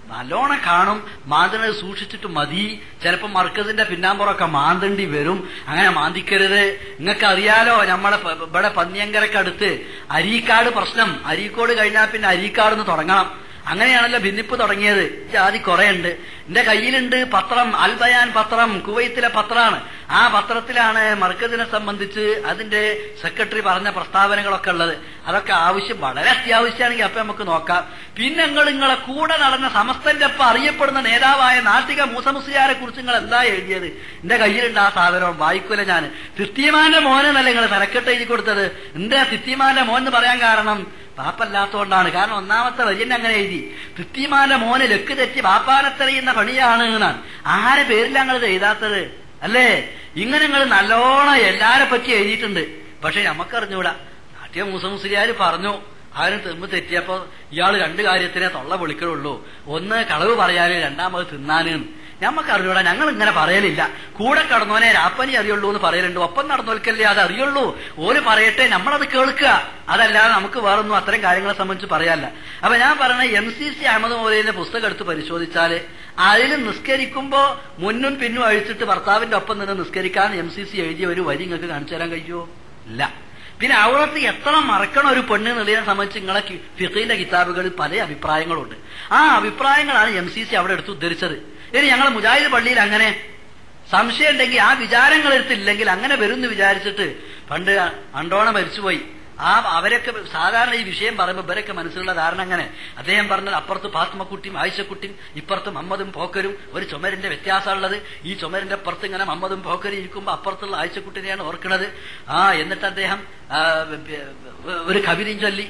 നല്ലോണം കാണും മാന്തണത് സൂക്ഷിച്ചിട്ട് മതി ചിലപ്പോൾ മർക്കസിന്റെ പിന്നാമ്പുറമൊക്കെ മാന്തണ്ടി വരും അങ്ങനെ മാന്തിക്കരുത് നിങ്ങൾക്ക് അറിയാലോ നമ്മളെ പ- ഇവിടെ പന്നിയങ്കരക്കടുത്ത് അരീക്കാട് പ്രശ്നം അരീക്കോട് കഴിഞ്ഞാൽ പിന്നെ അരീക്കാട് നിന്ന് തുടങ്ങണം അങ്ങനെയാണല്ലോ ഭിന്നിപ്പ് തുടങ്ങിയത് ജാതി കുറെ ഉണ്ട് എന്റെ കയ്യിലുണ്ട് പത്രം അൽബയാൻ പത്രം കുവൈത്തിലെ പത്രമാണ് ആ പത്രത്തിലാണ് മർക്കസിനെ സംബന്ധിച്ച് അതിന്റെ സെക്രട്ടറി പറഞ്ഞ പ്രസ്താവനകളൊക്കെ ഉള്ളത് അതൊക്കെ ആവശ്യം വളരെ അത്യാവശ്യമാണെങ്കിൽ അപ്പൊ നമുക്ക് നോക്കാം പിന്നെ നിങ്ങൾ നിങ്ങളെ കൂടെ നടന്ന സമസ്തന്റെ ഒപ്പം അറിയപ്പെടുന്ന നേതാവായ നാട്ടിക മൂസമുസിയാരെ കുറിച്ച് നിങ്ങൾ എന്താ എഴുതിയത് എന്റെ കയ്യിലുണ്ട് ആ സാധനം വായിക്കൂല ഞാൻ തിത്തിമാന്റെ മോനെന്നല്ല നിങ്ങൾ തലക്കെട്ട് എഴുതി കൊടുത്തത് എന്താ തിത്തിമാന്റെ മോൻ എന്ന് പറയാൻ കാരണം പാപ്പല്ലാത്തോണ്ടാണ് കാരണം ഒന്നാമത്തെ വര്യൻ അങ്ങനെ എഴുതി തിത്തിമാന്റെ മോന് ലക്ക് തെറ്റി ബാപ്പാനെ തെളിയുന്ന പണിയാണ് എന്നാണ് ആരെ പേരിലാണ് ഞങ്ങൾ എഴുതാത്തത് അല്ലേ ഇങ്ങനെ നിങ്ങൾ നല്ലോണം എല്ലാരെ പറ്റി എഴുതിയിട്ടുണ്ട് പക്ഷെ നമുക്കറിഞ്ഞൂടാ നാട്യ മുസ്ലിംസുകാർ പറഞ്ഞു ആരും തെമ്പ് തെറ്റിയപ്പോ ഇയാൾ രണ്ട് കാര്യത്തിനെ തൊള്ള വിളിക്കലുള്ളൂ ഒന്ന് കളവ് പറയാന് രണ്ടാമത് തിന്നാന് ഞമ്മക്ക് അറിഞ്ഞൂടാ ഞങ്ങൾ ഇങ്ങനെ പറയലില്ല കൂടെ കടന്നോനെ രാപ്പനി അറിയുള്ളൂ എന്ന് പറയലുണ്ട് ഒപ്പം നടന്നോൽക്കല്ലേ അത് അറിയുള്ളൂ ഓര് പറയട്ടെ നമ്മളത് കേൾക്കുക അതല്ലാതെ നമുക്ക് വേറൊന്നും അത്തരം കാര്യങ്ങളെ സംബന്ധിച്ച് പറയാല്ല അപ്പൊ ഞാൻ പറഞ്ഞ എം സി സി അഹമ്മദ് മൗലയുടെ പുസ്തകം എടുത്ത് പരിശോധിച്ചാല് അതിൽ നിസ്കരിക്കുമ്പോ മുന്നും പിന്നും അഴിച്ചിട്ട് ഭർത്താവിന്റെ ഒപ്പം നിന്ന് നിസ്കരിക്കാൻ എം സി സി എഴുതിയ ഒരു വരി നിങ്ങൾക്ക് കാണിച്ചു തരാൻ കഴിയുമോ ഇല്ല പിന്നെ അവിടത്ത് എത്ര മറക്കണ ഒരു പെണ്ണ് എന്നുള്ളതിനെ സംബന്ധിച്ച് നിങ്ങളെ കി- ഫിഖിന്റെ കിതാബുകളിൽ പല അഭിപ്രായങ്ങളുണ്ട് ആ അഭിപ്രായങ്ങളാണ് എം സി സി അവിടെ എടുത്ത് ഉദ്ധരിച്ചത് ഇനി ഞങ്ങൾ മുജാഹിദ് പള്ളിയിൽ അങ്ങനെ സംശയം ഉണ്ടെങ്കിൽ ആ വിചാരങ്ങൾ എടുത്തില്ലെങ്കിൽ അങ്ങനെ വരുമെന്ന് വിചാരിച്ചിട്ട് പണ്ട് അണ്ടോണ മരിച്ചുപോയി ആ അവരൊക്കെ സാധാരണ ഈ വിഷയം പറയുമ്പോൾ ഇവരൊക്കെ മനസ്സിലുള്ള ധാരണ അങ്ങനെ അദ്ദേഹം പറഞ്ഞത് അപ്പുറത്ത് ഫാത്മക്കുട്ടിയും ആയിഷക്കുട്ടിയും ഇപ്പുറത്ത് മമ്മദും പോക്കരും ഒരു ചുമരിന്റെ വ്യത്യാസമുള്ളത് ഈ ചുമരിന്റെ അപ്പുറത്ത് ഇങ്ങനെ മമ്മദും പോക്കരും ഇരിക്കുമ്പോൾ അപ്പുറത്തുള്ള ആയിഷക്കുട്ടിനെയാണ് ഓർക്കുന്നത് ആ എന്നിട്ട് അദ്ദേഹം ആ, ഒരു കവിതയും ചൊല്ലി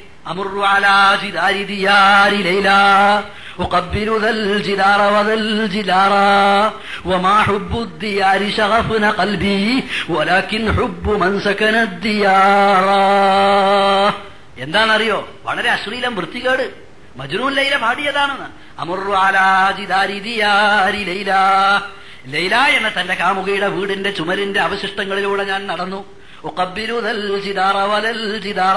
അമുർവാലാജിദാരി ലൈല أقبل ذا الجدار وذا الجدار وما حب الديار شغفنا قلبي ولكن حب من سكن الديار എന്താണെന്നറിയോ വളരെ അശ്ലീലം വൃത്തികേട് മജ്നൂൻ ലൈല പാടിയതാണെന്ന് അമുർവാലാജിദാരി ദിയാരി ലൈല ലൈല എന്ന തന്റെ കാമുകയുടെ വീടിന്റെ ചുമരിന്റെ അവശിഷ്ടങ്ങളിലൂടെ ഞാൻ നടന്നു ഉഖബ്ബിലു ദൽ ജിദാറ വലൽ ജിദാറ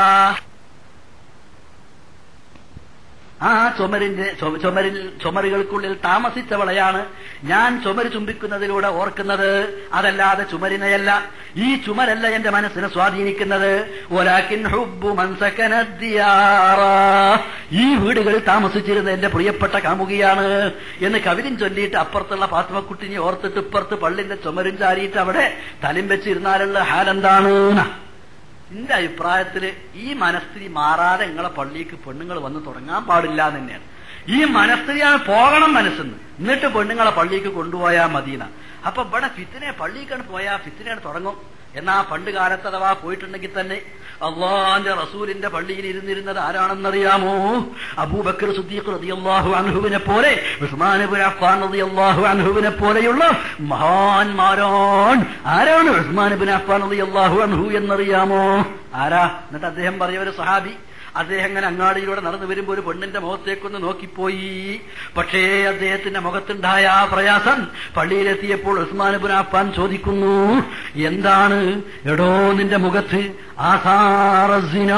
ആ ചുമരിന്റെ ചു- ചുമരിൽ ചുമരുകൾക്കുള്ളിൽ താമസിച്ചവളെയാണ് ഞാൻ ചുമര് ചുംബിക്കുന്നതിലൂടെ ഓർക്കുന്നത് അതല്ലാതെ ചുമരിനെയല്ല ഈ ചുമരല്ല എന്റെ മനസ്സിനെ സ്വാധീനിക്കുന്നത് ഒരാക്കിൻ ഹുബ്ബു മൻസകന ദിയാറ. ഈ വീടുകളിൽ താമസിച്ചിരുന്ന എന്റെ പ്രിയപ്പെട്ട കാമുകിയാണ് എന്ന് കവിതം ചൊല്ലിയിട്ട് അപ്പുറത്തുള്ള പാത്മക്കുട്ടിനെ ഓർത്തിട്ട് ഇപ്പുറത്ത് പള്ളിന്റെ ചുമരും ചാരിയിട്ട് അവിടെ തലും വെച്ചിരുന്നാലുള്ള ഹാലെന്താണ് എന്റെ അഭിപ്രായത്തില് ഈ മനസ്ഥിതി മാറാതെ നിങ്ങളെ പള്ളിക്ക് പെണ്ണുങ്ങൾ വന്ന് തുടങ്ങാൻ പാടില്ല എന്ന് തന്നെയാണ് ഈ മനസ്ഥിതിയാണ് പോകണം മനസ്സെന്ന് എന്നിട്ട് പെണ്ണുങ്ങളെ പള്ളിക്ക് കൊണ്ടുപോയാൽ മദീന അപ്പൊ ഇവിടെ ഫിത്തിനെ പള്ളിക്കാണ് പോയാൽ ഫിത്തിനെയാണ് തുടങ്ങും എന്നാ പണ്ട് കാലത്ത് അഥവാ പോയിട്ടുണ്ടെങ്കിൽ തന്നെ അള്ളാന്റെ റസൂലിന്റെ പള്ളിയിൽ ഇരുന്നിരുന്നത് ആരാണെന്നറിയാമോ അബൂബക്കർ സുദ്ദീഖ് റളിയല്ലാഹു അൻഹുവിനെ പോലെ ഉസ്മാൻ ഇബ്നു അഫ്ഫാൻ റളിയല്ലാഹു അൻഹുവിനെ പോലെയുള്ള മഹാന്മാരാണ് ആരാണ് ഉസ്മാൻ ഇബ്നു അഫ്ഫാൻ റളിയല്ലാഹു അൻഹു എന്നറിയാമോ ആരാ എന്നിട്ട് അദ്ദേഹം പറഞ്ഞ ഒരു സഹാബി അദ്ദേഹം അങ്ങനെ അങ്ങാടിയിലൂടെ നടന്നു വരുമ്പോ ഒരു പെണ്ണിന്റെ മുഖത്തേക്കൊന്ന് നോക്കിപ്പോയി പക്ഷേ അദ്ദേഹത്തിന്റെ മുഖത്തുണ്ടായ ആ പ്രയാസം പള്ളിയിലെത്തിയപ്പോൾ ഉസ്മാൻ ഇബ്നു അഫ്ഫാൻ ചോദിക്കുന്നു എന്താണ് എടോ നിന്റെ മുഖത്ത് ആസാറസിന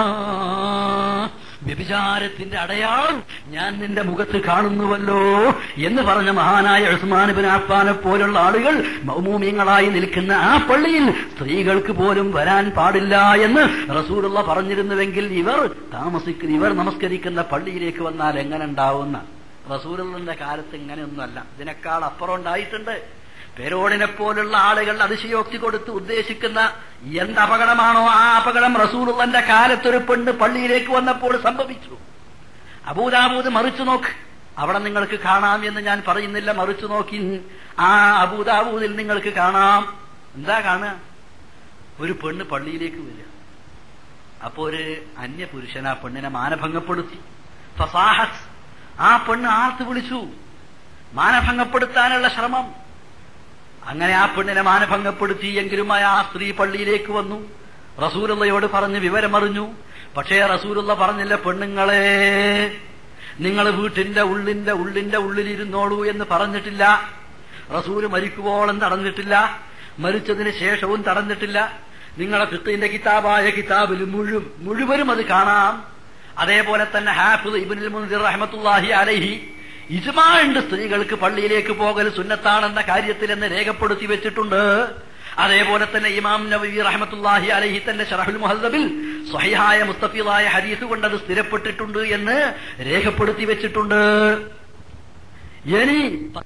വ്യഭിചാരത്തിന്റെ അടയാളം ഞാൻ നിന്റെ മുഖത്ത് കാണുന്നുവല്ലോ എന്ന് പറഞ്ഞ മഹാനായ ഉസ്മാൻ ബിൻ അഫ്ഫാനെ പോലുള്ള ആളുകൾ മൗമൂമ്യങ്ങളായി നിൽക്കുന്ന ആ പള്ളിയിൽ സ്ത്രീകൾക്ക് പോലും വരാൻ പാടില്ല എന്ന് റസൂലുള്ള പറഞ്ഞിരുന്നുവെങ്കിൽ ഇവർ താമസിക്കുന്ന ഇവർ നമസ്കരിക്കുന്ന പള്ളിയിലേക്ക് വന്നാൽ എങ്ങനെ ഉണ്ടാവുന്ന റസൂലുള്ളന്റെ കാലത്ത് ഇങ്ങനെയൊന്നുമല്ല ഇതിനേക്കാൾ അപ്പുറം ഉണ്ടായിട്ടുണ്ട് പേരോടിനെ പോലുള്ള ആളുകൾ അതിശയോക്തി കൊടുത്ത് ഉദ്ദേശിക്കുന്ന എന്ത് അപകടമാണോ ആ അപകടം റസൂലുള്ളന്റെ കാലത്തൊരു പെണ്ണ് പള്ളിയിലേക്ക് വന്നപ്പോൾ സംഭവിച്ചു അബൂദാബൂദ് മറിച്ചു നോക്ക് അവിടെ നിങ്ങൾക്ക് കാണാം എന്ന് ഞാൻ പറയുന്നില്ല മറിച്ചു നോക്കി ആ അബൂദാബൂദിൽ നിങ്ങൾക്ക് കാണാം എന്താ കാണുക ഒരു പെണ്ണ് പള്ളിയിലേക്ക് വരിക അപ്പോ ഒരു അന്യ പുരുഷൻ ആ പെണ്ണിനെ മാനഭംഗപ്പെടുത്തി ഫസാഹസ് ആ പെണ്ണ് ആർത്ത് വിളിച്ചു മാനഭംഗപ്പെടുത്താനുള്ള ശ്രമം അങ്ങനെ ആ പെണ്ണിനെ മാനഭംഗപ്പെടുത്തി എങ്കിലും ആ സ്ത്രീ പള്ളിയിലേക്ക് വന്നു റസൂലുള്ളയോട് പറഞ്ഞ് വിവരമറിഞ്ഞു പക്ഷേ റസൂലുള്ള പറഞ്ഞില്ല പെണ്ണുങ്ങളെ നിങ്ങൾ വീട്ടിന്റെ ഉള്ളിന്റെ ഉള്ളിന്റെ ഉള്ളിലിരുന്നോളൂ എന്ന് പറഞ്ഞിട്ടില്ല റസൂല് മരിക്കുവോളം തടഞ്ഞിട്ടില്ല മരിച്ചതിന് ശേഷവും തടഞ്ഞിട്ടില്ല നിങ്ങളെ ഫിത്തിന്റെ കിതാബായ കിതാബിൽ മുഴു മുഴുവനും അത് കാണാം അതേപോലെ തന്നെ ഹാഫിദ് ഇബ്നുൽ മുൻസിർ റഹ്മത്തുള്ളാഹി അലൈഹി ഇജ്മാ ഉണ്ട് സ്ത്രീകൾക്ക് പള്ളിയിലേക്ക് പോകൽ സുന്നത്താണെന്ന കാര്യത്തിൽ എന്ന് രേഖപ്പെടുത്തി വെച്ചിട്ടുണ്ട് അതേപോലെ തന്നെ ഇമാം നബി റഹ്മത്തുല്ലാഹി അലഹി തന്റെ ഷറഹുൽ മുഹദ്ദബിൽ സ്വഹിഹായ മുസ്തഫിദായ ഹദീസ് കൊണ്ട് അത് സ്ഥിരപ്പെട്ടിട്ടുണ്ട് എന്ന് രേഖപ്പെടുത്തി വെച്ചിട്ടുണ്ട് ഇനി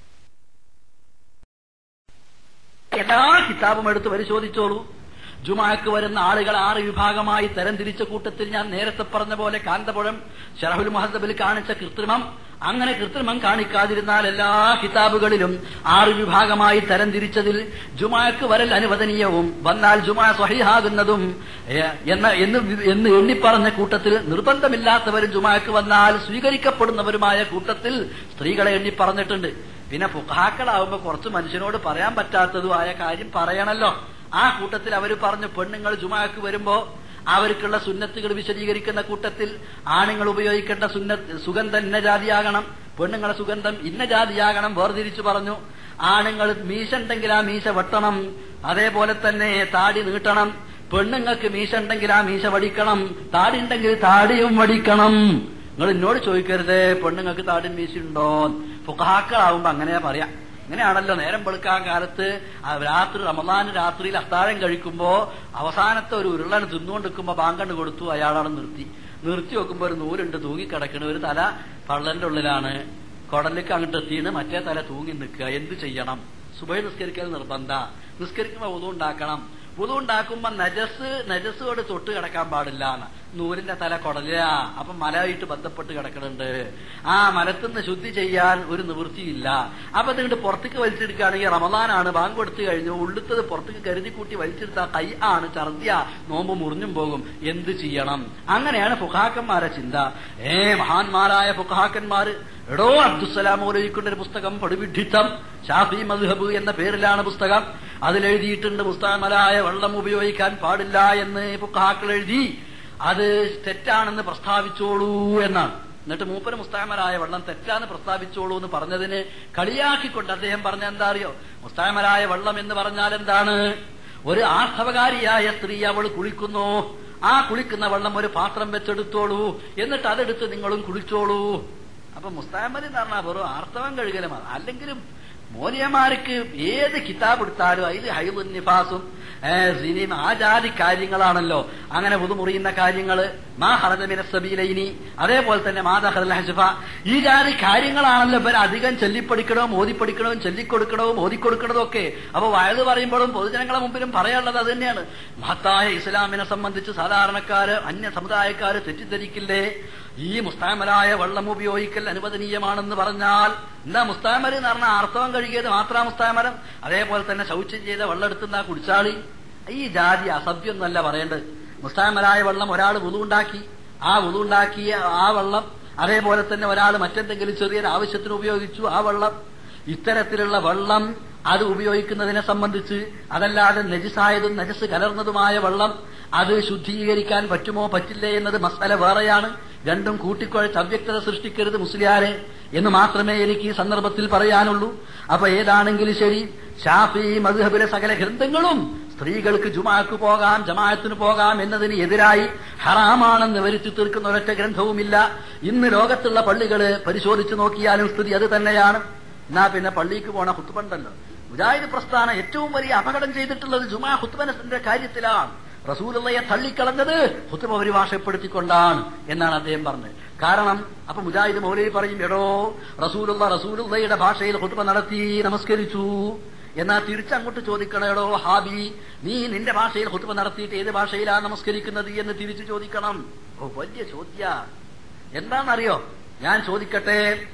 എല്ലാ കിതാബും എടുത്ത് പരിശോധിച്ചോളൂ ജുമാക്ക് വരുന്ന ആളുകൾ ആറ് വിഭാഗമായി തരംതിരിച്ച കൂട്ടത്തിൽ ഞാൻ നേരത്തെ പറഞ്ഞ പോലെ കാന്തപുഴം ഷറഹുൽ മുഹദ്ദബിൽ കാണിച്ച കൃത്രിമം അങ്ങനെ കൃത്രിമം കാണിക്കാതിരുന്നാൽ എല്ലാ കിതാബുകളിലും ആറ് വിഭാഗമായി തരംതിരിച്ചതിൽ ജുമാക്ക് വരൽ അനുവദനീയവും വന്നാൽ ജുമാ സ്വഹിഹാകുന്നതും ഏ, എന്ന എന്ന് വി- എന്ന് എണ്ണിപ്പറഞ്ഞ കൂട്ടത്തിൽ നിർബന്ധമില്ലാത്തവരും ജുമാക്ക് വന്നാൽ സ്വീകരിക്കപ്പെടുന്നവരുമായ കൂട്ടത്തിൽ സ്ത്രീകളെ എണ്ണി പറഞ്ഞിട്ടുണ്ട് പിന്നെ ഫുഹാക്കളാവുമ്പോ കുറച്ച് മനുഷ്യനോട് പറയാൻ പറ്റാത്തതുമായ കാര്യം പറയണല്ലോ ആ കൂട്ടത്തിൽ അവർ പറഞ്ഞു പെണ്ണുങ്ങൾ ജുമാക്ക് വരുമ്പോ അവർക്കുള്ള സുന്നത്തുകൾ വിശദീകരിക്കുന്ന കൂട്ടത്തിൽ ആണുങ്ങൾ ഉപയോഗിക്കേണ്ട സുന്നത്ത് സുഗന്ധം ഇന്ന ജാതിയാകണം പെണ്ണുങ്ങളെ സുഗന്ധം ഇന്ന ജാതിയാകണം വേർതിരിച്ചു പറഞ്ഞു ആണുങ്ങൾ മീശ ഉണ്ടെങ്കിൽ ആ മീശ വെട്ടണം അതേപോലെ തന്നെ താടി നീട്ടണം പെണ്ണുങ്ങൾക്ക് മീശ ഉണ്ടെങ്കിൽ ആ മീശ വടിക്കണം താടി ഉണ്ടെങ്കിൽ താടിയും വടിക്കണം നിങ്ങൾ എന്നോട് ചോദിക്കരുത് പെണ്ണുങ്ങൾക്ക് താടി മീശയുണ്ടോ ഫുഹാക്കളാവുമ്പോ അങ്ങനെ പറയാം ഇങ്ങനെയാണല്ലോ നേരം വെളുക്കാൻ കാലത്ത് ആ രാത്രി റമദാൻ രാത്രിയിൽ അത്താഴം കഴിക്കുമ്പോ അവസാനത്തെ ഒരു ഉരുളൻ തിന്നുകൊണ്ടിരിക്കുമ്പോ ബാങ്കണ്ട് കൊടുത്തു അയാളാണ് നിർത്തി നിർത്തി നോക്കുമ്പോ ഒരു നൂലുണ്ട് തൂങ്ങിക്കിടക്കണ ഒരു തല പള്ളന്റെ ഉള്ളിലാണ് കുടലിലേക്ക് അങ്ങോട്ട് എത്തിയിട്ട് മറ്റേ തല തൂങ്ങി നിൽക്കുക എന്ത് ചെയ്യണം സുബൈ നിസ്കരിക്കൽ നിർബന്ധ നിസ്കരിക്കുമ്പോ ഉതു ഉണ്ടാക്കണം ഉതു ഉണ്ടാക്കുമ്പോ നജസ് നജസ്സോട് തൊട്ട് കിടക്കാൻ പാടില്ല നൂലിന്റെ തല കൊടല അപ്പൊ മലയായിട്ട് ബന്ധപ്പെട്ട് കിടക്കുന്നുണ്ട് ആ മലത്തുനിന്ന് ശുദ്ധി ചെയ്യാൻ ഒരു നിവൃത്തിയില്ല അപ്പൊ അതുകൊണ്ട് പുറത്തേക്ക് വലിച്ചെടുക്കുകയാണെങ്കിൽ റമദാനാണ് ബാങ്ക് കൊടുത്തു കഴിഞ്ഞു ഉള്ളുത്തത് പുറത്തേക്ക് കരുതി കൂട്ടി വലിച്ചെടുത്ത കൈ ആണ് ഛർദ്ദിയ നോമ്പ് മുറിഞ്ഞും പോകും എന്ത് ചെയ്യണം അങ്ങനെയാണ് ഫുഹാക്കന്മാരെ ചിന്ത ഏ മഹാന്മാരായ ഫുഹാക്കന്മാര് എടോ അബ്ദുസലാം ഓലയിക്കുന്ന ഒരു പുസ്തകം പടുവിഡിത്തം ഷാഫി മദ്ഹബ് എന്ന പേരിലാണ് പുസ്തകം അതിലെഴുതിയിട്ടുണ്ട് പുസ്തകമലായ വെള്ളം ഉപയോഗിക്കാൻ പാടില്ല എന്ന് ഫുഹാക്കൾ എഴുതി അത് തെറ്റാണെന്ന് പ്രസ്താവിച്ചോളൂ എന്നാണ് എന്നിട്ട് മൂപ്പര് മുസ്താമരായ വെള്ളം തെറ്റാന്ന് പ്രസ്താവിച്ചോളൂ എന്ന് പറഞ്ഞതിന് കളിയാക്കിക്കൊണ്ട് അദ്ദേഹം പറഞ്ഞ എന്താ അറിയോ മുസ്താമരായ വെള്ളം എന്ന് പറഞ്ഞാൽ എന്താണ് ഒരു ആർത്തവകാരിയായ സ്ത്രീ അവൾ കുളിക്കുന്നു ആ കുളിക്കുന്ന വെള്ളം ഒരു പാത്രം വെച്ചെടുത്തോളൂ എന്നിട്ട് അതെടുത്ത് നിങ്ങളും കുളിച്ചോളൂ അപ്പൊ മുസ്താമരി എന്ന് പറഞ്ഞാൽ വെറും ആർത്തവം കഴുകലുമാണ് അല്ലെങ്കിലും മോനിയമാർക്ക് ഏത് കിതാബ് എടുത്താലും അതിൽ ഹൈബുൻ നിഫാസും സിനിമ ആ ജാതി കാര്യങ്ങളാണല്ലോ അങ്ങനെ പുതുമുറിയുന്ന കാര്യങ്ങള് മാ ഹറദമിന സബീലൈനി അതേപോലെ തന്നെ മാതഹൽ ഹജഫ ഈ ജാതി കാര്യങ്ങളാണല്ലോ ഇവർ അധികം ചൊല്ലിപ്പടിക്കണവും ഓതിപ്പടിക്കണവും ചൊല്ലിക്കൊടുക്കണവും ഓതിക്കൊടുക്കണതും ഒക്കെ അപ്പൊ വയത് പറയുമ്പോഴും പൊതുജനങ്ങളെ മുമ്പിലും പറയാനുള്ളത് അത് തന്നെയാണ് മഹത്തായ ഇസ്ലാമിനെ സംബന്ധിച്ച് സാധാരണക്കാര് അന്യ സമുദായക്കാര് തെറ്റിദ്ധരിക്കില്ലേ ഈ മുസ്താമലായ വെള്ളം ഉപയോഗിക്കൽ അനുവദനീയമാണെന്ന് പറഞ്ഞാൽ എന്താ മുസ്താമര് എന്ന് പറഞ്ഞാൽ ആർത്തവം കഴുകിയത് മാത്രം മുസ്താമരം അതേപോലെ തന്നെ ശൗച്യം ചെയ്ത വെള്ളം എടുത്തുന്ന കുടിച്ചാളി ഈ ജാതി അസഭ്യൊന്നല്ല പറയേണ്ടത് മുസ്താമലായ വെള്ളം ഒരാൾ വുതുണ്ടാക്കി ആ വുതുണ്ടാക്കിയ ആ വെള്ളം അതേപോലെ തന്നെ ഒരാൾ മറ്റെന്തെങ്കിലും ചെറിയൊരു ആവശ്യത്തിന് ഉപയോഗിച്ചു ആ വെള്ളം ഇത്തരത്തിലുള്ള വെള്ളം അത് ഉപയോഗിക്കുന്നതിനെ സംബന്ധിച്ച് അതല്ലാതെ നജിസായതും നജസ് കലർന്നതുമായ വെള്ളം അത് ശുദ്ധീകരിക്കാൻ പറ്റുമോ പറ്റില്ലേ എന്നത് മസാല വേറെയാണ് രണ്ടും കൂട്ടിക്കുഴച്ച് അവ്യക്തത സൃഷ്ടിക്കരുത് മുസ്ലിയാരെ എന്ന് മാത്രമേ എനിക്ക് ഈ സന്ദർഭത്തിൽ പറയാനുള്ളൂ അപ്പൊ ഏതാണെങ്കിലും ശരി ഷാഫി മധുഹബിലെ സകല ഗ്രന്ഥങ്ങളും സ്ത്രീകൾക്ക് ജുമാക്ക് പോകാം ജമാഅത്തിന് പോകാം എന്നതിന് എതിരായി ഹറാമാണെന്ന് വരുത്തി തീർക്കുന്ന ഒരൊറ്റ ഗ്രന്ഥവുമില്ല ഇന്ന് ലോകത്തുള്ള പള്ളികള് പരിശോധിച്ചു നോക്കിയാലും സ്ഥിതി അത് തന്നെയാണ് എന്നാ പിന്നെ പള്ളിക്ക് പോണ ഹുത്തുബണ്ടല്ലോ മുജാഹിദ് പ്രസ്ഥാനം ഏറ്റവും വലിയ അപകടം ചെയ്തിട്ടുള്ളത് ജുമാ ഹുത്തുബനത്തിന്റെ കാര്യത്തിലാണ് റസൂലുള്ളയെ തള്ളിക്കളഞ്ഞത് ഹുത്തുബ പരിഭാഷപ്പെടുത്തിക്കൊണ്ടാണ് എന്നാണ് അദ്ദേഹം പറഞ്ഞത് കാരണം അപ്പൊ മുജാഹിദ് മൗലവി പറയും എടോ റസൂലുള്ള റസൂലുള്ളയുടെ ഭാഷയിൽ ഹുത്തുബ നടത്തി നമസ്കരിച്ചു എന്നാ തിരിച്ചങ്ങോട്ട് ചോദിക്കണേടോ ഹാബി നീ നിന്റെ ഭാഷയിൽ ഹുത്തുബ നടത്തിയിട്ട് ഏത് ഭാഷയിലാണ് നമസ്കരിക്കുന്നത് എന്ന് തിരിച്ചു ചോദിക്കണം ഓ വലിയ ചോദ്യ എന്താണെന്നറിയോ ഞാൻ ചോദിക്കട്ടെ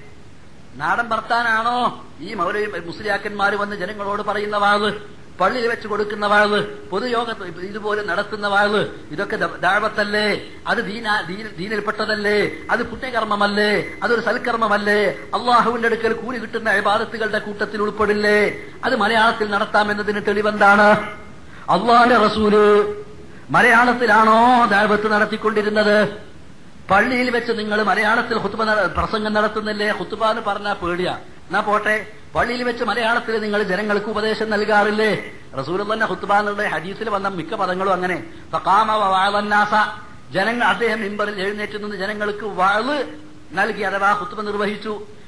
നാടൻ ഭർത്താനാണോ ഈ മൗലവി മുസ്ലിയാക്കന്മാർ വന്ന് ജനങ്ങളോട് പറയുന്ന വാള് പള്ളിയിൽ വെച്ച് കൊടുക്കുന്ന വാള് പൊതുയോഗ ഇതുപോലെ നടത്തുന്ന വാള് ഇതൊക്കെ ദ- ദാവത്തല്ലേ അത് ദീന ദീന- ദീനിൽപ്പെട്ടതല്ലേ അത് പുണ്യകർമ്മമല്ലേ അതൊരു സൽക്കർമ്മമല്ലേ അള്ളാഹുവിന്റെ അടുക്കൽ കൂലി കിട്ടുന്ന ഇബാദത്തുകളുടെ കൂട്ടത്തിൽ ഉൾപ്പെടില്ലേ അത് മലയാളത്തിൽ നടത്താമെന്നതിന് തെളിവെന്താണ് അള്ളാഹിന്റെ റസൂല് മലയാളത്തിലാണോ ദാവത്ത് നടത്തിക്കൊണ്ടിരുന്നത് പള്ളിയിൽ വെച്ച് നിങ്ങൾ മലയാളത്തിൽ ഹുത്തുബ നട- പ്രസംഗം നടത്തുന്നില്ലേ ഹുത്തുബ എന്ന് പറഞ്ഞാൽ പേടിയാ എന്നാ പോട്ടെ പള്ളിയിൽ വെച്ച് മലയാളത്തിൽ നിങ്ങൾ ജനങ്ങൾക്ക് ഉപദേശം നൽകാറില്ലേ റസൂൽ തന്നെ ഹുത്തുബ എന്നുള്ള ഹദീസിൽ വന്ന മിക്ക പദങ്ങളും അങ്ങനെ ഫഖാമ വവാളന്നാസ ജനങ്ങൾ അദ്ദേഹം മിമ്പറിൽ എഴുന്നേറ്റ് നിന്ന് ജനങ്ങൾക്ക് വാള് നൽകി അഥവാ ഹുത്തുബ നിർവഹിച്ചു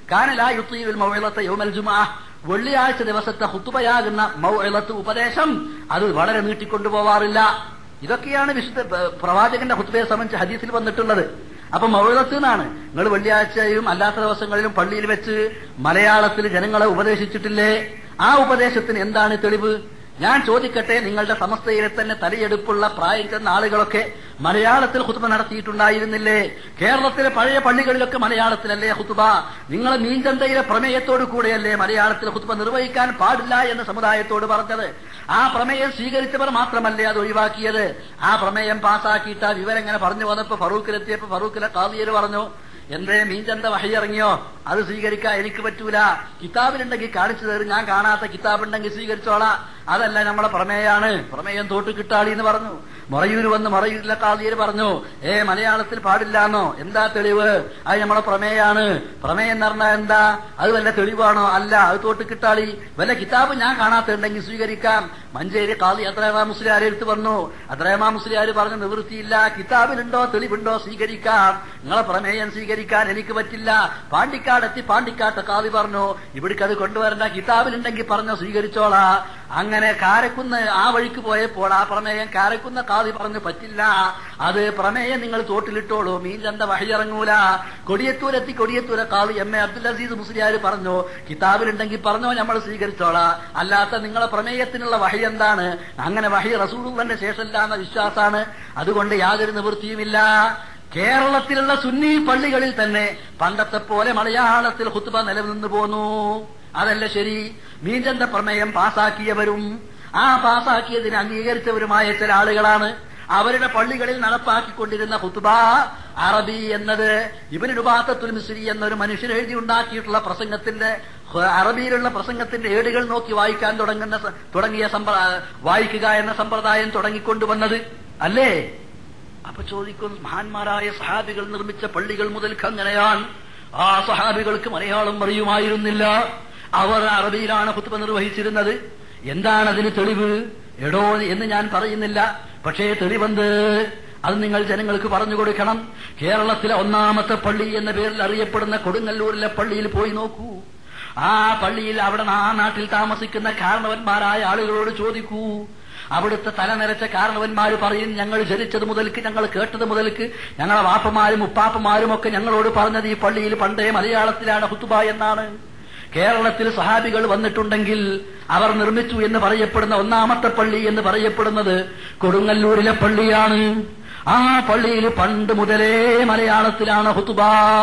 കാനലാ യുത്തീൽ മൗഇളത്ത യൗമൽ ജുമുഅ വെള്ളിയാഴ്ച ദിവസത്തെ ഹുത്തുബയാകുന്ന മൗഇളത്ത് ഉപദേശം അത് വളരെ നീട്ടിക്കൊണ്ടുപോവാറില്ല ഇതൊക്കെയാണ് വിശുദ്ധ പ- പ്രവാചകന്റെ ഹുത്തുബയെ സംബന്ധിച്ച് ഹദീസിൽ വന്നിട്ടുള്ളത് അപ്പൊ മൗഴത്ത് എന്നാണ് നിങ്ങൾ വെള്ളിയാഴ്ചയും അല്ലാത്ത ദിവസങ്ങളിലും പള്ളിയിൽ വെച്ച് മലയാളത്തിൽ ജനങ്ങളെ ഉപദേശിച്ചിട്ടില്ലേ ആ ഉപദേശത്തിന് എന്താണ് തെളിവ് ഞാൻ ചോദിക്കട്ടെ നിങ്ങളുടെ സമസ്തയിലെ തന്നെ തലയെടുപ്പുള്ള പ്രായം ചെന്ന ആളുകളൊക്കെ മലയാളത്തിൽ ഹുത്തുബ നടത്തിയിട്ടുണ്ടായിരുന്നില്ലേ കേരളത്തിലെ പഴയ പള്ളികളിലൊക്കെ മലയാളത്തിലല്ലേ ഹുത്തുബ നിങ്ങൾ മീൻചന്തയിലെ പ്രമേയത്തോടു കൂടെയല്ലേ മലയാളത്തിൽ ഹുത്തുബ നിർവഹിക്കാൻ പാടില്ല എന്ന് സമുദായത്തോട് പറഞ്ഞത് ആ പ്രമേയം സ്വീകരിച്ചവർ മാത്രമല്ലേ അത് ഒഴിവാക്കിയത് ആ പ്രമേയം പാസ്സാക്കിയിട്ട് ആ വിവരം ഇങ്ങനെ പറഞ്ഞു വന്നപ്പോ ഫറൂഖിലെത്തിയപ്പോ ഫറൂഖിലെ കാതിയർ പറഞ്ഞു എന്തേ മീൻചന്ത വഹയിറങ്ങിയോ അത് സ്വീകരിക്കാൻ എനിക്ക് പറ്റൂല കിതാബിലുണ്ടെങ്കിൽ കാണിച്ചു തരും ഞാൻ കാണാത്ത കിതാബുണ്ടെങ്കിൽ സ്വീകരിച്ചോളാം അതല്ല നമ്മളെ പ്രമേയാണ് പ്രമേയം തോട്ട് കിട്ടാളി എന്ന് പറഞ്ഞു മറയൂര് വന്ന് മറയൂരിലെ കാതിയർ പറഞ്ഞു ഏ മലയാളത്തിൽ പാടില്ലാന്നോ എന്താ തെളിവ് അത് നമ്മളെ പ്രമേയാണ് പ്രമേയം എന്ന് പറഞ്ഞാൽ എന്താ അത് വല്ല തെളിവാണോ അല്ല അത് തോട്ട് കിട്ടാളി വല്ല കിതാബ് ഞാൻ കാണാത്തുണ്ടെങ്കിൽ സ്വീകരിക്കാം മഞ്ചേരി കാളി അത്രയമാ മുസ്ലിയാരെ എടുത്ത് വന്നു അത്രയമാ മുസ്ലിയാർ പറഞ്ഞ നിവൃത്തിയില്ല കിതാബിലുണ്ടോ തെളിവുണ്ടോ സ്വീകരിക്കാം നിങ്ങളെ പ്രമേയം സ്വീകരിക്കാൻ എനിക്ക് പറ്റില്ല പാണ്ടിക്കാടെത്തി പാണ്ടിക്കാട്ട് കാവി പറഞ്ഞു ഇവിടേക്ക് അത് കൊണ്ടുവരണ്ട കിതാബിലുണ്ടെങ്കിൽ പറഞ്ഞോ സ്വീകരിച്ചോളാ അങ്ങനെ കാരക്കുന്ന് ആ വഴിക്ക് പോയപ്പോൾ ആ പ്രമേയം കാരക്കുന്ന കാവി പറഞ്ഞു പറ്റില്ല അത് പ്രമേയം നിങ്ങൾ തോട്ടിലിട്ടോളൂ മീൻ ചന്ത വഴിയിറങ്ങൂല കൊടിയത്തൂരെത്തി കൊടിയത്തൂരെ കാവി എം എ അബ്ദുൽ അസീസ് മുസ്ലിയാർ പറഞ്ഞു കിതാബിലുണ്ടെങ്കിൽ പറഞ്ഞോ നമ്മൾ സ്വീകരിച്ചോളാ അല്ലാത്ത നിങ്ങളെ പ്രമേയത്തിനുള്ള വഹി എന്താണ് അങ്ങനെ വഹി റസൂലുള്ളന്റെ ശേഷമില്ല എന്ന വിശ്വാസാണ് അതുകൊണ്ട് യാതൊരു നിവൃത്തിയുമില്ല കേരളത്തിലുള്ള സുന്നി പള്ളികളിൽ തന്നെ പണ്ടത്തെ പോലെ മലയാളത്തിൽ ഹുത്തുബ നിലനിന്നു പോന്നു അതല്ല ശരി മീൻചന്ത പ്രമേയം പാസാക്കിയവരും ആ പാസാക്കിയതിന് അംഗീകരിച്ചവരുമായ ചില ആളുകളാണ് അവരുടെ പള്ളികളിൽ നടപ്പാക്കിക്കൊണ്ടിരുന്ന ഹുത്തുബ അറബി എന്നത് ഇവന് രുബാത്തത്തുൽ മിസ്രി എന്നൊരു മനുഷ്യൻ എഴുതി ഉണ്ടാക്കിയിട്ടുള്ള പ്രസംഗത്തിന്റെ ഹ- അറബിയിലുള്ള പ്രസംഗത്തിന്റെ ഏടുകൾ നോക്കി വായിക്കാൻ തുടങ്ങുന്ന സ- തുടങ്ങിയ സമ്പ്ര- വായിക്കുക എന്ന സമ്പ്രദായം തുടങ്ങിക്കൊണ്ടുവന്നത് അല്ലേ അപ്പൊ ചോദിക്കും മഹാന്മാരായ സഹാബികൾ നിർമ്മിച്ച പള്ളികൾ മുതൽക്ക് അങ്ങനെയാണ് ആ സഹാബികൾക്ക് മലയാളം അറിയുമായിരുന്നില്ല അവർ അറബിയിലാണ് കുത്തുബ നിർവഹിച്ചിരുന്നത് എന്താണ് അതിന് തെളിവ് എടോ എന്ന് ഞാൻ പറയുന്നില്ല പക്ഷേ തെളിവെന്ത് അത് നിങ്ങൾ ജനങ്ങൾക്ക് പറഞ്ഞു കൊടുക്കണം കേരളത്തിലെ ഒന്നാമത്തെ പള്ളി എന്ന പേരിൽ അറിയപ്പെടുന്ന കൊടുങ്ങല്ലൂരിലെ പള്ളിയിൽ പോയി നോക്കൂ ആ പള്ളിയിൽ അവിടെ ആ നാട്ടിൽ താമസിക്കുന്ന കാരണവന്മാരായ ആളുകളോട് ചോദിക്കൂ അവിടുത്തെ തലനിരച്ച കാരണവന്മാര് പറയും ഞങ്ങൾ ജനിച്ചത് മുതൽക്ക് ഞങ്ങൾ കേട്ടത് മുതൽക്ക് ഞങ്ങളെ വാപ്പമാരും ഉപ്പാപ്പമാരും ഒക്കെ ഞങ്ങളോട് പറഞ്ഞത് ഈ പള്ളിയിൽ പണ്ടേ മലയാളത്തിലാണ് ഹുത്തുബ എന്നാണ് കേരളത്തിൽ സഹാബികൾ വന്നിട്ടുണ്ടെങ്കിൽ അവർ നിർമ്മിച്ചു എന്ന് പറയപ്പെടുന്ന ഒന്നാമത്തെ പള്ളി എന്ന് പറയപ്പെടുന്നത് കൊടുങ്ങല്ലൂരിലെ പള്ളിയാണ് ആ പള്ളിയിൽ പണ്ട് മുതലേ മലയാളത്തിലാണ് ഹുത്തുബ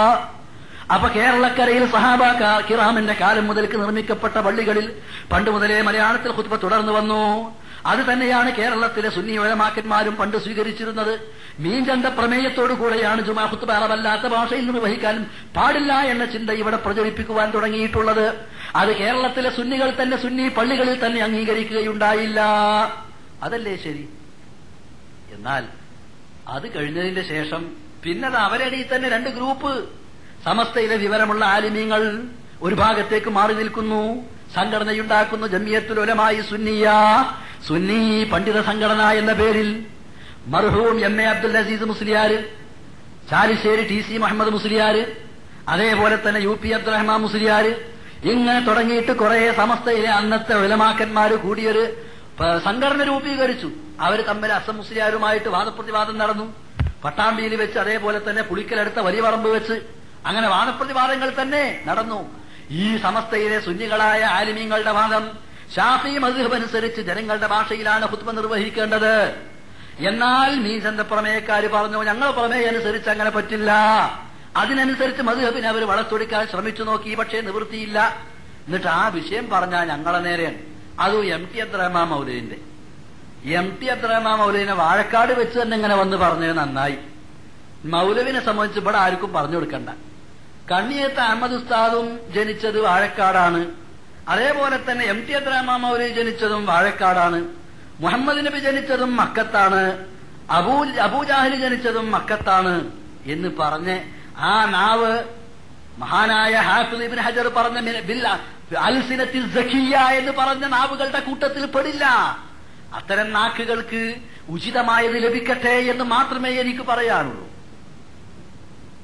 അപ്പൊ കേരളക്കരയിൽ സഹാബ ക- കിറാമിന്റെ കാലം മുതൽക്ക് നിർമ്മിക്കപ്പെട്ട പള്ളികളിൽ പണ്ട് മുതലേ മലയാളത്തിൽ ഹുത്തുബ തുടർന്നു വന്നു അത് തന്നെയാണ് കേരളത്തിലെ സുന്നി ഉലമാക്കന്മാരും പണ്ട് സ്വീകരിച്ചിരുന്നത് മീൻചന്ത പ്രമേയത്തോടു കൂടെയാണ് ജുമാ ഹുത്തുബ അറബല്ലാത്ത ഭാഷയിൽ നിർവഹിക്കാൻ പാടില്ല എന്ന ചിന്ത ഇവിടെ പ്രചരിപ്പിക്കുവാൻ തുടങ്ങിയിട്ടുള്ളത് അത് കേരളത്തിലെ സുന്നികൾ തന്നെ സുന്നി പള്ളികളിൽ തന്നെ അംഗീകരിക്കുകയുണ്ടായില്ല അതല്ലേ ശരി എന്നാൽ അത് കഴിഞ്ഞതിന്റെ ശേഷം പിന്നത് അവരടിയിൽ തന്നെ രണ്ട് ഗ്രൂപ്പ് സമസ്തയിലെ വിവരമുള്ള ആലിമീങ്ങൾ ഒരു ഭാഗത്തേക്ക് മാറി നിൽക്കുന്നു സംഘടനയുണ്ടാക്കുന്നു ജമിയത്തുലമായി സുന്നിയ സുന്നി പണ്ഡിത സംഘടന എന്ന പേരിൽ മർഹൂം M A Abdul Azeez Musliyar Chalissery T C Muhammad Musliyar അതേപോലെ തന്നെ യു പി അബ്ദുറഹ്മാൻ മുസ്ലിയാര് ഇങ്ങനെ തുടങ്ങിയിട്ട് കുറെ സമസ്തയിലെ അന്നത്തെ ഉലമാക്കന്മാര് കൂടിയൊരു പ- സംഘടന രൂപീകരിച്ചു അവർ തമ്മിൽ അസം മുസ്ലിയാരുമായിട്ട് വാദപ്രതിവാദം നടന്നു പട്ടാമ്പിയിൽ വെച്ച് അതേപോലെ തന്നെ പുളിക്കലടുത്ത വലിയ പറമ്പ് വെച്ച് അങ്ങനെ വാദപ്രതിവാദങ്ങൾ തന്നെ നടന്നു ഈ സമസ്തയിലെ സുന്നികളായ ആലിമീങ്ങളുടെ വാദം ഷാഫി മധുഹബ് അനുസരിച്ച് ജനങ്ങളുടെ ഭാഷയിലാണ് ഹുത്ബ നിർവഹിക്കേണ്ടത് എന്നാൽ മീസന്റെ പ്രമേയക്കാര് പറഞ്ഞു ഞങ്ങൾ പ്രമേയം അനുസരിച്ച് അങ്ങനെ പറ്റില്ല അതിനനുസരിച്ച് മധുഹബിനെ അവർ വളച്ചൊടിക്കാൻ ശ്രമിച്ചു നോക്കി പക്ഷേ നിവൃത്തിയില്ല എന്നിട്ട് ആ വിഷയം പറഞ്ഞാൽ ഞങ്ങളെ നേരെയാണ് അതും എം ടി അബ്ദുറഹ്മാൻ മൗലവിന്റെ എം ടി അബ്ദുറഹ്മാൻ മൗലവിനെ വാഴക്കാട് വെച്ച് തന്നെ ഇങ്ങനെ വന്ന് പറഞ്ഞത് നന്നായി മൗലവിനെ സംബന്ധിച്ച് ഇവിടെ ആർക്കും പറഞ്ഞു കൊടുക്കണ്ട കണ്ണിയത്ത് അഹമ്മദ് ഉസ്താദും ജനിച്ചത് വാഴക്കാടാണ് അതേപോലെ തന്നെ എം ടി അബ്ദുറഹ്മാൻ മൗലവി ജനിച്ചതും വാഴക്കാടാണ് മുഹമ്മദ് നബി ജനിച്ചതും മക്കത്താണ് അബൂ അബൂജാഹിൽ ജനിച്ചതും മക്കത്താണ് എന്ന് പറഞ്ഞ് ആ നാവ് മഹാനായ ഹാഫിദ് ഇബ്ൻ ഹജർ പറഞ്ഞ മിന- ബിൽ അൽസിനത്തിൽ സഖിയ എന്ന് പറഞ്ഞ നാവുകളുടെ കൂട്ടത്തിൽ പെടില്ല അത്തരം നാക്കുകൾക്ക് ഉചിതമായത് ലഭിക്കട്ടെ എന്ന് മാത്രമേ എനിക്ക് പറയാനുള്ളൂ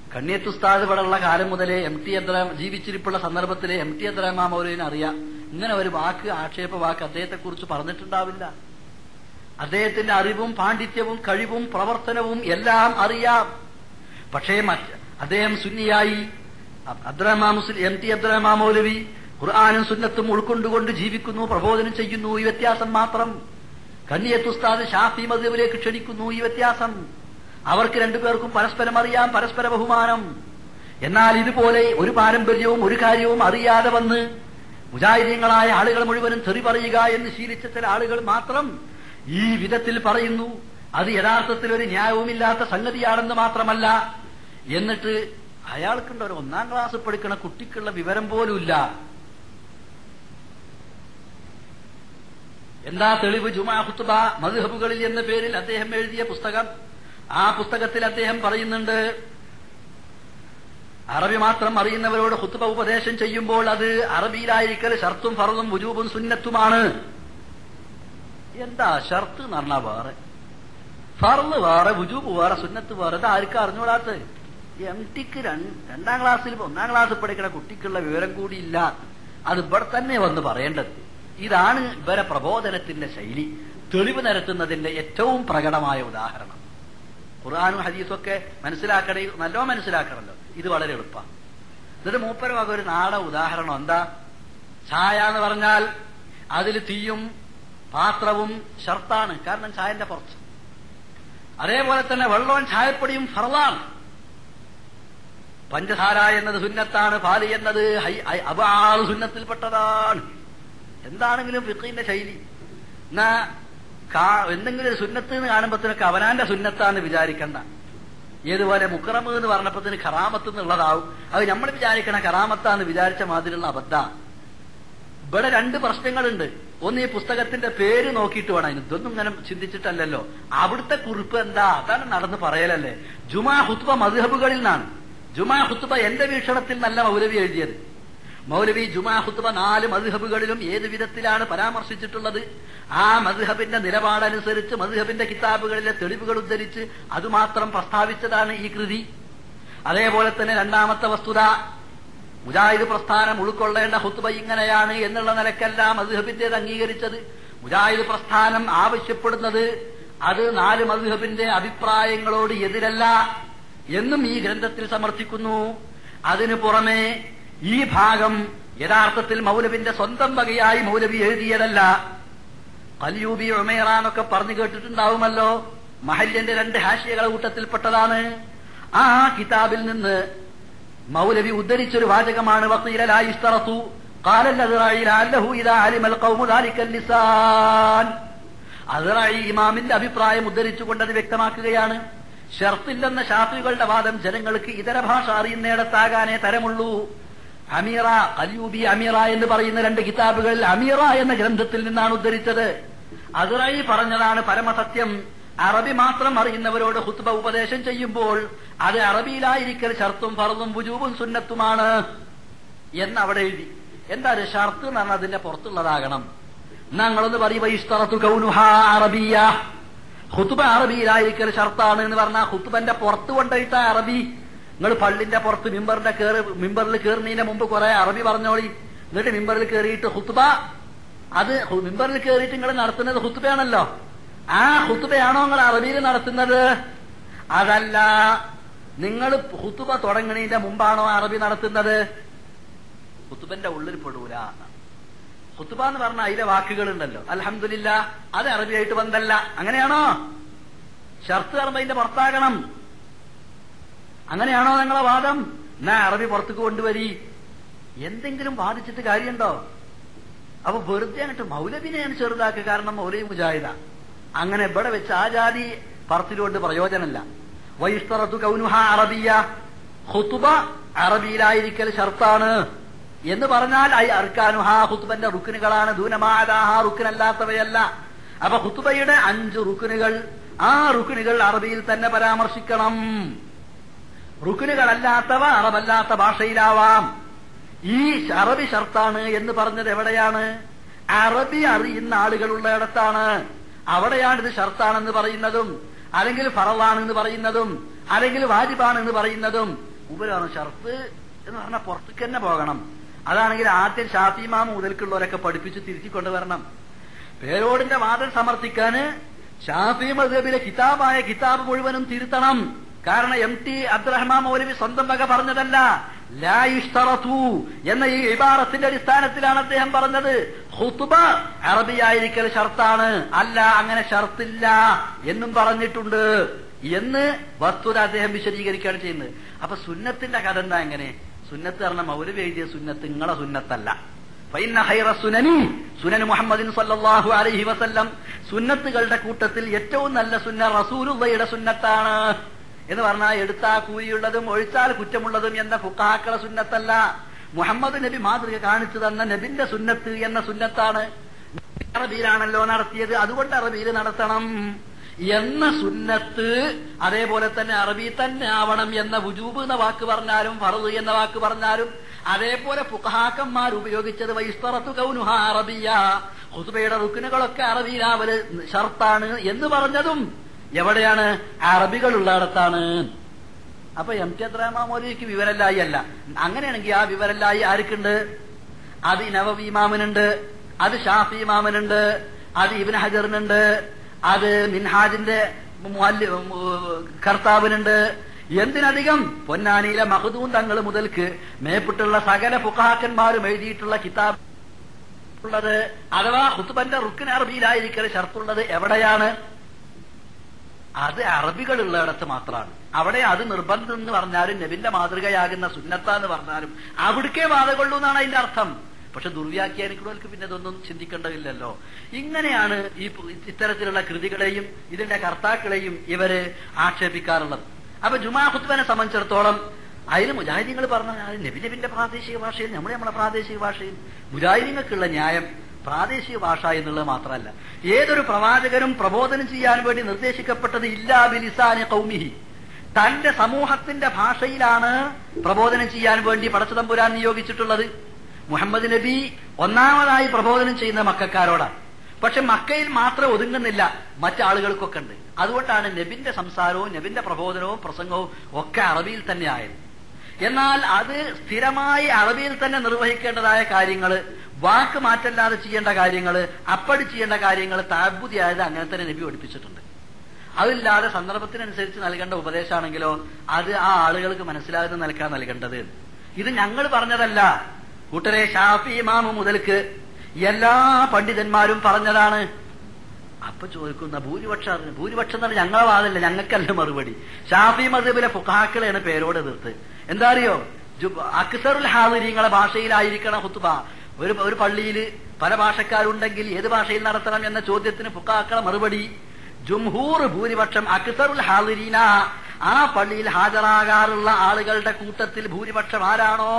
കണ്ണിയത്തുസ്താദ് ഇവിടെയുള്ള കാലം മുതലേ എം ടി അബ്ദുറ ജീവിച്ചിരിപ്പുള്ള സന്ദർഭത്തിലെ എം ടി അബ്ദുറഹ്മാൻ മൗലവിനെ അറിയാം ഇങ്ങനെ ഒരു വാക്ക് ആക്ഷേപ വാക്ക് അദ്ദേഹത്തെ കുറിച്ച് പറഞ്ഞിട്ടുണ്ടാവില്ല അദ്ദേഹത്തിന്റെ അറിവും പാണ്ഡിത്യവും കഴിവും പ്രവർത്തനവും എല്ലാം അറിയാം പക്ഷേ മറ്റ് അദ്ദേഹം സുന്നിയായി അബ്ദുറഹ്മാൻ മുസ്ലിം എം ടി അബ്ദുറഹ്മാൻ മൗലവി ഖുർആാനും സുന്നത്തും ഉൾക്കൊണ്ടുകൊണ്ട് ജീവിക്കുന്നു പ്രബോധനം ചെയ്യുന്നു ഈ വ്യത്യാസം മാത്രം കണ്ണിയത്തുസ്താദ് ഷാഫി മദ്ഹബിലേക്ക് ക്ഷണിക്കുന്നു ഈ വ്യത്യാസം അവർക്ക് രണ്ടുപേർക്കും പരസ്പരം അറിയാം പരസ്പര ബഹുമാനം എന്നാൽ ഇതുപോലെ ഒരു പാരമ്പര്യവും ഒരു കാര്യവും അറിയാതെ വന്ന് മുജാഹിദീങ്ങളായ ആളുകൾ മുഴുവനും തെറി പറയുക എന്ന് ശീലിച്ച ചില ആളുകൾ മാത്രം ഈ വിധത്തിൽ പറയുന്നു അത് യഥാർത്ഥത്തിൽ ഒരു ന്യായവുമില്ലാത്ത സംഗതിയാണെന്ന് മാത്രമല്ല എന്നിട്ട് അയാൾക്കുണ്ട് ഒരു ഒന്നാം ക്ലാസ് പഠിക്കുന്ന കുട്ടിക്കുള്ള വിവരം പോലുമില്ല എന്താ തെളിവ് ജുമാ ഖുത്തുബ മദ്ഹബുകളിൽ എന്ന പേരിൽ അദ്ദേഹം എഴുതിയ പുസ്തകം ആ പുസ്തകത്തിൽ അദ്ദേഹം പറയുന്നുണ്ട് അറബി മാത്രം അറിയുന്നവരോട് ഖുത്തുബ ഉപദേശം ചെയ്യുമ്പോൾ അത് അറബിയിലായിരിക്കൽ ഷർത്തും ഫറതും വുജൂബും സുന്നത്തുമാണ് എന്താ ഷർത്ത് എന്ന് പറഞ്ഞാ വേറെ ഫറല് വേറെ വുജൂബ് വേറെ സുന്നത്ത് വേറെ ഇത് ആർക്കും അറിഞ്ഞൂടാത്ത എം ടിക്ക് രണ്ടാം ക്ലാസ്സിൽ ഒന്നാം ക്ലാസ്സിൽ പഠിക്കുന്ന കുട്ടിക്കുള്ള വിവരം കൂടിയില്ല അത് ഇവിടെ തന്നെ വന്ന് പറയേണ്ടത് ഇതാണ് ഇവരെ പ്രബോധനത്തിന്റെ ശൈലി തെളിവ് നിരത്തുന്നതിന്റെ ഏറ്റവും പ്രകടമായ ഉദാഹരണം ഖുർആാനും ഹദീസും ഒക്കെ മനസ്സിലാക്കണേ നല്ലോ മനസ്സിലാക്കണമല്ലോ ഇത് വളരെ എളുപ്പമാണ് എന്നിട്ട് മൂപ്പരമാകെ ഒരു നാട ഉദാഹരണം എന്താ ചായ എന്ന് പറഞ്ഞാൽ അതിൽ തീയും പാത്രവും ഷർത്താണ് കാരണം ചായന്റെ പുറത്ത് അതേപോലെ തന്നെ വെള്ളവും ചായപ്പൊടിയും ഫറലാണ് പഞ്ചസാര എന്നത് സുന്നത്താണ് പാല് എന്നത് അബാൾ സുന്നത്തിൽപ്പെട്ടതാണ് എന്താണെങ്കിലും ഫിഖിന്റെ ശൈലി എന്നാ എന്തെങ്കിലും ഒരു സുന്നത്ത് എന്ന് കാണുമ്പോഴത്തേനൊക്കെ അവനാന്റെ സുന്നത്താന്ന് വിചാരിക്കണ്ട ഏതുപോലെ മുക്കറമ് എന്ന് പറഞ്ഞപ്പോഴത്തേന് ഖറാമത്ത് എന്നുള്ളതാവും അത് നമ്മൾ വിചാരിക്കണ ഖറാമത്താന്ന് വിചാരിച്ച മാതിരിയുള്ള അബദ്ധ ഇവിടെ രണ്ട് പ്രശ്നങ്ങളുണ്ട് ഒന്ന് ഈ പുസ്തകത്തിന്റെ പേര് നോക്കിയിട്ട് വേണം ഇതൊന്നും ഇങ്ങനെ ചിന്തിച്ചിട്ടല്ലല്ലോ അവിടുത്തെ കുറിപ്പ് എന്താ അതാണ് നടന്ന് പറയലല്ലേ ജുമാ ഹുത്ബ മധുഹബുകളിൽ നിന്നാണ് ജുമാ ഹുത്ബ എന്റെ വീക്ഷണത്തിൽ നല്ല മൗലവി എഴുതിയത് മൗലവി ജുമാ ഹുത്ബ നാല് മധുഹബുകളിലും ഏത് വിധത്തിലാണ് പരാമർശിച്ചിട്ടുള്ളത് ആ മധുഹബിന്റെ നിലപാടനുസരിച്ച് മധുഹബിന്റെ കിതാബുകളിലെ തെളിവുകൾ ഉദ്ധരിച്ച് അതുമാത്രം പ്രസ്താവിച്ചതാണ് ഈ കൃതി അതേപോലെ തന്നെ രണ്ടാമത്തെ വസ്തുത മുജാഹിദ് പ്രസ്ഥാനം ഉൾക്കൊള്ളേണ്ട ഹുത്തുബ ഇങ്ങനെയാണ് എന്നുള്ള നിലക്കല്ല മധുഹബിന്റേത് അംഗീകരിച്ചത് മുജാഹിദ് പ്രസ്ഥാനം ആവശ്യപ്പെടുന്നത് അത് നാല് മധുഹബിന്റെ അഭിപ്രായങ്ങളോട് എതിരല്ല എന്നും ഈ ഗ്രന്ഥത്തിൽ സമർത്ഥിക്കുന്നു അതിനു പുറമെ ഈ ഭാഗം യഥാർത്ഥത്തിൽ മൗലവിന്റെ സ്വന്തം വകയായി മൗലവി എഴുതിയതല്ല കലിയൂബി ഉമേറ എന്നൊക്കെ പറഞ്ഞു കേട്ടിട്ടുണ്ടാവുമല്ലോ മഹല്യന്റെ രണ്ട് ഹാഷിയകളെ കൂട്ടത്തിൽപ്പെട്ടതാണ് ആ കിതാബിൽ നിന്ന് മൗലവി ഉദ്ധരിച്ചൊരു വാചകമാണ് വക്കീലായിസ്തറത്തു قال الأذرعي لعله إذا علم القوم ذلك اللسان അസറായി ഇമാമിന്റെ അഭിപ്രായം ഉദ്ധരിച്ചുകൊണ്ട് അത് വ്യക്തമാക്കുകയാണ് ഷർത്തില്ലെന്ന ഷാഫികളുടെ വാദം ജനങ്ങൾക്ക് ഇതര ഭാഷ അറിയുന്നിടത്താകാനേ തരമുള്ളൂ അമീറ അല്യൂബി അമീറ എന്ന് പറയുന്ന രണ്ട് കിതാബുകളിൽ അമീറ എന്ന ഗ്രന്ഥത്തിൽ നിന്നാണ് ഉദ്ധരിച്ചത് അസറായി പറഞ്ഞതാണ് പരമസത്യം അറബി മാത്രം അറിയുന്നവരോട് ഹുത്ബ ഉപദേശം ചെയ്യുമ്പോൾ അത് അറബിയിലായിരിക്കൽ ഷർത്തും ഫറതും വുജൂബും സുന്നത്തുമാണ് എന്ന് അവിടെ എഴുതി എന്താ ഒരു ഷർത്ത് എന്ന് പറഞ്ഞാൽ അതിന്റെ പുറത്തുള്ളതാകണം ഞങ്ങളൊന്ന് പറയുമ്പോ ഇഷ്ടറത്തു കൗനുഹ അറബിയ ഹുത്തുബ അറബിയിലായിരിക്കൽ ഷർത്താണ് എന്ന് പറഞ്ഞാൽ ഹുത്തുബന്റെ പുറത്ത് കൊണ്ടുപോയിട്ട അറബി നിങ്ങൾ പള്ളിന്റെ പുറത്ത് മിമ്പറിന്റെ കേറി മിമ്പറിൽ കയറുന്നതിന് മുമ്പ് കുറെ അറബി പറഞ്ഞോളി എന്നിട്ട് മിമ്പറിൽ കയറിയിട്ട് ഹുത്തുബ അത് മിമ്പറിൽ കയറിയിട്ട് നിങ്ങൾ നടത്തുന്നത് ഹുത്തുബയാണല്ലോ ആ ഹുത്തുബയാണോ നിങ്ങൾ അറബിയിൽ നടത്തുന്നത് അതല്ല നിങ്ങൾ ഹുത്തുബ തുടങ്ങണതിന്റെ മുമ്പാണോ അറബി നടത്തുന്നത് ഹുത്തുബന്റെ ഉള്ളിൽ പെടൂല ഹുത്തുബ എന്ന് പറഞ്ഞ അതിലെ വാക്കുകളുണ്ടല്ലോ അലഹമില്ല അത് അറബിയായിട്ട് വന്നല്ല അങ്ങനെയാണോ ഷർത്ത് അറബിന്റെ പുറത്താകണം അങ്ങനെയാണോ നിങ്ങളെ വാദം എന്നാ അറബി പുറത്തേക്ക് കൊണ്ടുവരി എന്തെങ്കിലും വാദിച്ചിട്ട് കാര്യമുണ്ടോ അപ്പൊ വെറുതെ അങ്ങോട്ട് മൗലവിനെയാണ് ചെറുതാക്കുക കാരണം മൗലവി മുജാഹിദ അങ്ങനെ ഇവിടെ വെച്ച് ആ ജാതി പറത്തിലുകൊണ്ട് പ്രയോജനമില്ല വൈസ്തറത്തു കൗനുഹ അറബിയ ഹുത്തുബ അറബിയിലായിരിക്കൽ ഷർത്താണ് എന്ന് പറഞ്ഞാൽ ഐ അർക്കാനുഹ ഹുത്തുബന്റെ റുക്കിനുകളാണ് ദൂനമാലാഹ റുക്കിനല്ലാത്തവയല്ല അപ്പൊ ഹുത്തുബയുടെ അഞ്ച് റുക്കിനുകൾ ആ റുക്കിനുകൾ അറബിയിൽ തന്നെ പരാമർശിക്കണം റുക്കിനുകളല്ലാത്തവ അറബല്ലാത്ത ഭാഷയിലാവാം ഈ അറബി ഷർത്താണ് എന്ന് പറഞ്ഞത് എവിടെയാണ് അറബി അറിയുന്ന ആളുകളുള്ളയിടത്താണ് അവിടെയാണ് ഇത് ഷർത്താണെന്ന് പറയുന്നതും അല്ലെങ്കിൽ ഫറവാണെന്ന് പറയുന്നതും അല്ലെങ്കിൽ വാജിബാണെന്ന് പറയുന്നതും ഉപരി പറഞ്ഞു ഷർത്ത് എന്ന് പറഞ്ഞാൽ പുറത്തേക്ക് തന്നെ പോകണം അതാണെങ്കിൽ ആദ്യം ഷാഫിമാമ മുതൽക്കുള്ളവരൊക്കെ പഠിപ്പിച്ച് തിരിച്ചു കൊണ്ടുവരണം പേരോടിന്റെ വാദം സമർത്ഥിക്കാന് ഷാഫി മദ്ഹബിലെ കിതാബായ കിതാബ് മുഴുവനും തിരുത്തണം കാരണം എം ടി അബ്ദുറഹ്മാൻ മൗലവി സ്വന്തം വക പറഞ്ഞതല്ല ലാ യുഷ്തറതു എന്ന ഈ ഇബാറത്തിന്റെ അടിസ്ഥാനത്തിലാണ് അദ്ദേഹം പറഞ്ഞത് ഹുത്തുബ അറബിയായിരിക്കൽ ഷർത്താണ് അല്ല അങ്ങനെ ഷർത്തില്ല എന്നും പറഞ്ഞിട്ടുണ്ട് എന്ന് വസ്തുത അദ്ദേഹം വിശദീകരിക്കുകയാണ് ചെയ്യുന്നത് അപ്പൊ സുന്നത്തിന്റെ കഥ എന്താ എങ്ങനെ സുന്നത്ത് പറഞ്ഞ മൗലവി എഴുതിയ സുന്നത്ത് നിങ്ങളെ സുന്നത്തല്ല ഫൈന ഹൈറ സുനനി സുനൻ മുഹമ്മദിൻ സല്ലല്ലാഹു അലൈഹി വസല്ലം സുന്നത്തുകളുടെ കൂട്ടത്തിൽ ഏറ്റവും നല്ല സുന്ന റസൂലുള്ളയുടെ സുന്നത്താണ് എന്ന് പറഞ്ഞാൽ എടുത്താൽ കൂലിയുള്ളതും ഒഴിച്ചാൽ കുറ്റമുള്ളതും എന്ന ഫുക്കാക്കള സുന്നത്തല്ല മുഹമ്മദ് നബി മാതൃക കാണിച്ചു തന്ന നബിന്റെ സുന്നത്ത് എന്ന സുന്നത്താണ് അറബിയിലാണല്ലോ നടത്തിയത് അതുകൊണ്ട് അറബിയിൽ നടത്തണം എന്ന സുന്നത്ത് അതേപോലെ തന്നെ അറബി തന്നെ ആവണം എന്ന വുജൂബ് എന്ന വാക്ക് പറഞ്ഞാലും ഫറദ് എന്ന വാക്ക് പറഞ്ഞാലും അതേപോലെ ഫുഖഹാക്കന്മാർ ഉപയോഗിച്ചത് വൈസ്തറത്തു കൗനുഹ അറബിയ ഹുസുബയുടെ റുക്കിനുകളൊക്കെ അറബിയിലാവല് ഷർത്താണ് എന്ന് പറഞ്ഞതും എവിടെയാണ് അറബികളുള്ളിടത്താണ് അപ്പൊ എം ടി അബ്ദുറഹ്മാമോലിക്ക് വിവരല്ലായി അല്ല അങ്ങനെയാണെങ്കിൽ ആ വിവരല്ലായി ആർക്കുണ്ട് അത് നവവി ഇമാമിനുണ്ട് അത് ഷാഫി ഇമാമിനുണ്ട് അത് ഇബിൻ ഹജറിനുണ്ട് അത് മിൻഹാജിന്റെ മുഅല്ലി- കർത്താവിനുണ്ട് എന്തിനധികം പൊന്നാനിയിലെ മഹദൂൻ തങ്ങൾ മുതൽക്ക് മേപ്പിട്ടുള്ള സകല ഫുഖാക്കന്മാരും എഴുതിയിട്ടുള്ള കിതാബ് ഉള്ളത് അഥവാ ഹുത്തുബന്റെ റുക്കിൻ അറബിയിലായിരിക്കൽ ഷർത്തുള്ളത് എവിടെയാണ് അത് അറബികളുള്ളിടത്ത് മാത്രമാണ് അവിടെ അത് നിർബന്ധം എന്ന് പറഞ്ഞാലും നബിന്റെ മാതൃകയാകുന്ന സുന്നത്ത എന്ന് പറഞ്ഞാലും അവിടേക്കേ ബാധകൊള്ളൂ എന്നാണ് അതിന്റെ അർത്ഥം പക്ഷെ ദുർവ്യാഖ്യാനിക്കുന്നവർക്ക് പിന്നെ ഇതൊന്നും ചിന്തിക്കേണ്ടതില്ലല്ലോ ഇങ്ങനെയാണ് ഈ പു- ഇത്തരത്തിലുള്ള കൃതികളെയും ഇതിന്റെ കർത്താക്കളെയും ഇവര് ആക്ഷേപിക്കാറുള്ളത് അപ്പൊ ജുമാ ഹുത്ബനെ സംബന്ധിച്ചിടത്തോളം അതിന് മുജാഹിദീങ്ങൾ പറഞ്ഞ അത് നബി നബിന്റെ പ്രാദേശിക ഭാഷയിൽ നമ്മൾ നമ്മളെ പ്രാദേശിക ഭാഷയിൽ മുജാഹിദീങ്ങൾക്കുള്ള ന്യായം പ്രാദേശിക ഭാഷ എന്നുള്ളത് മാത്രമല്ല ഏതൊരു പ്രവാചകനും പ്രബോധനം ചെയ്യാൻ വേണ്ടി നിർദ്ദേശിക്കപ്പെട്ടത് ഇല്ലാ ബിലിസാനി കൗമിഹി തന്റെ സമൂഹത്തിന്റെ ഭാഷയിലാണ് പ്രബോധനം ചെയ്യാൻ വേണ്ടി പടച്ചതമ്പുരാൻ നിയോഗിച്ചിട്ടുള്ളത് മുഹമ്മദ് നബി ഒന്നാമതായി പ്രബോധനം ചെയ്യുന്ന മക്കാരോടാണ് പക്ഷെ മക്കയിൽ മാത്രം ഒതുങ്ങുന്നില്ല മറ്റാളുകൾക്കൊക്കെ ഉണ്ട് അതുകൊണ്ടാണ് നബിന്റെ സംസാരവും നബിന്റെ പ്രബോധനവും പ്രസംഗവും ഒക്കെ അറബിയിൽ തന്നെ ആയത് എന്നാൽ അത് സ്ഥിരമായി അറബിയിൽ തന്നെ നിർവഹിക്കേണ്ടതായ കാര്യങ്ങൾ വാക്ക് മാറ്റല്ലാതെ ചെയ്യേണ്ട കാര്യങ്ങൾ അപ്പടി ചെയ്യേണ്ട കാര്യങ്ങൾ താബുതിയായത് അങ്ങനെ തന്നെ നബി പഠിപ്പിച്ചിട്ടുണ്ട് അതില്ലാതെ സന്ദർഭത്തിനനുസരിച്ച് നൽകേണ്ട ഉപദേശമാണെങ്കിലോ അത് ആ ആളുകൾക്ക് മനസ്സിലാകുന്ന നിലക്കാൻ നൽകേണ്ടത് ഇത് ഞങ്ങൾ പറഞ്ഞതല്ല കൂട്ടരെ ഷാഫി ഇമാമു മുതൽക്ക് എല്ലാ പണ്ഡിതന്മാരും പറഞ്ഞതാണ് അപ്പൊ ചോദിക്കുന്ന ഭൂരിപക്ഷം ഭൂരിപക്ഷം എന്ന് പറഞ്ഞാൽ ഞങ്ങളെ വാദമല്ല ഞങ്ങൾക്കല്ല മറുപടി ഷാഫി മദബിലെ ഫുഖാക്കളെയാണ് പേരോട് എതിർത്ത് എന്താ അറിയോ ജു- അക്സറുൽ ഹാദിരിങ്ങളെ ഭാഷയിലായിരിക്കണം ഹുത്തുബ ഒരു ഒരു പള്ളിയിൽ പല ഭാഷക്കാരുണ്ടെങ്കിൽ ഏത് ഭാഷയിൽ നടത്തണം എന്ന ചോദ്യത്തിന് ഫുഖാക്കളെ മറുപടി ജുംഹൂർ ഭൂരിപക്ഷം അക്സറുൽ ഹാദിരീന ആ പള്ളിയിൽ ഹാജരാകാറുള്ള ആളുകളുടെ കൂട്ടത്തിൽ ഭൂരിപക്ഷം ആരാണോ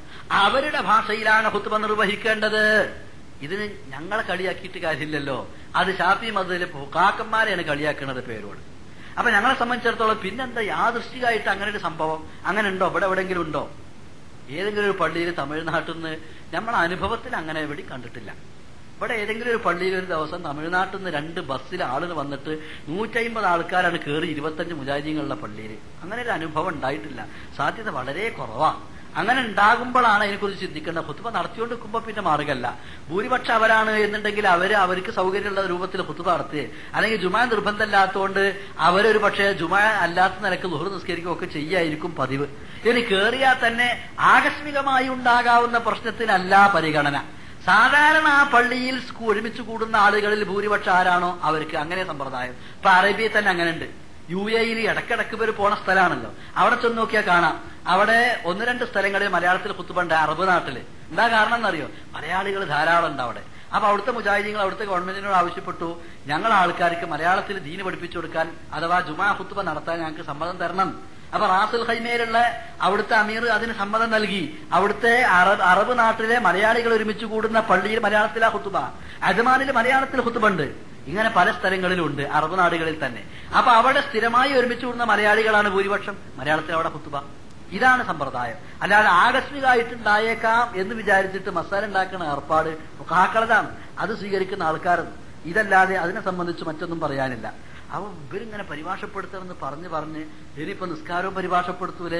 അവരുടെ ഭാഷയിലാണ് ഹുത്തുബ നിർവഹിക്കേണ്ടത് ഇതിന് ഞങ്ങളെ കളിയാക്കിയിട്ട് കാര്യമില്ലല്ലോ അത് ഷാഫി മതത്തിലെ കാക്കന്മാരെയാണ് കളിയാക്കുന്നത് പേരോട് അപ്പൊ ഞങ്ങളെ സംബന്ധിച്ചിടത്തോളം പിന്നെന്താ യാദൃശ്ചികമായിട്ട് അങ്ങനെ ഒരു സംഭവം അങ്ങനെ ഉണ്ടോ ഇവിടെ എവിടെങ്കിലും ഉണ്ടോ ഏതെങ്കിലും ഒരു പള്ളിയിൽ തമിഴ്നാട്ടിൽ നിന്ന് നമ്മളെ അനുഭവത്തിൽ അങ്ങനെ എവിടെ കണ്ടിട്ടില്ല ഇവിടെ ഏതെങ്കിലും ഒരു പള്ളിയിൽ ഒരു ദിവസം തമിഴ്നാട്ടിൽ നിന്ന് രണ്ട് ബസ്സിൽ ആളുകൾ വന്നിട്ട് നൂറ്റമ്പത് ആൾക്കാരാണ് കയറി ഇരുപത്തഞ്ച് മുജാഹിദീങ്ങളുള്ള പള്ളിയിൽ അങ്ങനെ ഒരു അനുഭവം ഉണ്ടായിട്ടില്ല സാധ്യത വളരെ കുറവാണ് അങ്ങനെ ഉണ്ടാകുമ്പോഴാണ് അതിനെക്കുറിച്ച് ചിന്തിക്കേണ്ടത് ഹുത്തുബ നടത്തിക്കൊണ്ട് നിൽക്കുമ്പോൾ പിന്നെ മാർഗമല്ല ഭൂരിപക്ഷം അവരാണ് എന്നുണ്ടെങ്കിൽ അവര് അവർക്ക് സൗകര്യമുള്ള രൂപത്തിൽ ഹുത്തുബ നടത്തി അല്ലെങ്കിൽ ജുമാ നിർബന്ധമില്ലാത്തതുകൊണ്ട് അവരൊരു പക്ഷേ ജുമാ അല്ലാത്ത നിലക്ക് ലുഹർ നിസ്കരിക്കുകയൊക്കെ ചെയ്യായിരിക്കും പതിവ് ഇനി കേറിയാൽ തന്നെ ആകസ്മികമായി ഉണ്ടാകാവുന്ന പ്രശ്നത്തിനല്ല പരിഗണന സാധാരണ ആ പള്ളിയിൽ സ്കൂ- ഒരുമിച്ച് കൂടുന്ന ആളുകളിൽ ഭൂരിപക്ഷം ആരാണോ അവർക്ക് അങ്ങനെ സമ്പ്രദായം ഇപ്പൊ അറേബ്യയിൽ തന്നെ അങ്ങനെ ഉണ്ട് യു എയിൽ ഇടക്കിടക്ക് ഇവർ പോണ സ്ഥലമാണല്ലോ അവിടെ ചെന്ന് നോക്കിയാൽ കാണാം അവിടെ ഒന്ന് രണ്ട് സ്ഥലങ്ങളിൽ മലയാളത്തിൽ കുത്തുപണ്ട് അറബ് നാട്ടില് എന്താ കാരണം എന്നറിയോ മലയാളികൾ ധാരാളം ഉണ്ട് അവിടെ അപ്പൊ അവിടുത്തെ മുജാഹിദീങ്ങൾ അവിടുത്തെ ഗവൺമെന്റിനോട് ആവശ്യപ്പെട്ടു ഞങ്ങൾ ആൾക്കാർക്ക് മലയാളത്തിൽ ദീന് പഠിപ്പിച്ചു കൊടുക്കാൻ അഥവാ ജുമാ കുത്തുബ നടത്താൻ ഞങ്ങൾക്ക് സമ്മതം തരണം അപ്പൊ റാസുൽ ഹൈമയിലുള്ള അവിടുത്തെ അമീർ അതിന് സമ്മതം നൽകി അവിടുത്തെ അറബ് അറബ് നാട്ടിലെ മലയാളികൾ ഒരുമിച്ച് കൂടുന്ന പള്ളിയിൽ മലയാളത്തിലാ ഹുത്തുബ അജ്മാനിൽ മലയാളത്തിൽ ഹുത്തുബുണ്ട് ഇങ്ങനെ പല സ്ഥലങ്ങളിലുണ്ട് അറബ് നാടുകളിൽ തന്നെ അപ്പൊ അവിടെ സ്ഥിരമായി ഒരുമിച്ച് കൂടുന്ന മലയാളികളാണ് ഭൂരിപക്ഷം മലയാളത്തിൽ അവിടെ ഹുത്തുബ ഇതാണ് സമ്പ്രദായം അല്ലാതെ ആകസ്മികമായിട്ടുണ്ടായേക്കാം എന്ന് വിചാരിച്ചിട്ട് മസാല ഉണ്ടാക്കുന്ന ഏർപ്പാട് കാക്കളതാണ് അത് സ്വീകരിക്കുന്ന ആൾക്കാരൊന്നും ഇതല്ലാതെ അതിനെ സംബന്ധിച്ച് മറ്റൊന്നും പറയാനില്ല അപ്പൊ ഇവരിങ്ങനെ പരിഭാഷപ്പെടുത്തണമെന്ന് പറഞ്ഞ് പറഞ്ഞ് ഇനിയിപ്പോ നിസ്കാരവും പരിഭാഷപ്പെടുത്തൂലേ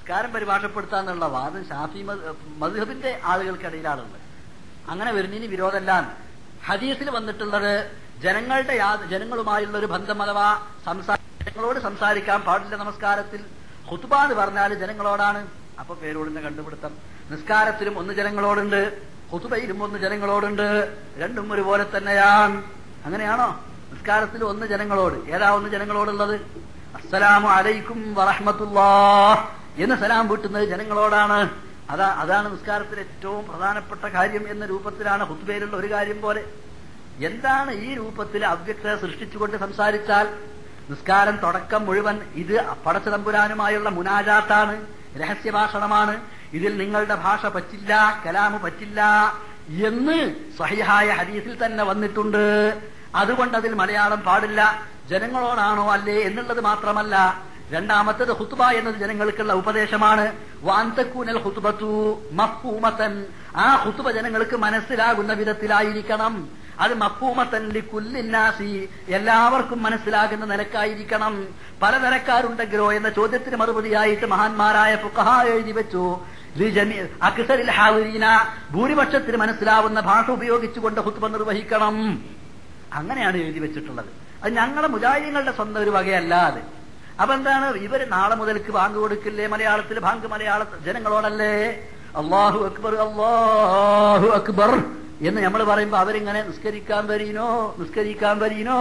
നിസ്കാരം പരിഭാഷപ്പെടുത്താന്നുള്ള വാദം ഷാഫി മധുഹബിന്റെ ആളുകൾക്കിടയിലാണുള്ളത് അങ്ങനെ വരുന്നതിന് വിരോധമല്ല ഹദീസിൽ വന്നിട്ടുള്ളത് ജനങ്ങളുടെ യാ- ജനങ്ങളുമായുള്ള ഒരു ബന്ധം അഥവാ സംസാ ജനങ്ങളോട് സംസാരിക്കാൻ പാടില്ല നമസ്കാരത്തിൽ ഹുത്തുബ എന്ന് പറഞ്ഞാൽ ജനങ്ങളോടാണ് അപ്പൊ പേരോടിന്റെ കണ്ടുപിടുത്തം നിസ്കാരത്തിലും ഒന്ന് ജനങ്ങളോടുണ്ട് ഹുത്തുബയിലും ഒന്ന് ജനങ്ങളോടുണ്ട് രണ്ടും ഒരുപോലെ തന്നെയാണ് അങ്ങനെയാണോ നിസ്കാരത്തിൽ ഒന്ന് ജനങ്ങളോട് ഏതാ ഒന്ന് ജനങ്ങളോടുള്ളത് അസ്സലാമു അലൈക്കും വറഹ്മത്തുള്ളാ എന്ന് സലാം വീട്ടുന്നത് ജനങ്ങളോടാണ് അതാ അതാണ് നിസ്കാരത്തിൽ ഏറ്റവും പ്രധാനപ്പെട്ട കാര്യം എന്ന രൂപത്തിലാണ് ഹുത്തുബയിലുള്ള ഒരു കാര്യം പോലെ എന്താണ് ഈ രൂപത്തിൽ അവ്യക്തത സൃഷ്ടിച്ചുകൊണ്ട് സംസാരിച്ചാൽ നിസ്കാരം തുടക്കം മുഴുവൻ ഇത് പടച്ചതമ്പുരാനുമായുള്ള മുനാജാത്താണ് രഹസ്യഭാഷണമാണ് ഇതിൽ നിങ്ങളുടെ ഭാഷ പറ്റില്ല കലാമ് പറ്റില്ല എന്ന് സഹിഹായ ഹദീസിൽ തന്നെ വന്നിട്ടുണ്ട് അതുകൊണ്ട് അതിൽ മലയാളം പാടില്ല ജനങ്ങളോടാണോ അല്ലേ എന്നുള്ളത് മാത്രമല്ല രണ്ടാമത്തത് ഹുത്തുബ എന്നത് ജനങ്ങൾക്കുള്ള ഉപദേശമാണ് വാന്തക്കൂനൽ ഹുത്തുബത്തു മഫ്ഹൂമത്തൻ ആ ഹുത്തുബ ജനങ്ങൾക്ക് മനസ്സിലാകുന്ന വിധത്തിലായിരിക്കണം അത് മഫൂമത്തൻ കുല്ലിന്നാസി എല്ലാവർക്കും മനസ്സിലാകുന്ന നിലക്കായിരിക്കണം പല നിലക്കാരുണ്ടെങ്കിലോ എന്ന ചോദ്യത്തിന് മറുപടിയായിട്ട് മഹാന്മാരായ ഫുഖഹ എഴുതി വെച്ചു ലിജമി- അക്സരിൽ ഹാദിരീന ഭൂരിപക്ഷത്തിന് മനസ്സിലാവുന്ന ഭാഷ ഉപയോഗിച്ചുകൊണ്ട് ഹുത്തുബ നിർവഹിക്കണം അങ്ങനെയാണ് എഴുതി വെച്ചിട്ടുള്ളത് അത് ഞങ്ങളുടെ മുജാഹിദീങ്ങളുടെ സ്വന്തം ഒരു വകയല്ലാതെ അപ്പൊ എന്താണ് ഇവര് നാളെ മുതൽക്ക് ബാങ്ക് കൊടുക്കില്ലേ മലയാളത്തിൽ ബാങ്ക് മലയാള ജനങ്ങളോടല്ലേ അള്ളാഹു അക്ബർ അള്ളാഹു അക്ബർ എന്ന് നമ്മൾ പറയുമ്പോ അവരിങ്ങനെ നിസ്കരിക്കാൻ വരീനോ നിസ്കരിക്കാൻ വരീനോ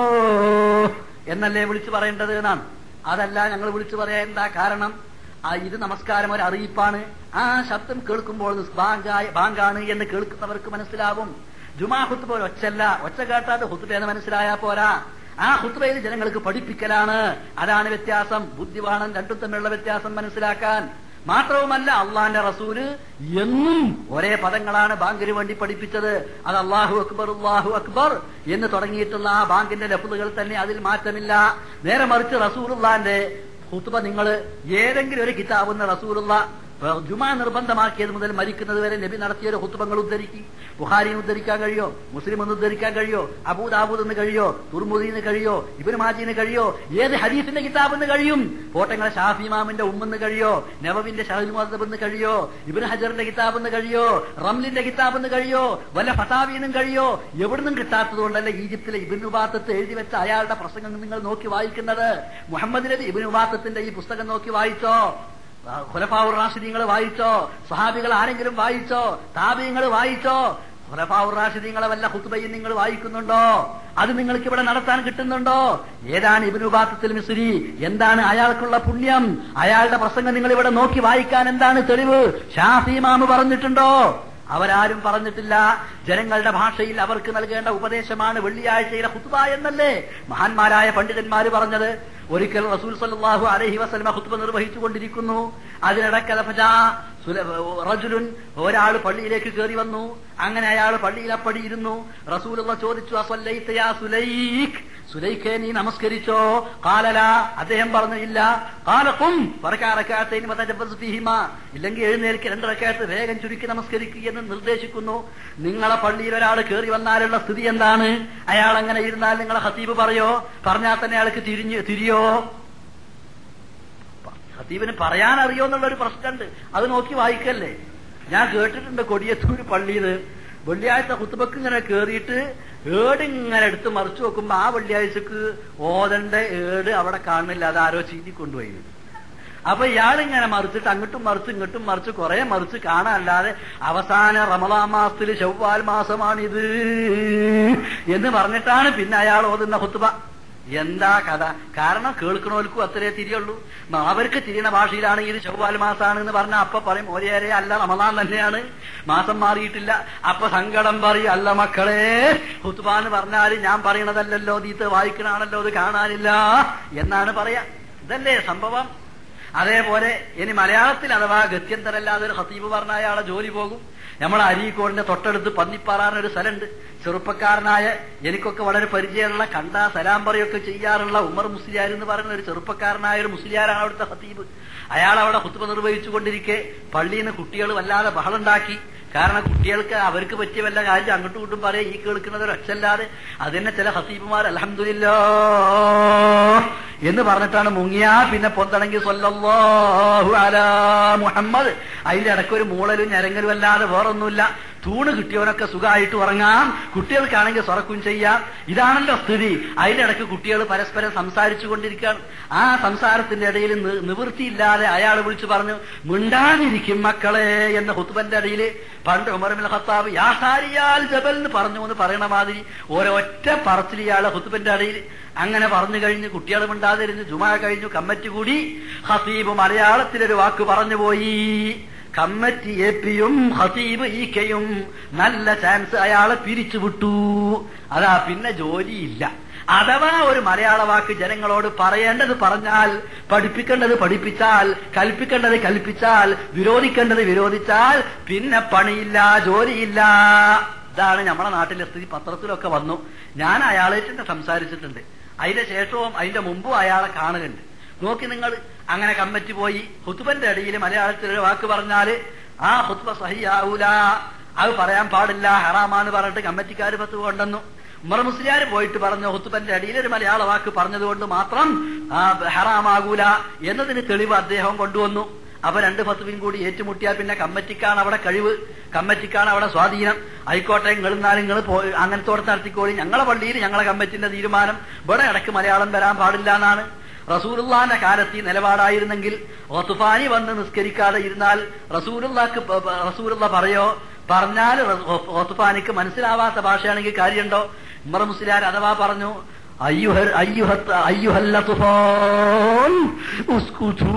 എന്നല്ലേ വിളിച്ചു പറയേണ്ടത് എന്നാണ് അതല്ല ഞങ്ങൾ വിളിച്ചു പറയാൻ എന്താ കാരണം ആ ഇത് നമസ്കാരം ഒരു അറിയിപ്പാണ് ആ ശബ്ദം കേൾക്കുമ്പോൾ നിസ് ബാങ്കായ- ബാങ്കാണ് എന്ന് കേൾക്കുന്നവർക്ക് മനസ്സിലാവും ജുമാ ഹുത്തുബ ഒരു ഒച്ചല്ല ഒച്ച കേട്ടാതെ ഹുത്തുബയെന്ന് മനസ്സിലായാ പോരാ ആ ഹുത്തുബയിൽ ജനങ്ങൾക്ക് പഠിപ്പിക്കലാണ് അതാണ് വ്യത്യാസം ബുദ്ധിവാണം രണ്ടും തമ്മിലുള്ള വ്യത്യാസം മനസ്സിലാക്കാൻ മാത്രവുമല്ല അള്ളാന്റെ റസൂല് എന്നും ഒരേ പദങ്ങളാണ് ബാങ്കിന് വേണ്ടി പഠിപ്പിച്ചത് അത് അള്ളാഹു അക്ബർ അള്ളാഹു അക്ബർ എന്ന് തുടങ്ങിയിട്ടുള്ള ആ ബാങ്കിന്റെ ലഫ്ലുകൾ തന്നെ അതിൽ മാറ്റമില്ല നേരെ മറിച്ച് റസൂലുള്ളാന്റെ ഹുത്തുബ നിങ്ങൾ ഏതെങ്കിലും ഒരു കിതാബെന്ന് റസൂലുള്ള ജുമാ നിർബന്ധമാക്കിയത് മുതൽ മരിക്കുന്നത് വരെ നബി നടത്തിയ ഒരു ഹുത്തുബങ്ങൾ ഉദ്ധരിക്കും ബുഹാരിന് ഉദ്ധരിക്കാൻ കഴിയോ മുസ്ലിം എന്ന് ഉദ്ധരിക്കാൻ കഴിയോ അബൂദാബൂദ് എന്ന് കഴിയോ തുർമുദീന്ന് കഴിയോ ഇബിന് മാജീന് കഴിയോ ഏത് ഹദീസിന്റെ കിതാബെന്ന് കഴിയും പോട്ടങ്ങളെ ഷാഫി ഇമാമിന്റെ ഉമ്മെന്ന് കഴിയോ നവവിന്റെ ഷഹൽ മുഹദ്ദബ് കഴിയോ ഇബിന് ഹജറിന്റെ കിതാബെന്ന് കഴിയോ റംലിന്റെ കിതാബെന്ന് കഴിയോ വല്ല ഫതാവിന്നും കഴിയോ എവിടുന്നും കിട്ടാത്തത് കൊണ്ടല്ല ഈജിപ്തിലെ ഇബിൻ ഉബാത്തത്ത് എഴുതി വെച്ച അയാളുടെ പ്രസംഗം നിങ്ങൾ നോക്കി വായിക്കുന്നത് മുഹമ്മദ് നബി ഇബിൻ ഉബാത്തത്തിന്റെ ഈ പുസ്തകം നോക്കി വായിച്ചോ ഖുലഫാവുർ റാഷിദീങ്ങൾ വായിച്ചോ സഹാബികൾ ആരെങ്കിലും വായിച്ചോ താബിയങ്ങൾ വായിച്ചോ ഖുലഫാവുർ റാഷിദീങ്ങളെ വല്ല ഹുത്തുബയും നിങ്ങൾ വായിക്കുന്നുണ്ടോ അത് നിങ്ങൾക്ക് ഇവിടെ നടത്താൻ കിട്ടുന്നുണ്ടോ ഏതാണ് ഇബിനുബാത്തത്തിൽ മിസുരി എന്താണ് അയാൾക്കുള്ള പുണ്യം അയാളുടെ പ്രസംഗം നിങ്ങൾ ഇവിടെ നോക്കി വായിക്കാൻ എന്താണ് തെളിവ് ഷാഫിമാമ് പറഞ്ഞിട്ടുണ്ടോ അവരാരും പറഞ്ഞിട്ടില്ല ജനങ്ങളുടെ ഭാഷയിൽ അവർക്ക് നൽകേണ്ട ഉപദേശമാണ് വെള്ളിയാഴ്ചയിലെ ഹുത്തുബ എന്നല്ലേ മഹാന്മാരായ പണ്ഡിതന്മാര് പറഞ്ഞത് ഒരിക്കൽ റസൂൽ സല്ലല്ലാഹു അലൈഹി വസല്ലമ ഹുത്തുബ നിർവഹിച്ചു കൊണ്ടിരിക്കുന്നു അതിനിടക്കലഫജാ റജുലുൻ ഒരാൾ പള്ളിയിലേക്ക് കയറി വന്നു അങ്ങനെ അയാൾ പള്ളിയിൽ അപ്പടി ഇരുന്നു റസൂലുള്ള ചോദിച്ചു അസല്ലൈത യാ സുലൈഖ് സുലൈഖെ നീ നമസ്കരിച്ചോ കാലല അദ്ദേഹം പറഞ്ഞു ഇല്ല കാലക്കും ഇല്ലെങ്കിൽ എഴുന്നേൽക്ക് രണ്ട് റക്കാത്ത് വേഗം ചുരുക്കി നമസ്കരിക്കുക എന്ന് നിർദ്ദേശിക്കുന്നു നിങ്ങളെ പള്ളിയിൽ ഒരാൾ കയറി വന്നാലുള്ള സ്ഥിതി എന്താണ് അയാൾ അങ്ങനെ ഇരുന്നാൽ നിങ്ങളെ ഹത്തീബ് പറയോ പറഞ്ഞാൽ തന്നെ അയാൾക്ക് തിരിഞ്ഞ് തിരിയോ ഹത്തീബിന് പറയാൻ അറിയോ എന്നുള്ള ഒരു പ്രശ്നമുണ്ട് അത് നോക്കി വായിക്കല്ലേ ഞാൻ കേട്ടിട്ടുണ്ട് കൊടിയത്തൂർ പള്ളിയിൽ വെള്ളിയാഴ്ച കുത്തുബക്ക് ഇങ്ങനെ കേറിയിട്ട് ഏട് ഇങ്ങനെ എടുത്ത് മറിച്ചു നോക്കുമ്പോ ആ വെള്ളിയാഴ്ചക്ക് ഓതണ്ട ഏട് അവിടെ കാണുന്നില്ല അത് ആരോ ചീറ്റി കൊണ്ടുപോയി അപ്പൊ ഇയാളിങ്ങനെ മറിച്ചിട്ട് അങ്ങോട്ടും മറിച്ച് ഇങ്ങോട്ടും മറിച്ച് കുറെ മറിച്ച് കാണാനല്ലാതെ അവസാന റമദാ മാസത്തിൽ ചൊവ്വാൽ മാസമാണിത് എന്ന് പറഞ്ഞിട്ടാണ് പിന്നെ അയാൾ ഓതുന്ന ഹുത്തുബ എന്താ കഥ കാരണം കേൾക്കണോൽക്കും അത്രേ തിരിയുള്ളൂ അവർക്ക് തിരിയണ ഭാഷയിലാണ് ഇത് ചൊവ്വാൽ മാസമാണ് എന്ന് പറഞ്ഞാൽ അപ്പൊ പറയും ഒരേരെ അല്ല റമദാൻ തന്നെയാണ് മാസം മാറിയിട്ടില്ല അപ്പൊ സങ്കടം പറയും അല്ല മക്കളെ ഹുത്തുബ എന്ന് പറഞ്ഞാൽ ഞാൻ പറയണതല്ലല്ലോ ദീത്ത് വായിക്കണാണല്ലോ ഇത് കാണാനില്ല എന്നാണ് പറയാ ഇതല്ലേ സംഭവം അതേപോലെ ഇനി മലയാളത്തിൽ അഥവാ ഗത്യന്തരല്ലാതെ ഒരു ഹത്തീബ് പറഞ്ഞ അയാളെ ജോലി പോകും നമ്മളെ അരീക്കോടിന്റെ തൊട്ടടുത്ത് പന്നിപ്പാറാനൊരു സ്ഥലമുണ്ട് ചെറുപ്പക്കാരനായ എനിക്കൊക്കെ വളരെ പരിചയമുള്ള കണ്ട സലാം പറയൊക്കെ ചെയ്യാറുള്ള ഉമർ മുസ്ലിയാർ എന്ന് പറയുന്ന ഒരു ചെറുപ്പക്കാരനായ ഒരു മുസ്ലിയാരാണ് അവിടുത്തെ ഹത്തീബ് അയാൾ അവിടെ കുത്തുബ നിർവഹിച്ചു കൊണ്ടിരിക്കെ പള്ളിയിൽ നിന്ന് കുട്ടികൾ വല്ലാതെ ബഹളുണ്ടാക്കി കാരണം കുട്ടികൾക്ക് അവർക്ക് പറ്റിയ വല്ല കാര്യം അങ്ങോട്ടും ഇങ്ങോട്ടും പറയാം ഈ കേൾക്കുന്നത് ഒച്ചല്ലാതെ അത് തന്നെ ചില ഹസീബുമാർ അലഹമില്ല എന്ന് പറഞ്ഞിട്ടാണ് മുങ്ങിയാ പിന്നെ പൊന്തണമെങ്കിൽ സ്വല്ലല്ലാഹു അലാ മുഹമ്മദ് അതിന്റെ ഇടയ്ക്ക് ഒരു മൂളലും ഞരങ്ങലും അല്ലാതെ വേറൊന്നുമില്ല തൂണ് കിട്ടിയവനൊക്കെ സുഖമായിട്ട് ഉറങ്ങാം കുട്ടികൾക്കാണെങ്കിൽ സ്വറക്കും ചെയ്യാം ഇതാണല്ലോ സ്ഥിതി അതിന്റെ ഇടയ്ക്ക് കുട്ടികൾ പരസ്പരം സംസാരിച്ചു കൊണ്ടിരിക്കുകയാണ് ആ സംസാരത്തിന്റെ ഇടയിൽ നി- നിവൃത്തിയില്ലാതെ അയാൾ വിളിച്ചു പറഞ്ഞു മിണ്ടാതിരിക്കും മക്കളെ എന്ന ഹുത്തുബന്റെ ഇടയിൽ പണ്ട് ഉമർമിൽ ഖത്താബ് യാസാരിയാൽ ജബൽ എന്ന് പറഞ്ഞു എന്ന് പറയണ മാതിരി ഒരൊറ്റ പറച്ചിൽ ഇയാളെ ഹുത്തുബന്റെ ഇടയിൽ അങ്ങനെ പറഞ്ഞു കഴിഞ്ഞ് കുട്ടികൾ മിണ്ടാതിരുന്ന് ജുമാ കഴിഞ്ഞു കമ്മറ്റി കൂടി ഹസീബ് മലയാളത്തിലൊരു വാക്ക് പറഞ്ഞു പോയി കമ്മറ്റി എ പിയും ഹസീബ് ഈക്കയും നല്ല ചാൻസ് അയാളെ പിരിച്ചുവിട്ടു അതാ പിന്നെ ജോലിയില്ല അഥവാ ഒരു മലയാള വാക്ക് ജനങ്ങളോട് പറയേണ്ടത് പറഞ്ഞാൽ പഠിപ്പിക്കേണ്ടത് പഠിപ്പിച്ചാൽ കൽപ്പിക്കേണ്ടത് കൽപ്പിച്ചാൽ വിരോധിക്കേണ്ടത് വിരോധിച്ചാൽ പിന്നെ പണിയില്ല ജോലിയില്ല ഇതാണ് നമ്മുടെ നാട്ടിലെ സ്ഥിതി പത്രത്തിലൊക്കെ വന്നു ഞാൻ അയാളായിട്ട് സംസാരിച്ചിട്ടുണ്ട് അതിന്റെ ശേഷവും അതിന്റെ മുമ്പും അയാളെ കാണുന്നുണ്ട് നോക്കി നിങ്ങൾ അങ്ങനെ കമ്മിറ്റി പോയി ഹുത്തുബന്റെ ഇടയിൽ മലയാളത്തിൽ ഒരു വാക്ക് പറഞ്ഞാല് ആ ഹുത്ബ സഹിയാവൂല അത് പറയാൻ പാടില്ല ഹറാമാന്ന് പറഞ്ഞിട്ട് കമ്മിറ്റിക്കാർ പത്ത് കൊണ്ടെന്നു ഉമർ മുസ്ലിയാർ പോയിട്ട് പറഞ്ഞു ഹുത്തുബന്റെ അടിയിൽ ഒരു മലയാള വാക്ക് പറഞ്ഞതുകൊണ്ട് മാത്രം ആ, ഹറാമാകൂല എന്നതിന് തെളിവ് അദ്ദേഹം കൊണ്ടുവന്നു അപ്പൊ രണ്ട് ഫത്തുവിൻ കൂടി ഏറ്റുമുട്ടിയാൽ പിന്നെ കമ്മിറ്റിക്കാണ് അവിടെ കഴിവ് കമ്മിറ്റിക്കാണ് അവിടെ സ്വാധീനം ആയിക്കോട്ടെ നിങ്ങൾ എന്നാലും നിങ്ങൾ പോയി അങ്ങനത്തോടെ നടത്തിക്കോളി ഞങ്ങളെ പള്ളിയിൽ ഞങ്ങളെ കമ്മിറ്റിന്റെ തീരുമാനം ഇവിടെ ഇടയ്ക്ക് മലയാളം വരാൻ പാടില്ല എന്നാണ് റസൂലുള്ളാന്റെ കാലത്ത് ഈ നിലപാടായിരുന്നെങ്കിൽ ഒത്തുഫാനി വന്ന് നിസ്കരിക്കാതെ ഇരുന്നാൽ റസൂലുള്ളാക്ക് പ- പ- റസൂലുള്ള പറയോ പറഞ്ഞാൽ ഒത്തുഫാനിക്ക് മനസ്സിലാവാത്ത ഭാഷയാണെങ്കിൽ കാര്യമുണ്ടോ ഉമർ മുസ്ലിയാർ അഥവാ പറഞ്ഞു അയ്യുഹൽ അയ്യുഹത്ത് അയ്യുഹല്ല തുഫാൻ ഉസ്കുതൂ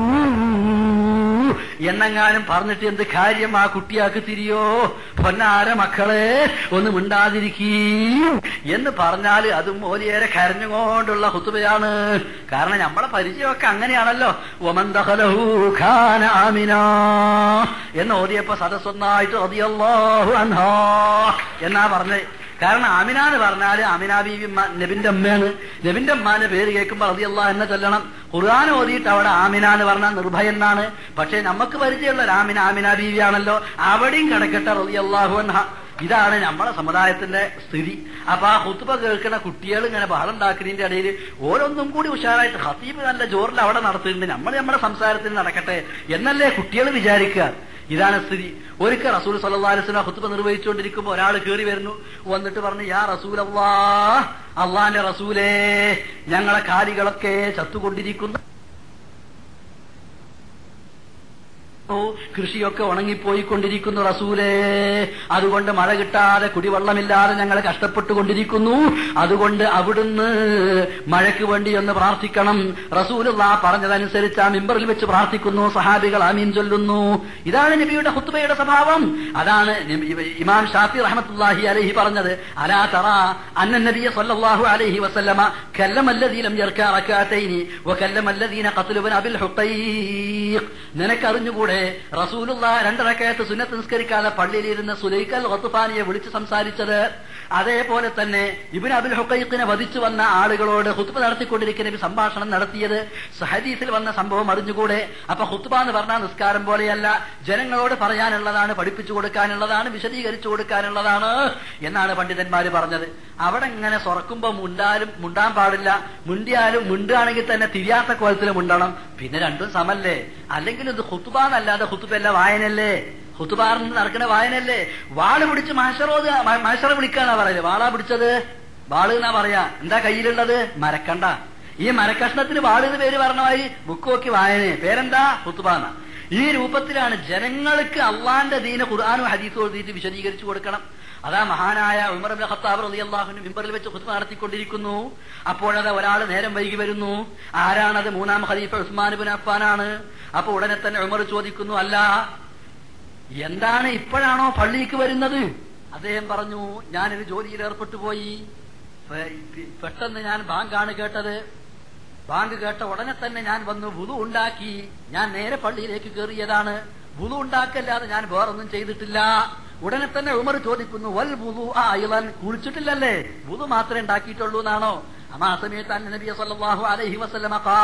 എന്നെങ്ങാനും പറഞ്ഞിട്ട് എന്ത് കാര്യം ആ കുട്ടിയാക്ക് തിരിയോ പൊന്നാര മക്കളെ ഒന്ന് മിണ്ടാതിരിക്കീ എന്ന് പറഞ്ഞാൽ അതും ഓലിയേറെ കരഞ്ഞുകൊണ്ടുള്ള ഹുത്തുബയാണ് കാരണം നമ്മളെ പരിചയമൊക്കെ അങ്ങനെയാണല്ലോ ഒമന്തഹലഹു ഖാന ആമിന എന്ന് ഓതിയപ്പോ സദസ്സൊന്നായിട്ട് റളിയല്ലാഹു അൻഹാ എന്നാ പറഞ്ഞത് കാരണം ആമിന എന്ന് പറഞ്ഞാല് ആമിന ബീവി ഉമ്മ നബിന്റെ അമ്മയാണ് നബിന്റെ അമ്മാന്റെ പേര് കേൾക്കുമ്പോൾ റളിയല്ലാഹു എന്നെ ചൊല്ലണം ഖുർആൻ ഓതിയിട്ട് അവിടെ ആമിന എന്ന് പറഞ്ഞാൽ നിർഭയെന്നാണ് പക്ഷെ നമുക്ക് പരിചയമുള്ള ഒരു ആമിന ആമിന ബീവിയാണല്ലോ അവിടെയും കിടക്കട്ടെ റളിയല്ലാഹു അൻഹ ഇതാണ് നമ്മളെ സമുദായത്തിന്റെ സ്ഥിതി അപ്പൊ ആ ഹുത്തുബ കേൾക്കുന്ന കുട്ടികൾ ഇങ്ങനെ ബഹളം ഉണ്ടാക്കുന്നതിന്റെ ഇടയിൽ ഓരോന്നും കൂടി ഉഷാറായിട്ട് ഹസീബ് നല്ല ജോറിൽ അവിടെ നടത്തുന്നുണ്ട് നമ്മൾ നമ്മുടെ സംസാരത്തിൽ നടക്കട്ടെ എന്നല്ലേ കുട്ടികൾ വിചാരിക്കുക ഇതാണ് സ്ഥിതി ഒരിക്കൽ റസൂൽ സല്ലാസ്ലാം ഹുത്തുബ നിർവഹിച്ചുകൊണ്ടിരിക്കുമ്പോൾ ഒരാൾ കയറി വരുന്നു വന്നിട്ട് പറഞ്ഞു യാ റസൂൽ അള്ളാ അള്ളാന്റെ റസൂലേ ഞങ്ങളെ കാലികളൊക്കെ ചത്തുകൊണ്ടിരിക്കുന്നു കൃഷിയൊക്കെ ഉണങ്ങിപ്പോയിക്കൊണ്ടിരിക്കുന്നു റസൂലേ അതുകൊണ്ട് മഴ കിട്ടാതെ കുടിവെള്ളമില്ലാതെ ഞങ്ങൾ കഷ്ടപ്പെട്ടുകൊണ്ടിരിക്കുന്നു അതുകൊണ്ട് അവിടുന്ന് മഴയ്ക്ക് വേണ്ടി ഒന്ന് പ്രാർത്ഥിക്കണം റസൂലുള്ള പറഞ്ഞതനുസരിച്ച് ആ മിമ്പറിൽ വെച്ച് പ്രാർത്ഥിക്കുന്നു സഹാബികൾ ആമീൻ ചൊല്ലുന്നു ഇതാണ് നബിയുടെ ഹുത്തുബയുടെ സ്വഭാവം അതാണ് നബി- ഇമാം ഷാഫി റഹ്മത്തുള്ളാഹി അലൈഹി പറഞ്ഞത് അലാ തറ അന്ന നബിയ സല്ലല്ലാഹു അലൈഹി വസല്ലമ കല്ലമല്ലദീനം യർക്കാ റക്അതൈനി വകല്ലമല്ലദീന ഖത്ലുബൻ അബിൽ ഹുഖൈഖ് നിനക്കറിഞ്ഞുകൂടെ റസൂലുള്ള രണ്ടരക്കയത്ത് സുന്നത്ത് നിസ്കരിക്കാതെ പള്ളിയിലിരുന്ന സുലൈക്കൽ ഖത്തുഫാനിയെ വിളിച്ച് സംസാരിച്ചത് അതേപോലെ തന്നെ ഇബിൻ അബുൽ ഹുക്കൈഖിനെ വധിച്ചു വന്ന ആളുകളോട് ഹുത്തുബ നടത്തിക്കൊണ്ടിരിക്കുന്ന നബി സംഭാഷണം നടത്തിയത് സഹദീസിൽ വന്ന സംഭവം അറിഞ്ഞുകൂടെ അപ്പൊ ഹുത്തുബ എന്ന് പറഞ്ഞാൽ നിസ്കാരം പോലെയല്ല ജനങ്ങളോട് പറയാനുള്ളതാണ് പഠിപ്പിച്ചു കൊടുക്കാനുള്ളതാണ് വിശദീകരിച്ചു കൊടുക്കാനുള്ളതാണ് എന്നാണ് പണ്ഡിതന്മാര് പറഞ്ഞത് അവിടെ ഇങ്ങനെ സ്വറക്കുമ്പോ മുണ്ടാലും മുണ്ടാൻ പാടില്ല മുണ്ടിയാലും മുണ്ടുകയാണെങ്കിൽ തന്നെ തിരിയാത്ത കോലത്തിൽ മുണ്ടണം പിന്നെ രണ്ടും സമല്ലേ അല്ലെങ്കിൽ ഇത് ഹുത്തുബാന്നല്ലാതെ ഹുത്തുബല്ല വായനല്ലേ ഹുത്തുബാറിന് നടക്കുന്ന വായനല്ലേ വാള് പിടിച്ച് മാഷറോത് മാഷറ വിളിക്കാന്നാ പറയല് വാളാ പിടിച്ചത് വാള് എന്നാ പറയാ എന്താ കയ്യിലുള്ളത് മരക്കണ്ട ഈ മരക്കഷ്ണത്തിന് വാള് എന്ന് പേര് പറഞ്ഞ മാതിരി ബുക്ക് നോക്കി വായന പേരെന്താ ഹുത്തുബാന്ന ഈ രൂപത്തിലാണ് ജനങ്ങൾക്ക് അള്ളാന്റെ ദീന ഖുർആാനും ഹദീസും എഴുതിയിട്ട് വിശദീകരിച്ചു കൊടുക്കണം അതാ മഹാനായ ഉമർ അബ്ദുൽ ഖത്താബ് റളിയല്ലാഹുവിന് മിമ്പറിൽ വെച്ച് ഖുത്ബ നടത്തിക്കൊണ്ടിരിക്കുന്നു അപ്പോഴത് ഒരാൾ നേരം വൈകി വരുന്നു ആരാണത് മൂന്നാം ഖലീഫ ഉസ്മാൻ ബിൻ അഫ്ഫാനാണ് അപ്പൊ ഉടനെ തന്നെ ഉമർ ചോദിക്കുന്നു അല്ല എന്താണ് ഇപ്പോഴാണോ പള്ളിക്ക് വരുന്നത് അദ്ദേഹം പറഞ്ഞു ഞാനൊരു ജോലിയിൽ ഏർപ്പെട്ടു പോയി പെ- പെട്ടെന്ന് ഞാൻ ബാങ്കാണ് കേട്ടത് ബാങ്ക് കേട്ട ഉടനെ തന്നെ ഞാൻ വന്നു വുതു ഉണ്ടാക്കി ഞാൻ നേരെ പള്ളിയിലേക്ക് കയറിയതാണ് വുതു ഉണ്ടാക്കല്ലാതെ ഞാൻ വേറൊന്നും ചെയ്തിട്ടില്ല ഉടനെ തന്നെ ഉമർ ചോദിക്കുന്നു വൽ വുതു ആ ഇളൻ കുളിച്ചിട്ടില്ലല്ലേ വുതു മാത്രമേ ഉണ്ടാക്കിയിട്ടുള്ളൂ എന്നാണോ അമാ സമയത്ത് അന്ന നബിയ സല്ലല്ലാഹു അലൈഹി വസല്ലമ ഖാൽ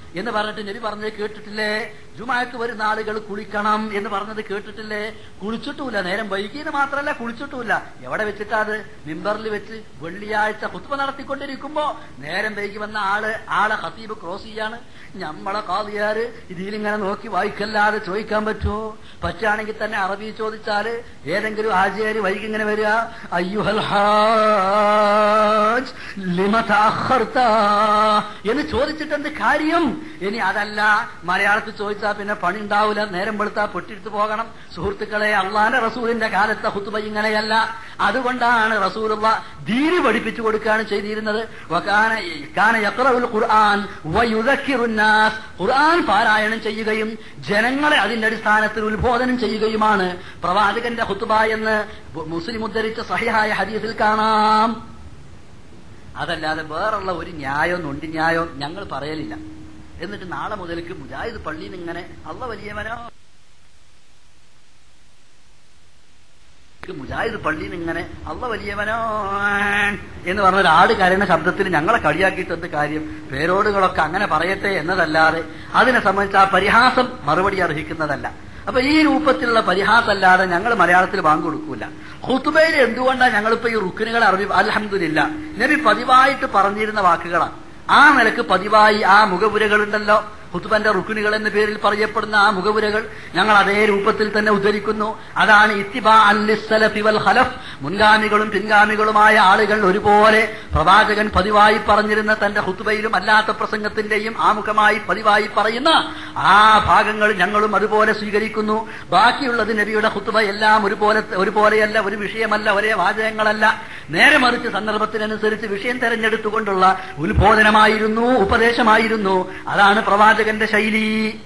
എന്ന് പറഞ്ഞിട്ട് നബി പറഞ്ഞത് കേട്ടിട്ടില്ലേ ജുമാക്ക് വരുന്ന ആളുകൾ കുളിക്കണം എന്ന് പറഞ്ഞത് കേട്ടിട്ടില്ലേ കുളിച്ചിട്ടുമില്ല നേരം വൈകിയെന്ന് മാത്രമല്ല കുളിച്ചിട്ടുമില്ല എവിടെ വെച്ചിട്ടാ അത് മിമ്പറിൽ വെച്ച് വെള്ളിയാഴ്ച കുത്തുവ നടത്തിക്കൊണ്ടിരിക്കുമ്പോ നേരം വൈകി വന്ന ആള് ആളെ ഹത്തീബ് ക്രോസ് ചെയ്യാണ് ഞമ്മളെ കാതിയാര് ഇതിലിങ്ങനെ നോക്കി വായിക്കല്ലാതെ ചോദിക്കാൻ പറ്റുമോ പറ്റുകയാണെങ്കിൽ തന്നെ അറബി ചോദിച്ചാല് ഏതെങ്കിലും ആചാര്യ വൈകി ഇങ്ങനെ വരിക അയ്യുഹൽ ഹാജ് ലിമ തഅഖർത എന്ന് ചോദിച്ചിട്ട് എന്ത് കാര്യം ഇനി അതല്ല മലയാളത്തിൽ ചോദിച്ചാൽ പിന്നെ പണി ഉണ്ടാവില്ല നേരം വെളുത്താ പൊട്ടിട്ട് പോകണം സുഹൃത്തുക്കളെ അള്ളാന്റെ റസൂലിന്റെ കാലത്തെ ഹുത്തുബ ഇങ്ങനെയല്ല അതുകൊണ്ടാണ് റസൂലുള്ള ദീന് പഠിപ്പിച്ചു കൊടുക്കുകയാണ് ചെയ്തിരുന്നത് വകാന കാന യഖറഉൽ ഖുർആൻ വയുദക്കിറുന്നാസ് ഖുർആൻ പാരായണം ചെയ്യുകയും ജനങ്ങളെ അതിന്റെ അടിസ്ഥാനത്തിൽ ഉത്ബോധനം ചെയ്യുകയുമാണ് പ്രവാചകന്റെ ഹുത്തുബ എന്ന് മുസ്ലിം ഉദ്ധരിച്ച സഹിഹായ ഹദീസിൽ കാണാം അതല്ലാതെ വേറുള്ള ഒരു ന്യായോ നൊണ്ടി ന്യായോ ഞങ്ങൾ പറയലില്ല എന്നിട്ട് നാളെ മുതൽക്ക് മുജാഹിദ് പള്ളിയിൽ ഇങ്ങനെ അള്ള വലിയവനോ മുജാഹിദ് പള്ളിയിൽ ഇങ്ങനെ അള്ള വലിയവനോ എന്ന് പറഞ്ഞ ഒരാട് കരയുന്ന ശബ്ദത്തിൽ ഞങ്ങളെ കളിയാക്കിയിട്ട് എന്ത് കാര്യം പേരോടുകളൊക്കെ അങ്ങനെ പറയട്ടെ എന്നതല്ലാതെ അതിനെ സംബന്ധിച്ച് ആ പരിഹാസം മറുപടി അർഹിക്കുന്നതല്ല അപ്പൊ ഈ രൂപത്തിലുള്ള പരിഹാസമല്ലാതെ ഞങ്ങൾ മലയാളത്തിൽ ബാങ്ക് കൊടുക്കൂല ഹുത്തുബയിൽ എന്തുകൊണ്ടാണ് ഞങ്ങളിപ്പോ ഈ റുക്കിനുകൾ അറബി അലഹമില്ല നബി പതിവായിട്ട് പറഞ്ഞിരുന്ന വാക്കുകളാണ് ആ നിലക്ക് പതിവായി ആ മുഖപുരകളുണ്ടല്ലോ ഹുത്തുബന്റെ റുക്കുനുകൾ എന്ന പേരിൽ പറയപ്പെടുന്ന ആ മുഖപുരകൾ ഞങ്ങൾ അതേ രൂപത്തിൽ തന്നെ ഉദ്ധരിക്കുന്നു അതാണ് ഇത്തിബാ അല്ലിസ്സലഫി വൽ ഖലഫ് മുൻഗാമികളും പിൻഗാമികളുമായ ആളുകൾ ഒരുപോലെ പ്രവാചകൻ പതിവായി പറഞ്ഞിരുന്ന തന്റെ ഹുത്തുബയിലും അല്ലാത്ത പ്രസംഗത്തിന്റെയും ആമുഖമായി പതിവായി പറയുന്ന ആ ഭാഗങ്ങൾ ഞങ്ങളും അതുപോലെ സ്വീകരിക്കുന്നു ബാക്കിയുള്ളത് നബിയുടെ ഹുത്തുബ എല്ലാം ഒരുപോലെ ഒരുപോലെയല്ല ഒരു വിഷയമല്ല ഒരേ വാചകങ്ങളല്ല നേരെ മറിച്ച് സന്ദർഭത്തിനനുസരിച്ച് വിഷയം തെരഞ്ഞെടുത്തുകൊണ്ടുള്ള ഉത്ബോധനമായിരുന്നു ഉപദേശമായിരുന്നു അതാണ് പ്രവാചകന്റെ ശൈലി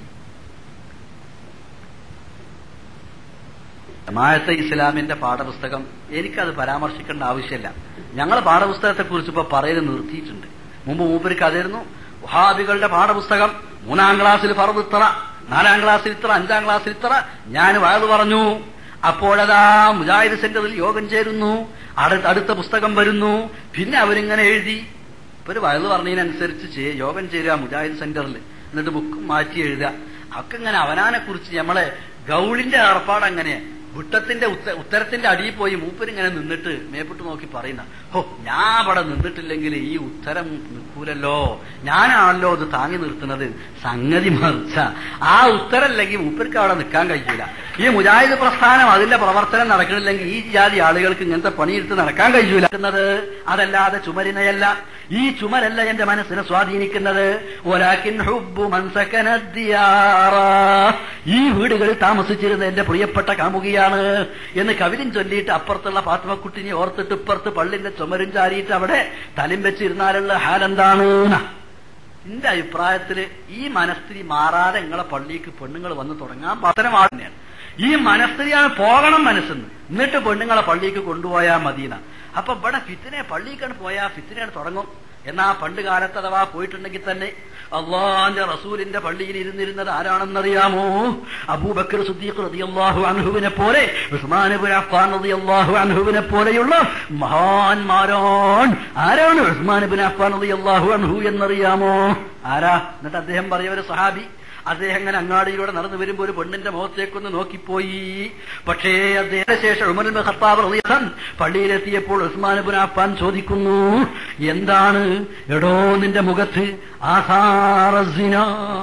ജമാഅത്തെ ഇസ്ലാമിന്റെ പാഠപുസ്തകം എനിക്കത് പരാമർശിക്കേണ്ട ആവശ്യമില്ല ഞങ്ങൾ പാഠപുസ്തകത്തെ കുറിച്ച് ഇപ്പൊ പറയൽ നിർത്തിയിട്ടുണ്ട് മുമ്പ് മൂപ്പര് കഥയിരുന്നു വഹാബികളുടെ പാഠപുസ്തകം മൂന്നാം ക്ലാസ്സിൽ ഫറദ് ഇത്ര നാലാം ക്ലാസ്സിൽ ഇത്ര അഞ്ചാം ക്ലാസ്സിൽ ഇത്ര ഞാൻ വയത് പറഞ്ഞു അപ്പോഴതാ മുജാഹിദ് സെന്ററിൽ യോഗം ചേരുന്നു അടുത്ത അടുത്ത പുസ്തകം വരുന്നു പിന്നെ അവരിങ്ങനെ എഴുതി ഇപ്പൊ ഒരു വയത് പറഞ്ഞതിനനുസരിച്ച് ചെ- യോഗം ചേരുക മുജാഹിദ് സെന്ററിൽ എന്നിട്ട് ബുക്ക് മാറ്റി എഴുതുക ഒക്കെ ഇങ്ങനെ അവനാനെ കുറിച്ച് നമ്മളെ ഗൗളിന്റെ ഏർപ്പാട് അങ്ങനെ വിട്ടത്തിന്റെ ഉത്ത- ഉത്തരത്തിന്റെ അടിയിൽ പോയി മൂപ്പരിങ്ങനെ നിന്നിട്ട് മേപ്പിട്ട് നോക്കി പറയുന്ന ഹോ ഞാൻ അവിടെ നിന്നിട്ടില്ലെങ്കിൽ ഈ ഉത്തരം നിൽക്കൂലല്ലോ ഞാനാണല്ലോ അത് താങ്ങി നിർത്തുന്നത് സംഗതി മറിച്ച ആ ഉത്തരല്ലെങ്കിൽ മൂപ്പർക്ക് അവിടെ നിൽക്കാൻ കഴിയില്ല ഈ മുജാഹിദ് പ്രസ്ഥാനം അതിന്റെ പ്രവർത്തനം നടക്കണില്ലെങ്കിൽ ഈ ജാതി ആളുകൾക്ക് ഇങ്ങനത്തെ പണിയെടുത്ത് നടക്കാൻ കഴിയൂല എന്നത് അതല്ലാതെ ചുമരിനെയല്ല ഈ ചുമരല്ല എന്റെ മനസ്സിനെ സ്വാധീനിക്കുന്നത് ഒലാക്കിൻ ഹുബ്ബു മൻ സകന ദിയാറ. ഈ വീടുകളിൽ താമസിച്ചിരുന്ന എന്റെ പ്രിയപ്പെട്ട കാമുകിയാണ് എന്ന് കവിതം ചൊല്ലിയിട്ട് അപ്പുറത്തുള്ള പാത്മക്കുട്ടിനെ ഓർത്തിട്ട് ഇപ്പുറത്ത് പള്ളിന്റെ ചുമരും ചാരിയിട്ട് അവിടെ തലും വെച്ചിരുന്നാലുള്ള ഹാലെന്താണ് എന്റെ അഭിപ്രായത്തില് ഈ മനസ്ഥിതി മാറാതെ നിങ്ങളെ പള്ളിക്ക് പെണ്ണുങ്ങൾ വന്ന് തുടങ്ങാൻ പത്തനമാണ് തന്നെയാണ് ഈ മനസ്ഥിതിയാണ് പോകണം മനസ്സെന്ന് എന്നിട്ട് പെണ്ണുങ്ങളെ പള്ളിക്ക് കൊണ്ടുപോയാൽ മദീന അപ്പൊ ഇവിടെ ഫിത്തിനെ പള്ളിക്കാണ് പോയാൽ ഫിത്തിനാണ് തുടങ്ങും എന്നാ പണ്ട് കാലത്ത് അഥവാ പോയിട്ടുണ്ടെങ്കിൽ തന്നെ അള്ളാന്റെ റസൂലിന്റെ പള്ളിയിൽ ഇരുന്നിരുന്നത് ആരാണെന്നറിയാമോ അബൂബക്കർ സുദ്ദീഖ് റളിയല്ലാഹു അൻഹുവിനെ പോലെ ഉസ്മാൻ ഇബ്നു അഫ്ഫാൻ റളിയല്ലാഹു അൻഹുവിനെ പോലെയുള്ള മഹാന്മാരാണ് ആരാണ് ഉസ്മാൻ ഇബ്നു അഫ്ഫാൻ റളിയല്ലാഹു അൻഹു എന്നറിയാമോ ആരാ എന്നിട്ട് അദ്ദേഹം പറയ ഒരു സഹാബി അദ്ദേഹം അങ്ങനെ അങ്ങാടിയിലൂടെ നടന്നു വരുമ്പോൾ ഒരു പെണ്ണിന്റെ മുഖത്തേക്കൊന്ന് നോക്കിപ്പോയി പക്ഷേ അദ്ദേഹത്തിന് ശേഷം ഉമർ ഇബ്നു ഖത്താബ് റളിയല്ലാഹു അൻഹു പള്ളിയിലെത്തിയപ്പോൾ ഉസ്മാൻ ഇബ്നു അഫ്ഫാൻ ചോദിക്കുന്നു എന്താണ് എടോ നിന്റെ മുഖത്ത് ആസാറസിന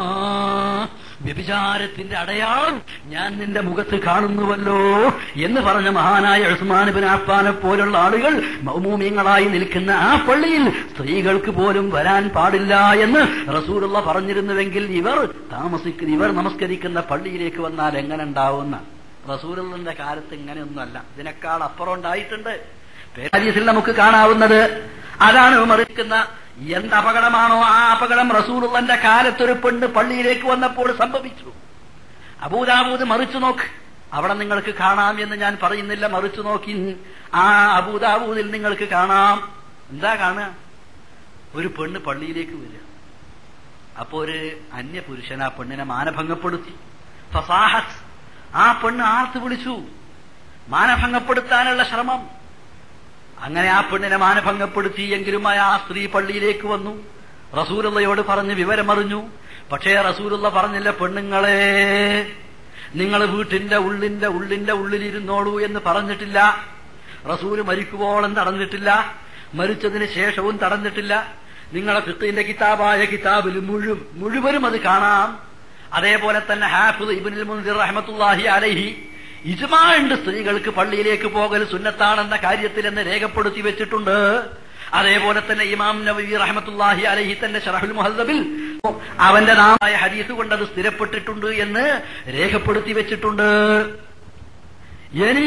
വ്യഭിചാരത്തിന്റെ അടയാളം ഞാൻ നിന്റെ മുഖത്ത് കാണുന്നുവല്ലോ എന്ന് പറഞ്ഞ മഹാനായ ഉസ്മാൻ ബിൻ അഫ്ഫാനെ പോലുള്ള ആളുകൾ മൗമൂമിയങ്ങളായി നിൽക്കുന്ന ആ പള്ളിയിൽ സ്ത്രീകൾക്ക് പോലും വരാൻ പാടില്ല എന്ന് റസൂലുള്ള പറഞ്ഞിരുന്നുവെങ്കിൽ ഇവർ താമസിക്കുന്ന ഇവർ നമസ്കരിക്കുന്ന പള്ളിയിലേക്ക് വന്നാൽ എങ്ങനെ ഉണ്ടാവുന്ന റസൂലുള്ളന്റെ കാലത്ത് ഇങ്ങനെയൊന്നുമല്ല ഇതിനേക്കാൾ അപ്പുറം ഉണ്ടായിട്ടുണ്ട് ഹദീസിൽ നമുക്ക് കാണാവുന്നത് അതാണ് മറിക്കുന്ന എന്ത് അപകടമാണോ ആ അപകടം റസൂലുള്ളന്റെ കാലത്തൊരു പെണ്ണ് പള്ളിയിലേക്ക് വന്നപ്പോൾ സംഭവിച്ചു അബൂദാബൂദ് മറിച്ചു നോക്ക് അവിടെ നിങ്ങൾക്ക് കാണാം എന്ന് ഞാൻ പറയുന്നില്ല മറിച്ചു നോക്കി ആ അബൂദാബൂദിൽ നിങ്ങൾക്ക് കാണാം എന്താ കാണുക ഒരു പെണ്ണ് പള്ളിയിലേക്ക് വരിക അപ്പോ ഒരു അന്യ പുരുഷൻ ആ പെണ്ണിനെ മാനഭംഗപ്പെടുത്തി ഫസാഹത്ത് ആ പെണ്ണ് ആർത്ത് വിളിച്ചു മാനഭംഗപ്പെടുത്താനുള്ള ശ്രമം അങ്ങനെ ആ പെണ്ണിനെ മാനഭംഗപ്പെടുത്തി എങ്കിലും ആ സ്ത്രീ പള്ളിയിലേക്ക് വന്നു റസൂലതയോട് പറഞ്ഞ് വിവരമറിഞ്ഞു പക്ഷേ റസൂലുള്ള പറഞ്ഞില്ല പെണ്ണുങ്ങളെ നിങ്ങൾ വീട്ടിന്റെ ഉള്ളിന്റെ ഉള്ളിന്റെ ഉള്ളിലിരുന്നോളൂ എന്ന് പറഞ്ഞിട്ടില്ല റസൂല് മരിക്കുവോളം തടഞ്ഞിട്ടില്ല മരിച്ചതിന് ശേഷവും തടഞ്ഞിട്ടില്ല നിങ്ങളെ ഫിഖിന്റെ കിതാബായ കിതാബിൽ മുഴു മുഴുവനും അത് കാണാം അതേപോലെ തന്നെ ഹാഫിദ് ഇബ്നുൽ മുൻസിർ റഹ്മത്തുള്ളാഹി അലൈഹി ഇജ്മാ ഉണ്ട് സ്ത്രീകൾക്ക് പള്ളിയിലേക്ക് പോകൽ സുന്നത്താണെന്ന കാര്യത്തിൽ എന്ന് രേഖപ്പെടുത്തി വെച്ചിട്ടുണ്ട് അതേപോലെ തന്നെ ഇമാം നബി റഹ്മത്തുള്ളാഹി അലൈഹി തന്റെ ഷറഹുൽ മുഹദ്ദബിൽ അവന്റെ നാമായ ഹദീസ് കൊണ്ട് അത് സ്ഥിരപ്പെട്ടിട്ടുണ്ട് എന്ന് രേഖപ്പെടുത്തി വെച്ചിട്ടുണ്ട് ഇനി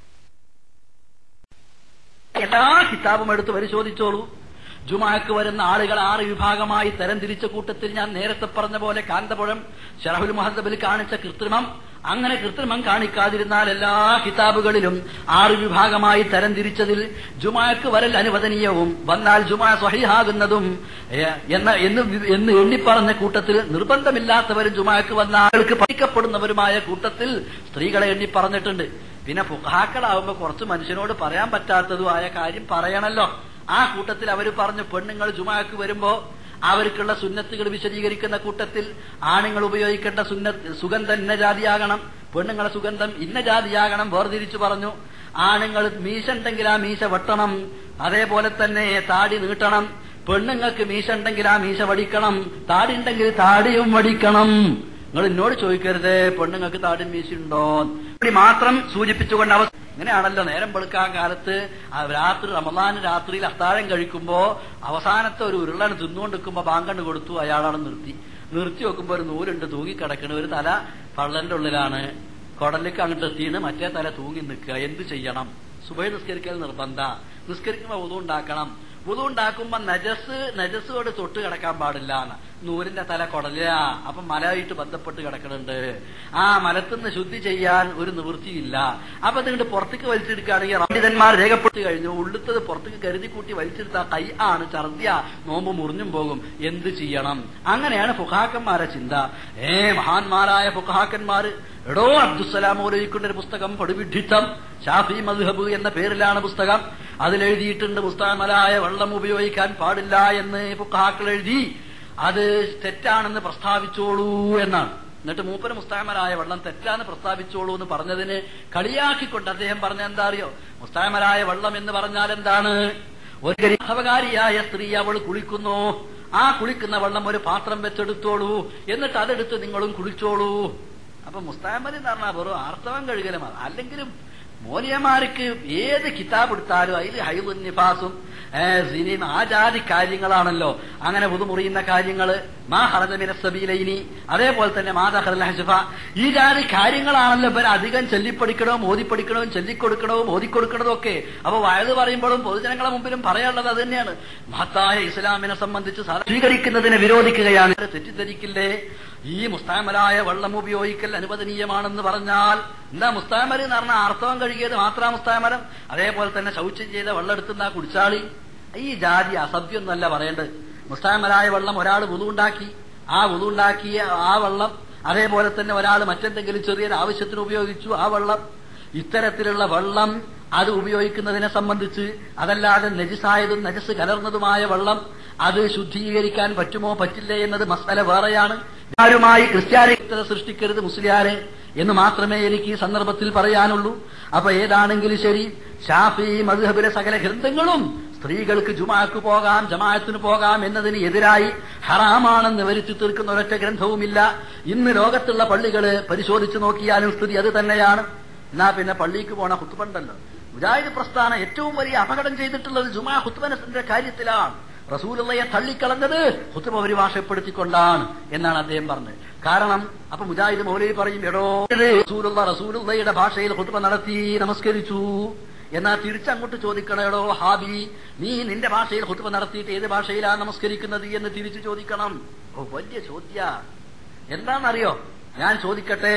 എല്ലാ കിതാബും എടുത്ത് പരിശോധിച്ചോളൂ ജുമാക്ക് വരുന്ന ആളുകൾ ആറ് വിഭാഗമായി തരംതിരിച്ച കൂട്ടത്തിൽ ഞാൻ നേരത്തെ പറഞ്ഞ പോലെ കാന്തപുഴം ഷറഹുൽ മുഹദ്ദബിൽ കാണിച്ച കൃത്രിമം അങ്ങനെ കൃത്രിമം കാണിക്കാതിരുന്നാൽ എല്ലാ കിതാബുകളിലും ആറ് വിഭാഗമായി തരംതിരിച്ചതിൽ ജുമാക്ക് വരൽ അനുവദനീയവും വന്നാൽ ജുമാ സ്വഹിഹാകുന്നതും ഏ, എന്ന എന്ന് വി- എന്ന് എണ്ണിപ്പറഞ്ഞ കൂട്ടത്തിൽ നിർബന്ധമില്ലാത്തവരും ജുമാക്ക് വന്ന ആളുകൾക്ക് പഠിക്കപ്പെടുന്നവരുമായ കൂട്ടത്തിൽ സ്ത്രീകളെ എണ്ണി പറഞ്ഞിട്ടുണ്ട് പിന്നെ ഫുഹാക്കളാവുമ്പോ കുറച്ച് മനുഷ്യനോട് പറയാൻ പറ്റാത്തതുമായ കാര്യം പറയണല്ലോ ആ കൂട്ടത്തിൽ അവർ പറഞ്ഞു പെണ്ണുങ്ങൾ ജുമാക്ക് വരുമ്പോ അവർക്കുള്ള സുന്നത്തുകൾ വിശദീകരിക്കുന്ന കൂട്ടത്തിൽ ആണുങ്ങൾ ഉപയോഗിക്കേണ്ട സുന്നത്ത് സുഗന്ധം ഇന്ന ജാതിയാകണം പെണ്ണുങ്ങളെ സുഗന്ധം ഇന്ന ജാതിയാകണം വേർതിരിച്ചു പറഞ്ഞു ആണുങ്ങൾ മീശ ഉണ്ടെങ്കിൽ ആ മീശ വെട്ടണം അതേപോലെ തന്നെ താടി നീട്ടണം പെണ്ണുങ്ങൾക്ക് മീശ ഉണ്ടെങ്കിൽ ആ മീശ വടിക്കണം താടി ഉണ്ടെങ്കിൽ താടിയും വടിക്കണം നിങ്ങൾ എന്നോട് ചോദിക്കരുത് പെണ്ണുങ്ങൾക്ക് താടി മീശുണ്ടോ ഇവിടെ മാത്രം സൂചിപ്പിച്ചുകൊണ്ട് അവ ഇങ്ങനെയാണല്ലോ നേരം വെളുക്കാൻ കാലത്ത് ആ രാത്രി റമദാൻ രാത്രിയിൽ അത്താഴം കഴിക്കുമ്പോ അവസാനത്തെ ഒരു ഉരുളൻ തിന്നുകൊണ്ടിരിക്കുമ്പോ ബാങ്കണ്ട് കൊടുത്തു അയാളാണ് നിർത്തി നിർത്തി വെക്കുമ്പോ ഒരു നൂലുണ്ട് തൂങ്ങിക്കിടക്കണ ഒരു തല പള്ളന്റെ ഉള്ളിലാണ് കുടലിലേക്ക് അങ്ങോട്ട് എത്തിയാണ് മറ്റേ തല തൂങ്ങി നിൽക്കുക എന്ത് ചെയ്യണം സുബൈ നിസ്കരിക്കൽ നിർബന്ധ നിസ്കരിക്കുമ്പോ ഉതു ഉണ്ടാക്കണം ഉതു ഉണ്ടാക്കുമ്പോ നജസ് നജസ്സോട് തൊട്ട് കിടക്കാൻ പാടില്ല നൂലിന്റെ തല കൊടല അപ്പൊ മലയായിട്ട് ബന്ധപ്പെട്ട് കിടക്കുന്നുണ്ട് ആ മലത്തുനിന്ന് ശുദ്ധി ചെയ്യാൻ ഒരു നിവൃത്തിയില്ല അപ്പൊ അതുകൊണ്ട് പുറത്തേക്ക് വലിച്ചെടുക്കുകയാണെങ്കിൽ പണ്ഡിതന്മാർ രേഖപ്പെടുത്തി കഴിഞ്ഞു ഉള്ളുത്തത് പുറത്തേക്ക് കരുതി കൂട്ടി വലിച്ചെടുത്ത കൈ ആണ് ഛർദ്യ നോമ്പ് മുറിഞ്ഞും പോകും എന്ത് ചെയ്യണം അങ്ങനെയാണ് ഫുഹാക്കന്മാരെ ചിന്ത ഏ മഹാന്മാരായ ഫുഹാക്കന്മാര് എടോ അബ്ദുസലാം ഓലയിക്കൊണ്ട ഒരു പുസ്തകം പടുവിഡിത്തം ഷാഫി മദ്ഹബ് എന്ന പേരിലാണ് പുസ്തകം അതിലെഴുതിയിട്ടുണ്ട് പുസ്തകമലായ വെള്ളം ഉപയോഗിക്കാൻ പാടില്ല എന്ന് ഫുഹാക്കൾ എഴുതി അത് തെറ്റാണെന്ന് പ്രസ്താവിച്ചോളൂ എന്നാണ് എന്നിട്ട് മൂപ്പര് മുസ്താമരായ വെള്ളം തെറ്റാന്ന് പ്രസ്താവിച്ചോളൂ എന്ന് പറഞ്ഞതിന് കളിയാക്കിക്കൊണ്ട് അദ്ദേഹം പറഞ്ഞ എന്താ അറിയോ മുസ്താമരായ വെള്ളം എന്ന് പറഞ്ഞാൽ എന്താണ് ഒരു ഗരീഭവകാരിയായ സ്ത്രീ അവൾ കുളിക്കുന്നു ആ കുളിക്കുന്ന വെള്ളം ഒരു പാത്രം വെച്ചെടുത്തോളൂ എന്നിട്ട് അതെടുത്ത് നിങ്ങളും കുളിച്ചോളൂ അപ്പൊ മുസ്താമൽ എന്ന് പറഞ്ഞാൽ വെറും ആർത്തവം കഴുകലുമാണ് അല്ലെങ്കിലും മോലിയമാർക്ക് ഏത് കിതാബ് എടുത്താലും അതിൽ ഹൈബുൻ നിഫാസും സിനിമ ആ ജാതി കാര്യങ്ങളാണല്ലോ അങ്ങനെ പുതുമുറിയുന്ന കാര്യങ്ങള് മാ ഹറജമിന സബീലൈനി അതേപോലെ തന്നെ മാതാഹറൽ ഹജഫ ഈ ജാതി കാര്യങ്ങളാണല്ലോ ഇവർ അധികം ചൊല്ലിപ്പടിക്കണവും ഓതിപ്പടിക്കണവും ചൊല്ലിക്കൊടുക്കണവും ഓതിക്കൊടുക്കണതും ഒക്കെ അപ്പൊ വയത് പറയുമ്പോഴും പൊതുജനങ്ങളെ മുമ്പിലും പറയാനുള്ളത് അത് തന്നെയാണ് മഹത്തായ ഇസ്ലാമിനെ സംബന്ധിച്ച് സാ- സ്വീകരിക്കുന്നതിനെ വിരോധിക്കുകയാണ് തെറ്റിദ്ധരിക്കില്ലേ ഈ മുസ്താമലായ വെള്ളം ഉപയോഗിക്കൽ അനുവദനീയമാണെന്ന് പറഞ്ഞാൽ എന്താ മുസ്താമൽ എന്ന് പറഞ്ഞാൽ ആർത്തവം കഴുകിയത് മാത്രം മുസ്താമലം അതേപോലെ തന്നെ ശൗച്യം ചെയ്ത വെള്ളം എടുത്തുന്ന കുടിച്ചാളി ഈ ജാതി അസഭ്യൊന്നല്ല പറയേണ്ടത് മുസ്താമലായ വെള്ളം ഒരാൾ വുതുണ്ടാക്കി ആ വുതുണ്ടാക്കിയ ആ വെള്ളം അതേപോലെ തന്നെ ഒരാൾ മറ്റെന്തെങ്കിലും ചെറിയൊരു ആവശ്യത്തിന് ഉപയോഗിച്ചു ആ വെള്ളം ഇത്തരത്തിലുള്ള വെള്ളം അത് ഉപയോഗിക്കുന്നതിനെ സംബന്ധിച്ച് അതല്ലാതെ നജിസായതും നജസ് കലർന്നതുമായ വെള്ളം അത് ശുദ്ധീകരിക്കാൻ പറ്റുമോ പറ്റില്ലേ എന്നത് മസാല വേറെയാണ് ആരുമായി ക്രിസ്ത്യാനികത സൃഷ്ടിക്കരുത് മുസ്ലിയാരെ എന്ന് മാത്രമേ എനിക്ക് ഈ സന്ദർഭത്തിൽ പറയാനുള്ളൂ അപ്പൊ ഏതാണെങ്കിലും ശരി ഷാഫി മദ്ഹബിലെ സകല ഗ്രന്ഥങ്ങളും സ്ത്രീകൾക്ക് ജുമാക്ക് പോകാം ജമാഅത്തിന് പോകാം എന്നതിന് എതിരായി ഹറാമാണെന്ന് വരുത്തി തീർക്കുന്ന ഒരൊറ്റ ഗ്രന്ഥവുമില്ല ഇന്ന് ലോകത്തുള്ള പള്ളികള് പരിശോധിച്ചു നോക്കിയാലും സ്ഥിതി അത് തന്നെയാണ് എന്നാ പിന്നെ പള്ളിക്ക് പോണ ഹുത്തുബണ്ടല്ലോ മുജാഹിദ് പ്രസ്ഥാനം ഏറ്റവും വലിയ അപകടം ചെയ്തിട്ടുള്ളത് ജുമാ ഹുത്തുബനത്തിന്റെ കാര്യത്തിലാണ് റസൂലുള്ളയെ തള്ളിക്കളഞ്ഞത് ഹുത്തുബ പരിഭാഷപ്പെടുത്തിക്കൊണ്ടാണ് എന്നാണ് അദ്ദേഹം പറഞ്ഞത് കാരണം അപ്പൊ മുജാഹിദ് മൗലവി പറയും എടോ ഇത് റസൂലുള്ള റസൂലുള്ളയുടെ ഭാഷയിൽ ഹുത്തുബ നടത്തി നമസ്കരിച്ചു എന്നാ തിരിച്ചങ്ങോട്ട് ചോദിക്കണേടോ ഹാബി നീ നിന്റെ ഭാഷയിൽ ഹുത്തുബ നടത്തിയിട്ട് ഏത് ഭാഷയിലാണ് നമസ്കരിക്കുന്നത് എന്ന് തിരിച്ചു ചോദിക്കണം ഓ വലിയ ചോദ്യ എന്താണെന്നറിയോ ഞാൻ ചോദിക്കട്ടെ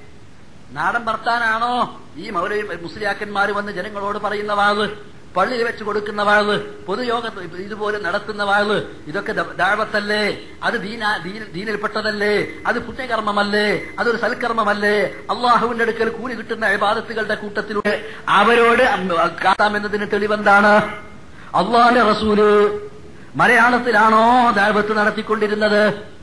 നാടൻ ഭർത്താനാണോ ഈ മൗലവി മുസ്ലിയാക്കന്മാർ വന്ന് ജനങ്ങളോട് പറയുന്ന വാള് പള്ളിയിൽ വെച്ച് കൊടുക്കുന്ന വാള് പൊതുയോഗ ഇതുപോലെ നടത്തുന്ന വാള് ഇതൊക്കെ ദ- ദാവത്തല്ലേ അത് ദീന ദീന- ദീനിൽപ്പെട്ടതല്ലേ അത് പുണ്യകർമ്മമല്ലേ അതൊരു സൽക്കർമ്മമല്ലേ അള്ളാഹുവിന്റെ അടുക്കൽ കൂലി കിട്ടുന്ന വിവാദത്തുകളുടെ കൂട്ടത്തിലൂടെ അവരോട് കാത്താമെന്നതിന് തെളിവെന്താണ് അള്ളാഹിന്റെ റസൂല് മലയാളത്തിലാണോ ദാവത്ത് നടത്തിക്കൊണ്ടിരുന്നത്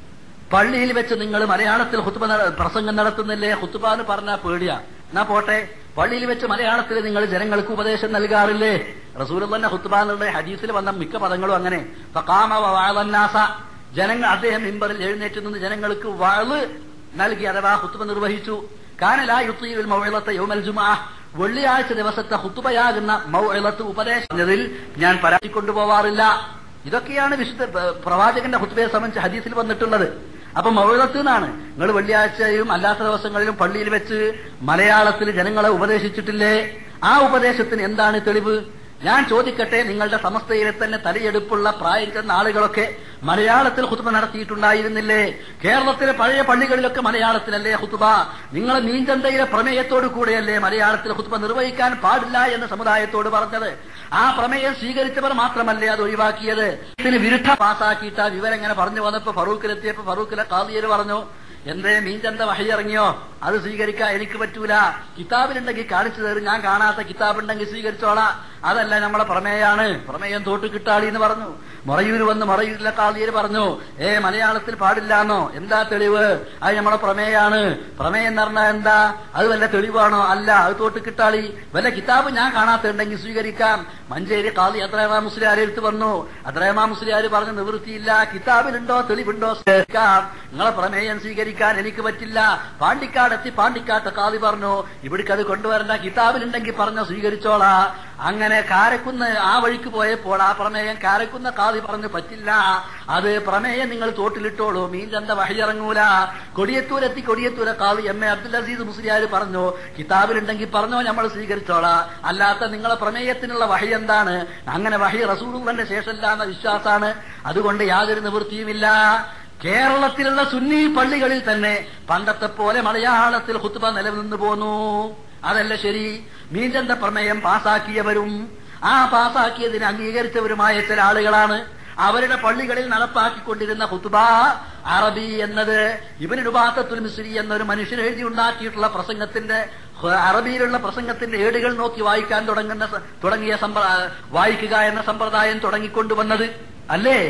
പള്ളിയിൽ വെച്ച് നിങ്ങൾ മലയാളത്തിൽ ഹുത്തുബ നട- പ്രസംഗം നടത്തുന്നില്ലേ ഹുത്തുബ എന്ന് പറഞ്ഞാൽ പേടിയാ എന്നാ പോട്ടെ പള്ളിയിൽ വെച്ച് മലയാളത്തിൽ നിങ്ങൾ ജനങ്ങൾക്ക് ഉപദേശം നൽകാറില്ലേ റസൂൽ തന്നെ ഹുത്തുബ എന്നുള്ള ഹദീസിൽ വന്ന മിക്ക പദങ്ങളും അങ്ങനെ ഫഖാമ വഅളന്നാസ ജനങ്ങൾ അദ്ദേഹം മിമ്പറിൽ എഴുന്നേറ്റ് നിന്ന് ജനങ്ങൾക്ക് വാള് നൽകി അഥവാ ഹുത്തുബ നിർവഹിച്ചു കാനലാ യുത്തീൽ മൗഇളത്ത യൗമൽ ജുമുഅ വെള്ളിയാഴ്ച ദിവസത്തെ ഹുത്തുബയാകുന്ന മൗഇളത്ത് ഉപദേശത്തിൽ ഞാൻ പരാതിക്കൊണ്ടുപോവാറില്ല ഇതൊക്കെയാണ് വിശുദ്ധ പ്ര- പ്രവാചകന്റെ ഹുത്തുബയെ സംബന്ധിച്ച് ഹദീസിൽ വന്നിട്ടുള്ളത് അപ്പൊ മൗഴത്ത് നിന്നാണ് നിങ്ങൾ വെള്ളിയാഴ്ചയും അല്ലാത്ത ദിവസങ്ങളിലും പള്ളിയിൽ വെച്ച് മലയാളത്തിൽ ജനങ്ങളെ ഉപദേശിച്ചിട്ടില്ലേ ആ ഉപദേശത്തിന് എന്താണ് തെളിവ് ഞാൻ ചോദിക്കട്ടെ നിങ്ങളുടെ സമസ്തയിലെ തന്നെ തലയെടുപ്പുള്ള പ്രായം ചെന്ന ആളുകളൊക്കെ മലയാളത്തിൽ ഹുത്തുബ നടത്തിയിട്ടുണ്ടായിരുന്നില്ലേ കേരളത്തിലെ പഴയ പള്ളികളിലൊക്കെ മലയാളത്തിലല്ലേ ഹുത്തുബ നിങ്ങൾ മീൻചന്തയിലെ പ്രമേയത്തോടു കൂടെയല്ലേ മലയാളത്തിൽ ഹുത്തുബ നിർവഹിക്കാൻ പാടില്ല എന്ന് സമുദായത്തോട് പറഞ്ഞത് ആ പ്രമേയം സ്വീകരിച്ചവർ മാത്രമല്ലേ അത് ഒഴിവാക്കിയത് ഇതിന് വിരുദ്ധ പാസാക്കിയിട്ട് ആ വിവരം ഇങ്ങനെ പറഞ്ഞു വന്നപ്പോ ഫറൂഖിലെത്തിയപ്പോ ഫറൂഖിലെ കാതിയര് പറഞ്ഞു എന്തേ മീൻചന്ത വഹി ഇറങ്ങിയോ അത് സ്വീകരിക്കാൻ എനിക്ക് പറ്റൂല കിതാബിലുണ്ടെങ്കിൽ കാണിച്ചു തരും ഞാൻ കാണാത്ത കിതാബുണ്ടെങ്കിൽ സ്വീകരിച്ചോളാം അതല്ല നമ്മളെ പ്രമേയാണ് പ്രമേയം തോട്ട് കിട്ടാളി എന്ന് പറഞ്ഞു മറയൂര് വന്ന് മറയൂരിലെ കാതിയര് പറഞ്ഞു ഏ മലയാളത്തിൽ പാടില്ലാന്നോ എന്താ തെളിവ് അത് നമ്മളെ പ്രമേയാണ് പ്രമേയം എന്ന് പറഞ്ഞാൽ എന്താ അത് വല്ല തെളിവാണോ അല്ല അത് തോട്ട് കിട്ടാളി വല്ല കിതാബ് ഞാൻ കാണാത്തുണ്ടെങ്കിൽ സ്വീകരിക്കാം മഞ്ചേരി കാതി അത്രയമാ മുസ്ലിയാർ എടുത്തു വന്നു അത്രയമാ മുസ്ലിയാർ പറഞ്ഞു നിവൃത്തിയില്ല കിതാബിലുണ്ടോ തെളിവുണ്ടോ സ്വീകരിക്കാം നിങ്ങളെ പ്രമേയം സ്വീകരിക്കാൻ എനിക്ക് പറ്റില്ല പാണ്ടിക്കാട് എത്തി പാണ്ടിക്കാട്ട് കാതി പറഞ്ഞു ഇവിടേക്ക് അത് കൊണ്ടുവരണ്ട കിതാബിലുണ്ടെങ്കിൽ പറഞ്ഞോ സ്വീകരിച്ചോളാ അങ്ങനെ കാരക്കുന്ന് ആ വഴിക്ക് പോയപ്പോൾ ആ പ്രമേയം കാരക്കുന്ന കാതി പറഞ്ഞു പറ്റില്ല അത് പ്രമേയം നിങ്ങൾ തോട്ടിലിട്ടോളൂ മീൻ ചന്ത വഴിയിറങ്ങൂല കൊടിയത്തൂരെത്തി കൊടിയത്തൂരെ കാതി എം എ അബ്ദുൽ അസീസ് മുസ്ലിയാർ പറഞ്ഞു കിതാബിലുണ്ടെങ്കിൽ പറഞ്ഞോ നമ്മൾ സ്വീകരിച്ചോളാ അല്ലാത്ത നിങ്ങളെ പ്രമേയത്തിനുള്ള വഹി എന്താണ് അങ്ങനെ വഹി റസൂലുള്ളന്റെ ശേഷമല്ല എന്ന വിശ്വാസമാണ് അതുകൊണ്ട് യാതൊരു നിവൃത്തിയുമില്ല കേരളത്തിലുള്ള സുന്നി പള്ളികളിൽ തന്നെ പണ്ടത്തെ പോലെ മലയാളത്തിൽ ഹുത്തുബ നിലനിന്നു പോന്നു അതല്ല ശരി മീൻചന്ത പ്രമേയം പാസാക്കിയവരും ആ പാസാക്കിയതിനെ അംഗീകരിച്ചവരുമായ ചില ആളുകളാണ് അവരുടെ പള്ളികളിൽ നടപ്പാക്കിക്കൊണ്ടിരുന്ന ഹുത്തുബ അറബി എന്നത് ഇവന് നുബാത്തത്തുൽ മിസ്രി എന്നൊരു മനുഷ്യൻ എഴുതി ഉണ്ടാക്കിയിട്ടുള്ള പ്രസംഗത്തിന്റെ ഹ- അറബിയിലുള്ള പ്രസംഗത്തിന്റെ ഏടുകൾ നോക്കി വായിക്കാൻ തുടങ്ങുന്ന സ- തുടങ്ങിയ സമ്പ്ര വായിക്കുക എന്ന സമ്പ്രദായം തുടങ്ങിക്കൊണ്ടുവന്നത് അല്ലേ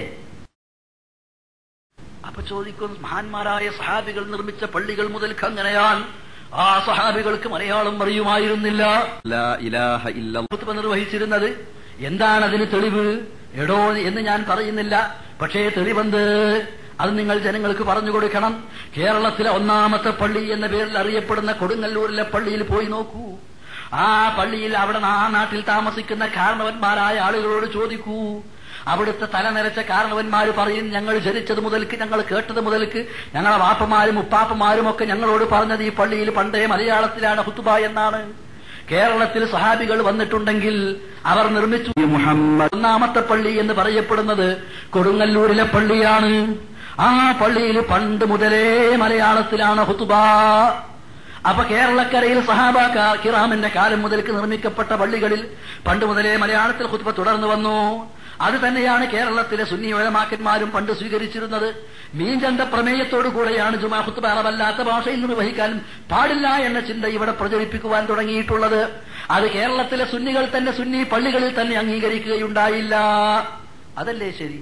അപ്പൊ ചോദിക്കും മഹാന്മാരായ സഹാബികൾ നിർമ്മിച്ച പള്ളികൾ മുതൽക്ക് അങ്ങനെയാണ് ആ സഹാബികൾക്ക് മലയാളം അറിയുമായിരുന്നില്ല ലാ ഇലാഹ ഇല്ലല്ലാഹ് ഖുത്ബ നിർവഹിച്ചിരുന്നത് എന്താണ് അതിന് തെളിവ് എടോ എന്ന് ഞാൻ പറയുന്നില്ല പക്ഷേ തെളിവെന്ത് അത് നിങ്ങൾ ജനങ്ങൾക്ക് പറഞ്ഞു കൊടുക്കണം കേരളത്തിലെ ഒന്നാമത്തെ പള്ളി എന്ന പേരിൽ അറിയപ്പെടുന്ന കൊടുങ്ങല്ലൂരിലെ പള്ളിയിൽ പോയി നോക്കൂ ആ പള്ളിയിൽ അവിടെ ആ നാട്ടിൽ താമസിക്കുന്ന കാരണവന്മാരായ ആളുകളോട് ചോദിക്കൂ അവിടുത്തെ തലനിരച്ച കാരണവന്മാര് പറയും ഞങ്ങൾ ജനിച്ചത് മുതൽക്ക് ഞങ്ങൾ കേട്ടത് മുതൽക്ക് ഞങ്ങളെ വാപ്പമാരും ഉപ്പാപ്പമാരും ഒക്കെ ഞങ്ങളോട് പറഞ്ഞത് ഈ പള്ളിയിൽ പണ്ടേ മലയാളത്തിലാണ് ഹുത്തുബ എന്നാണ് കേരളത്തിൽ സഹാബികൾ വന്നിട്ടുണ്ടെങ്കിൽ അവർ നിർമ്മിച്ചു ഈ മുഹമ്മദ് ഒന്നാമത്തെ പള്ളി എന്ന് പറയപ്പെടുന്നത് കൊടുങ്ങല്ലൂരിലെ പള്ളിയാണ് ആ പള്ളിയിൽ പണ്ട് മുതലേ മലയാളത്തിലാണ് ഹുത്തുബ അപ്പൊ കേരളക്കരയിൽ സഹാബ ക- കിറാമിന്റെ കാലം മുതൽക്ക് നിർമ്മിക്കപ്പെട്ട പള്ളികളിൽ പണ്ട് മുതലേ മലയാളത്തിൽ ഹുത്തുബ തുടർന്നു വന്നു അത് തന്നെയാണ് കേരളത്തിലെ സുന്നി ഉലമാക്കന്മാരും പണ്ട് സ്വീകരിച്ചിരുന്നത് മീൻചന്ത പ്രമേയത്തോടു കൂടെയാണ് ജുമാ ഹുത്തുബ അറബല്ലാത്ത ഭാഷയിൽ നിർവഹിക്കാൻ പാടില്ല എന്ന ചിന്ത ഇവിടെ പ്രചരിപ്പിക്കുവാൻ തുടങ്ങിയിട്ടുള്ളത് അത് കേരളത്തിലെ സുന്നികൾ തന്നെ സുന്നി പള്ളികളിൽ തന്നെ അംഗീകരിക്കുകയുണ്ടായില്ല അതല്ലേ ശരി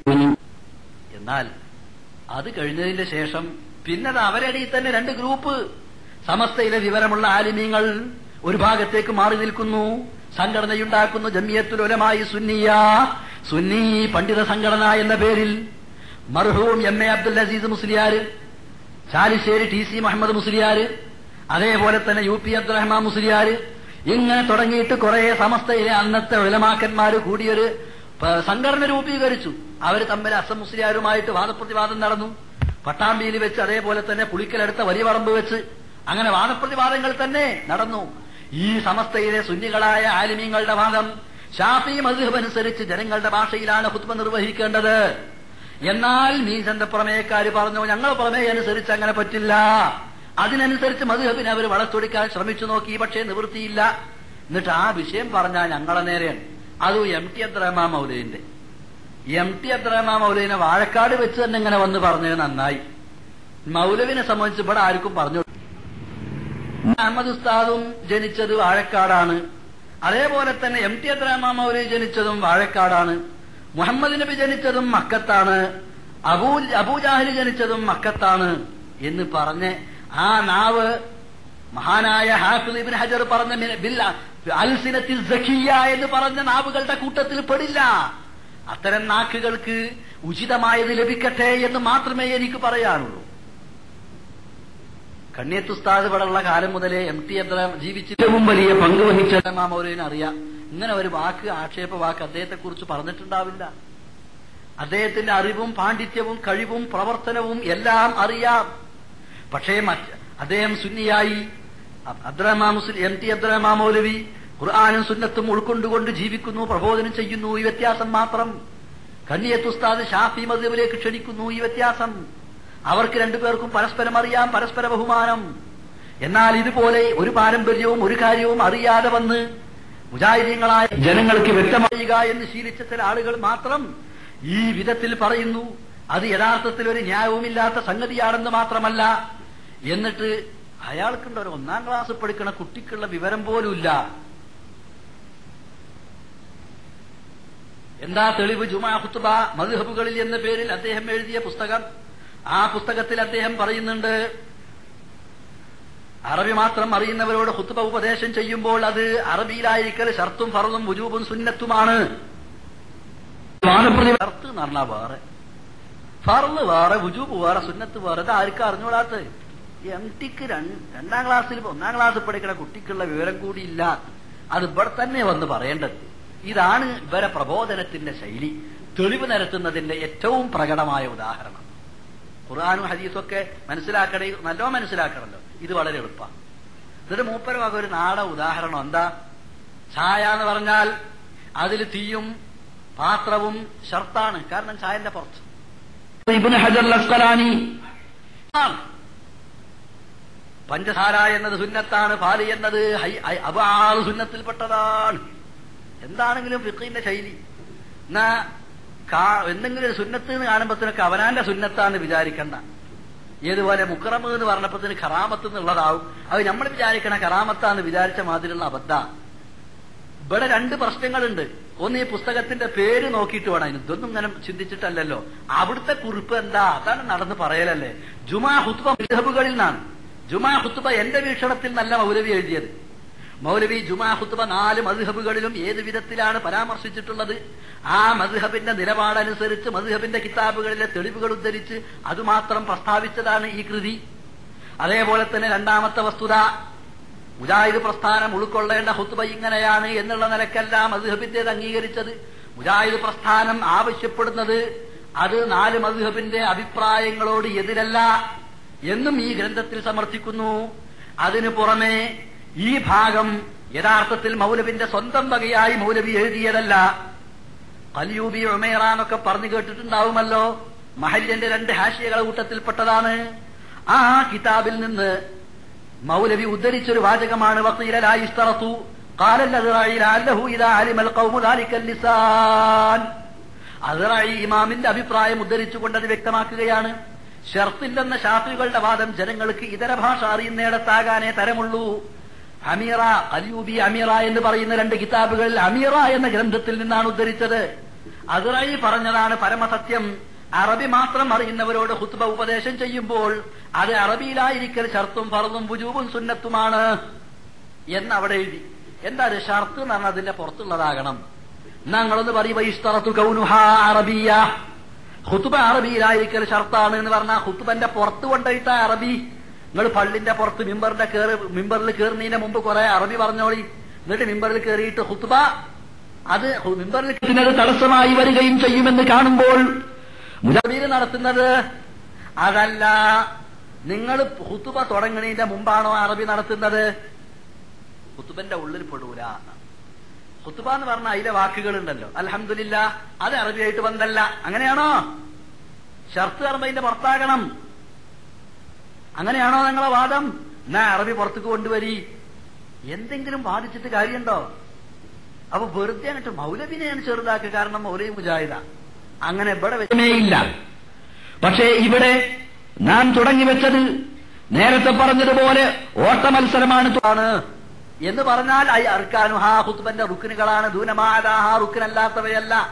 എന്നാൽ അത് കഴിഞ്ഞതിന്റെ ശേഷം പിന്നത് അവരുടെ തന്നെ രണ്ട് ഗ്രൂപ്പ് സമസ്തയിലെ വിവരമുള്ള ആലിമീങ്ങൾ ഒരു ഭാഗത്തേക്ക് മാറി നിൽക്കുന്നു സംഘടനയുണ്ടാക്കുന്നു ജമിയത്തുൽ ഉലമായി സുന്നിയ സുന്നി പണ്ഡിത സംഘടന എന്ന പേരിൽ മർഹൂം M A Abdul Azeez Musliyar Chalissery T C Muhammad Musliyar അതേപോലെ തന്നെ യു പി അബ്ദുറഹ്മാൻ മുസ്ലിയാര് ഇങ്ങനെ തുടങ്ങിയിട്ട് കുറെ സമസ്തയിലെ അന്നത്തെ ഉലമാക്കന്മാര് കൂടിയൊരു പ- സംഘടന രൂപീകരിച്ചു അവർ തമ്മിൽ അസം മുസ്ലിയാരുമായിട്ട് വാദപ്രതിവാദം നടന്നു പട്ടാമ്പിയിൽ വെച്ച് അതേപോലെ തന്നെ പുളിക്കലടുത്ത വലിയ പറമ്പ് വെച്ച് അങ്ങനെ വാദപ്രതിവാദങ്ങൾ തന്നെ നടന്നു ഈ സമസ്തയിലെ സുന്നികളായ ആലിമീങ്ങളുടെ വാദം ഷാഫി മധുഹബ് അനുസരിച്ച് ജനങ്ങളുടെ ഭാഷയിലാണ് ഹുത്ബ നിർവഹിക്കേണ്ടത് എന്നാൽ മീസന്റെ പ്രമേയക്കാര് പറഞ്ഞു ഞങ്ങൾ പ്രമേയം അനുസരിച്ച് അങ്ങനെ പറ്റില്ല അതിനനുസരിച്ച് മധുഹബിനെ അവർ വളച്ചൊടിക്കാൻ ശ്രമിച്ചു നോക്കി പക്ഷേ നിവൃത്തിയില്ല എന്നിട്ട് ആ വിഷയം പറഞ്ഞാൽ ഞങ്ങളെ നേരെയാണ് അതും എം ടി അബ്ദുറഹ്മാ മൗലൈന്റെ എം ടി അബ്ദുറഹ്മാ മൗലൈനെ വാഴക്കാട് വെച്ച് തന്നെ ഇങ്ങനെ വന്ന് പറഞ്ഞത് നന്നായി മൗലവിനെ സംബന്ധിച്ച് ഇവിടെ ആർക്കും പറഞ്ഞു അഹമ്മദ് ഉസ്താദും ജനിച്ചത് വാഴക്കാടാണ് അതേപോലെ തന്നെ എം ടി അബ്ദുറഹ്മാൻ മൗലവി ജനിച്ചതും വാഴക്കാടാണ് മുഹമ്മദ് നബി ജനിച്ചതും മക്കത്താണ് അബൂ അബൂജാഹിൽ ജനിച്ചതും മക്കത്താണ് എന്ന് പറഞ്ഞ് ആ നാവ് മഹാനായ ഹാഫിദ് ഇബ്ൻ ഹജർ പറഞ്ഞ മിന- ബിൽ അൽസിനത്തിൽ സഖിയ എന്ന് പറഞ്ഞ നാവുകളുടെ കൂട്ടത്തിൽ പെടില്ല അത്തരം നാക്കുകൾക്ക് ഉചിതമായത് ലഭിക്കട്ടെ എന്ന് മാത്രമേ എനിക്ക് പറയാനുള്ളൂ കണ്ണിയത്തുസ്താദ് ഇവിടെയുള്ള കാലം മുതലേ എം ടി അബ്ദുറഹ്മാൻ ജീവിച്ചിട്ടവും വലിയ പങ്ക് വഹിച്ച മൗലവിനെ അറിയാം ഇങ്ങനെ ഒരു വാക്ക് ആക്ഷേപ വാക്ക് അദ്ദേഹത്തെ കുറിച്ച് പറഞ്ഞിട്ടുണ്ടാവില്ല അദ്ദേഹത്തിന്റെ അറിവും പാണ്ഡിത്യവും കഴിവും പ്രവർത്തനവും എല്ലാം അറിയാം പക്ഷേ മറ്റ് അദ്ദേഹം സുന്നിയായി അബ്- അബ്ദുറഹ്മാൻ മുസ്ലിം എം ടി അബ്ദുറഹ്മാൻ മൗലവി ഖുർആാനും സുന്നത്തും ഉൾക്കൊണ്ടുകൊണ്ട് ജീവിക്കുന്നു പ്രബോധനം ചെയ്യുന്നു ഈ വ്യത്യാസം മാത്രം കന്നിയത്തുസ്താദ് ഷാഫി മദ്ഹബിലേക്ക് ക്ഷണിക്കുന്നു ഈ വ്യത്യാസം അവർക്ക് രണ്ടുപേർക്കും പരസ്പരം അറിയാം പരസ്പര ബഹുമാനം എന്നാൽ ഇതുപോലെ ഒരു പാരമ്പര്യവും ഒരു കാര്യവും അറിയാതെ വന്ന് മുജാഹിദീങ്ങളായ ജനങ്ങൾക്ക് വ്യക്തമറിയുക എന്ന് ശീലിച്ച ചില ആളുകൾ മാത്രം ഈ വിധത്തിൽ പറയുന്നു അത് യഥാർത്ഥത്തിൽ ഒരു ന്യായവുമില്ലാത്ത സംഗതിയാണെന്ന് മാത്രമല്ല എന്നിട്ട് അയാൾക്കുണ്ട് ഒരു ഒന്നാം ക്ലാസ് പഠിക്കുന്ന കുട്ടിക്കുള്ള വിവരം പോലുമില്ല എന്താ തെളിവ് ജുമാ ഖുത്ബ മദ്ഹബുകളിൽ എന്ന പേരിൽ അദ്ദേഹം എഴുതിയ പുസ്തകം ആ പുസ്തകത്തിൽ അദ്ദേഹം പറയുന്നുണ്ട് അറബി മാത്രം അറിയുന്നവരോട് ഖുത്ബ ഉപദേശം ചെയ്യുമ്പോൾ അത് അറബിയിലായിരിക്കൽ ഷർത്തും ഫറതും വുജൂബും സുന്നത്തുമാണ് ഷർത്ത് എന്ന് പറഞ്ഞാൽ വേറെ ഫറല് വേറെ വുജൂബ് വേറെ സുന്നത്ത് വേറെ ഇത് ആർക്കും അറിഞ്ഞൂടാത്ത എം ടിക്ക് രണ്ടാം ക്ലാസ്സിൽ ഒന്നാം ക്ലാസ്സിൽ പഠിക്കുന്ന കുട്ടിക്കുള്ള വിവരം കൂടിയില്ല അത് ഇവിടെ തന്നെ വന്ന് പറയേണ്ടത് ഇതാണ് ഇവരെ പ്രബോധനത്തിന്റെ ശൈലി തെളിവ് നിരത്തുന്നതിന്റെ ഏറ്റവും പ്രകടമായ ഉദാഹരണം ഖുർആാനും ഹദീസും ഒക്കെ മനസ്സിലാക്കണേ നല്ലോ മനസ്സിലാക്കണമല്ലോ ഇത് വളരെ എളുപ്പമാണ് എന്നിട്ട് മൂപ്പരമാക ഒരു നാട ഉദാഹരണം എന്താ ചായ എന്ന് പറഞ്ഞാൽ അതിൽ തീയും പാത്രവും ഷർത്താണ് കാരണം ചായന്റെ പുറത്ത് ഇബ്നു ഹജർ അസ്കലാനി പഞ്ചസാര എന്നത് സുന്നത്താണ് പാല് എന്നത് ഹൈ- ഹൈ- അബാറ് സുന്നത്തിൽപ്പെട്ടതാണ് എന്താണെങ്കിലും ഫിഖിന്റെ ശൈലി എന്നാ കാ- എന്തെങ്കിലും ഒരു സുന്നത്ത് എന്ന് കാണുമ്പോഴത്തേനൊക്കെ അവനാന്റെ സുന്നത്താന്ന് വിചാരിക്കണ്ട ഏതുപോലെ മുക്കറമ് എന്ന് പറഞ്ഞപ്പോഴത്തേന് ഖറാമത്ത് എന്നുള്ളതാവും അത് നമ്മൾ വിചാരിക്കണ ഖറാമത്താന്ന് വിചാരിച്ച മാതിരിയുള്ള അബദ്ധ ഇവിടെ രണ്ട് പ്രശ്നങ്ങളുണ്ട് ഒന്ന് ഈ പുസ്തകത്തിന്റെ പേര് നോക്കിയിട്ട് വേണം അതിന് ഇതൊന്നും ഇങ്ങനെ ചിന്തിച്ചിട്ടല്ലല്ലോ അവിടുത്തെ കുറിപ്പ് എന്താ അതാണ് നടന്ന് പറയലല്ലേ ജുമാ ഹുത്തുബ മിധബുകളിൽ നിന്നാണ് ജുമാ ഹുത്തുബ എന്റെ വീക്ഷണത്തിൽ നല്ല മൗലവി എഴുതിയത് മൗലവി ജുമാ ഹുത്തുബ നാല് മദ്ഹബുകളിലും ഏത് വിധത്തിലാണ് പരാമർശിച്ചിട്ടുള്ളത് ആ മദ്ഹബിന്റെ നിലപാടനുസരിച്ച് മദ്ഹബിന്റെ കിതാബുകളിലെ തെളിവുകൾ ഉദ്ധരിച്ച് അതുമാത്രം പ്രസ്താവിച്ചതാണ് ഈ കൃതി അതേപോലെ തന്നെ രണ്ടാമത്തെ വസ്തുത മുജാഹിദ് പ്രസ്ഥാനം ഉൾക്കൊള്ളേണ്ട ഹുത്തുബ ഇങ്ങനെയാണ് എന്നുള്ള നിലക്കല്ല മദ്ഹബിന്റേത് അംഗീകരിച്ചത് മുജാഹിദ് പ്രസ്ഥാനം ആവശ്യപ്പെടുന്നത് അത് നാല് മദ്ഹബിന്റെ അഭിപ്രായങ്ങളോട് എതിരല്ല എന്നും ഈ ഗ്രന്ഥത്തിൽ സമർത്ഥിക്കുന്നു അതിനു പുറമെ ഈ ഭാഗം യഥാർത്ഥത്തിൽ മൗലവിന്റെ സ്വന്തം വകയായി മൗലവി എഴുതിയതല്ല കലിയൂബി ഉമേറ എന്നൊക്കെ പറഞ്ഞു കേട്ടിട്ടുണ്ടാവുമല്ലോ മഹല്യന്റെ രണ്ട് ഹാഷിയകളെ കൂട്ടത്തിൽപ്പെട്ടതാണ് ആ കിതാബിൽ നിന്ന് മൗലവി ഉദ്ധരിച്ചൊരു വാചകമാണ് വക്കീല ലാ ഇസ്തറത്തു قال الأذرعي لعله إذا علم القوم ذلك اللسان അസറായി ഇമാമിന്റെ അഭിപ്രായം ഉദ്ധരിച്ചുകൊണ്ട് അത് വ്യക്തമാക്കുകയാണ് ഷർത്തില്ലെന്ന ഷാഫികളുടെ വാദം ജനങ്ങൾക്ക് ഇതര ഭാഷ അറിയുന്നിടത്താകാനേ തരമുള്ളൂ അമീറ അലിയൂബി അമീറ എന്ന് പറയുന്ന രണ്ട് കിതാബുകൾ അമീറ എന്ന ഗ്രന്ഥത്തിൽ നിന്നാണ് ഉദ്ധരിച്ചത് അസറായി പറഞ്ഞതാണ് പരമസത്യം അറബി മാത്രം അറിയുന്നവരോട് ഹുത്ബ ഉപദേശം ചെയ്യുമ്പോൾ അത് അറബിയിലായിരിക്കൽ ഷർത്തും ഫറതും വുജൂബും സുന്നത്തുമാണ് എന്ന് അവിടെ എഴുതി എന്താ അത് ഷർത്ത് എന്ന് പറഞ്ഞാൽ അതിന്റെ പുറത്തുള്ളതാകണം ഞങ്ങളൊന്ന് പറയുമ്പോ കൗനുഹ അറബിയ ഹുത്തുബ അറബിയിലായിരിക്കൽ ഷർത്താണ് എന്ന് പറഞ്ഞാൽ ഹുത്തുബന്റെ പുറത്ത് കൊണ്ടുപോയിട്ടാ അറബി നിങ്ങൾ പള്ളിന്റെ പുറത്ത് മിമ്പറിന്റെ കേറി മിമ്പറിൽ കയറുന്നതിന്റെ മുമ്പ് കുറെ അറബി പറഞ്ഞോളി എന്നിട്ട് മിമ്പറിൽ കയറിയിട്ട് ഹുത്തുബ അത് മിമ്പറിൽ കയറുന്നത് തടസ്സമായി വരികയും ചെയ്യുമെന്ന് കാണുമ്പോൾ മുജബീർ നടത്തുന്നത് അതല്ല നിങ്ങൾ ഹുത്തുബ തുടങ്ങുന്നതിന്റെ മുമ്പാണോ അറബി നടത്തുന്നത് ഹുത്തുബന്റെ ഉള്ളിൽ പെടൂല ഹുത്തുബ എന്ന് പറഞ്ഞ അതിലെ വാക്കുകളുണ്ടല്ലോ അലഹമില്ല അത് അറബിയായിട്ട് ബന്ധല്ല അങ്ങനെയാണോ ഷർത്ത് പറയുമ്പോ അതിന്റെ പുറത്താകണം അങ്ങനെയാണോ നിങ്ങളെ വാദം എന്നാ അറബി പുറത്തേക്ക് കൊണ്ടുവരി എന്തെങ്കിലും വാദിച്ചിട്ട് കാര്യമുണ്ടോ അപ്പൊ വെറുതെ അങ്ങോട്ട് മൗലവിനെയാണ് ചെറുതാക്കുക കാരണം മൗലവി മുജാഹിദ അങ്ങനെ ഇവിടെ വെച്ചമേയില്ല പക്ഷേ ഇവിടെ നാം തുടങ്ങി വെച്ചത് നേരത്തെ പറഞ്ഞതുപോലെ ഓട്ട മത്സരമാണ് ആണ് എന്ന് പറഞ്ഞാൽ ഐ അർക്കാനു ഹാ ഹുത്തുബന്റെ റുക്കിനുകളാണ് ദൂനമാതാ ഹാ റുക്കിനല്ലാത്തവയല്ല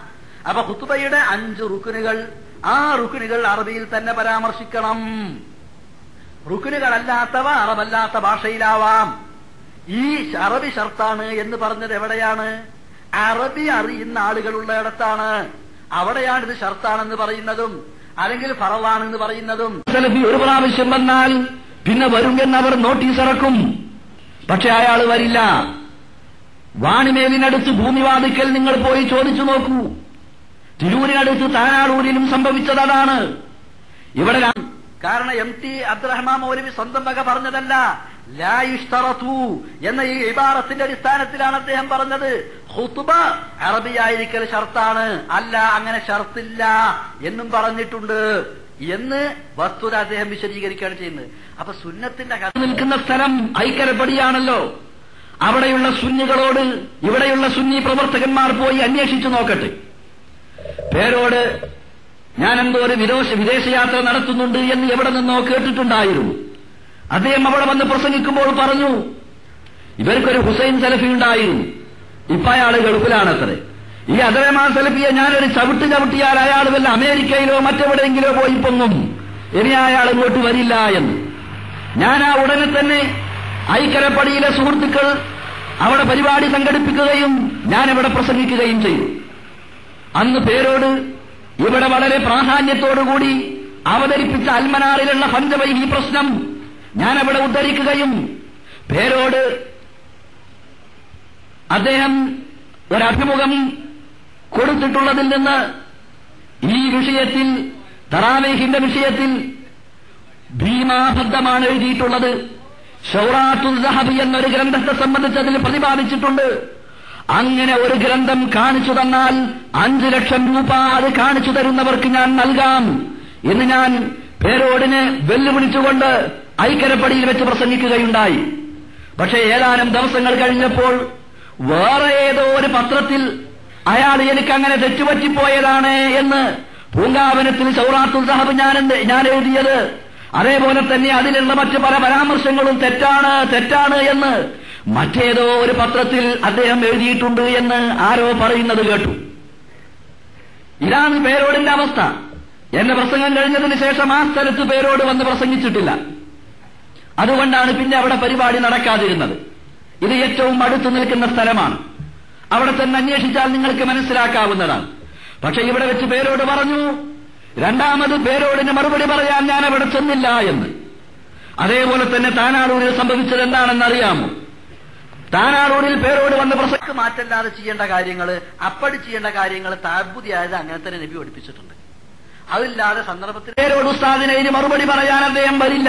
അപ്പൊ ഹുത്തുബയുടെ അഞ്ച് റുക്കുനുകൾ ആ റുക്കുനുകൾ അറബിയിൽ തന്നെ പരാമർശിക്കണം റുക്കുനുകളല്ലാത്തവ അറബല്ലാത്ത ഭാഷയിലാവാം ഈ അറബി ഷർത്താണ് എന്ന് പറഞ്ഞത് എവിടെയാണ് അറബി അറിയുന്ന ആളുകളുള്ളിടത്താണ് അവിടെയാണ് ഇത് ഷർത്താണെന്ന് പറയുന്നതും അല്ലെങ്കിൽ ഫറവാണെന്ന് പറയുന്നതും സലഫി ഒരു പ്രാവശ്യം വന്നാൽ പിന്നെ വരും എന്നവർ നോട്ടീസ് ഇറക്കും പക്ഷെ അയാൾ വരില്ല വാണിമേലിനടുത്ത് ഭൂമിവാദിക്കൽ നിങ്ങൾ പോയി ചോദിച്ചു നോക്കൂ തിരൂരിനടുത്ത് താനാളൂരിലും സംഭവിച്ചത് അതാണ് ഇവിടെ ര- കാരണം എം ടി അബ്ദുറഹ്മാൻ മൗലവി സ്വന്തം വക പറഞ്ഞതല്ല ലായുഷ്തറത്തു എന്ന ഈ ഇബാറത്തിന്റെ അടിസ്ഥാനത്തിലാണ് അദ്ദേഹം പറഞ്ഞത് ഹുത്തുബ അറബിയായിരിക്കൽ ഷർത്താണ് അല്ല അങ്ങനെ ഷർത്തില്ല എന്നും പറഞ്ഞിട്ടുണ്ട് എന്ന് വസ്തുത അദ്ദേഹം വിശദീകരിക്കുകയാണ് ചെയ്യുന്നത് അപ്പൊ സുന്നത്തിന്റെ കഥ നിൽക്കുന്ന സ്ഥലം ഐക്കരപ്പടിയാണല്ലോ അവിടെയുള്ള സുന്നികളോട് ഇവിടെയുള്ള സുന്നി പ്രവർത്തകന്മാർ പോയി അന്വേഷിച്ചു നോക്കട്ടെ പേരോട് ഞാൻ എന്തോ ഒരു വിദേശ വിദേശയാത്ര നടത്തുന്നുണ്ട് എന്ന് എവിടെ നിന്നോ കേട്ടിട്ടുണ്ടായിരുന്നു അദ്ദേഹം അവിടെ വന്ന് പ്രസംഗിക്കുമ്പോൾ പറഞ്ഞു ഇവർക്കൊരു ഹുസൈൻ സലഫി ഉണ്ടായിരുന്നു ഇപ്പൊ അയാൾ ഗൾഫിലാണത്രേ ഈ അദറമാൻ സലഫിയെ ഞാനൊരു ചവിട്ട് ചവിട്ടിയാൽ അയാൾ വല്ല അമേരിക്കയിലോ മറ്റെവിടെയെങ്കിലോ പോയി പൊങ്ങും ഇനി അയാൾ ഇങ്ങോട്ട് വരില്ല എന്ന് ഞാൻ ആ ഉടനെ തന്നെ ഐക്കരപ്പടിയിലെ സുഹൃത്തുക്കൾ അവിടെ പരിപാടി സംഘടിപ്പിക്കുകയും ഞാൻ ഇവിടെ പ്രസംഗിക്കുകയും ചെയ്തു അന്ന് പേരോട് ഇവിടെ വളരെ പ്രാധാന്യത്തോടുകൂടി അവതരിപ്പിച്ച അൽമനാറിലുള്ള പഞ്ചവൈഹി പ്രശ്നം ഞാൻ അവിടെ ഉദ്ധരിക്കുകയും പേരോട് അദ്ദേഹം ഒരഭിമുഖം കൊടുത്തിട്ടുള്ളതിൽ നിന്ന് ഈ വിഷയത്തിൽ തറാവേഹിന്റെ വിഷയത്തിൽ ഭീമാബദ്ധമാണ് എഴുതിയിട്ടുള്ളത് ഷൗറാത്തുൽ സഹബ് എന്നൊരു ഗ്രന്ഥത്തെ സംബന്ധിച്ച് അതിൽ പ്രതിപാദിച്ചിട്ടുണ്ട് അങ്ങനെ ഒരു ഗ്രന്ഥം കാണിച്ചു തന്നാൽ അഞ്ചു ലക്ഷം രൂപ അത് കാണിച്ചു തരുന്നവർക്ക് ഞാൻ നൽകാം എന്ന് ഞാൻ പേരോടിനെ വെല്ലുവിളിച്ചുകൊണ്ട് ഐക്കരപ്പടിയിൽ വെച്ച് പ്രസംഗിക്കുകയുണ്ടായി പക്ഷേ ഏതാനും ദിവസങ്ങൾ കഴിഞ്ഞപ്പോൾ വേറെ ഏതോ ഒരു പത്രത്തിൽ അയാൾ എനിക്ക് അങ്ങനെ തെറ്റുപറ്റിപ്പോയതാണ് എന്ന് പൂങ്കാവനത്തിൽ സൗറാത്തുൽ സഹബ് ഞാൻ എന്ത്- ഞാൻ എഴുതിയത് അതേപോലെ തന്നെ അതിലുള്ള മറ്റു പല പരാമർശങ്ങളും തെറ്റാണ് തെറ്റാണ് എന്ന് മറ്റേതോ ഒരു പത്രത്തിൽ അദ്ദേഹം എഴുതിയിട്ടുണ്ട് എന്ന് ആരോ പറയുന്നത് കേട്ടു ഇതാണ് പേരോടിന്റെ അവസ്ഥ എന്റെ പ്രസംഗം കഴിഞ്ഞതിന് ശേഷം ആ സ്ഥലത്ത് പേരോട് വന്ന് പ്രസംഗിച്ചിട്ടില്ല അതുകൊണ്ടാണ് പിന്നെ അവിടെ പരിപാടി നടക്കാതിരുന്നത് ഇത് ഏറ്റവും അടുത്തു നിൽക്കുന്ന സ്ഥലമാണ് അവിടെ തന്നെ അന്വേഷിച്ചാൽ നിങ്ങൾക്ക് മനസ്സിലാക്കാവുന്നതാണ് പക്ഷെ ഇവിടെ വെച്ച് പേരോട് പറഞ്ഞു രണ്ടാമത് പേരോടിന് മറുപടി പറയാൻ ഞാൻ അവിടെ ചെന്നില്ല എന്ന് അതേപോലെ തന്നെ താനാളൂരിൽ സംഭവിച്ചത് എന്താണെന്ന് അറിയാമോ താനാളൂരിൽ പേരോട് വന്ന് പ്രസംഗം പ്രസക്തി മാറ്റല്ലാതെ ചെയ്യേണ്ട കാര്യങ്ങൾ അപ്പടി ചെയ്യേണ്ട കാര്യങ്ങൾ താഴ്ബുദ്ധിയായത് അങ്ങനെ തന്നെ നബി പഠിപ്പിച്ചിട്ടുണ്ട് അതില്ലാതെ സന്ദർഭത്തിൽ പേരോട് ഉസ്താദിനെ ഇനി മറുപടി പറയാൻ അദ്ദേഹം വരില്ല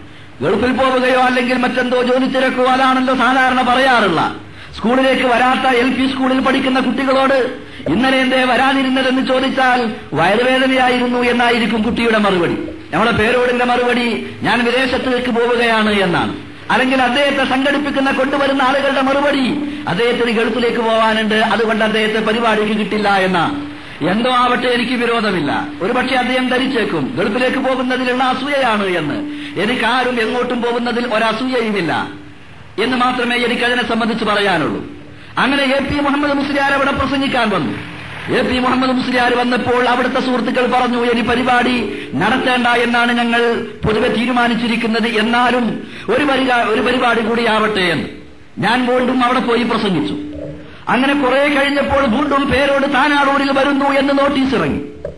ഗൾഫിൽ പോവുകയോ അല്ലെങ്കിൽ മറ്റെന്തോ ജോലി തിരക്കോ അതാണല്ലോ സാധാരണ പറയാറുള്ള സ്കൂളിലേക്ക് വരാത്ത എൽ പി സ്കൂളിൽ പഠിക്കുന്ന കുട്ടികളോട് ഇന്നലെ എന്തേ വരാതിരുന്നതെന്ന് ചോദിച്ചാൽ വയറുവേദനയായിരുന്നു എന്നായിരിക്കും കുട്ടിയുടെ മറുപടി നമ്മുടെ പേരോടിന്റെ മറുപടി ഞാൻ വിദേശത്തേക്ക് പോവുകയാണ് എന്നാണ് അല്ലെങ്കിൽ അദ്ദേഹത്തെ സംഘടിപ്പിക്കുന്ന കൊണ്ടുവരുന്ന ആളുകളുടെ മറുപടി അദ്ദേഹത്തിന് ഗൾഫിലേക്ക് പോവാനുണ്ട് അതുകൊണ്ട് അദ്ദേഹത്തെ പരിപാടിക്ക് കിട്ടില്ല എന്നാണ് എന്തോ ആവട്ടെ എനിക്ക് വിരോധമില്ല ഒരുപക്ഷെ അദ്ദേഹം ധരിച്ചേക്കും ഗൾഫിലേക്ക് പോകുന്നതിലുള്ള അസൂയയാണ് എന്ന് എനിക്കാരും എങ്ങോട്ടും പോകുന്നതിൽ ഒരസൂയയുമില്ല എന്ന് മാത്രമേ എനിക്ക് അതിനെ സംബന്ധിച്ച് പറയാനുള്ളൂ അങ്ങനെ എ പി മുഹമ്മദ് മുസ്ലിയാർ അവിടെ പ്രസംഗിക്കാൻ വന്നു എ പി മുഹമ്മദ് മുസ്ലിയാർ വന്നപ്പോൾ അവിടുത്തെ സുഹൃത്തുക്കൾ പറഞ്ഞു ഇനി പരിപാടി നടത്തേണ്ട എന്നാണ് ഞങ്ങൾ പൊതുവെ തീരുമാനിച്ചിരിക്കുന്നത് എന്നാലും ഒരു പരിപാ- ഒരു പരിപാടി കൂടി ആവട്ടെ എന്ന് ഞാൻ വീണ്ടും അവിടെ പോയി പ്രസംഗിച്ചു അങ്ങനെ കുറെ കഴിഞ്ഞപ്പോൾ വീണ്ടും പേരോട് താനാളൂരിൽ വരുന്നു എന്ന് നോട്ടീസ് ഇറങ്ങി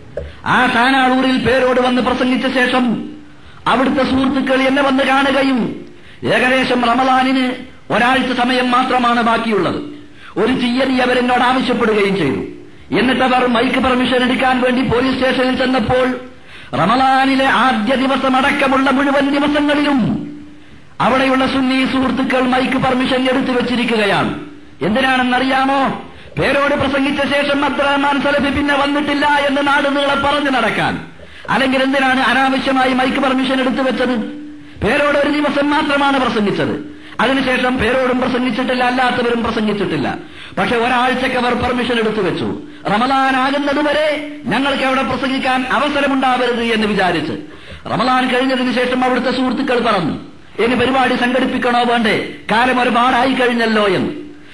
ആ താനാളൂരിൽ പേരോട് വന്ന് പ്രസംഗിച്ച ശേഷം അവിടുത്തെ സുഹൃത്തുക്കൾ എന്നെ വന്ന് കാണുകയും ഏകദേശം റമദാനിന് ഒരാഴ്ച സമയം മാത്രമാണ് ബാക്കിയുള്ളത് ഒരു തീയതി അവരെന്നോട് ആവശ്യപ്പെടുകയും ചെയ്തു എന്നിട്ടവർ മൈക്ക് പെർമിഷൻ എടുക്കാൻ വേണ്ടി പോലീസ് സ്റ്റേഷനിൽ ചെന്നപ്പോൾ റമദാനിലെ ആദ്യ ദിവസമടക്കമുള്ള മുഴുവൻ ദിവസങ്ങളിലും അവിടെയുള്ള സുന്നി സുഹൃത്തുക്കൾ മൈക്ക് പെർമിഷൻ എടുത്തു വെച്ചിരിക്കുകയാണ് എന്തിനാണെന്നറിയാമോ പേരോട് പ്രസംഗിച്ച ശേഷം അബ്ദുറഹ്മാൻ സലഫി പിന്നെ വന്നിട്ടില്ല എന്ന് നാട് നീളെ പറഞ്ഞു നടക്കാൻ അല്ലെങ്കിൽ എന്തിനാണ് അനാവശ്യമായി മൈക്ക് പെർമിഷൻ എടുത്തു വെച്ചത് പേരോട് ഒരു ദിവസം മാത്രമാണ് പ്രസംഗിച്ചത് അതിനുശേഷം പേരോടും പ്രസംഗിച്ചിട്ടില്ല അല്ലാത്തവരും പ്രസംഗിച്ചിട്ടില്ല പക്ഷെ ഒരാഴ്ചക്ക് അവർ പെർമിഷൻ എടുത്തു വെച്ചു റമലാൻ ആകുന്നതുവരെ ഞങ്ങൾക്ക് അവിടെ പ്രസംഗിക്കാൻ അവസരമുണ്ടാവരുത് എന്ന് വിചാരിച്ച് റമലാൻ കഴിഞ്ഞതിന് ശേഷം അവിടുത്തെ സുഹൃത്തുക്കൾ പറഞ്ഞു ഇനി പരിപാടി സംഘടിപ്പിക്കണോ വേണ്ടേ കാലം ഒരുപാടായി കഴിഞ്ഞല്ലോ എന്ന്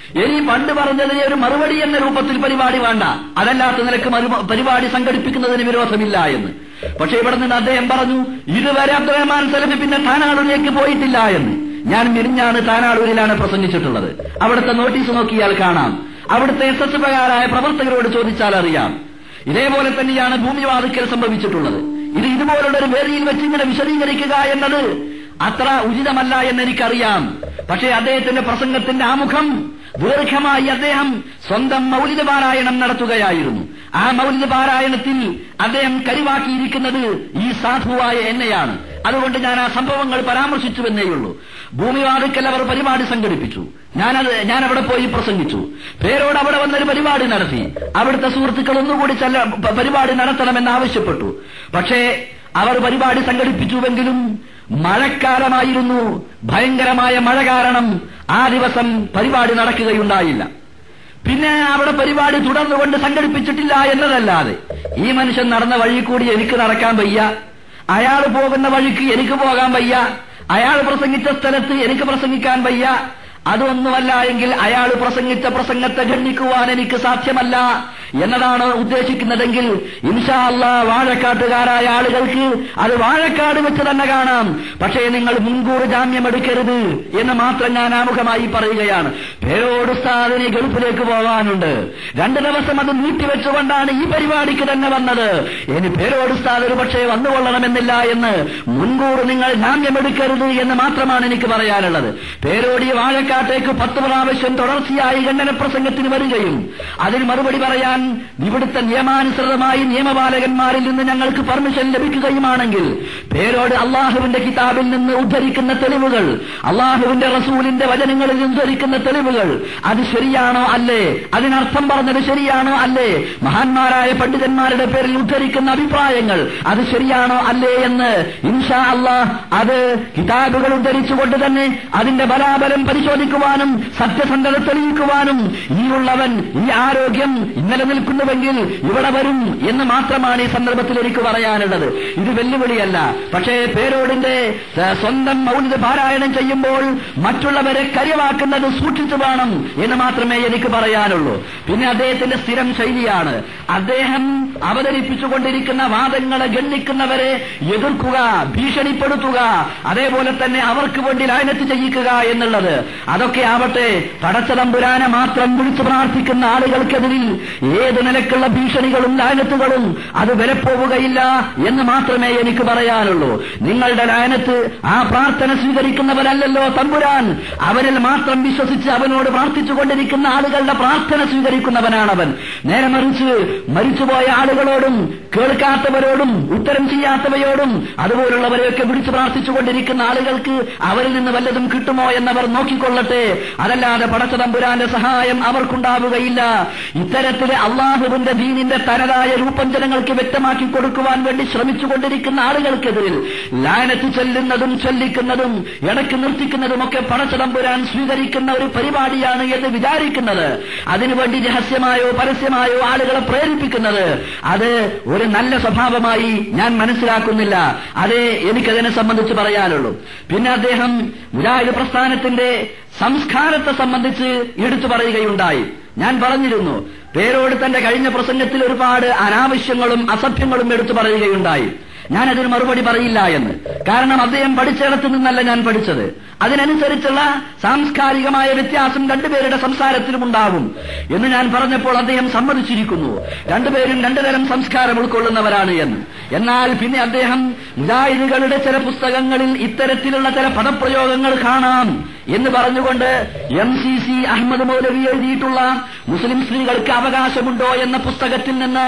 ഇനി പണ്ട് പറഞ്ഞതിന് ഒരു മറുപടി എന്ന രൂപത്തിൽ പരിപാടി വേണ്ട അതല്ലാത്ത നിലക്ക് മറു- പരിപാടി സംഘടിപ്പിക്കുന്നതിന് വിരോധമില്ല എന്ന് പക്ഷെ ഇവിടെ നിന്ന് അദ്ദേഹം പറഞ്ഞു ഇതുവരെ അബ്ദുറഹ്മാൻ സലഫി പിന്നെ താനാളൂരിലേക്ക് പോയിട്ടില്ല എന്ന് ഞാൻ മിരിഞ്ഞാണ് താനാളൂരിലാണ് പ്രസംഗിച്ചിട്ടുള്ളത് അവിടുത്തെ നോട്ടീസ് നോക്കിയാൽ കാണാം അവിടുത്തെ എസ് എസ് പ്രകാരായ പ്രവർത്തകരോട് ചോദിച്ചാൽ അറിയാം ഇതേപോലെ തന്നെയാണ് ഭൂമി വാതിക്കൽ സംഭവിച്ചിട്ടുള്ളത് ഇത് ഇതുപോലുള്ള ഒരു വേദിയിൽ വെച്ച് ഇങ്ങനെ വിശദീകരിക്കുക എന്നത് അത്ര ഉചിതമല്ല എന്ന് എനിക്കറിയാം പക്ഷേ അദ്ദേഹത്തിന്റെ പ്രസംഗത്തിന്റെ ആമുഖം ദീർഘമായി അദ്ദേഹം സ്വന്തം മൗലിക പാരായണം നടത്തുകയായിരുന്നു ആ മൗലിക പാരായണത്തിൽ അദ്ദേഹം കരിവാക്കിയിരിക്കുന്നത് ഈ സാധുവായ എന്നെയാണ് അതുകൊണ്ട് ഞാൻ ആ സംഭവങ്ങൾ പരാമർശിച്ചുവെന്നേയുള്ളൂ ഭൂമിവാദിക്കൽ അവർ പരിപാടി സംഘടിപ്പിച്ചു ഞാനത് ഞാൻ അവിടെ പോയി പ്രസംഗിച്ചു പേരോട് അവിടെ വന്നൊരു പരിപാടി നടത്തി അവിടുത്തെ സുഹൃത്തുക്കൾ ഒന്നുകൂടി ചെല്ല പ- പരിപാടി നടത്തണമെന്ന് ആവശ്യപ്പെട്ടു പക്ഷേ അവർ പരിപാടി സംഘടിപ്പിച്ചുവെങ്കിലും മഴക്കാലമായിരുന്നു ഭയങ്കരമായ മഴ കാരണം ആ ദിവസം പരിപാടി നടക്കുകയുണ്ടായില്ല പിന്നെ അവിടെ പരിപാടി തുടർന്നുകൊണ്ട് സംഘടിപ്പിച്ചിട്ടില്ല എന്നതല്ലാതെ ഈ മനുഷ്യൻ നടന്ന വഴി കൂടി എനിക്ക് നടക്കാൻ വയ്യ അയാൾ പോകുന്ന വഴിക്ക് എനിക്ക് പോകാൻ വയ്യ അയാൾ പ്രസംഗിച്ച സ്ഥലത്ത് എനിക്ക് പ്രസംഗിക്കാൻ വയ്യ അതൊന്നുമല്ല എങ്കിൽ അയാൾ പ്രസംഗിച്ച പ്രസംഗത്തെ ഖണ്ഡിക്കുവാൻ എനിക്ക് സാധ്യമല്ല എന്നതാണ് ഉദ്ദേശിക്കുന്നതെങ്കിൽ ഇൻഷാ അല്ലാ വാഴക്കാട്ടുകാരായ ആളുകൾക്ക് അത് വാഴക്കാട് വെച്ച് തന്നെ കാണാം പക്ഷേ നിങ്ങൾ മുൻകൂർ ജാമ്യം എടുക്കരുത് എന്ന് മാത്രം ഞാൻ ആമുഖമായി പറയുകയാണ് പേരോട് ഉസ്താദിന് ഗൾഫിലേക്ക് പോകാനുണ്ട് രണ്ടു ദിവസം അത് നീട്ടിവെച്ചുകൊണ്ടാണ് ഈ പരിപാടിക്ക് തന്നെ വന്നത് ഇനി പേരോട് ഉസ്താദ് ഒരു പക്ഷേ വന്നുകൊള്ളണമെന്നില്ല എന്ന് മുൻകൂർ നിങ്ങൾ ജാമ്യം എടുക്കരുത് എന്ന് മാത്രമാണ് എനിക്ക് പറയാനുള്ളത് പേരോടി വാഴക്കാട്ടേക്ക് പത്ത് പ്രാവശ്യം തുടർച്ചയായി ഖണ്ഡന പ്രസംഗത്തിന് വരികയും അതിന് മറുപടി പറയാൻ ഇവിടുത്തെ നിയമാനുസൃതമായി നിയമപാലകന്മാരിൽ നിന്ന് ഞങ്ങൾക്ക് പെർമിഷൻ ലഭിക്കുകയുമാണെങ്കിൽ പേരോട് അള്ളാഹുവിന്റെ കിതാബിൽ നിന്ന് ഉദ്ധരിക്കുന്ന തെളിവുകൾ അള്ളാഹുവിന്റെ റസൂലിന്റെ വചനങ്ങളിൽ നിന്ന് ഉദ്ധരിക്കുന്ന തെളിവുകൾ അത് ശരിയാണോ അല്ലേ അതിനർത്ഥം പറഞ്ഞത് ശരിയാണോ അല്ലേ മഹാന്മാരായ പണ്ഡിതന്മാരുടെ പേരിൽ ഉദ്ധരിക്കുന്ന അഭിപ്രായങ്ങൾ അത് ശരിയാണോ അല്ലേ എന്ന് ഇൻഷാ അള്ളാഹ് അത് കിതാബുകൾ ഉദ്ധരിച്ചുകൊണ്ട് തന്നെ അതിന്റെ ബലാബലം പരിശോധിക്കുവാനും സത്യസന്ധത തെളിയിക്കുവാനും ഈ ഉള്ളവൻ ഈ ആരോഗ്യം ഇന്നലെ നിൽക്കുന്നുവെങ്കിൽ ഇവിടെ വരും എന്ന് മാത്രമാണ് ഈ സന്ദർഭത്തിൽ എനിക്ക് പറയാനുള്ളത് ഇത് വെല്ലുവിളിയല്ല പക്ഷേ പേരോടിന്റെ ഏഹ്, സ്വന്തം മൗലിക പാരായണം ചെയ്യുമ്പോൾ മറ്റുള്ളവരെ കരിവാക്കുന്നത് സൂക്ഷിച്ചു വേണം എന്ന് മാത്രമേ എനിക്ക് പറയാനുള്ളൂ പിന്നെ അദ്ദേഹത്തിന്റെ സ്ഥിരം ശൈലിയാണ് അദ്ദേഹം അവതരിപ്പിച്ചുകൊണ്ടിരിക്കുന്ന വാദങ്ങളെ ഗണ്ണിക്കുന്നവരെ എതിർക്കുക ഭീഷണിപ്പെടുത്തുക അതേപോലെ തന്നെ അവർക്ക് വേണ്ടി ലായനത്ത് ചെയ്യിക്കുക എന്നുള്ളത് അതൊക്കെ ആവട്ടെ പടച്ചതമ്പുരാനെ മാത്രം വിളിച്ചു പ്രാർത്ഥിക്കുന്ന ആളുകൾക്കെതിരിൽ ഏത് നിലക്കുള്ള ഭീഷണികളും ലായനത്തുകളും അത് വിലപ്പോവുകയില്ല എന്ന് മാത്രമേ എനിക്ക് പറയാനുള്ളൂ നിങ്ങളുടെ ലായനത്ത് ആ പ്രാർത്ഥന സ്വീകരിക്കുന്നവരല്ലല്ലോ തമ്പുരാൻ അവരിൽ മാത്രം വിശ്വസിച്ച് അവനോട് പ്രാർത്ഥിച്ചുകൊണ്ടിരിക്കുന്ന ആളുകളുടെ പ്രാർത്ഥന സ്വീകരിക്കുന്നവനാണവൻ നേരെ മറിച്ച് മരിച്ചുപോയ ആളുകളോടും കേൾക്കാത്തവരോടും ഉത്തരം ചെയ്യാത്തവയോടും അതുപോലുള്ളവരെയൊക്കെ വിളിച്ചു പ്രാർത്ഥിച്ചുകൊണ്ടിരിക്കുന്ന ആളുകൾക്ക് അവരിൽ നിന്ന് വല്ലതും കിട്ടുമോ എന്നവർ നോക്കിക്കൊള്ളട്ടെ അതല്ലാതെ പടച്ചതമ്പുരാന്റെ സഹായം അവർക്കുണ്ടാവുകയില്ല ഇത്തരത്തിലെ അള്ളാഹുവിന്റെ ദീനിന്റെ തനതായ രൂപം ജനങ്ങൾക്ക് വ്യക്തമാക്കി കൊടുക്കുവാൻ വേണ്ടി ശ്രമിച്ചുകൊണ്ടിരിക്കുന്ന ആളുകൾക്കെതിരിൽ ലാനത്ത് ചൊല്ലുന്നതും ചൊല്ലിക്കുന്നതും ഇടയ്ക്ക് നിർത്തിക്കുന്നതുമൊക്കെ പടച്ചതമ്പുരാൻ സ്വീകരിക്കുന്ന ഒരു പരിപാടിയാണ് എന്ന് വിചാരിക്കുന്നത് അതിനുവേണ്ടി രഹസ്യമായോ പരസ്യമായോ ആളുകളെ പ്രേരിപ്പിക്കുന്നത് അത് ഒരു നല്ല സ്വഭാവമായി ഞാൻ മനസ്സിലാക്കുന്നില്ല അതേ എനിക്കതിനെ സംബന്ധിച്ച് പറയാനുള്ളൂ പിന്നെ അദ്ദേഹം മുജാഹിദ് പ്രസ്ഥാനത്തിന്റെ സംസ്കാരത്തെ സംബന്ധിച്ച് എടുത്തു പറയുകയുണ്ടായി ഞാൻ പറഞ്ഞിരുന്നു പേരോട് തന്റെ കഴിഞ്ഞ പ്രസംഗത്തിൽ ഒരുപാട് അനാവശ്യങ്ങളും അസഭ്യങ്ങളും എടുത്തു പറയുകയുണ്ടായി ഞാൻ അതിന് മറുപടി പറയില്ല എന്ന് കാരണം അദ്ദേഹം പഠിച്ചിടത്ത് നിന്നല്ല ഞാൻ പഠിച്ചത് അതിനനുസരിച്ചുള്ള സാംസ്കാരികമായ വ്യത്യാസം രണ്ടുപേരുടെ സംസാരത്തിലും ഉണ്ടാകും എന്ന് ഞാൻ പറഞ്ഞപ്പോൾ അദ്ദേഹം സമ്മതിച്ചിരിക്കുന്നു രണ്ടുപേരും രണ്ടു തരം സംസ്കാരം ഉൾക്കൊള്ളുന്നവരാണ് എന്ന് എന്നാൽ പിന്നെ അദ്ദേഹം മുജാഹിദുകളുടെ ചില പുസ്തകങ്ങളിൽ ഇത്തരത്തിലുള്ള ചില പദപ്രയോഗങ്ങൾ കാണാം എന്ന് പറഞ്ഞുകൊണ്ട് M C C Ahammed Moulavi എഴുതിയിട്ടുള്ള മുസ്ലിം സ്ത്രീകൾക്ക് അവകാശമുണ്ടോ എന്ന പുസ്തകത്തിൽ നിന്ന്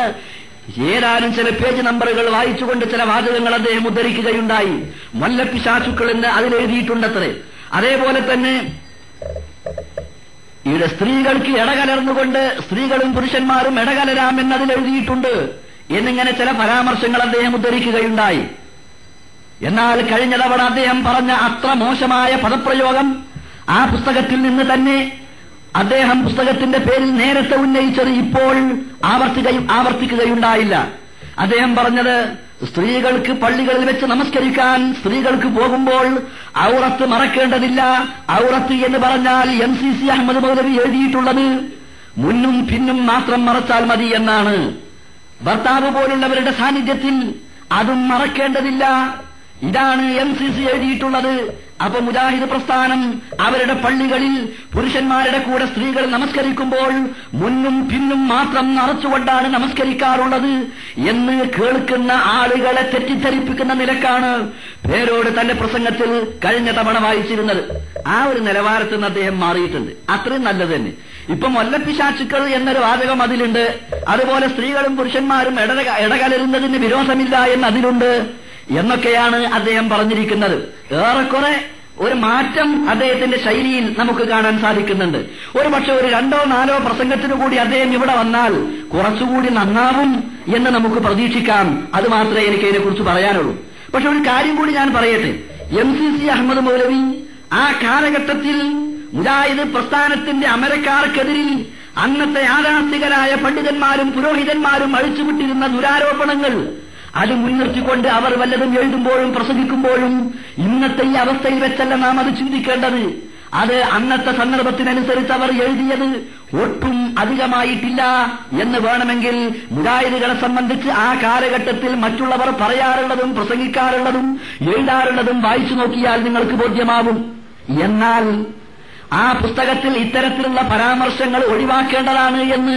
ഏതാനും ചില പേജ് നമ്പറുകൾ വായിച്ചുകൊണ്ട് ചില വാചകങ്ങൾ അദ്ദേഹം ഉദ്ധരിക്കുകയുണ്ടായി മല്ലപ്പിശാചുക്കൾ എന്ന് അതിലെഴുതിയിട്ടുണ്ടത്രേ അതേപോലെ തന്നെ ഇവിടെ സ്ത്രീകൾക്ക് ഇടകലർന്നുകൊണ്ട് സ്ത്രീകളും പുരുഷന്മാരും ഇടകലരാം എന്നതിൽ എഴുതിയിട്ടുണ്ട് എന്നിങ്ങനെ ചില പരാമർശങ്ങൾ അദ്ദേഹം ഉദ്ധരിക്കുകയുണ്ടായി എന്നാൽ കഴിഞ്ഞ തവണ അദ്ദേഹം പറഞ്ഞ അത്ര മോശമായ പദപ്രയോഗം ആ പുസ്തകത്തിൽ നിന്ന് തന്നെ അദ്ദേഹം പുസ്തകത്തിന്റെ പേരിൽ നേരത്തെ ഉന്നയിച്ചത് ഇപ്പോൾ ആവർത്തിക്കുകയും ആവർത്തിക്കുകയുണ്ടായില്ല അദ്ദേഹം പറഞ്ഞത് സ്ത്രീകൾക്ക് പള്ളികളിൽ വെച്ച് നമസ്കരിക്കാൻ സ്ത്രീകൾക്ക് പോകുമ്പോൾ ഔറത്ത് മറക്കേണ്ടതില്ല ഔറത്ത് എന്ന് പറഞ്ഞാൽ M C C Ahammed Moulavi എഴുതിയിട്ടുള്ളത് മുന്നും പിന്നും മാത്രം മറച്ചാൽ മതി എന്നാണ് ഭർത്താവ് പോലുള്ളവരുടെ സാന്നിധ്യത്തിൽ അതും മറക്കേണ്ടതില്ല ഇതാണ് എം സി സി എഴുതിയിട്ടുള്ളത് അപ്പൊ മുജാഹിദ് പ്രസ്ഥാനം അവരുടെ പള്ളികളിൽ പുരുഷന്മാരുടെ കൂടെ സ്ത്രീകൾ നമസ്കരിക്കുമ്പോൾ മുന്നും പിന്നും മാത്രം നിറച്ചുകൊണ്ടാണ് നമസ്കരിക്കാറുള്ളത് എന്ന് കേൾക്കുന്ന ആളുകളെ തെറ്റിദ്ധരിപ്പിക്കുന്ന നിലക്കാണ് പേരോട് തന്റെ പ്രസംഗത്തിൽ കഴിഞ്ഞ തവണ വായിച്ചിരുന്നത് ആ ഒരു നിലവാരത്തിൽ നിന്ന് അദ്ദേഹം മാറിയിട്ടുണ്ട് അത്രയും നല്ലത് തന്നെ ഇപ്പൊ മൊല്ലപ്പിശാച്ചുക്കൾ എന്നൊരു വാചകം അതിലുണ്ട് അതുപോലെ സ്ത്രീകളും പുരുഷന്മാരും ഇട ഇടകലരുന്നതിന് വിരോധമില്ല എന്ന് അതിലുണ്ട് എന്നൊക്കെയാണ് അദ്ദേഹം പറഞ്ഞിരിക്കുന്നത് ഏറെക്കുറെ ഒരു മാറ്റം അദ്ദേഹത്തിന്റെ ശൈലിയിൽ നമുക്ക് കാണാൻ സാധിക്കുന്നുണ്ട് ഒരു പക്ഷെ ഒരു രണ്ടോ നാലോ പ്രസംഗത്തിനു കൂടി അദ്ദേഹം ഇവിടെ വന്നാൽ കുറച്ചുകൂടി നന്നാവും എന്ന് നമുക്ക് പ്രതീക്ഷിക്കാം അത് മാത്രമേ എനിക്ക് ഇതിനെക്കുറിച്ച് പറയാനുള്ളൂ പക്ഷെ ഒരു കാര്യം കൂടി ഞാൻ പറയട്ടെ M C C Ahammed Moulavi ആ കാലഘട്ടത്തിൽ മുജാഹിദ് പ്രസ്ഥാനത്തിന്റെ അമരക്കാർക്കെതിരിൽ അന്നത്തെ യാഥാർത്ഥികരായ പണ്ഡിതന്മാരും പുരോഹിതന്മാരും അഴിച്ചുവിട്ടിരുന്ന ദുരാരോപണങ്ങൾ അത് മുൻനിർത്തിക്കൊണ്ട് അവർ വല്ലതും എഴുതുമ്പോഴും പ്രസംഗിക്കുമ്പോഴും ഇന്നത്തെ ഈ അവസ്ഥയിൽ വെച്ചല്ല നാം അത് ചിന്തിക്കേണ്ടത് അത് അന്നത്തെ സന്ദർഭത്തിനനുസരിച്ച് അവർ എഴുതിയത് ഒട്ടും അധികമായിട്ടില്ല എന്ന് വേണമെങ്കിൽ മുജാഹിദുകളെ സംബന്ധിച്ച് ആ കാലഘട്ടത്തിൽ മറ്റുള്ളവർ പറയാറുള്ളതും പ്രസംഗിക്കാറുള്ളതും എഴുതാറുള്ളതും വായിച്ചു നോക്കിയാൽ നിങ്ങൾക്ക് ബോധ്യമാവും എന്നാൽ ആ പുസ്തകത്തിൽ ഇത്തരത്തിലുള്ള പരാമർശങ്ങൾ ഒഴിവാക്കേണ്ടതാണ് എന്ന്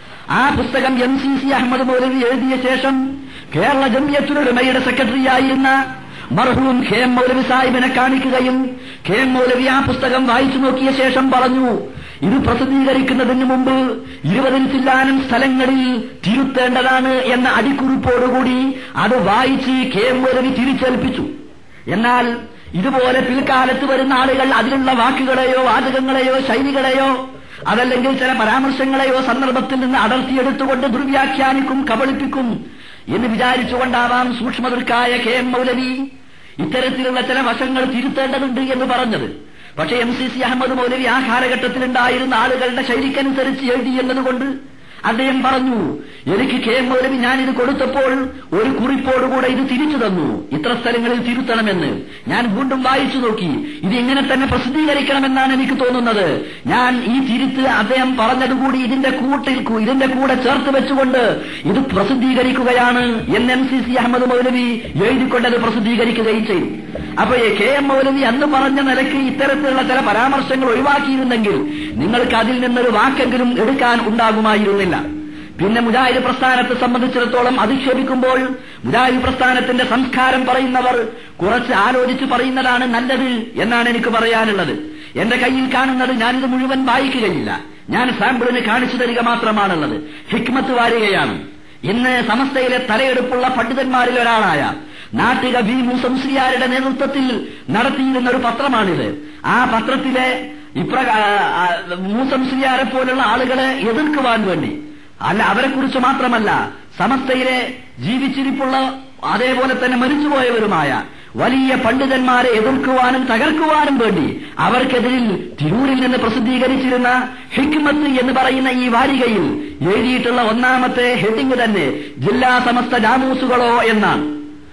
ആ പുസ്തകം M C C Ahammed Moulavi എഴുതിയ ശേഷം കേരള ജമിയത്തുലമയുടെ സെക്രട്ടറിയായിരുന്ന മർഹൂം കെ എം മൗലവി സാഹിബിനെ കാണിക്കുകയും കെ എം മൗലവി ആ പുസ്തകം വായിച്ചു നോക്കിയ ശേഷം പറഞ്ഞു ഇത് പ്രസിദ്ധീകരിക്കുന്നതിന് മുമ്പ് ഇരുപതിൽ ചില്ലാനും സ്ഥലങ്ങളിൽ തിരുത്തേണ്ടതാണ് എന്ന അടിക്കുറിപ്പോടുകൂടി അത് വായിച്ച് കെ എം മൗലവി തിരിച്ചേൽപ്പിച്ചു എന്നാൽ ഇതുപോലെ പിൽക്കാലത്ത് വരുന്ന ആളുകൾ അതിലുള്ള വാക്കുകളെയോ വാചകങ്ങളെയോ ശൈലികളെയോ അതല്ലെങ്കിൽ ചില പരാമർശങ്ങളെയോ സന്ദർഭത്തിൽ നിന്ന് അടർത്തിയെടുത്തുകൊണ്ട് ദുർവ്യാഖ്യാനിക്കും കബളിപ്പിക്കും എന്ന് വിചാരിച്ചുകൊണ്ടാവാം സൂക്ഷ്മദൃക്കായ കെ എം മൗലവി ഇത്തരത്തിലുള്ള ചില വശങ്ങൾ തിരുത്തേണ്ടതുണ്ട് എന്ന് പറഞ്ഞത് പക്ഷേ M C C Ahammed Moulavi ആ കാലഘട്ടത്തിലുണ്ടായിരുന്ന ആളുകളുടെ ശൈലിക്കനുസരിച്ച് എഴുതി എന്നതുകൊണ്ട് അദ്ദേഹം പറഞ്ഞു എനിക്ക് കെ എം മൗലവി ഞാനിത് കൊടുത്തപ്പോൾ ഒരു കുറിപ്പോടുകൂടെ ഇത് തിരിച്ചു തന്നു ഇത്ര സ്ഥലങ്ങളിൽ തിരുത്തണമെന്ന് ഞാൻ വീണ്ടും വായിച്ചു നോക്കി ഇത് ഇങ്ങനെ തന്നെ പ്രസിദ്ധീകരിക്കണമെന്നാണ് എനിക്ക് തോന്നുന്നത് ഞാൻ ഈ തിരുത്ത് അദ്ദേഹം പറഞ്ഞതുകൂടി ഇതിന്റെ കൂട്ടിൽ ഇതിന്റെ കൂടെ ചേർത്ത് വെച്ചുകൊണ്ട് ഇത് പ്രസിദ്ധീകരിക്കുകയാണ് എന്ന് M C C Ahammed Moulavi എഴുതിക്കൊണ്ടത് പ്രസിദ്ധീകരിക്കുകയും ചെയ്തു അപ്പൊ കെ എം മൗലവി അന്ന് പറഞ്ഞ നിലയ്ക്ക് ഇത്തരത്തിലുള്ള ചില പരാമർശങ്ങൾ ഒഴിവാക്കിയിരുന്നെങ്കിൽ നിങ്ങൾക്ക് അതിൽ നിന്നൊരു വാക്കെങ്കിലും എടുക്കാൻ ഉണ്ടാകുമായിരുന്നില്ല പിന്നെ മുജാഹിദ് പ്രസ്ഥാനത്തെ സംബന്ധിച്ചിടത്തോളം അധിക്ഷേപിക്കുമ്പോൾ മുജാഹിദ് പ്രസ്ഥാനത്തിന്റെ സംസ്കാരം പറയുന്നവർ കുറച്ച് ആലോചിച്ച് പറയുന്നതാണ് നല്ലത് എന്നാണ് എനിക്ക് പറയാനുള്ളത് എന്റെ കയ്യിൽ കാണുന്നത് ഞാനിത് മുഴുവൻ വായിക്കുകയില്ല ഞാൻ സാമ്പിളിന് കാണിച്ചു തരിക മാത്രമാണുള്ളത് ഹിക്മത്ത് വാരികയാണ് ഇന്ന് സമസ്തയിലെ തലയെടുപ്പുള്ള പണ്ഡിതന്മാരിൽ ഒരാളായ നാട്ടിക വി മൂസംശ്രീയാരുടെ നേതൃത്വത്തിൽ നടത്തിയിരുന്ന ഒരു പത്രമാണിത് ആ പത്രത്തിലെ ഇപ്രകാ മൂസംശ്രീയാരെ പോലുള്ള ആളുകളെ എതിർക്കുവാൻ വേണ്ടി അല്ല അവരെക്കുറിച്ച് മാത്രമല്ല സമസ്തയിലെ ജീവിച്ചിരിപ്പുള്ള അതേപോലെ തന്നെ മരിച്ചുപോയവരുമായ വലിയ പണ്ഡിതന്മാരെ എതിർക്കുവാനും തകർക്കുവാനും വേണ്ടി അവർക്കെതിരിൽ തിരൂരിൽ നിന്ന് പ്രസിദ്ധീകരിച്ചിരുന്ന ഹിക്മത്ത് എന്ന് പറയുന്ന ഈ വാരികയിൽ എഴുതിയിട്ടുള്ള ഒന്നാമത്തെ ഹെഡിങ് തന്നെ ജില്ലാ സമസ്ത ജാമൂസുകളോ എന്നാണ്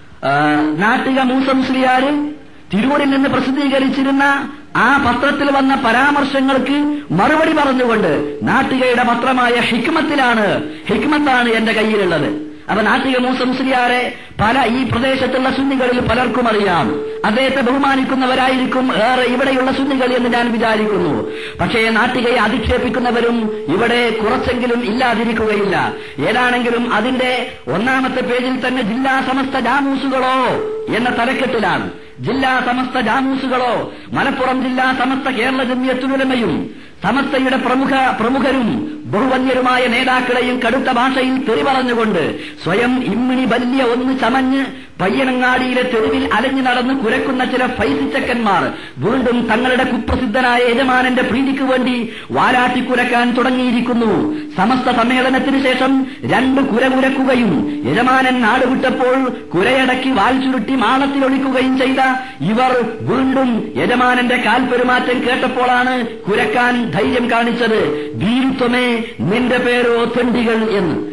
നാട്ടിക മൂസംശ്രീയാര് തിരൂരിൽ നിന്ന് പ്രസിദ്ധീകരിച്ചിരുന്ന ആ പത്രത്തിൽ വന്ന പരാമർശങ്ങൾക്ക് മറുപടി പറഞ്ഞുകൊണ്ട് നാട്ടികയുടെ പത്രമായ ഹിക്മത്തിലാണ് ഹിക്മത്താണ് എന്റെ കയ്യിലുള്ളത് അപ്പൊ നാട്ടിക മൂസംശ്രീയാരെ പല ഈ പ്രദേശത്തുള്ള സുന്നികളിൽ പലർക്കും അറിയാം അദ്ദേഹത്തെ ബഹുമാനിക്കുന്നവരായിരിക്കും ഏറെ ഇവിടെയുള്ള സുന്നികൾ എന്ന് ഞാൻ വിചാരിക്കുന്നു പക്ഷേ നാട്ടികയെ അധിക്ഷേപിക്കുന്നവരും ഇവിടെ കുറച്ചെങ്കിലും ഇല്ലാതിരിക്കുകയില്ല ഏതാണെങ്കിലും അതിന്റെ ഒന്നാമത്തെ പേജിൽ തന്നെ ജില്ലാ സമസ്ത ജാമൂസുകളോ എന്ന തലക്കെട്ടിലാണ് ജില്ലാ സമസ്ത ജാമൂസുകളോ മലപ്പുറം ജില്ലാ സമസ്ത കേരള ജമ്യത്തുലമയും സമസ്തയുടെ പ്രമുഖ പ്രമുഖരും ബഹുവന്യരുമായ നേതാക്കളെയും കടുത്ത ഭാഷയിൽ തെറി പറഞ്ഞുകൊണ്ട് സ്വയം ഇമ്മിണി വലിയ ഒന്ന് ചമഞ്ഞ് പയ്യനങ്ങാടിയിലെ തെരുവിൽ അലഞ്ഞു നടന്ന് കുരക്കുന്ന ചില ഫൈസിച്ചക്കന്മാർ വീണ്ടും തങ്ങളുടെ കുപ്രസിദ്ധനായ യജമാനന്റെ പ്രീതിക്ക് വേണ്ടി വാലാട്ടി കുരക്കാൻ തുടങ്ങിയിരിക്കുന്നു സമസ്ത സമ്മേളനത്തിന് ശേഷം രണ്ട് കുര കുരക്കുകയും യജമാനൻ നാടുവിട്ടപ്പോൾ കുരയടക്കി വാൽ ചുരുട്ടി മാളത്തിലൊളിക്കുകയും ചെയ്ത ഇവർ വീണ്ടും യജമാനന്റെ കാൽപെരുമാറ്റം കേട്ടപ്പോഴാണ് കുരക്കാൻ ധൈര്യം കാണിച്ചത് ഭീരുത്വമേ നിന്റെ പേരോ തെണ്ടികൾ എന്ന്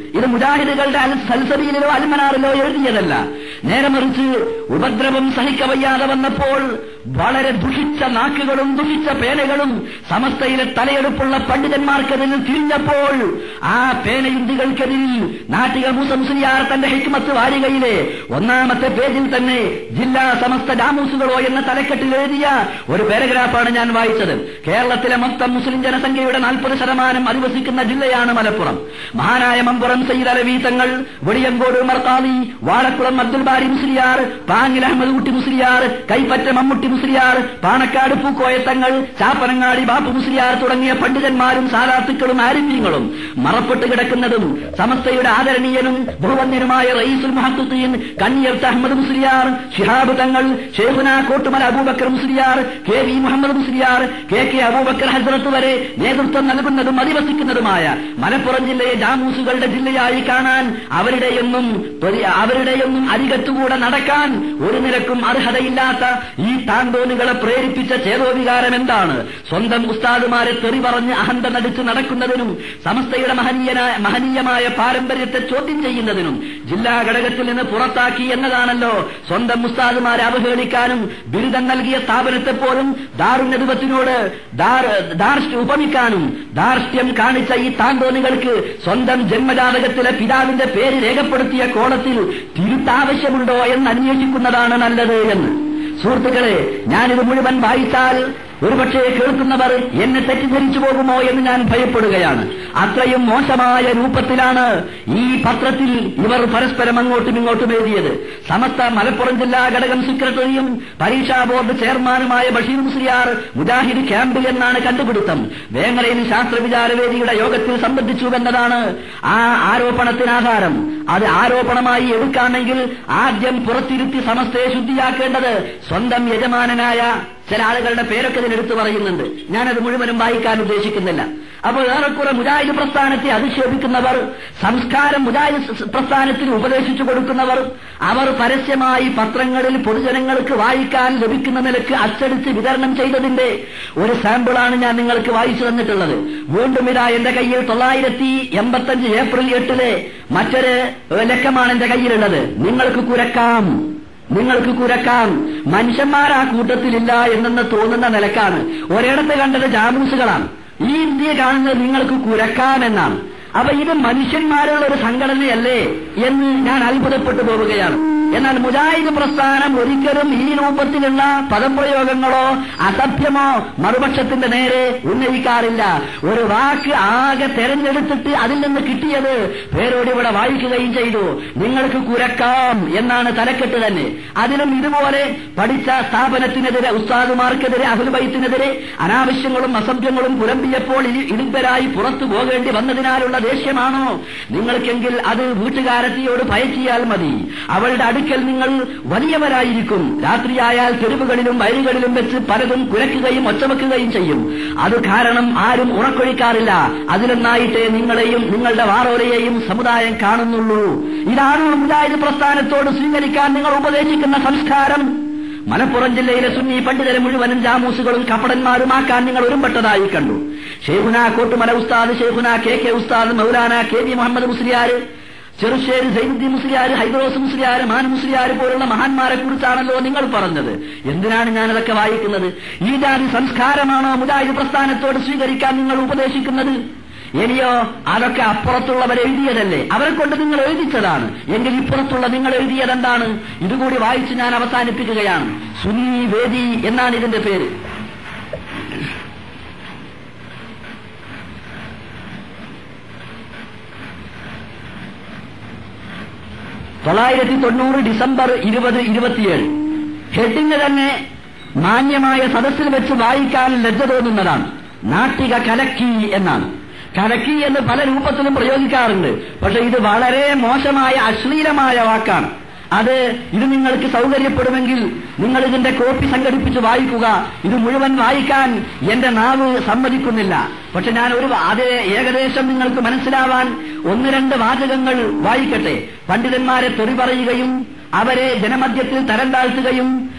ഇത് മുജാഹിദുകളുടെ അൽ സൽസബിയിലോ അൽമനാറിലോ എഴുതിയതല്ല നേരെ മറിച്ച് ഉപദ്രവം സഹിക്കവയ്യാതെ വന്നപ്പോൾ വളരെ ദുഷിച്ച നാക്കുകളും ദുഷിച്ച പേനകളും സമസ്തയിലെ തലയെടുപ്പുള്ള പണ്ഡിതന്മാർക്കതിൽ തിരിഞ്ഞപ്പോൾ ആ പേനയുന്തികൾക്കെതിരിൽ നാട്ടിക മുസംസിയാർ തന്റെ ഹിക്മത്ത് വാരികയിലെ ഒന്നാമത്തെ പേജിൽ തന്നെ ജില്ലാ സമസ്ത ജാമൂസുകളോ എന്ന തലക്കെട്ടിൽ എഴുതിയ ഒരു പാരഗ്രാഫാണ് ഞാൻ വായിച്ചത് കേരളത്തിലെ മൊത്തം മുസ്ലിം ജനസംഖ്യയുടെ നാൽപ്പത് ശതമാനം അധിവസിക്കുന്ന ജില്ലയാണ് മലപ്പുറം മഹാനായ മമ്പുറം സയ്യിദ് അലവി തങ്ങൾ വെളിയങ്കോട് മർക്കാലി വാഴക്കുളം അബ്ദുൽ ബാരി മുസ്ലിയാർ പാങ്ങിൽ അഹമ്മദ് കുട്ടി മുസ്ലിയാർ കൈപ്പറ്റ മമ്മൂട്ടി മുസ്ലിയാർ പാണക്കാട് പൂക്കോയത്തങ്ങൾ ചാപ്പനങ്ങാടി ബാപ്പു മുസ്ലിയാർ തുടങ്ങിയ പണ്ഡിതന്മാരും സാധാത്തുക്കളും ആരിഫ്യങ്ങളും മറപ്പെട്ട് കിടക്കുന്നതും സമസ്തയുടെ ആദരണീയനും ബഹുവന്യനുമായ റയീസുൽ മഹത്തുദ്ദീൻ കന്നിയർത്ത് Ahmed Musliyar Shihab Thangal Shaikhuna Kottumala Aboobacker Musliyar K V Muhammad Musliyar K K Aboobacker Hazrat വരെ നേതൃത്വം നൽകുന്നതും അധിവസിക്കുന്നതുമായ മലപ്പുറം ജില്ലയെ ജാമൂസുകളുടെ ജില്ലയായി കാണാൻ അവരുടെയൊന്നും അവരുടെയൊന്നും അരികത്തുകൂടെ നടക്കാൻ ഒരു നിലക്കും അർഹതയില്ലാത്ത ഈ താന്തോന്നുകളെ പ്രേരിപ്പിച്ച ചേതോവികാരം എന്താണ് സ്വന്തം ഉസ്താദുമാരെ തെറി പറഞ്ഞ് അഹന്ത നടിച്ചു നടക്കുന്നതിനും സമസ്തയുടെ മഹനീയനായ മഹനീയമായ പാരമ്പര്യത്തെ ചോദ്യം ചെയ്യുന്നതിനും ജില്ലാ ഘടകത്തിൽ നിന്ന് പുറത്താക്കി എന്നതാണല്ലോ സ്വന്തം ഉസ്താദുമാരെ അവഹേളിക്കാനും ബിരുദം നൽകിയ സ്ഥാപനത്തെ പോലും ദാരുണ്യതുപത്തിനോട് ധാർഷ്ട്യം ഉപമിക്കാനും ധാർഷ്ട്യം കാണിച്ച ഈ താന്തോന്നികൾക്ക് സ്വന്തം ജന്മജാതകത്തിലെ പിതാവിന്റെ പേര് രേഖപ്പെടുത്തിയ കോളത്തിൽ തിരുത്താവശ്യമുണ്ടോ എന്ന് അന്വേഷിക്കുന്നതാണ് നല്ലത് എന്ന് സുഹൃത്തുക്കളെ ഞാനിത് മുഴുവൻ വായിച്ചാൽ ഒരുപക്ഷെ കേൾക്കുന്നവർ എന്നെ തെറ്റിദ്ധരിച്ചു പോകുമോ എന്ന് ഞാൻ ഭയപ്പെടുകയാണ് അത്രയും മോശമായ രൂപത്തിലാണ് ഈ പത്രത്തിൽ ഇവർ പരസ്പരം അങ്ങോട്ടും ഇങ്ങോട്ടും എഴുതിയത് സമസ്ത മലപ്പുറം ജില്ലാ ഘടകം സെക്രട്ടറിയും പരീക്ഷാ ബോർഡ് ചെയർമാനുമായ ബഷീർ മുസ്ലിയാർ മുജാഹിദ് ക്യാമ്പ് എന്നാണ് കണ്ടുപിടുത്തം വേങ്ങരയിൽ ശാസ്ത്ര വിചാരവേദിയുടെ യോഗത്തിൽ സംബന്ധിച്ചുവെന്നതാണ് ആ ആരോപണത്തിനാധാരം അത് ആരോപണമായി എടുക്കാമെങ്കിൽ ആദ്യം പുറത്തിരുത്തി സമസ്തയെ ശുദ്ധിയാക്കേണ്ടത് സ്വന്തം യജമാനനായ ചില ആളുകളുടെ പേരൊക്കെ ഇതിലെടുത്ത് പറയുന്നുണ്ട് ഞാനത് മുഴുവനും വായിക്കാൻ ഉദ്ദേശിക്കുന്നില്ല അപ്പോൾ ഏറെക്കുറെ മുജാഹിദ് പ്രസ്ഥാനത്തെ അധിക്ഷേപിക്കുന്നവർ സംസ്കാരം മുജാഹിദ് പ്രസ്ഥാനത്തിന് ഉപദേശിച്ചു കൊടുക്കുന്നവർ അവർ പരസ്യമായി പത്രങ്ങളിൽ പൊതുജനങ്ങൾക്ക് വായിക്കാൻ ലഭിക്കുന്ന നിലക്ക് അച്ചടിച്ച് വിതരണം ചെയ്തതിന്റെ ഒരു സാമ്പിളാണ് ഞാൻ നിങ്ങൾക്ക് വായിച്ചു തന്നിട്ടുള്ളത് വീണ്ടും ഇതാ എന്റെ കയ്യിൽ തൊള്ളായിരത്തി എൺപത്തഞ്ച് ഏപ്രിൽ എട്ടിലെ മറ്റൊരു ലക്കമാണ് എന്റെ കയ്യിലുള്ളത് നിങ്ങൾക്ക് കുരക്കാം നിങ്ങൾക്ക് കുരക്കാം മനുഷ്യന്മാർ ആ കൂട്ടത്തിലില്ല എന്നെന്ന് തോന്നുന്ന നിലക്കാണ് ഒരിടത്ത് കണ്ടത് ജാമൂസുകളാണ് ഈ ഇന്ത്യ കാണുന്നത് നിങ്ങൾക്ക് കുരക്കാമെന്നാണ് അപ്പൊ ഇത് മനുഷ്യന്മാരുള്ള ഒരു സംഘടനയല്ലേ എന്ന് ഞാൻ അത്ഭുതപ്പെട്ടു പോവുകയാണ് എന്നാൽ മുജാഹിദ് പ്രസ്ഥാനം ഒരിക്കലും ഈ രൂപത്തിലുള്ള പദപ്രയോഗങ്ങളോ അസഭ്യമോ മറുപക്ഷത്തിന്റെ നേരെ ഉന്നയിക്കാറില്ല ഒരു വാക്ക് ആകെ തെരഞ്ഞെടുത്തിട്ട് അതിൽ നിന്ന് കിട്ടിയത് പേരോട് ഇവിടെ വായിക്കുകയും ചെയ്തു നിങ്ങൾക്ക് കുരക്കാം എന്നാണ് തലക്കെട്ട് തന്നെ അതിലും ഇതുപോലെ പഠിച്ച സ്ഥാപനത്തിനെതിരെ ഉസ്താദുമാർക്കെതിരെ അഹുൽബൈത്തിനെതിരെ അനാവശ്യങ്ങളും അസഭ്യങ്ങളും പുലമ്പിയപ്പോൾ ഇടുമ്പരായി പുറത്തു പോകേണ്ടി വന്നതിനാലുള്ള ദേഷ്യമാണോ നിങ്ങൾക്കെങ്കിൽ അത് വീട്ടുകാരത്തിയോട് ഭയച്ചിയാൽ മതി അവളുടെ അടുക്കൽ നിങ്ങൾ വലിയവരായിരിക്കും രാത്രിയായാൽ തെരുവുകളിലും വയലുകളിലും വെച്ച് പലതും കുരക്കുകയും ഒച്ചവെക്കുകയും ചെയ്യും അത് കാരണം ആരും ഉറക്കൊഴിക്കാറില്ല അതിലൊന്നായിട്ടേ നിങ്ങളെയും നിങ്ങളുടെ വാറോലയെയും സമുദായം കാണുന്നുള്ളൂ ഇതാണോ മുജാഹിദ് പ്രസ്ഥാനത്തോട് സ്വീകരിക്കാൻ നിങ്ങൾ ഉപദേശിക്കുന്ന സംസ്കാരം മലപ്പുറം ജില്ലയിലെ സുന്നി പണ്ഡിതരെ മുഴുവനും ജാമൂസുകളും കപടന്മാരുമാക്കാൻ നിങ്ങൾ ഒരുമ്പെട്ടതായി കണ്ടു ഷെയ്ഖുന കോട്ടുമല ഉസ്താദ് ഷെയ്ഖുന K K Ustad Moulana K V Muhammad Musliyar Cherussery Zainuddin Musliyar Haidaros Musliyar മാൻ മുസ്ലിയാർ പോലുള്ള മഹാന്മാരെ കുറിച്ചാണല്ലോ നിങ്ങൾ പറഞ്ഞത് എന്തിനാണ് ഞാനതൊക്കെ വായിക്കുന്നത് ഈ ജാതി സംസ്കാരമാണോ മുജാഹിദ് പ്രസ്ഥാനത്തോട് സ്വീകരിക്കാൻ നിങ്ങൾ ഉപദേശിക്കുന്നത് ഇനിയോ അതൊക്കെ അപ്പുറത്തുള്ളവർ എഴുതിയതല്ലേ അവരെ കൊണ്ട് നിങ്ങൾ എഴുതിച്ചതാണ് എങ്കിൽ ഇപ്പുറത്തുള്ള നിങ്ങൾ എഴുതിയതെന്താണ് ഇതുകൂടി വായിച്ച് ഞാൻ അവസാനിപ്പിക്കുകയാണ് സുന്നി വേദി എന്നാണ് ഇതിന്റെ പേര് തൊള്ളായിരത്തി തൊണ്ണൂറ് ഡിസംബർ ഇരുപത് ഇരുപത്തിയേഴ് ഹെഡിങ് തന്നെ മാന്യമായ സദസ്സിൽ വെച്ച് വായിക്കാൻ ലജ്ജ തോന്നുന്നതാണ് നാട്ടിക കലക്കി എന്നാണ് കലക്കി എന്ന് പല രൂപത്തിലും പ്രയോഗിക്കാറുണ്ട് പക്ഷെ ഇത് വളരെ മോശമായ അശ്ലീലമായ വാക്കാണ് അത് ഇത് നിങ്ങൾക്ക് സൗകര്യപ്പെടുമെങ്കിൽ നിങ്ങൾ ഇതിന്റെ കോപ്പി സംഘടിപ്പിച്ച് വായിക്കുക ഇത് മുഴുവൻ വായിക്കാൻ എന്റെ നാവ് സമ്മതിക്കുന്നില്ല പക്ഷെ ഞാൻ ഒരു അത് ഏകദേശം നിങ്ങൾക്ക് മനസ്സിലാവാൻ ഒന്ന് രണ്ട് വാചകങ്ങൾ വായിക്കട്ടെ പണ്ഡിതന്മാരെ തെറി പറയുകയും അവരെ ജനമധ്യത്തിൽ തരം താഴ്ത്തുകയും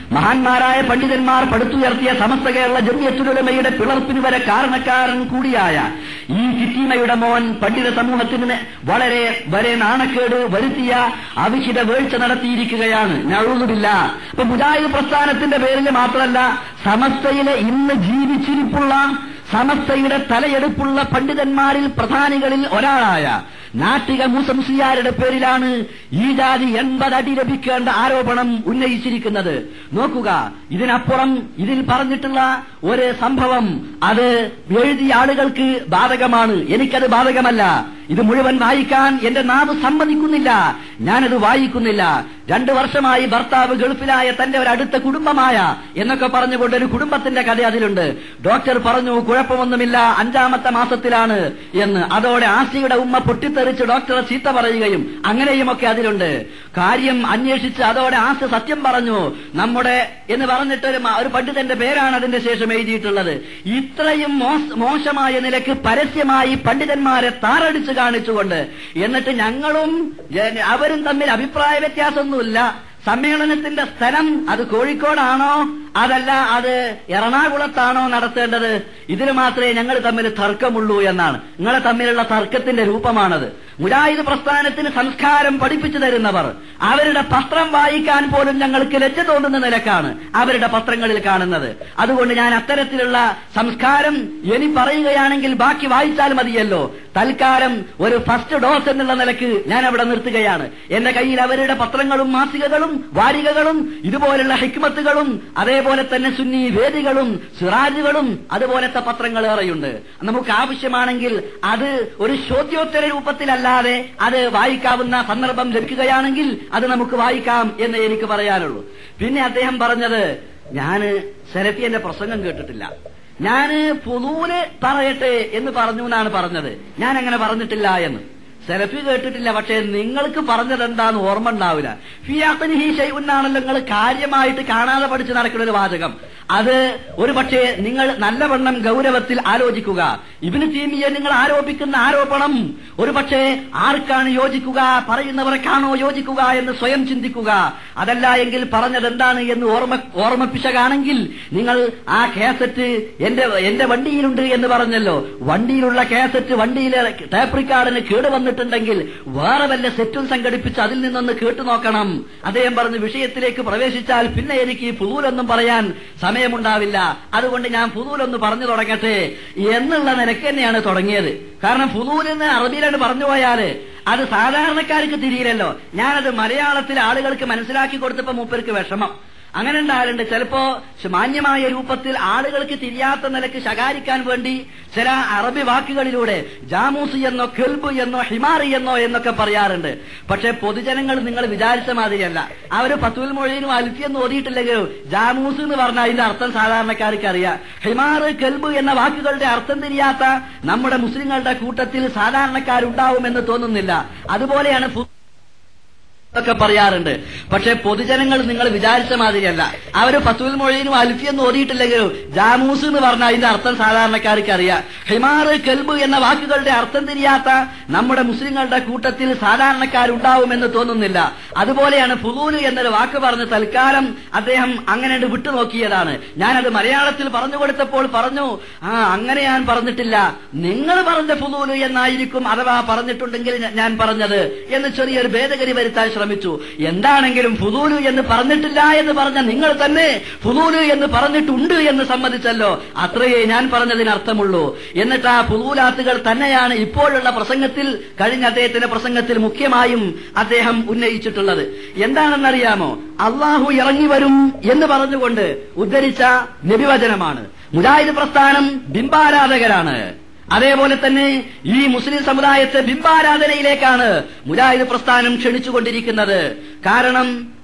മഹാന്മാരായ പണ്ഡിതന്മാർ പടുത്തുയർത്തിയ സമസ്ത കേരള ജമിയത്തുലമയുടെ പിളർപ്പിന് വരെ കാരണക്കാരൻ കൂടിയായ ഈ കിറ്റീമയുടെ മോൻ പണ്ഡിത സമൂഹത്തിന് വളരെ വരെ നാണക്കേട് വരുത്തിയ അവിഹിത വീഴ്ച നടത്തിയിരിക്കുകയാണ് ഞഴുതുമില്ല ഇപ്പൊ മുജാഹിദ് പ്രസ്ഥാനത്തിന്റെ പേരിൽ മാത്രമല്ല സമസ്തയിലെ ഇന്ന് ജീവിച്ചിരിപ്പുള്ള സമസ്തയുടെ തലയെടുപ്പുള്ള പണ്ഡിതന്മാരിൽ പ്രധാനികളിൽ ഒരാളായ നാട്ടിക മൂസംസിയാരുടെ പേരിലാണ് ഈ ജാതി എൺപത് അടി ലഭിക്കേണ്ട ആരോപണം ഉന്നയിച്ചിരിക്കുന്നത് നോക്കുക ഇതിനപ്പുറം ഇതിൽ പറഞ്ഞിട്ടുള്ള ഒരു സംഭവം അത് എഴുതിയ ആളുകൾക്ക് ബാധകമാണ് എനിക്കത് ബാധകമല്ല ഇത് മുഴുവൻ വായിക്കാൻ എന്റെ നാവ് സമ്മതിക്കുന്നില്ല ഞാനത് വായിക്കുന്നില്ല രണ്ടു വർഷമായി ഭർത്താവ് ഗൾഫിലായ തന്റെ ഒരു അടുത്ത കുടുംബമായ എന്നൊക്കെ പറഞ്ഞുകൊണ്ട് ഒരു കുടുംബത്തിന്റെ കഥ അതിലുണ്ട് ഡോക്ടർ പറഞ്ഞു കുഴപ്പമൊന്നുമില്ല അഞ്ചാമത്തെ മാസത്തിലാണ് എന്ന് അതോടെ ആസിയുടെ ഉമ്മ പൊട്ടിത്തെറിച്ച് ഡോക്ടറെ ചീത്ത പറയുകയും അങ്ങനെയുമൊക്കെ അതിലുണ്ട് കാര്യം അന്വേഷിച്ച് അതോടെ ആസ് സത്യം പറഞ്ഞു നമ്മുടെ എന്ന് പറഞ്ഞിട്ട് ഒരു മ- ഒരു പണ്ഡിതന്റെ പേരാണ് അതിന്റെ ശേഷം എഴുതിയിട്ടുള്ളത് ഇത്രയും മോശ- മോശമായ നിലക്ക് പരസ്യമായി പണ്ഡിതന്മാരെ താറടിച്ച് കാണിച്ചുകൊണ്ട് എന്നിട്ട് ഞങ്ങളും ജന- അവരും തമ്മിൽ അഭിപ്രായ വ്യത്യാസമൊന്നുമില്ല സമ്മേളനത്തിന്റെ സ്ഥലം അത് കോഴിക്കോടാണോ അതല്ല അത് എറണാകുളത്താണോ നടത്തേണ്ടത് ഇതിന് മാത്രമേ ഞങ്ങൾ തമ്മിൽ തർക്കമുള്ളൂ എന്നാണ് നിങ്ങളെ തമ്മിലുള്ള തർക്കത്തിന്റെ രൂപമാണത് മുജാഹിദ് പ്രസ്ഥാനത്തിന് സംസ്കാരം പഠിപ്പിച്ചു തരുന്നവർ അവരുടെ പത്രം വായിക്കാൻ പോലും ഞങ്ങൾക്ക് ലജ്ജ തോന്നുന്ന നിലക്കാണ് അവരുടെ പത്രങ്ങളിൽ കാണുന്നത് അതുകൊണ്ട് ഞാൻ അത്തരത്തിലുള്ള സംസ്കാരം ഇനി പറയുകയാണെങ്കിൽ ബാക്കി വായിച്ചാൽ മതിയല്ലോ തൽക്കാലം ഒരു ഫസ്റ്റ് ഡോസ് എന്നുള്ള നിലക്ക് ഞാൻ അവിടെ നിർത്തുകയാണ് എന്റെ കയ്യിൽ അവരുടെ പത്രങ്ങളും മാസികകളും വാരികകളും ഇതുപോലുള്ള ഹിക്മത്തുകളും അതേപോലെ തന്നെ സുന്നി വേദികളും സിറാജുകളും അതുപോലത്തെ പത്രങ്ങൾ ഏറെയുണ്ട് നമുക്ക് ആവശ്യമാണെങ്കിൽ അത് ഒരു ചോദ്യോത്തര രൂപത്തിലല്ലാതെ അത് വായിക്കാവുന്ന സന്ദർഭം ലഭിക്കുകയാണെങ്കിൽ അത് നമുക്ക് വായിക്കാം എന്ന് എനിക്ക് പറയാനുള്ളൂ പിന്നെ അദ്ദേഹം പറഞ്ഞത് ഞാന് സെലഫിയന്റെ പ്രസംഗം കേട്ടിട്ടില്ല ഞാന് പുതൂല് പറയട്ടെ എന്ന് പറഞ്ഞു എന്നാണ് പറഞ്ഞത് ഞാൻ അങ്ങനെ പറഞ്ഞിട്ടില്ല എന്ന് സെലഫി കേട്ടിട്ടില്ല പക്ഷേ നിങ്ങൾക്ക് പറഞ്ഞത് എന്താന്ന് ഓർമ്മ ഉണ്ടാവില്ല ഫിയാത്തനി ഹി ഷെയ്ഉന്നാണല്ലോ നിങ്ങൾ കാര്യമായിട്ട് കാണാതെ പഠിച്ച് നടക്കുന്ന ഒരു വാചകം അത് ഒരു പക്ഷേ നിങ്ങൾ നല്ലവണ്ണം ഗൗരവത്തിൽ ആലോചിക്കുക ഇബിന് തീമിയെ നിങ്ങൾ ആരോപിക്കുന്ന ആരോപണം ഒരു പക്ഷേ ആർക്കാണ് യോജിക്കുക പറയുന്നവർക്കാണോ യോജിക്കുക എന്ന് സ്വയം ചിന്തിക്കുക അതല്ല എങ്കിൽ പറഞ്ഞത് എന്താണ് എന്ന് ഓർമ്മ ഓർമ്മിപ്പിച്ചതാണെങ്കിൽ നിങ്ങൾ ആ കാസറ്റ് എന്റെ എന്റെ വണ്ടിയിലുണ്ട് എന്ന് പറഞ്ഞല്ലോ വണ്ടിയിലുള്ള കാസറ്റ് വണ്ടിയിലെ ടേപ്പ് റിക്കാർഡിന് കേട് വന്നിട്ടുണ്ടെങ്കിൽ വേറെ വല്ല സെറ്റും സംഘടിപ്പിച്ച് അതിൽ നിന്നൊന്ന് കേട്ടു നോക്കണം അദ്ദേഹം പറഞ്ഞു വിഷയത്തിലേക്ക് പ്രവേശിച്ചാൽ പിന്നെ എനിക്ക് ഈ പുതൂലൊന്നും പറയാൻ സമയമുണ്ടാവില്ല അതുകൊണ്ട് ഞാൻ പുതൂലൊന്ന് പറഞ്ഞു തുടങ്ങട്ടെ എന്നുള്ള നിലക്ക് തന്നെയാണ് തുടങ്ങിയത് കാരണം പുതൂലെന്ന് അറബിയിലാണ് പറഞ്ഞു പോയാല് അത് സാധാരണക്കാർക്ക് തിരിയില്ലല്ലോ ഞാനത് മലയാളത്തിൽ ആളുകൾക്ക് മനസ്സിലാക്കി കൊടുത്തപ്പോ മൂപ്പർക്ക് വിഷമം അങ്ങനെ ഉണ്ടാകലുണ്ട് ചിലപ്പോ മാന്യമായ രൂപത്തിൽ ആളുകൾക്ക് തിരിയാത്ത നിലക്ക് ശകാരിക്കാൻ വേണ്ടി ചില അറബി വാക്കുകളിലൂടെ ജാമൂസ് എന്നോ കെൽബ് എന്നോ ഹിമാറി എന്നോ എന്നൊക്കെ പറയാറുണ്ട് പക്ഷെ പൊതുജനങ്ങൾ നിങ്ങൾ വിചാരിച്ച മാതിരിയല്ല അവര് പത്തുൽ മൊഴിയിനും അൽഫി എന്ന് ഓതിയിട്ടില്ലെങ്കിലും ജാമൂസ് എന്ന് പറഞ്ഞാൽ അതിന്റെ അർത്ഥം സാധാരണക്കാർക്ക് അറിയാം ഹിമാർ കെൽബ് എന്ന വാക്കുകളുടെ അർത്ഥം തിരിയാത്ത നമ്മുടെ മുസ്ലിങ്ങളുടെ കൂട്ടത്തിൽ സാധാരണക്കാരുണ്ടാവുമെന്ന് തോന്നുന്നില്ല അതുപോലെയാണ് ഫു- ഒക്കെ പറയാറുണ്ട് പക്ഷെ പൊതുജനങ്ങൾ നിങ്ങൾ വിചാരിച്ച മാതിരിയല്ല അവര് ഫസുൽ മൊഴിയിനും അൽഫിയെന്ന് ഓതിയിട്ടില്ലെങ്കിലും ജാമൂസ് എന്ന് പറഞ്ഞാൽ അതിന്റെ അർത്ഥം സാധാരണക്കാർക്ക് അറിയാം ഹിമാർ കെൽബ് എന്ന വാക്കുകളുടെ അർത്ഥം തിരിയാത്ത നമ്മുടെ മുസ്ലിങ്ങളുടെ കൂട്ടത്തിൽ സാധാരണക്കാരുണ്ടാവുമെന്ന് തോന്നുന്നില്ല അതുപോലെയാണ് ഫുലൂല് എന്നൊരു വാക്ക് പറഞ്ഞ് തൽക്കാലം അദ്ദേഹം അങ്ങനെ വിട്ടുനോക്കിയതാണ് ഞാനത് മലയാളത്തിൽ പറഞ്ഞു കൊടുത്തപ്പോൾ പറഞ്ഞു ആ അങ്ങനെ ഞാൻ പറഞ്ഞിട്ടില്ല നിങ്ങൾ പറഞ്ഞ ഫുലൂല് എന്നായിരിക്കും അഥവാ പറഞ്ഞിട്ടുണ്ടെങ്കിൽ ഞ- ഞാൻ പറഞ്ഞത് എന്ന് ചെറിയൊരു ഭേദഗതി വരുത്താൻ ശ്രമിച്ചു എന്താണെങ്കിലും ഫുദൂലു എന്ന് പറഞ്ഞിട്ടില്ല എന്ന് പറഞ്ഞ നിങ്ങൾ തന്നെ ഫുദൂലു എന്ന് പറഞ്ഞിട്ടുണ്ട് എന്ന് സമ്മതിച്ചല്ലോ അത്രയേ ഞാൻ പറഞ്ഞതിന് അർത്ഥമുള്ളൂ എന്നിട്ട് ആ ഫുദൂലാത്തുകൾ തന്നെയാണ് ഇപ്പോഴുള്ള പ്രസംഗത്തിൽ കഴിഞ്ഞ അദ്ദേഹത്തിന്റെ പ്രസംഗത്തിൽ മുഖ്യമായും അദ്ദേഹം ഉന്നയിച്ചിട്ടുള്ളത് എന്താണെന്നറിയാമോ അള്ളാഹു ഇറങ്ങി വരും എന്ന് പറഞ്ഞുകൊണ്ട് ഉദ്ധരിച്ച നബിവചനമാണ് മുജാഹിദ് പ്രസ്ഥാനം ബിംബാരാധകരാണ് അതേപോലെ തന്നെ ഈ മുസ്ലിം സമുദായത്തെ ബിംബാരാധനയിലേക്കാണ് മുജാഹിദ് പ്രസ്ഥാനം ക്ഷണിച്ചുകൊണ്ടിരിക്കുന്നത് കാരണം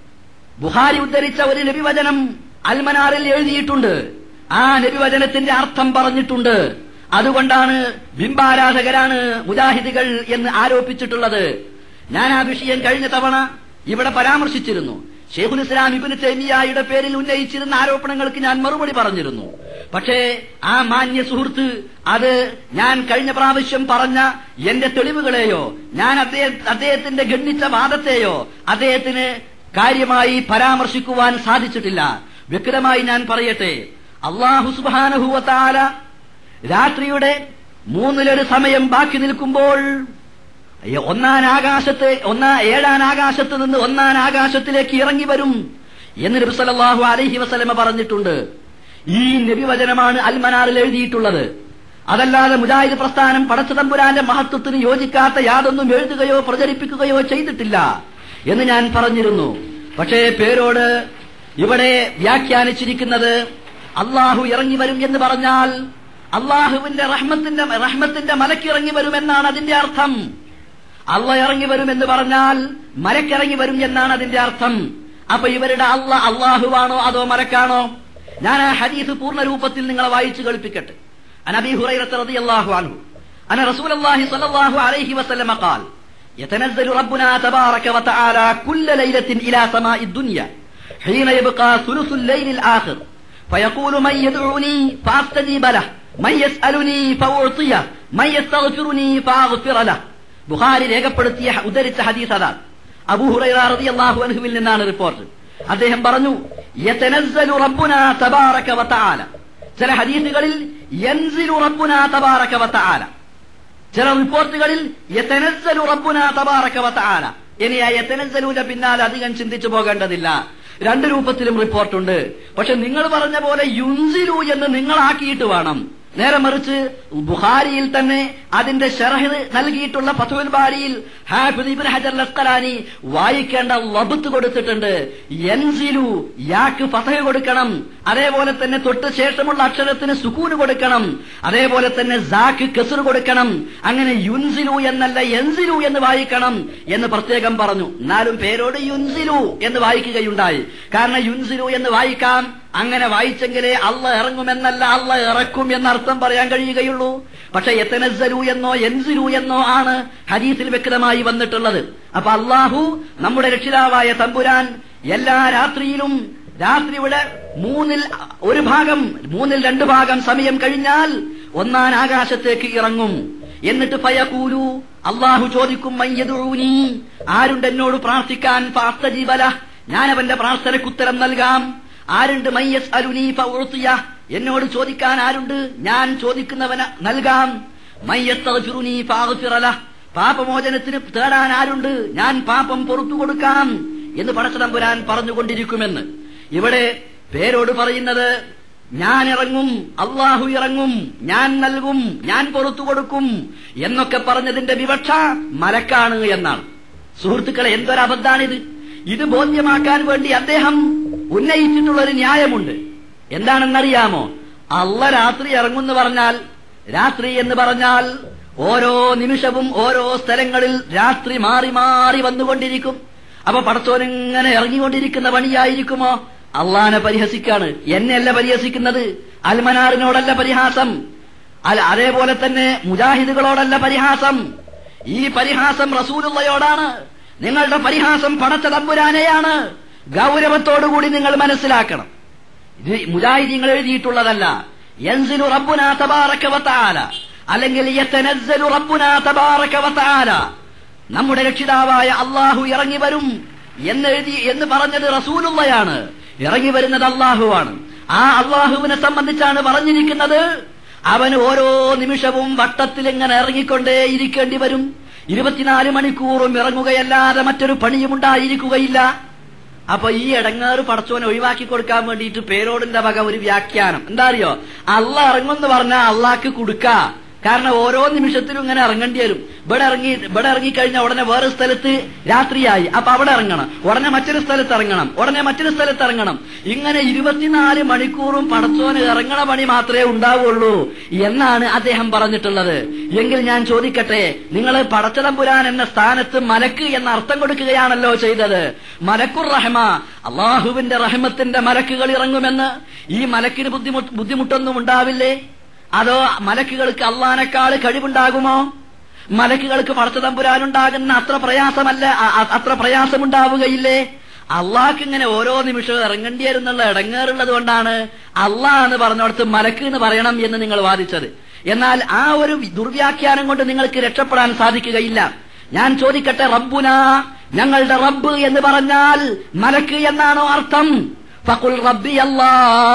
ബുഹാരി ഉദ്ധരിച്ച ഒരു നബിവചനം അൽമനാറിൽ എഴുതിയിട്ടുണ്ട് ആ നബിവചനത്തിന്റെ അർത്ഥം പറഞ്ഞിട്ടുണ്ട് അതുകൊണ്ടാണ് ബിംബാരാധകരാണ് മുജാഹിദുകൾ എന്ന് ആരോപിച്ചിട്ടുള്ളത് ഞാൻ ആ വിഷയം കഴിഞ്ഞ തവണ ഇവിടെ പരാമർശിച്ചിരുന്നു ഷെയ്ഖുൽ ഇസ്ലാം ഇബിന് തൈമിയായുടെ പേരിൽ ഉന്നയിച്ചിരുന്ന ആരോപണങ്ങൾക്ക് ഞാൻ മറുപടി പറഞ്ഞിരുന്നു പക്ഷേ ആ മാന്യ സുഹൃത്ത് അത് ഞാൻ കഴിഞ്ഞ പ്രാവശ്യം പറഞ്ഞ എന്റെ തെളിവുകളെയോ ഞാൻ അദ്ദേഹം അദ്ദേഹത്തിന്റെ ഗണ്ണിച്ച വാദത്തെയോ അദ്ദേഹത്തിന് കാര്യമായി പരാമർശിക്കുവാൻ സാധിച്ചിട്ടില്ല വ്യക്തമായി ഞാൻ പറയട്ടെ അള്ളാഹു സുബാനഹുവത്താല രാത്രിയുടെ മൂന്നിലൊരു സമയം ബാക്കി നിൽക്കുമ്പോൾ ഒന്നാം ആകാശത്ത് ഒന്നാ ഏഴാം ആകാശത്ത് നിന്ന് ഒന്നാം ആകാശത്തിലേക്ക് ഇറങ്ങി വരും എന്ന് നബി സല്ലല്ലാഹു അലൈഹി വസല്ലമ പറഞ്ഞിട്ടുണ്ട് ഈ നബിവചനമാണ് അൽമനാറിൽ എഴുതിയിട്ടുള്ളത് അതല്ലാതെ മുജാഹിദ് പ്രസ്ഥാനം പടച്ചതമ്പുരാന്റെ മഹത്വത്തിന് യോജിക്കാത്ത യാതൊന്നും എഴുതുകയോ പ്രചരിപ്പിക്കുകയോ ചെയ്തിട്ടില്ല എന്ന് ഞാൻ പറഞ്ഞിരുന്നു പക്ഷേ പേരോട് ഇവിടെ വ്യാഖ്യാനിച്ചിരിക്കുന്നത് അള്ളാഹു ഇറങ്ങി വരും എന്ന് പറഞ്ഞാൽ അള്ളാഹുവിന്റെ റഹ്മത്തിന്റെ റഹ്മത്തിന്റെ മലക്കിറങ്ങി വരുമെന്നാണ് അതിന്റെ അർത്ഥം അള്ള ഇറങ്ങി വരും എന്ന് പറഞ്ഞാൽ മലക്കിറങ്ങി വരും എന്നാണ് അതിന്റെ അർത്ഥം അപ്പൊ ഇവരുടെ അള്ള അള്ളാഹുവാണോ അതോ മലക്കാണോ ഞാൻ ആ ഹദീസ് പൂർണ്ണ രൂപത്തിൽ നിങ്ങളെ വായിച്ചു കളിപ്പിക്കട്ടെ عن ابي هريره رضي الله عنه ان رسول الله صلى الله عليه وسلم قال يتنزل ربنا تبارك وتعالى كل ليله الى سماء الدنيا حين يبقى ثلث الليل الاخر فيقول من يدعوني فاستجيب له من يسالني فاعطيه من يستغفرني فاغفر له ബുഖാരി രേഖപ്പെടുത്തിയ ഉദ്ധരിച്ച ഹദീസ് അതാണ് അബൂ ഹുറൈറ റളിയല്ലാഹു അൻഹുവിൽ നിന്നാണ് റിപ്പോർട്ട് അദ്ദേഹം പറഞ്ഞു യതനസ്സലു റബ്ബുനാ തബാറക വതആല ചില ഹദീസുകളിൽ യൻസിലു റബ്ബുനാ തബാറക വതആല ചില റിപ്പോർട്ടുകളിൽ യതനസ്സലു റബ്ബുനാ തബാറക വതആല ഇനി ആ യതനസ്സലുവിന്റെ പിന്നാലെ അധികം ചിന്തിച്ചു പോകേണ്ടതില്ല രണ്ട് രൂപത്തിലും റിപ്പോർട്ടുണ്ട് പക്ഷെ നിങ്ങൾ പറഞ്ഞ പോലെ യുൻസിലു എന്ന് നിങ്ങളാക്കിയിട്ട് വേണം നേരെ മറിച്ച് ബുഖാരിയിൽ തന്നെ അതിന്റെ ഷറഹ് നൽകിയിട്ടുള്ള ഫതുൽ ബാരിയിൽ ഹാഫിദ് ഇബ്നു ഹജർ ലസ്കലാനി വായിക്കേണ്ട ലബത്ത് കൊടുത്തിട്ടുണ്ട് യൻസിലു യാക്ക് ഫതഹ് കൊടുക്കണം അതേപോലെ തന്നെ തൊട്ട് ശേഷമുള്ള അക്ഷരത്തിന് സുക്കൂന് കൊടുക്കണം അതേപോലെ തന്നെ സാക്ക് കെസർ കൊടുക്കണം അങ്ങനെ യുൻസിലു എന്നല്ല യൻസിലു എന്ന് വായിക്കണം എന്ന് പ്രത്യേകം പറഞ്ഞു എന്നാലും പേരോട് യുൻസിലു എന്ന് വായിക്കുകയുണ്ടായി കാരണം യുൻസിലു എന്ന് വായിക്കാം അങ്ങനെ വായിച്ചെങ്കിലേ അള്ള ഇറങ്ങുമെന്നല്ല അള്ള ഇറക്കും എന്നർത്ഥം പറയാൻ കഴിയുകയുള്ളൂ പക്ഷെ എത്തനസലു എന്നോ എൻസിലു എന്നോ ആണ് ഹദീസിൽ വ്യക്തമായി വന്നിട്ടുള്ളത് അപ്പൊ അള്ളാഹു നമ്മുടെ രക്ഷിതാവായ തമ്പുരാൻ എല്ലാ രാത്രിയിലും രാത്രിയുടെ മൂന്നിൽ ഒരു ഭാഗം മൂന്നിൽ രണ്ട് ഭാഗം സമയം കഴിഞ്ഞാൽ ഒന്നാം ആകാശത്തേക്ക് ഇറങ്ങും എന്നിട്ട് ഫയകൂലു അള്ളാഹു ചോദിക്കും മയ്യദൂനി ആരുണ്ട് എന്നോട് പ്രാർത്ഥിക്കാൻ ഫാസ്തജീബല ഞാൻ അവന്റെ പ്രാർത്ഥനയ്ക്ക് ഉത്തരം നൽകാം ആരുണ്ട് മയ്യസ് അലുനി ഫഉത്തിയ എന്നോട് ചോദിക്കാൻ ആരുണ്ട് ഞാൻ ചോദിക്കുന്നവന് നൽകാം മയ്യസ്തഗ്ഫിറുനി ഫാഗ്ഫിറല പാപമോചനത്തിന് തേടാൻ ആരുണ്ട് ഞാൻ പാപം പുറത്തു കൊടുക്കാം എന്ന് പടച്ചതമ്പുരാൻ പറഞ്ഞുകൊണ്ടിരിക്കുമെന്ന് ഇവിടെ പേരോട് പറയുന്നത് ഞാൻ ഇറങ്ങും അള്ളാഹു ഇറങ്ങും ഞാൻ നൽകും ഞാൻ പുറത്തു കൊടുക്കും എന്നൊക്കെ പറഞ്ഞതിന്റെ വിവക്ഷ മലക്കാണ് എന്നാണ് സുഹൃത്തുക്കളെ എന്തൊരബദ്ധാണിത് ഇത് ബോധ്യമാക്കാൻ വേണ്ടി അദ്ദേഹം ഉന്നയിച്ചിട്ടുള്ള ഒരു ന്യായമുണ്ട് എന്താണെന്നറിയാമോ അള്ള രാത്രി ഇറങ്ങുമെന്ന് പറഞ്ഞാൽ രാത്രി എന്ന് പറഞ്ഞാൽ ഓരോ നിമിഷവും ഓരോ സ്ഥലങ്ങളിൽ രാത്രി മാറി മാറി വന്നുകൊണ്ടിരിക്കും അപ്പൊ പടച്ചോനിങ്ങനെ ഇറങ്ങിക്കൊണ്ടിരിക്കുന്ന പണിയായിരിക്കുമോ അള്ളാനെ പരിഹസിക്കാണ് എന്നെയല്ല പരിഹസിക്കുന്നത് അൽമനാറിനോടല്ല പരിഹാസം അല്ല അതേപോലെ തന്നെ മുജാഹിദുകളോടല്ല പരിഹാസം ഈ പരിഹാസം റസൂലുള്ളയോടാണ് നിങ്ങളുടെ പരിഹാസം പടച്ച തമ്പുരാനെയാണ് ഗൗരവത്തോടുകൂടി നിങ്ങൾ മനസ്സിലാക്കണം ഇത് മുജാഹിദീങ്ങൾ എഴുതിയിട്ടുള്ളതല്ല യൻസിലു റബ്ബുനാ തബാറക വതആല അല്ലെങ്കിൽ യതനസ്സലു റബ്ബുനാ തബാറക വതആല നമ്മുടെ രക്ഷിതാവായ അള്ളാഹു ഇറങ്ങി വരും എന്നെഴുതി എന്ന് പറഞ്ഞത് റസൂലുള്ളയാണ് ഇറങ്ങി വരുന്നത് അള്ളാഹുവാണ് ആ അള്ളാഹുവിനെ സംബന്ധിച്ചാണ് പറഞ്ഞിരിക്കുന്നത് അവന് ഓരോ നിമിഷവും വട്ടത്തിൽ ഇങ്ങനെ ഇറങ്ങിക്കൊണ്ടേ ഇരിക്കേണ്ടി വരും ഇരുപത്തിനാല് മണിക്കൂറും ഇറങ്ങുകയല്ലാതെ മറ്റൊരു പണിയും ഉണ്ടായിരിക്കുകയില്ല അപ്പൊ ഈ ഇടങ്ങാറ് പടച്ചോനെ ഒഴിവാക്കി കൊടുക്കാൻ വേണ്ടിയിട്ട് പേരോടിന്റെ വക ഒരു വ്യാഖ്യാനം എന്താ അറിയോ അള്ള ഇറങ്ങുമെന്ന് പറഞ്ഞാൽ അള്ളാക്ക് കൊടുക്ക കാരണം ഓരോ നിമിഷത്തിലും ഇങ്ങനെ ഇറങ്ങേണ്ടി വരും ഇവിടെ ഇറങ്ങി ഇവിടെ ഇറങ്ങിക്കഴിഞ്ഞാൽ ഉടനെ വേറെ സ്ഥലത്ത് രാത്രിയായി അപ്പൊ അവിടെ ഇറങ്ങണം ഉടനെ മറ്റൊരു സ്ഥലത്ത് ഇറങ്ങണം ഉടനെ മറ്റൊരു സ്ഥലത്ത് ഇറങ്ങണം ഇങ്ങനെ ഇരുപത്തിനാല് മണിക്കൂറും പടച്ചോന് ഇറങ്ങണ പണി മാത്രമേ ഉണ്ടാവുള്ളൂ എന്നാണ് അദ്ദേഹം പറഞ്ഞിട്ടുള്ളത് എങ്കിൽ ഞാൻ ചോദിക്കട്ടെ നിങ്ങൾ പടച്ചതമ്പുരാൻ എന്ന സ്ഥാനത്ത് മലക്ക് എന്ന അർത്ഥം കൊടുക്കുകയാണല്ലോ ചെയ്തത് മലക്കുർ റഹ്മ അള്ളാഹുവിന്റെ റഹ്മത്തിന്റെ മലക്കുകൾ ഇറങ്ങുമെന്ന് ഈ മലക്കിന് ബുദ്ധിമുട്ട് ബുദ്ധിമുട്ടൊന്നും ഉണ്ടാവില്ലേ അതോ മലക്കുകൾക്ക് അള്ളാനേക്കാൾ കഴിവുണ്ടാകുമോ മലക്കുകൾക്ക് പടച്ചതമ്പുരാനുണ്ടാകുന്ന അത്ര പ്രയാസമല്ല അ- അ- അത്ര പ്രയാസമുണ്ടാവുകയില്ലേ അള്ളാഹ്ക്ക് ഇങ്ങനെ ഓരോ നിമിഷവും ഇറങ്ങേണ്ടി വരുന്നുള്ള ഇടങ്ങേറുള്ളത് കൊണ്ടാണ് അള്ളാഹ് എന്ന് പറഞ്ഞോടത്ത് മലക്ക് എന്ന് പറയണം എന്ന് നിങ്ങൾ വാദിച്ചത് എന്നാൽ ആ ഒരു ദുർവ്യാഖ്യാനം കൊണ്ട് നിങ്ങൾക്ക് രക്ഷപ്പെടാൻ സാധിക്കുകയില്ല ഞാൻ ചോദിക്കട്ടെ റബ്ബുന ഞങ്ങളുടെ റബ്ബ് എന്ന് പറഞ്ഞാൽ മലക്ക് എന്നാണോ അർത്ഥം ഫഖുൽ റബ്ബി അല്ലാ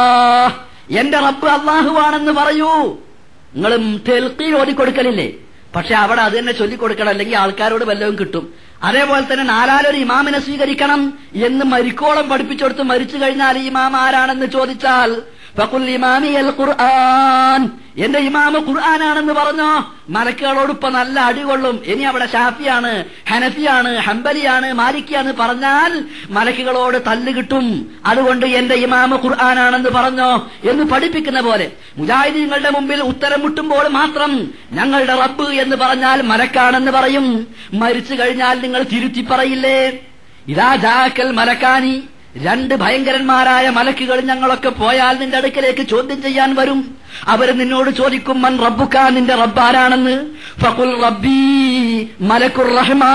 എന്റെ റബ്ബ് അള്ളാഹുവാണെന്ന് പറയൂ നിങ്ങളും തെൽക്കീൽ ഓതിക്കൊടുക്കലില്ലേ പക്ഷെ അവിടെ അത് തന്നെ ചൊല്ലിക്കൊടുക്കണം അല്ലെങ്കിൽ ആൾക്കാരോട് വല്ലതും കിട്ടും അതേപോലെ തന്നെ നാലാലൊരു ഇമാമിനെ സ്വീകരിക്കണം എന്ന് മരിക്കോളം പഠിപ്പിച്ചെടുത്ത് മരിച്ചു കഴിഞ്ഞാൽ ഈ ഇമാം ആരാണെന്ന് ചോദിച്ചാൽ ഫഖുൽ ഇമാമി അൽ ഖുർആൻ എന്റെ ഇമാമ് ഖുർആനാണെന്ന് പറഞ്ഞോ മലക്കുകളോട് ഇപ്പൊ നല്ല അടികൊള്ളും ഇനി അവിടെ ഷാഫിയാണ് ഹനഫിയാണ് ഹംബലിയാണ് മാലിക്കിയാണ് പറഞ്ഞാൽ മലക്കുകളോട് തല്ല് കിട്ടും അതുകൊണ്ട് എന്റെ ഇമാമ് ഖുർആനാണെന്ന് പറഞ്ഞോ എന്ന് പഠിപ്പിക്കുന്ന പോലെ മുജാഹിദീങ്ങളുടെ മുമ്പിൽ ഉത്തരം മുട്ടുമ്പോൾ മാത്രം ഞങ്ങളുടെ റബ്ബ് എന്ന് പറഞ്ഞാൽ മലക്കാണെന്ന് പറയും മരിച്ചു കഴിഞ്ഞാൽ നിങ്ങൾ തിരുത്തി പറയില്ലേ ഇതാ ജാക്കൽ മലക്കാനി രണ്ട് ഭയങ്കരന്മാരായ മലക്കുകൾ ഞങ്ങളൊക്കെ പോയാൽ നിന്റെ അടുക്കലേക്ക് ചോദ്യം ചെയ്യാൻ വരും അവർ നിന്നോട് ചോദിക്കും മൻ റബ്ബുക്ക നിന്റെ റബ്ബാരാണെന്ന് ഫഖുൽ റബ്ബി മലക്കുർ റഹ്മാ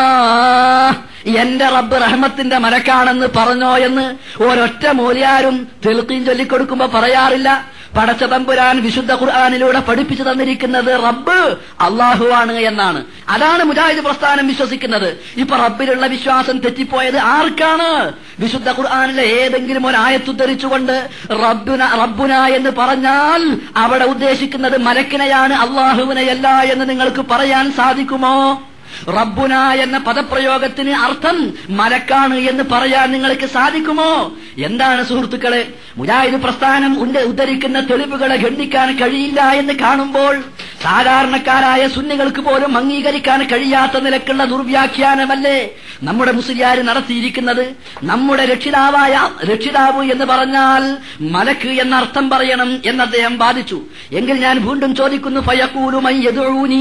എന്റെ റബ്ബ് റഹ്മത്തിന്റെ മലക്കാണെന്ന് പറഞ്ഞോ എന്ന് ഒരൊറ്റ മൂലിയാരും തെളുക്കീം ചൊല്ലിക്കൊടുക്കുമ്പോ പറയാറില്ല പടച്ച തമ്പുരാൻ വിശുദ്ധ ഖുർആാനിലൂടെ പഠിപ്പിച്ചു തന്നിരിക്കുന്നത് റബ്ബ് അള്ളാഹുവാണ് എന്നാണ് അതാണ് മുജാഹിദ് പ്രസ്ഥാനം വിശ്വസിക്കുന്നത് ഇപ്പൊ റബ്ബിലുള്ള വിശ്വാസം തെറ്റിപ്പോയത് ആർക്കാണ് വിശുദ്ധ ഖുർആാനിലെ ഏതെങ്കിലും ഒരു ആയത്തുദ്ധരിച്ചുകൊണ്ട് റബ്ബുന റബ്ബുന എന്ന് പറഞ്ഞാൽ അവിടെ ഉദ്ദേശിക്കുന്നത് മലക്കിനെയാണ് അള്ളാഹുവിനെയല്ല എന്ന് നിങ്ങൾക്ക് പറയാൻ സാധിക്കുമോ റബ്ബുന എന്ന പദപ്രയോഗത്തിന് അർത്ഥം മലക്കാണ് എന്ന് പറയാൻ നിങ്ങൾക്ക് സാധിക്കുമോ എന്താണ് സുഹൃത്തുക്കളെ മുജാഹിദ് പ്രസ്ഥാനം ഉണ്ട- ഉദ്ധരിക്കുന്ന തെളിവുകളെ ഖണ്ഡിക്കാൻ കഴിയില്ല എന്ന് കാണുമ്പോൾ സാധാരണക്കാരായ സുന്നികൾക്ക് പോലും അംഗീകരിക്കാൻ കഴിയാത്ത നിലക്കുള്ള ദുർവ്യാഖ്യാനമല്ലേ നമ്മുടെ മുസ്ലിയാര് നടത്തിയിരിക്കുന്നത് നമ്മുടെ രക്ഷിതാവായ രക്ഷിതാവ് എന്ന് പറഞ്ഞാൽ മലക്ക് എന്ന അർത്ഥം പറയണം എന്ന് അദ്ദേഹം ബാധിച്ചു എങ്കിൽ ഞാൻ വീണ്ടും ചോദിക്കുന്നു ഫയക്കൂലു മയ്യതുഴൂനീ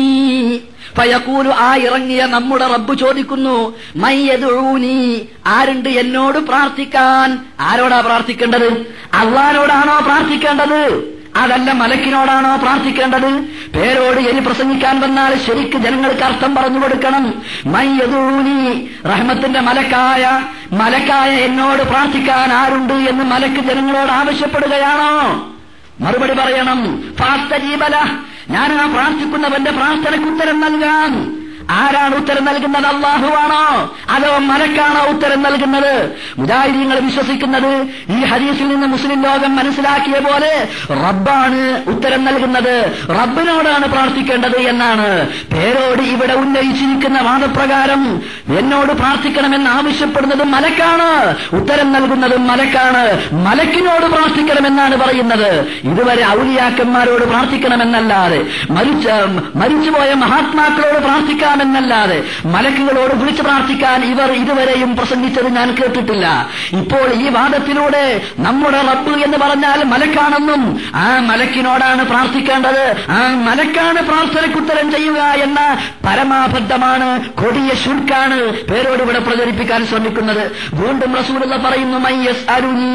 ഫയക്കൂലു ആ ഇറങ്ങിയ നമ്മുടെ റബ്ബ് ചോദിക്കുന്നു മയ്യതുഴൂനി ആരുണ്ട് എന്നോട് പ്രാർത്ഥിക്കാൻ ആരോടാ പ്രാർത്ഥിക്കേണ്ടത് അള്ളഹാനോടാണോ പ്രാർത്ഥിക്കേണ്ടത് അതല്ല മലക്കിനോടാണോ പ്രാർത്ഥിക്കേണ്ടത് പേരോട് എനി പ്രസംഗിക്കാൻ വന്നാൽ ശരിക്ക് ജനങ്ങൾക്ക് അർത്ഥം പറഞ്ഞു കൊടുക്കണം മയ്യതൂനി റഹ്മത്തിന്റെ മലക്കായ മലക്കായ എന്നോട് പ്രാർത്ഥിക്കാൻ ആരുണ്ട് എന്ന് മലക്ക് ജനങ്ങളോട് ആവശ്യപ്പെടുകയാണോ മറുപടി പറയണം ഫാസ്തജീബല ഞാൻ ആ പ്രാർത്ഥിക്കുന്നവന്റെ പ്രാർത്ഥനയ്ക്ക് ഉത്തരം നൽകാം ആരാണ് ഉത്തരം നൽകുന്നത് അള്ളാഹുവാണോ അതോ മലക്കാണോ ഉത്തരം നൽകുന്നത് മുജാഹിദീങ്ങൾ വിശ്വസിക്കുന്നത് ഈ ഹദീസിൽ നിന്ന് മുസ്ലിം ലോകം മനസ്സിലാക്കിയ പോലെ റബ്ബാണ് ഉത്തരം നൽകുന്നത് റബ്ബിനോടാണ് പ്രാർത്ഥിക്കേണ്ടത് എന്നാണ് പേരോട് ഇവിടെ ഉന്നയിച്ചിരിക്കുന്ന വാദപ്രകാരം എന്നോട് പ്രാർത്ഥിക്കണമെന്ന് ആവശ്യപ്പെടുന്നത് മലക്കാണ് ഉത്തരം നൽകുന്നതും മലക്കാണ് മലക്കിനോട് പ്രാർത്ഥിക്കണമെന്നാണ് പറയുന്നത് ഇതുവരെ ഔലിയാക്കന്മാരോട് പ്രാർത്ഥിക്കണമെന്നല്ലാതെ മരിച്ച മരിച്ചുപോയ മഹാത്മാക്കളോട് പ്രാർത്ഥിക്കാമെന്നല്ലാതെ മലക്കുകളോട് വിളിച്ചു പ്രാർത്ഥിക്കാൻ ഇവർ ഇതുവരെയും പ്രസംഗിച്ചത് ഞാൻ കേട്ടിട്ടില്ല ഇപ്പോൾ ഈ വാദത്തിലൂടെ നമ്മുടെ റബ്ബ് എന്ന് പറഞ്ഞാൽ മലക്കാണെന്നും ആ മലക്കിനോടാണ് പ്രാർത്ഥിക്കേണ്ടത് ആ മലക്കാണ് പ്രാർത്ഥനയ്ക്ക് ഉത്തരം ചെയ്യുക എന്ന പരമാബദ്ധമാണ് കൊടിയ ശുൽക്കാണ് പേരോട് ഇവിടെ പ്രചരിപ്പിക്കാൻ ശ്രമിക്കുന്നത് വീണ്ടും റസൂലുള്ള പറയുന്നു മയ്യസ് അരുണി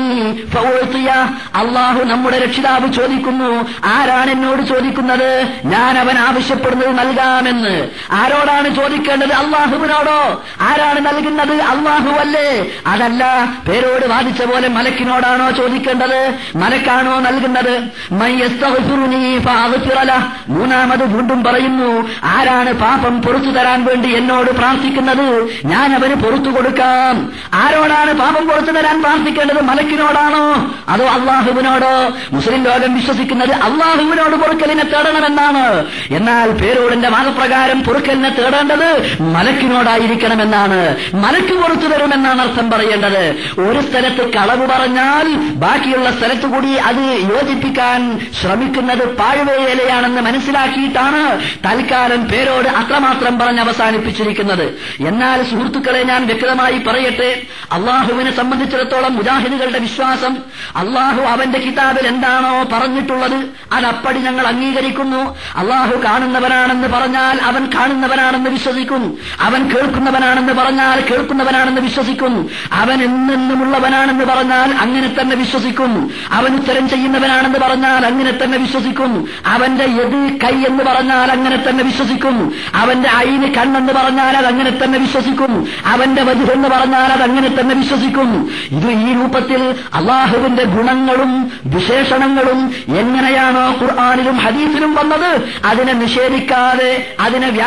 അള്ളാഹു നമ്മുടെ രക്ഷിതാവ് ചോദിക്കുന്നു ആരാണ് എന്നോട് ചോദിക്കുന്നത് ഞാൻ അവൻ ആവശ്യപ്പെടുന്നത് നൽകാമെന്ന് ആരോടാണ് ചോദിക്കേണ്ടത് അള്ളാഹുവിനോടോ ആരാണ് നൽകുന്നത് അള്ളാഹു അല്ലേ അതല്ല പേരോട് വാദിച്ച പോലെ മലക്കിനോടാണോ ചോദിക്കേണ്ടത് മലക്കാണോ നൽകുന്നത് മയ്യസ്തഗ്ഫിറുനി ഫഅഗ്ഫിറല. മൂന്നാമത് വീണ്ടും പറയുന്നു ആരാണ് പാപം പൊറത്തു തരാൻ വേണ്ടി എന്നോട് പ്രാർത്ഥിക്കുന്നത് ഞാൻ അവന് പൊറത്തു കൊടുക്കാം ആരോടാണ് പാപം പൊറത്തു തരാൻ പ്രാർത്ഥിക്കേണ്ടത് മലക്കിനോടാണോ അതോ അള്ളാഹുവിനോടോ മുസ്ലിം ലോകം വിശ്വസിക്കുന്നത് അള്ളാഹുവിനോട് പൊറുക്കലിനെ തേടണമെന്നാണ് എന്നാൽ പേരോടിന്റെ വാദപ്രകാരം പൊറുക്കലിനെ തേടേണ്ടത് മലക്കിനോടായിരിക്കണമെന്നാണ് മലക്ക് പുറത്തു തരുമെന്നാണ് അർത്ഥം പറയേണ്ടത് ഒരു സ്ഥലത്ത് കളവ് പറഞ്ഞാൽ ബാക്കിയുള്ള സ്ഥലത്ത് കൂടി അത് യോജിപ്പിക്കാൻ ശ്രമിക്കുന്നത് പാഴ്വേലയാണെന്ന് മനസ്സിലാക്കിയിട്ടാണ് തൽക്കാലം പേരോട് അത്രമാത്രം പറഞ്ഞ് അവസാനിപ്പിച്ചിരിക്കുന്നത് എന്നാൽ സുഹൃത്തുക്കളെ ഞാൻ വ്യക്തമായി പറയട്ടെ അള്ളാഹുവിനെ സംബന്ധിച്ചിടത്തോളം മുജാഹിദുകളുടെ വിശ്വാസം അള്ളാഹു അവന്റെ കിതാബിൽ എന്താണോ പറഞ്ഞിട്ടുള്ളത് അതപ്പടി ഞങ്ങൾ അംഗീകരിക്കുന്നു അള്ളാഹു കാണുന്നവനാണെന്ന് പറഞ്ഞാൽ അവൻ കാണുന്നവനാണെന്ന് വിശ്വസിക്കും അവൻ കേൾക്കുന്നവനാണെന്ന് പറഞ്ഞാൽ കേൾക്കുന്നവനാണെന്ന് വിശ്വസിക്കും അവൻ എന്നെന്നുമുള്ളവനാണെന്ന് പറഞ്ഞാൽ അങ്ങനെ തന്നെ വിശ്വസിക്കും അവൻ ഉത്തരം ചെയ്യുന്നവനാണെന്ന് പറഞ്ഞാൽ അങ്ങനെ തന്നെ വിശ്വസിക്കും അവന്റെ എത് കൈ എന്ന് പറഞ്ഞാൽ അങ്ങനെ തന്നെ വിശ്വസിക്കും അവന്റെ അയിന് കണ്ണെന്ന് പറഞ്ഞാൽ അത് അങ്ങനെ തന്നെ വിശ്വസിക്കും അവന്റെ വധു എന്ന് പറഞ്ഞാൽ അത് അങ്ങനെ തന്നെ വിശ്വസിക്കും ഇത് ഈ രൂപത്തിൽ അള്ളാഹുവിന്റെ ഗുണങ്ങളും വിശേഷണങ്ങളും എങ്ങനെയാണോ ഖുർആാനിലും ഹദീസിലും വന്നത് അതിനെ നിഷേധിക്കാതെ അതിനെ വ്യാഖ്യാനിക്കാതെ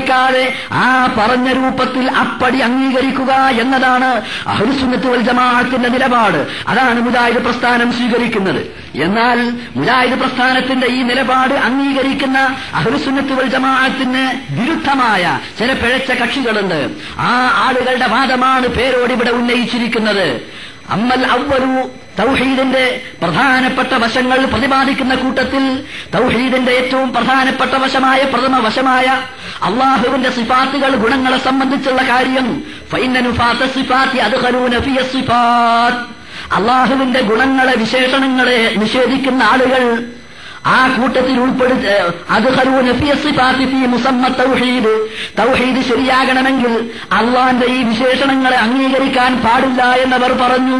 വിചാരിക്കാതെ ആ പറഞ്ഞ രൂപത്തിൽ അപ്പടി അംഗീകരിക്കുക എന്നതാണ് അഹുസുന്നത്ത് വൽ ജമാഅത്തിന്റെ നിലപാട് അതാണ് മുജാഹിദ് പ്രസ്ഥാനം സ്വീകരിക്കുന്നത് എന്നാൽ മുജാഹിദ് പ്രസ്ഥാനത്തിന്റെ ഈ നിലപാട് അംഗീകരിക്കുന്ന അഹുസുന്നത്ത് വൽ ജമാഅത്തിന് വിരുദ്ധമായ ചില പിഴച്ച കക്ഷികളുണ്ട് ആ ആളുകളുടെ വാദമാണ് പേരോട് ഇവിടെ ഉന്നയിച്ചിരിക്കുന്നത് അമ്മൽ അവ്വലു തൗഹീദിന്റെ പ്രധാനപ്പെട്ട വശങ്ങൾ പ്രതിപാദിക്കുന്ന കൂട്ടത്തിൽ തൗഹീദിന്റെ ഏറ്റവും പ്രധാനപ്പെട്ട വശമായ പ്രഥമ വശമായ അള്ളാഹുവിന്റെ സിഫാത്തുകൾ ഗുണങ്ങളെ സംബന്ധിച്ചുള്ള കാര്യം ഫൈനനുഫാത്ത സിഫാത്തി അദ്ഖലൂന ഫിയ സിഫാത്ത് അള്ളാഹുവിന്റെ ഗുണങ്ങളെ വിശേഷണങ്ങളെ നിഷേധിക്കുന്ന ആളുകൾ ആ കൂട്ടത്തിൽ ഉൾപ്പെടുത്തി അത് മുസമ്മ തൗഹീദ് തൗഹീദ് ശരിയാകണമെങ്കിൽ അള്ളാന്റെ ഈ വിശേഷണങ്ങളെ അംഗീകരിക്കാൻ പാടില്ല എന്നവർ പറഞ്ഞു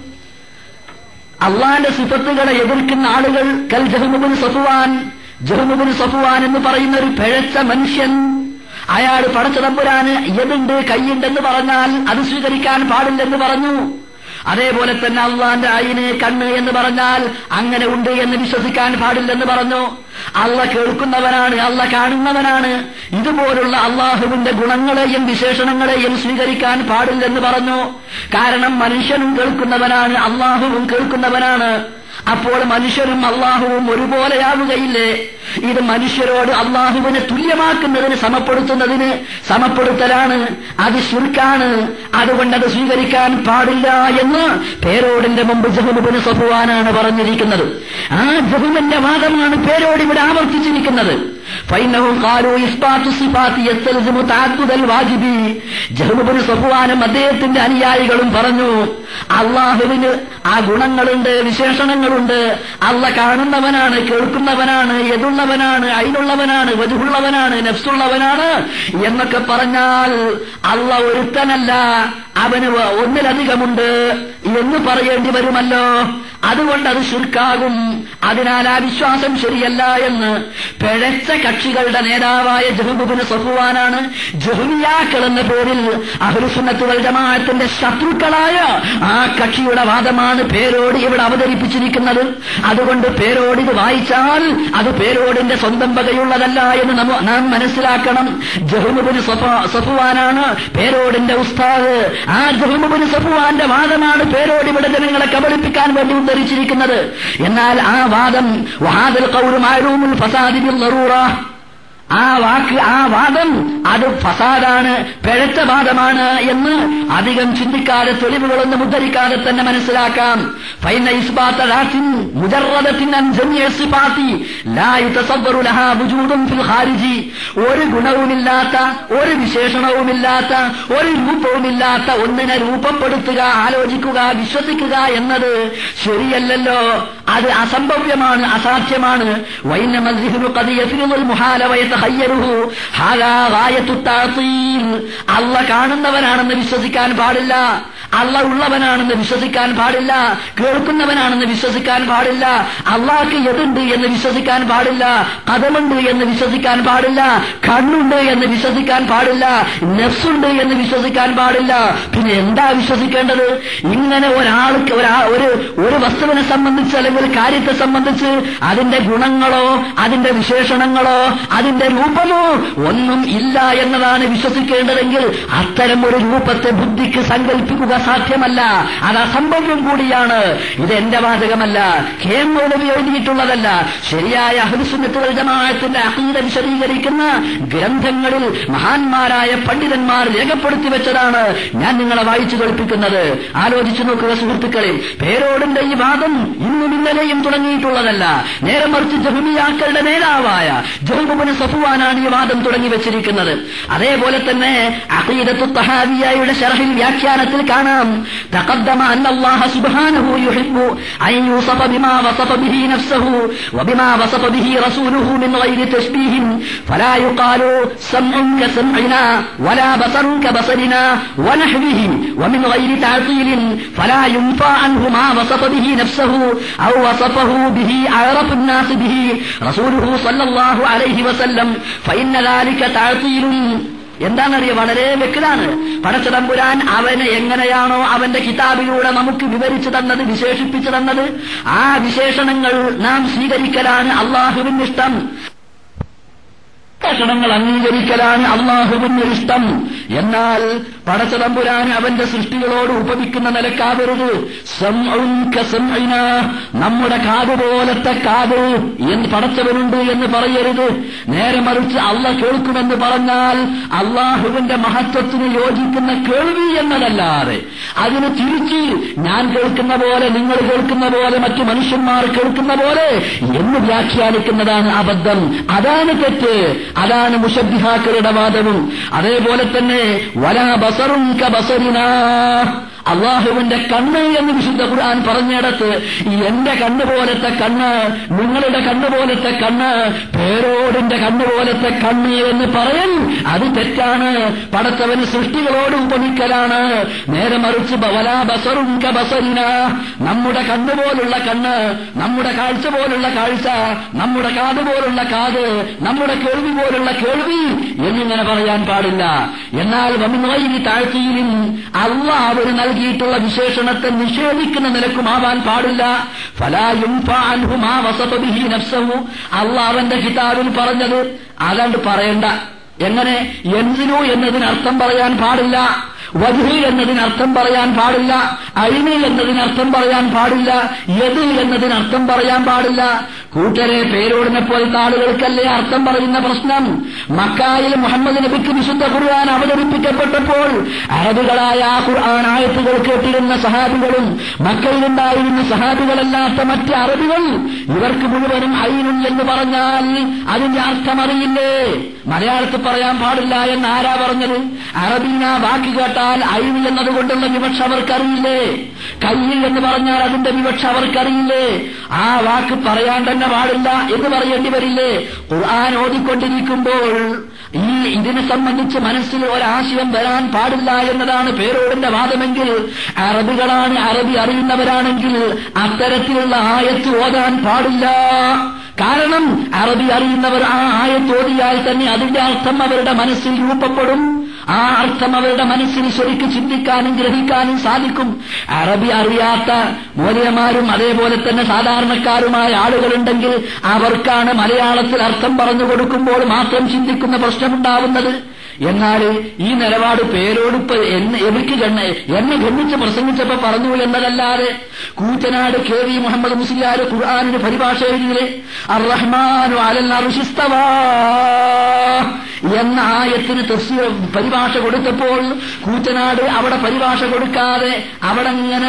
അള്ളാന്റെ സിഫത്തുകളെ എതിർക്കുന്ന ആളുകൾ കൽ ജഹ്മുബിൻ സഫുവാൻ ജഹ്മുബിൻ സഫുവാൻ എന്ന് പറയുന്ന ഒരു പിഴച്ച മനുഷ്യൻ അയാൾ പടച്ചതമ്പുരാന് എതുണ്ട് കൈയുണ്ടെന്ന് പറഞ്ഞാൽ അത് സ്വീകരിക്കാൻ പാടില്ലെന്ന് പറഞ്ഞു അതേപോലെ തന്നെ അള്ളാന്റെ അയിന് കണ്ണ് എന്ന് പറഞ്ഞാൽ അങ്ങനെ ഉണ്ട് എന്ന് വിശ്വസിക്കാൻ പാടില്ലെന്ന് പറഞ്ഞു അള്ള കേൾക്കുന്നവനാണ് അള്ള കാണുന്നവനാണ് ഇതുപോലുള്ള അള്ളാഹുവിന്റെ ഗുണങ്ങളെയും വിശേഷണങ്ങളെയും സ്വീകരിക്കാൻ പാടില്ലെന്ന് പറഞ്ഞു കാരണം മനുഷ്യനും കേൾക്കുന്നവനാണ് അള്ളാഹുവും കേൾക്കുന്നവനാണ് അപ്പോൾ മനുഷ്യരും അള്ളാഹുവും ഒരുപോലെയാവുകയില്ലേ ഇത് മനുഷ്യരോട് അള്ളാഹുവിനെ തുല്യമാക്കുന്നതിന് സമപ്പെടുത്തുന്നതിന് സമപ്പെടുത്തലാണ് അത് ശുർക്കാണ് അതുകൊണ്ട് അത് സ്വീകരിക്കാൻ പാടില്ല എന്ന് പേരോടിന്റെ മുമ്പ് ജഹുബിന് സഫുവാനാണ് പറഞ്ഞിരിക്കുന്നത് ആ ജഹുബിന്റെ വാദമാണ് പേരോട് ഇവിടെ ആവർത്തിച്ചിരിക്കുന്നത് ഫൈനവും കാലു ഇസ്പാത്തു സിഫാത്തി യസ്തൽസിമു താദ്ദുദൽ വാജിബി ജഹുബിന് സഫുവാനും അദ്ദേഹത്തിന്റെ അനുയായികളും പറഞ്ഞു അള്ളാഹുവിന് ആ ഗുണങ്ങളുണ്ട് വിശേഷണങ്ങളുണ്ട് അള്ള കാണുന്നവനാണ് കേൾക്കുന്നവനാണ് എതുള്ളവനാണ് അയിലുള്ളവനാണ് വധുള്ളവനാണ് നെഫ്സുള്ളവനാണ് എന്നൊക്കെ പറഞ്ഞാൽ അള്ള ഒരുത്തനല്ല അവന് ഒന്നിലധികമുണ്ട് എന്ന് പറയേണ്ടി വരുമല്ലോ അതുകൊണ്ട് അത് ശുർക്കാകും അതിനാൽ ആ വിശ്വാസം ശരിയല്ല എന്ന് പിഴച്ച കക്ഷികളുടെ നേതാവായ ജഹുബുബിന് സഫുവാനാണ് ജഹുമിയാക്കൾ എന്ന പേരിൽ അഹുസുന്നത്തുകൾ ജമാഅത്തിന്റെ ശത്രുക്കളായ ആ കക്ഷിയുടെ വാദമാണ് പേരോട് ഇവിടെ അവതരിപ്പിച്ചിരിക്കുന്നത് അതുകൊണ്ട് പേരോട് ഇത് വായിച്ചാൽ അത് പേരോടിന്റെ സ്വന്തം വകയുള്ളതല്ല എന്ന് നമ്മ- നാം മനസ്സിലാക്കണം ജഹുമുബിന് സഫുവാനാണ് പേരോടിന്റെ ഉസ്താദ് ആ ജഹുമുബിന് സഫുവാന്റെ വാദമാണ് പേരോട് ഇവിടെ ജനങ്ങളെ കബളിപ്പിക്കാൻ വേണ്ടി ഉദ്ധരിച്ചിരിക്കുന്നത് എന്നാൽ ആ വാദം വഹാദൽ കൗരുമാരൂമുൽ ഫസാദി ബിൽ ളറൂറ ആ വാക്ക് ആ വാദം അത് ഫസാദാണ് പിഴച്ച വാദമാണ് എന്ന് അധികം ചിന്തിക്കാതെ തെളിവുകളൊന്നും ഉദ്ധരിക്കാതെ തന്നെ മനസ്സിലാക്കാം ഫൈന ഇസ്ബാത്ത റാത്തിൻ മുജറദത്തിൻ അൻ ജമിയ സിഫാത്തി ലാ യുതസവ്വറു ലഹാ വുജൂദുൻ ഫിൽ ഖാരിജി ഒരു ഗുണവുമില്ലാത്ത ഒരു വിശേഷണവുമില്ലാത്ത ഒരു രൂപവുമില്ലാത്ത ഒന്നിനെ രൂപപ്പെടുത്തുക ആലോചിക്കുക വിശ്വസിക്കുക എന്നത് ശരിയല്ലല്ലോ അത് അസംഭവ്യമാണ് അസാധ്യമാണ് വൈന മസ്ജിഹുൽ ഖദ് യഫ്രുൽ മുഹാല വയതഖയ്യറുഹു ഹാദാ ഗായത്തു തഅതീൽ അല്ല കാണുന്നവനാണെന്ന് വിശ്വസിക്കാൻ പാടില്ല അല്ല ഉള്ളവനാണെന്ന് വിശ്വസിക്കാൻ പാടില്ല കേൾക്കുന്നവനാണെന്ന് വിശ്വസിക്കാൻ പാടില്ല അള്ളാഹ്ക്ക് എതുണ്ട് എന്ന് വിശ്വസിക്കാൻ പാടില്ല കഥമുണ്ട് എന്ന് വിശ്വസിക്കാൻ പാടില്ല കണ്ണുണ്ട് എന്ന് വിശ്വസിക്കാൻ പാടില്ല നെഫ്സുണ്ട് എന്ന് വിശ്വസിക്കാൻ പാടില്ല പിന്നെ എന്താ വിശ്വസിക്കേണ്ടത് ഇങ്ങനെ ഒരാൾക്ക് ഒരാ ഒരു ഒരു വസ്തുവിനെ സംബന്ധിച്ച് അല്ലെങ്കിൽ കാര്യത്തെ സംബന്ധിച്ച് അതിന്റെ ഗുണങ്ങളോ അതിന്റെ വിശേഷണങ്ങളോ അതിന്റെ രൂപമോ ഒന്നും ഇല്ല എന്നതാണ് വിശ്വസിക്കേണ്ടതെങ്കിൽ അത്തരം ഒരു രൂപത്തെ ബുദ്ധിക്ക് സങ്കല്പിക്കുക സാധ്യമല്ല അത് അസംഭവ്യം കൂടിയാണ് ഇത് എന്റെ വാചകമല്ല കേമൗലവി എഴുതിയിട്ടുള്ളതല്ല ശരിയായ അഹ്ലുസുന്നത്തുൽ ജമാഅത്തിന്റെ അഖീദ വിശദീകരിക്കുന്ന ഗ്രന്ഥങ്ങളിൽ മഹാന്മാരായ പണ്ഡിതന്മാർ രേഖപ്പെടുത്തി വെച്ചതാണ് ഞാൻ നിങ്ങളെ വായിച്ചു കേൾപ്പിക്കുന്നത് ആലോചിച്ചു നോക്കുക സുഹൃത്തുക്കളെ പേരോടിന്റെ ഈ വാദം ഇന്നും ഇന്നലെയും തുടങ്ങിയിട്ടുള്ളതല്ല നേരെ മറിച്ച് ജഹുമിയാക്കളുടെ നേതാവായ ജഹുബുബിന് സഫുവാനാണ് ഈ വാദം തുടങ്ങി വെച്ചിരിക്കുന്നത് അതേപോലെ തന്നെ അഖീദത്തു തഹാവിയയുടെ ഷറഹിൽ വ്യാഖ്യാനത്തിൽ കാണാം തഖദ്ദമ അന്ന അല്ലാഹ സുബ്ഹാനഹു യുഹിബ്ബു അൻ യൂസഫ ബിമാ വസഫ ബിഹി നഫ്സഹു വബിമാ വസഫ ബിഹി റസൂലുഹു മിൻ ഗൈരി തശ്ബീഹിൻ ഫലാ യുഖാലു സമഉൻ കസമഇനാ വലാ ബസറുൻ കബസരിനാ ونحوه ومن غير تعطيل فلا ينفى عنه ما وصف به نفسه أو وصفه به أعرف الناس به رسوله صلى الله عليه وسلم فإن ذلك تعطيل എന്താണെന്നറിയ വളരെ വ്യക്തമാണ് പടച്ചതമ്പുരാൻ അവനെ എങ്ങനെയാണോ അവന്റെ കിതാബിലൂടെ നമുക്ക് വിവരിച്ചു തന്നത് വിശേഷിപ്പിച്ചു തന്നത് ആ വിശേഷണങ്ങൾ നാം സ്വീകരിക്കലാണ് അള്ളാഹുവിന് ഇഷ്ടം ഭക്ഷണങ്ങൾ അംഗീകരിക്കലാണ് അള്ളാഹുവിന് ഇഷ്ടം എന്നാൽ പടച്ചതമ്പുരാൻ അവന്റെ സൃഷ്ടികളോട് ഉപമിക്കുന്ന നിലക്കാവരുത് സംഉൻ കസംഇനാ. നമ്മുടെ കാത് പോലത്തെ കാത് എന്ന് പടച്ചവനുണ്ട് എന്ന് പറയരുത് നേരെ മറിച്ച് അള്ള കേൾക്കുമെന്ന് പറഞ്ഞാൽ അള്ളാഹുവിന്റെ മഹത്വത്തിന് യോജിക്കുന്ന കേൾവി എന്നതല്ലാതെ അതിന് തിരിച്ച് ഞാൻ കേൾക്കുന്ന പോലെ നിങ്ങൾ കേൾക്കുന്ന പോലെ മറ്റു മനുഷ്യന്മാർ കേൾക്കുന്ന പോലെ എന്ന് വ്യാഖ്യാനിക്കുന്നതാണ് അബദ്ധം അതാണ് തെറ്റ് അതാണ് മുഷദ്ദിഹാക്കളുടെ വാദവും അതേപോലെ തന്നെ വലാ ബസറും കബസരിനാ അള്ളാഹുവിന്റെ കണ്ണ് എന്ന് വിശുദ്ധ ഖുർആൻ പറഞ്ഞിടത്ത് ഈ എന്റെ കണ്ണ് പോലത്തെ കണ്ണ് നിങ്ങളുടെ കണ്ണ് പോലത്തെ കണ്ണ് പേരോടിന്റെ കണ്ണ് പോലത്തെ കണ്ണ് എന്ന് പറയൽ അത് തെറ്റാണ് പടച്ചവന് സൃഷ്ടികളോട് ഉപമിക്കലാണ് നേരെ മറിച്ച് ബവലാ ബസറും ബസരിന നമ്മുടെ കണ്ണ് പോലുള്ള കണ്ണ് നമ്മുടെ കാഴ്ച പോലുള്ള കാഴ്ച നമ്മുടെ കാത് പോലുള്ള കാത് നമ്മുടെ കേൾവി പോലുള്ള കേൾവി എന്നിങ്ങനെ പറയാൻ പാടില്ല എന്നാൽ വമിനുവൈകി താഴ്ചയിലും അള്ള അവർ നൽകിയിട്ടുള്ള വിശേഷണത്തെ നിഷേധിക്കുന്ന നിലക്കുമാവാൻ പാടില്ല ഫലായും അള്ള അവന്റെ കിതാബിൽ പറഞ്ഞത് അതാണ്ട് പറയണ്ട എങ്ങനെ എന്തിനു എന്നതിന് അർത്ഥം പറയാൻ പാടില്ല വധു എന്നതിന് അർത്ഥം പറയാൻ പാടില്ല അഴിമ എന്നതിന് അർത്ഥം പറയാൻ പാടില്ല യത് എന്നതിന് അർത്ഥം പറയാൻ പാടില്ല കൂട്ടരെ പേരോടിനെ പോലത്തെ ആളുകൾക്കല്ലേ അർത്ഥം പറയുന്ന പ്രശ്നം മക്കായിൽ മുഹമ്മദ് നബിക്ക് വിശുദ്ധ ഖുർആൻ അവതരിപ്പിക്കപ്പെട്ടപ്പോൾ അറബികളായ ആ ഖുർആൻ ആയത്തുകൾ കേട്ടിരുന്ന സഹാബികളും മക്കയിലുണ്ടായിരുന്ന സഹാബികളല്ലാത്ത മറ്റ് അറബികൾ ഇവർക്ക് മുഴുവനും അയിനും എന്ന് പറഞ്ഞാൽ അതിന്റെ അർത്ഥം അറിയില്ലേ മലയാളത്തിൽ പറയാൻ പാടില്ല എന്ന് ആരാ പറഞ്ഞത് അറബീന വാക്ക് കേട്ടാൽ അയിന് എന്നതുകൊണ്ടുള്ള വിവക്ഷ അവർക്കറിയില്ലേ കയ്യിൽ എന്ന് പറഞ്ഞാൽ അതിന്റെ വിവക്ഷ അവർക്കറിയില്ലേ ആ വാക്ക് പറയാൻ തന്നെ പാടില്ല എന്ന് പറയേണ്ടി വരില്ലേ ഖുർആൻ ഓതിക്കൊണ്ടിരിക്കുമ്പോൾ ഈ ഇതിനെ സംബന്ധിച്ച് മനസ്സിൽ ഒരാശയം വരാൻ പാടില്ല എന്നതാണ് പേരോടിന്റെ വാദമെങ്കിൽ അറബികളാണ് അറബി അറിയുന്നവരാണെങ്കിൽ അത്തരത്തിലുള്ള ആയത്ത് ഓതാൻ പാടില്ല കാരണം അറബി അറിയുന്നവർ ആ ആയത്ത് ഓതിയാൽ തന്നെ അതിന്റെ അർത്ഥം അവരുടെ മനസ്സിൽ രൂപപ്പെടും ആ അർത്ഥം അവരുടെ മനസ്സിൽ ശരിക്ക് ചിന്തിക്കാനും ഗ്രഹിക്കാനും സാധിക്കും അറബി അറിയാത്ത മൂല്യമാരും അതേപോലെ തന്നെ സാധാരണക്കാരുമായ ആളുകളുണ്ടെങ്കിൽ അവർക്കാണ് മലയാളത്തിൽ അർത്ഥം പറഞ്ഞു കൊടുക്കുമ്പോൾ മാത്രം ചിന്തിക്കുന്ന പ്രശ്നമുണ്ടാവുന്നത് എന്നാൽ ഈ നിലപാട് പേരോടിപ്പ് എന്നെ എനിക്ക് ഗണ്ണ എന്നെ ഗണ്ണിച്ച് പ്രസംഗിച്ചപ്പോ പറഞ്ഞു എന്നതല്ലാതെ കൂറ്റനാട് കെ വി മുഹമ്മദ് മുസ്ലിയാർ ഖുർആാനിന് പരിഭാഷ എഴുതിയില്ലേ അറഹ്മാനു അലൽ അർഷിസ്തവാ എന്ന ആയത്തിന് തഫ്സീർ പരിഭാഷ കൊടുത്തപ്പോൾ കൂറ്റനാട് അവിടെ പരിഭാഷ കൊടുക്കാതെ അവിടെ ഇങ്ങനെ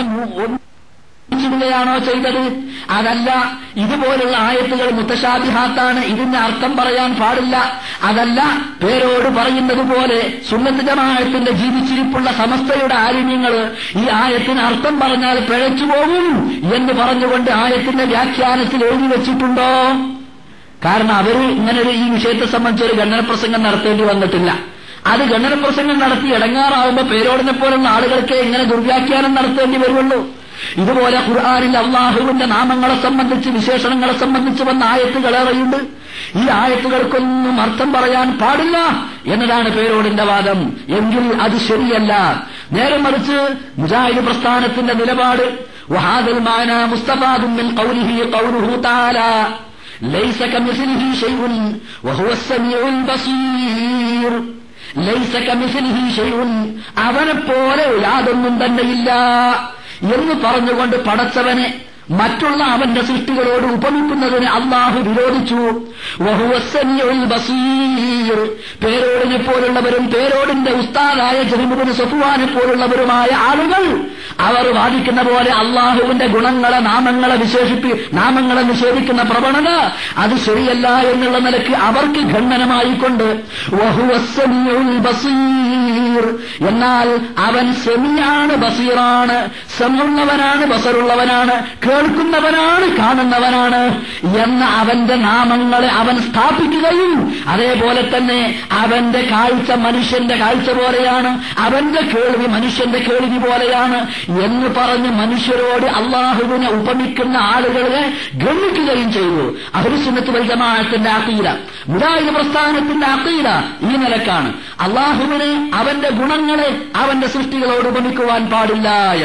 ാണോ ചെയ്തത് അതല്ല ഇതുപോലുള്ള ആയത്തുകൾ മുത്തശാബിഹാത്താണ് ഇതിന്റെ അർത്ഥം പറയാൻ പാടില്ല അതല്ല പേരോട് പറയുന്നത് പോലെ സുന്നത്ത് ജമാഅത്തിന്റെ ജീവിച്ചിരിപ്പുള്ള സമസ്തയുടെ ആലിന്യങ്ങൾ ഈ ആയത്തിന് അർത്ഥം പറഞ്ഞാൽ പിഴച്ചു പോകും എന്ന് പറഞ്ഞുകൊണ്ട് ആയത്തിന്റെ വ്യാഖ്യാനത്തിൽ എഴുതി വെച്ചിട്ടുണ്ടോ കാരണം അവര് ഇങ്ങനെ ഒരു ഈ വിഷയത്തെ സംബന്ധിച്ച് ഒരു ഗണ്ണനപ്രസംഗം നടത്തേണ്ടി വന്നിട്ടില്ല അത് ഗണ്ണനപ്രസംഗം നടത്തി ഇടങ്ങാറാവുമ്പോ പേരോടിനെ പോലുള്ള ആളുകൾക്ക് എങ്ങനെ ദുർവ്യാഖ്യാനം നടത്തേണ്ടി വരുള്ളൂ ഇതുപോലെ ഖുർആാനിൽ അള്ളാഹുവിന്റെ നാമങ്ങളെ സംബന്ധിച്ച് വിശേഷണങ്ങളെ സംബന്ധിച്ച് വന്ന ആയത്തുകളേറെയുണ്ട് ഈ ആയത്തുകൾക്കൊന്നും അർത്ഥം പറയാൻ പാടില്ല എന്നതാണ് പേരോടിന്റെ വാദം എങ്കിൽ അത് ശരിയല്ല നേരെ മറിച്ച് മുജാഹിദ് പ്രസ്ഥാനത്തിന്റെ നിലപാട് വഹാദൽ മാന മുസ്തഫാദും മിൻ ഖൗലിഹി ഖൗലുഹു തആല ലൈസ കമിസ്ലിഹി ഷൈഉൻ വഹുവ അസ്-സമീഉൽ ബസീർ ലൈസ കമിസ്ലിഹി ഷൈഉൻ അവനെപ്പോലെ യാതൊന്നും തന്നെയില്ല എന്ന് പറഞ്ഞുകൊണ്ട് പടച്ചവനെ മറ്റുള്ള അവന്റെ സൃഷ്ടികളോട് ഉപമിക്കുന്നതിന് അള്ളാഹു വിരോധിച്ചു വഹുവസ്സമിയുൽ ബസീർ പേരോടിനെ പോലുള്ളവരും പേരോടിന്റെ ഉസ്താദായ ജഹിമുബിന് സഫുവാനെ പോലുള്ളവരുമായ ആളുകൾ അവർ വാദിക്കുന്ന പോലെ അള്ളാഹുവിന്റെ ഗുണങ്ങളെ നാമങ്ങളെ വിശേഷിപ്പി നാമങ്ങളെ നിഷേധിക്കുന്ന പ്രവണത അത് ശരിയല്ല എന്നുള്ള നിലയ്ക്ക് അവർക്ക് ഖണ്ഡനമായിക്കൊണ്ട് വഹുവസ്സമിയുൽ ബസീർ എന്നാൽ അവൻ സെമിയാണ് ബസീറാണ് സെമുള്ളവനാണ് ബസറുള്ളവനാണ് കേൾക്കുന്നവനാണ് കാണുന്നവനാണ് എന്ന അവന്റെ നാമങ്ങളെ അവൻ സ്ഥാപിക്കുകയും അതേപോലെ തന്നെ അവന്റെ കാഴ്ച മനുഷ്യന്റെ കാഴ്ച പോലെയാണ് അവന്റെ കേൾവി മനുഷ്യന്റെ കേൾവി പോലെയാണ് എന്ന് പറഞ്ഞ് മനുഷ്യരോട് അള്ളാഹുവിനെ ഉപമിക്കുന്ന ആളുകളെ ഗണ്ണിക്കുകയും ചെയ്തു അഹുസുന്നത്ത് വൽ ജമാഅത്തിന്റെ അക്കീല മുടായിക പ്രസ്ഥാനത്തിന്റെ അക്കീല ഈ നിലക്കാണ് അള്ളാഹുവിനെ അവന്റെ ഗുണങ്ങളെ അവന്റെ സൃഷ്ടികളോട് ഉപമിക്കുവാൻ പാടില്ല എന്ന്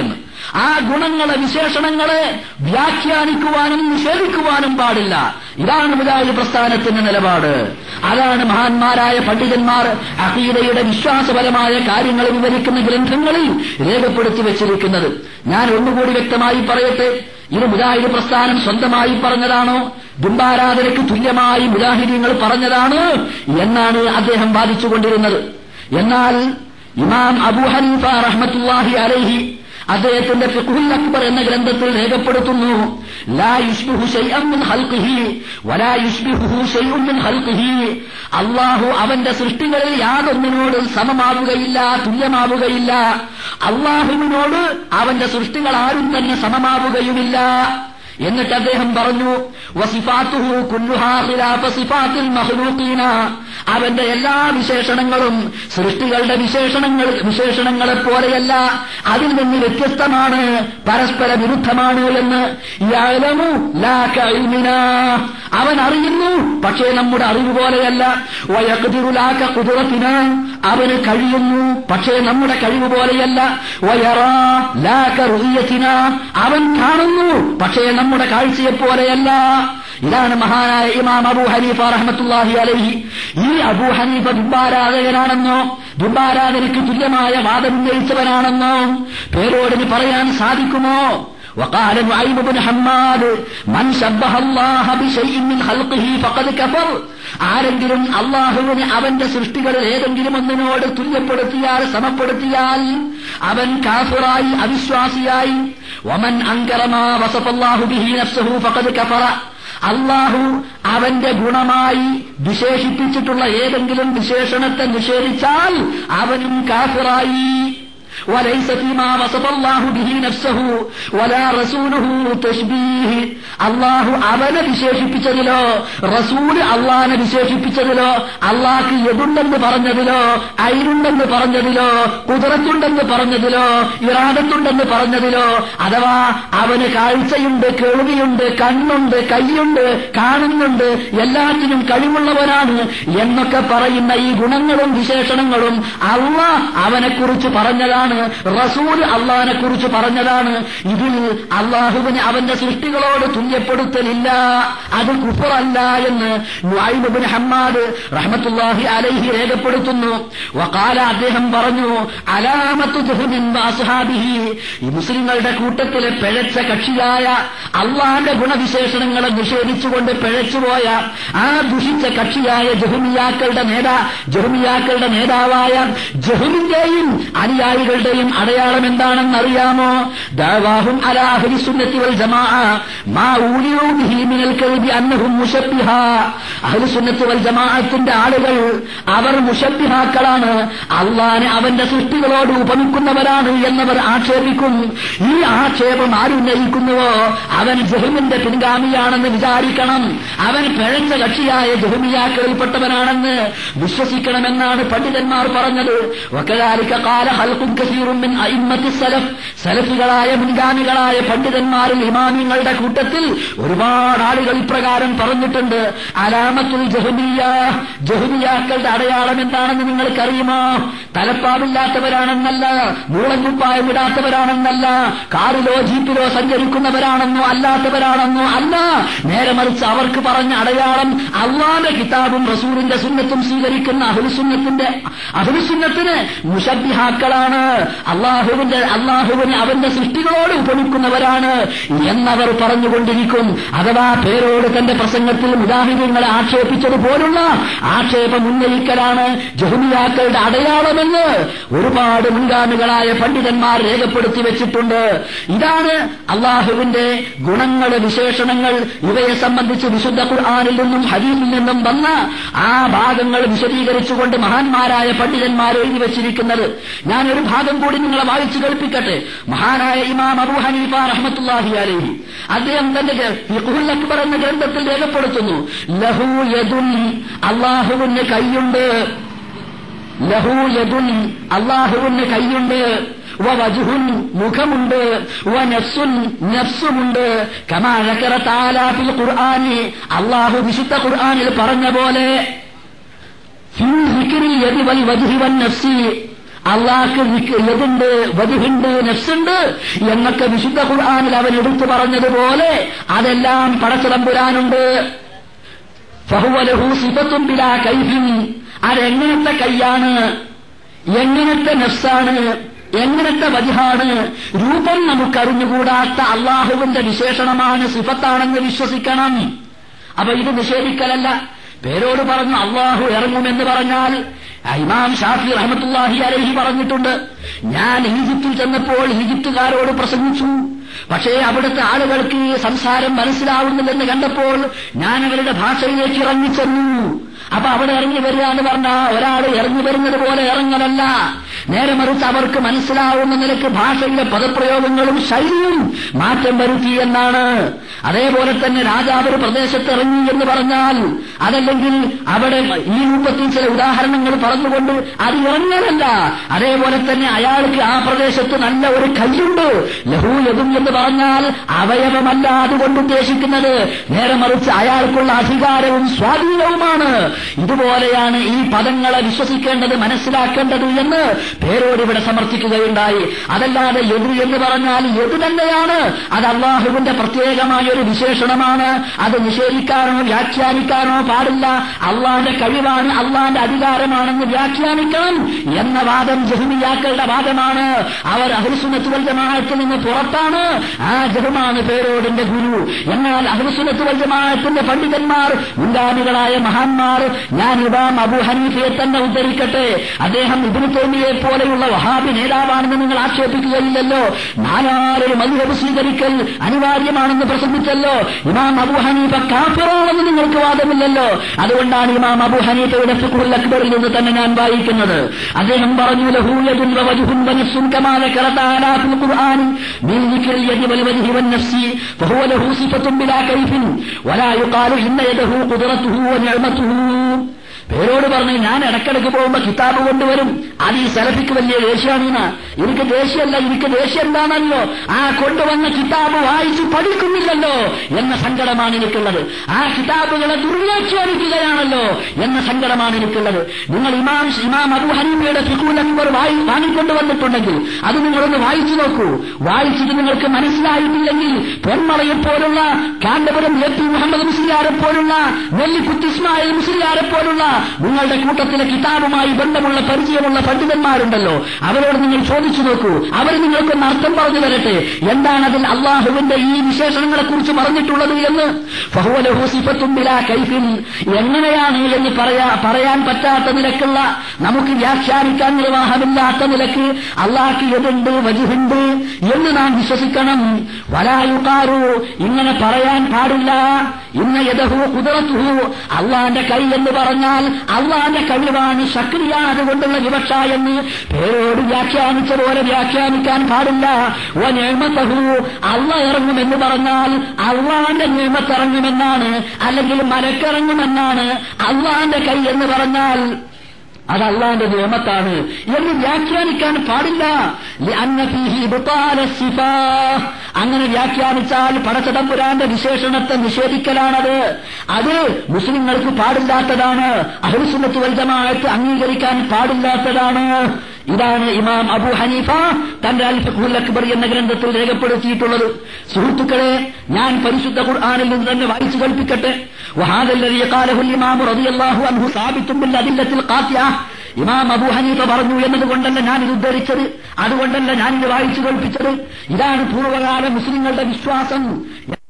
ആ ഗുണങ്ങളെ വിശേഷണങ്ങളെ വ്യാഖ്യാനിക്കുവാനും നിഷേധിക്കുവാനും പാടില്ല ഇതാണ് മുജാഹിദ് പ്രസ്ഥാനത്തിന്റെ നിലപാട് അതാണ് മഹാന്മാരായ പണ്ഡിതന്മാർ അഹീദയുടെ വിശ്വാസപരമായ കാര്യങ്ങൾ വിവരിക്കുന്ന ഗ്രന്ഥങ്ങളിൽ രേഖപ്പെടുത്തി വെച്ചിരിക്കുന്നത് ഞാൻ ഒന്നുകൂടി വ്യക്തമായി പറയട്ടെ ഇത് മുജാഹിദ് പ്രസ്ഥാനം സ്വന്തമായി പറഞ്ഞതാണോ ബിംബാരാധനയ്ക്ക് തുല്യമായി മുജാഹിദീങ്ങൾ പറഞ്ഞതാണ് എന്നാണ് അദ്ദേഹം വാദിച്ചുകൊണ്ടിരുന്നത് എന്നാൽ ഇമാം അബു ഹനീഫ റഹ്മത്തുല്ലാഹി അലൈഹി അദ്ദേഹത്തിന്റെ ഫിഖ്ഹുൽ അക്ബർ എന്ന ഗ്രന്ഥത്തിൽ രേഖപ്പെടുത്തുന്നു ലാ യുഷ്ബിഹു ശൈഅൻ മിൻ ഖൽഖിഹി വലാ യുഷ്ബിഹുഹു ശൈഉൻ മിൻ ഖൽഖിഹി അല്ലാഹു അവന്റെ സൃഷ്ടികളിൽ യാതൊന്നിനോടും സമമാവുകയില്ല തുല്യമാവുകയില്ല അള്ളാഹുവിനോട് അവന്റെ സൃഷ്ടികൾ ആരും തന്നെ സമമാവുകയുമില്ല എന്നിട്ട് അദ്ദേഹം പറഞ്ഞു വസിഫാത്തുഹു കുല്ലുഹാ ഖിലാഫ സിഫാത്തിൽ മഖ്ലൂഖീന അവന്റെ എല്ലാ വിശേഷണങ്ങളും സൃഷ്ടികളുടെ വിശേഷണങ്ങൾ വിശേഷണങ്ങളെ പോലെയല്ല അതിൽ നിന്ന് വ്യത്യസ്തമാണ് പരസ്പര വിരുദ്ധമാണ് എന്ന് യഅലമു ലാ കഇൽമിനാ അവൻ അറിയുന്നു പക്ഷേ നമ്മുടെ അറിവ് പോലെയല്ല വയഖ്ദിറു ലാ കഖുദ്റത്തിനാ അവന് കഴിയുന്നു പക്ഷേ നമ്മുടെ കഴിവ് പോലെയല്ല വയറാ ലാ കറുയത്തിനാ അവൻ കാണുന്നു പക്ഷേ നമ്മുടെ കാഴ്ചയെ പോലെയല്ല ഇതാണ് മഹാനായ ഇമാം അബൂ ഹനീഫ റഹ്മത്തുല്ലാഹി അലൈഹി ഈ അബൂ ഹനീഫ ബിംബാരാധകനാണെന്നോ ബിംബാരാധനയ്ക്ക് തുല്യമായ വാദമുന്നയിച്ചവനാണെന്നോ പേരോടിന് പറയാൻ സാധിക്കുമോ وقال نعيم بن حماد من شبه الله بشيء من خلقه فقد كفر ആരെങ്കിലും അള്ളാഹുവിന് അവന്റെ സൃഷ്ടികളിൽ ഏതെങ്കിലും ഒന്നിനോട് തുല്യപ്പെടുത്തിയാൽ സമപ്പെടുത്തിയാൽ അവൻ കാഫിറായി അവിശ്വാസിയായി വമൻ അങ്കറമാ വസഫല്ലാഹു ബിഹി നഫ്സഹു ഫഖദ് കഫറ അള്ളാഹു അവന്റെ ഗുണമായി വിശേഷിപ്പിച്ചിട്ടുള്ള ഏതെങ്കിലും വിശേഷണത്തെ നിഷേധിച്ചാൽ അവനും കാഫിറായി وليس فيما وصف الله به نفسه ولا رسوله تشبيه അള്ളാഹു അവനെ വിശേഷിപ്പിച്ചതിലോ റസൂല് അള്ളാഹിനെ വിശേഷിപ്പിച്ചതിലോ അള്ളാഹ്ക്ക് എതുണ്ടെന്ന് പറഞ്ഞതിലോ ഐരുണ്ടെന്ന് പറഞ്ഞതിലോ കുതിരത്തുണ്ടെന്ന് പറഞ്ഞതിലോ ഇറാദത്തുണ്ടെന്ന് പറഞ്ഞതിലോ അഥവാ അവന് കാഴ്ചയുണ്ട് കേൾവിയുണ്ട് കണ്ണുണ്ട് കൈയുണ്ട് കാണുന്നുണ്ട് എല്ലാത്തിനും കഴിവുള്ളവനാണ് എന്നൊക്കെ പറയുന്ന ഈ ഗുണങ്ങളും വിശേഷണങ്ങളും അള്ള അവനെക്കുറിച്ച് പറഞ്ഞതാണ് റസൂല് അള്ളാഹിനെ കുറിച്ച് പറഞ്ഞതാണ് ഇതിൽ അള്ളാഹുവിന് അവന്റെ സൃഷ്ടികളോട് തുല്യപ്പെടുത്തലില്ല അത് കുഫറല്ല എന്ന് നുഐബിൻ ഹമ്മാദ് റഹ്മത്തുല്ലാഹി അലൈഹി രേഖപ്പെടുത്തുന്നു വക്കാല അദ്ദേഹം പറഞ്ഞു അലാമത്തു ജഹ്മിൻ വഅസ്ഹാബിഹി ഈ മുസ്ലിങ്ങളുടെ കൂട്ടത്തിലെ പിഴച്ച കക്ഷിയായ അള്ളാന്റെ ഗുണവിശേഷണങ്ങളെ നിഷേധിച്ചുകൊണ്ട് പിഴച്ചുപോയ ആ ദുഷിച്ച കക്ഷിയായ ജഹുമിയാക്കളുടെ നേതാ ജഹുമിയാക്കളുടെ നേതാവായ ജഹുമിന്റെയും അനുയായികളുടെയും അടയാളം എന്താണെന്ന് അറിയാമോ ദാവാഹും അലാഹുലി സുന്നത്തി വൽ ജമാ മാ ഊലിയോ ബിഹി മിനൽ കൽബി അന്നഹും മുശബ്ബിഹ അഹ്ലു സുന്നത്തി വൽ ജമാഅത്തിന്റെ ആളുകൾ അവർ മുഷബ്ബിഹാക്കളാണ് അള്ളാനെ അവന്റെ സൃഷ്ടികളോട് ഉപമിക്കുന്നവരാണ് എന്നവർ ആക്ഷേപിക്കും ഈ ആക്ഷേപം ആരുന്നയിക്കുന്നുവോ അവൻ ജഹുമിന്റെ പിൻഗാമിയാണെന്ന് വിചാരിക്കണം അവൻ പിഴച്ച കക്ഷിയായ ജഹുമിയാക്കളിൽപ്പെട്ടവനാണെന്ന് വിശ്വസിക്കണമെന്നാണ് പണ്ഡിതന്മാർ പറഞ്ഞത് വക്കലാലിക്ക കാല ഹൽക്കും കസീറും മിൻ അയിമ്മത്തി സലഫ് സലഫികളായ മുൻഗാമികളായ പണ്ഡിതന്മാരിൽ ഇമാമിങ്ങളുടെ കൂട്ടത്തിൽ ഒരുപാട് ആളുകൾ ഇപ്രകാരം പറഞ്ഞിട്ടുണ്ട് അലാമത്തുൽ ജഹുമിയ ജഹുമിയാക്കളുടെ അടയാളം എന്താണെന്ന് നിങ്ങൾക്കറിയുമോ തലപ്പാടില്ലാത്തവരാണെന്നല്ല മൂളൻകുപ്പായം ഇടാത്തവരാണെന്നല്ല കാറിലോ ജീപ്പിലോ സഞ്ചരിക്കുന്നവരാണെന്നോ അല്ലാത്തവരാണെന്നോ അല്ല നേരെ മറിച്ച് അവർക്ക് പറഞ്ഞ അടയാളം അള്ളാന്റെ കിതാബും റസൂലിന്റെ സുന്നത്തും സ്വീകരിക്കുന്ന അഹുലുസുന്നത്തിന്റെ അഹുലുസുന്നത്തിന് മുഷബിഹാക്കളാണ് അള്ളാഹുവിന്റെ അള്ളാഹുവിന് അവന്റെ സൃഷ്ടികളോട് ഉപമിക്കുന്നവരാണ് എന്നവർ പറഞ്ഞുകൊണ്ടിരിക്കും അഥവാ പേരോട് തന്റെ പ്രസംഗത്തിൽ മുദാഹിര്യങ്ങളെ ആക്ഷേപിച്ചതുപോലുള്ള ആക്ഷേപം ഉന്നയിക്കലാണ് ജഹുമിയാക്കളുടെ അടയാളമെന്ന് ഒരുപാട് മുൻഗാമികളായ പണ്ഡിതന്മാർ രേഖപ്പെടുത്തി വെച്ചിട്ടുണ്ട് ഇതാണ് അള്ളാഹുവിന്റെ ഗുണങ്ങൾ വിശേഷണങ്ങൾ ഇവയെ സംബന്ധിച്ച് വിശുദ്ധ ഖുർആാനിൽ നിന്നും ഹദീസിൽ നിന്നും വന്ന ആ ഭാഗങ്ങൾ വിശദീകരിച്ചുകൊണ്ട് മഹാന്മാരായ പണ്ഡിതന്മാർ എഴുതി വെച്ചിരിക്കുന്നത് ഞാൻ ഒരു ഭാഗം കൂടി നിങ്ങളെ വായിച്ചു കേൾപ്പിക്കട്ടെ മഹാനായ ഇമാം അബു ഹനീഫ റഹ്മത്തുല്ലാഹി അലൈഹി അദ്ദേഹം തന്റെ ഫിഖ്ഹുൽ അക്ബർ എന്ന ഗ്രന്ഥത്തിൽ രേഖപ്പെടുത്തുന്നു ലഹു യദുൻ അള്ളാഹുവിന് കൈയുണ്ട് ലഹു യദുൻ അള്ളാഹുവിന് കൈയുണ്ട് വജുഹുൻ മുഖമുണ്ട് വനഫ്സുൻ നഫ്സുമുണ്ട് കമാ ذكر تعالى في القرآن അള്ളാഹു വിശുദ്ധ ഖുർആനിൽ പറഞ്ഞ പോലെ ഫീ സിക്രിൽ യദി വൽ വജ്ഹി വൻ നഫ്സി അള്ളാഹ്ക്ക് എതുണ്ട് വധുണ്ട് നെഫ്സുണ്ട് എന്നൊക്കെ വിശുദ്ധ ഖുർആാനിൽ അവൻ എടുത്തു പറഞ്ഞതുപോലെ അതെല്ലാം പടച്ചിടമ്പുരാനുണ്ട് ഫഹുവലഹു സിഫത്തും ബിലാ കൈഫിൻ അതെങ്ങനത്തെ കൈയാണ് എങ്ങനത്തെ നെഫ്സാണ് എങ്ങനത്തെ വജിഹാണ് രൂപം നമുക്കറിഞ്ഞുകൂടാത്ത അള്ളാഹുവിന്റെ വിശേഷണമാണ് സിഫത്താണെന്ന് വിശ്വസിക്കണം അപ്പൊ ഇത് നിഷേധിക്കലല്ല പേരോട് പറഞ്ഞു അള്ളാഹു ഇറങ്ങുമെന്ന് പറഞ്ഞാൽ ഇമാം ഷാഫി റഹമത്തുല്ലാഹി അലഹി പറഞ്ഞിട്ടുണ്ട് ഞാൻ ഈജിപ്തിൽ ചെന്നപ്പോൾ ഈജിപ്തുകാരോട് പ്രസംഗിച്ചു പക്ഷേ അവിടുത്തെ ആളുകൾക്ക് ഈ സംസാരം മനസ്സിലാവുന്നില്ലെന്ന് കണ്ടപ്പോൾ ഞാൻ അവരുടെ ഭാഷയിലേക്ക് ഇറങ്ങിച്ചെന്നു അപ്പൊ അവിടെ ഇറങ്ങി വരിക എന്ന് പറഞ്ഞ ഒരാൾ ഇറങ്ങി വരുന്നത് പോലെ ഇറങ്ങലല്ല നേരെ മറിച്ച് അവർക്ക് മനസ്സിലാവുന്ന നിലക്ക് ഭാഷയിലെ പദപ്രയോഗങ്ങളും ശൈലിയും മാറ്റം വരുത്തി എന്നാണ് അതേപോലെ തന്നെ രാജാവ് ഒരു പ്രദേശത്ത് ഇറങ്ങി എന്ന് പറഞ്ഞാൽ അതല്ലെങ്കിൽ അവിടെ ഈ രൂപത്തിൽ ചില ഉദാഹരണങ്ങൾ പറഞ്ഞുകൊണ്ട് അത് ഇറങ്ങലല്ല അതേപോലെ തന്നെ അയാൾക്ക് ആ പ്രദേശത്ത് നല്ല ഒരു കല്ലുണ്ട് ലഹു യതും എന്ന് പറഞ്ഞാൽ അവയവമല്ല അതുകൊണ്ട് ഉദ്ദേശിക്കുന്നത് നേരെ മറിച്ച് അയാൾക്കുള്ള അധികാരവും സ്വാധീനവുമാണ് ഇതുപോലെയാണ് ഈ പദങ്ങളെ വിശ്വസിക്കേണ്ടത് മനസ്സിലാക്കേണ്ടത് എന്ന് പേരോട് ഇവിടെ സമർത്ഥിക്കുകയുണ്ടായി അതല്ലാതെ എതു എന്ന് പറഞ്ഞാൽ എതു തന്നെയാണ് അത് അള്ളാഹുവിന്റെ പ്രത്യേകമായ ഒരു വിശേഷണമാണ് അത് നിഷേധിക്കാനോ വ്യാഖ്യാനിക്കാനോ പാടില്ല അള്ളാന്റെ കഴിവാണ് അള്ളാന്റെ അധികാരമാണെന്ന് വ്യാഖ്യാനിക്കണം എന്ന വാദം ജഹ്മിയാക്കളുടെ വാദമാണ് അവർ അഹ്ലുസുന്നത്തുവൽ ജമാഅത്തിൽ നിന്ന് പുറത്താണ് ആ ജഹമാണ് പേരോടിന്റെ ഗുരു എന്നാൽ അഹ്ലുസുന്നത്തുവൽ ജമാഅത്തിന്റെ പണ്ഡിതന്മാർ മുൻഗാമികളായ മഹാന്മാർ ഞാൻ ഇമാം അബു ഹനീഫയെ തന്നെ ഉദ്ധരിക്കട്ടെ അദ്ദേഹം ഇബിന് തേമിയെ പോലെയുള്ള വഹാബി നേതാവാണെന്ന് നിങ്ങൾ ആക്ഷേപിക്കുകയില്ലല്ലോ നാലാലൊരു മധുഹബ് സ്വീകരിക്കൽ അനിവാര്യമാണെന്ന് പ്രസംഗിച്ചല്ലോ ഇമാം അബു ഹനീഫ കാഫിറാണെന്ന് നിങ്ങൾക്ക് വാദമില്ലല്ലോ അതുകൊണ്ടാണ് ഇമാം അബു ഹനീഫയുടെ ഫിഖുൽ അക്ബറിൽ നിന്ന് തന്നെ ഞാൻ വായിക്കുന്നത് അദ്ദേഹം പറഞ്ഞു ലഹൂയതുൻ വവജുഹുൻ വനഫ്സുൻ കമാ ذكر تعالى في القرآن من ذكر اليد والوجه والنفس فهو له صفة بلا كيف ولا يقال إن يده قدرته ونعمته പേരോട് പറഞ്ഞു ഞാൻ ഇടക്കിടക്ക് പോകുമ്പോ കിതാബ് കൊണ്ടുവരും അത് ഈ സെലഫിക്ക് വലിയ ദേഷ്യമാണ് എനിക്ക് ദേഷ്യമല്ല എനിക്ക് ദേഷ്യം എന്താണല്ലോ ആ കൊണ്ടുവന്ന കിതാബ് വായിച്ച് പഠിക്കുന്നില്ലല്ലോ എന്ന സങ്കടമാണ് എനിക്കുള്ളത് ആ കിതാബുകളെ ദുർവ്യാഖ്യാനിക്കുകയാണല്ലോ എന്ന സങ്കടമാണ് എനിക്കുള്ളത് നിങ്ങൾ ഇമാം ഇമാം അബു ഹനീഫയുടെ ഫിഖുൽ അക്ബർ വായി വാങ്ങിക്കൊണ്ടുവന്നിട്ടുണ്ടെങ്കിൽ അത് നിങ്ങളൊന്ന് വായിച്ചു നോക്കൂ വായിച്ചിട്ട് നിങ്ങൾക്ക് മനസ്സിലായിട്ടില്ലെങ്കിൽ പൊന്മളയെ പോലുള്ള കാന്തപുരം എ പി മുഹമ്മദ് മുസ്ലിയാരെ പോലുള്ള നെല്ലിക്കുത്തി ഇസ്മായിൽ മുസ്ലിയാരെ പോലുള്ള നിങ്ങളുടെ കൂട്ടത്തിലെ കിതാബുമായി ബന്ധമുള്ള പരിചയമുള്ള പണ്ഡിതന്മാരുണ്ടല്ലോ അവരോട് നിങ്ങൾ ചോദിച്ചു നോക്കൂ അവർ നിങ്ങൾക്കൊന്ന് അർത്ഥം പറഞ്ഞു തരട്ടെ എന്താണ് അതിൽ അള്ളാഹുവിന്റെ ഈ വിശേഷണങ്ങളെ കുറിച്ച് പറഞ്ഞിട്ടുള്ളത് എന്ന് ഫഹുവലഹു സിഫത്തും ബിലാ കൈഫിൻ എങ്ങനെയാണ് എന്ന് പറയാ പറയാൻ പറ്റാത്ത നിലക്കുള്ള നമുക്ക് വ്യാഖ്യാനിക്കാൻ നിർവാഹമില്ലാത്ത നിലക്ക് അള്ളാഹ്ക്ക് എതുണ്ട് വജുഹുണ്ട് എന്ന് നാം വിശ്വസിക്കണം വലായുക്കാറു ഇങ്ങനെ പറയാൻ പാടില്ല ഇന്ന യദഹു കുതിറത്തുഹു അള്ളാന്റെ കൈ എന്ന് പറഞ്ഞാൽ അള്ളാന്റെ കഴിവാണ് ശക്തിയാണ് അതുകൊണ്ടുള്ള വിവക്ഷ എന്ന് പേരോട് വ്യാഖ്യാനിച്ച പോലെ വ്യാഖ്യാനിക്കാൻ പാടില്ല ഓ നിയമത്തഹു അള്ള ഇറങ്ങുമെന്ന് പറഞ്ഞാൽ അള്ളാന്റെ നിയമത്തിറങ്ങുമെന്നാണ് അല്ലെങ്കിൽ മലക്കിറങ്ങുമെന്നാണ് അള്ളാന്റെ കൈ എന്ന് പറഞ്ഞാൽ അത് അള്ളാന്റെ നിയമത്താണ് എന്ന് വ്യാഖ്യാനിക്കാൻ പാടില്ല ലിഅന്ന ഫീഹി ഇബ്താല സിഫാ. അങ്ങനെ വ്യാഖ്യാനിച്ചാൽ പടച്ചതമ്പുരാന്റെ വിശേഷണത്തെ നിഷേധിക്കലാണത് അത് മുസ്ലിങ്ങൾക്ക് പാടില്ലാത്തതാണ് അഹുസുന്നത്ത് വൽജമാഅത്ത് അംഗീകരിക്കാൻ പാടില്ലാത്തതാണ് ഇതാണ് ഇമാം അബു ഹനീഫ തന്റെ അൽ ഫഖുൽ അക്ബർ എന്ന ഗ്രന്ഥത്തിൽ രേഖപ്പെടുത്തിയിട്ടുള്ളത് സുഹൃത്തുക്കളെ ഞാൻ പരിശുദ്ധ ഖുർആനിൽ നിന്ന് തന്നെ വായിച്ചു കേൾപ്പിക്കട്ടെ وهذا الذي قاله الإمام رضي الله عنه ثابت بالأدلة القاطعة ഇമാം അബു ഹനീഫ പറഞ്ഞു എന്നതുകൊണ്ടല്ല ഞാൻ ഇത് ഉദ്ധരിച്ചത് അതുകൊണ്ടല്ല ഞാൻ ഇത് വായിച്ചു കേൾപ്പിച്ചത് ഇതാണ് പൂർവ്വകാല മുസ്ലിങ്ങളുടെ വിശ്വാസം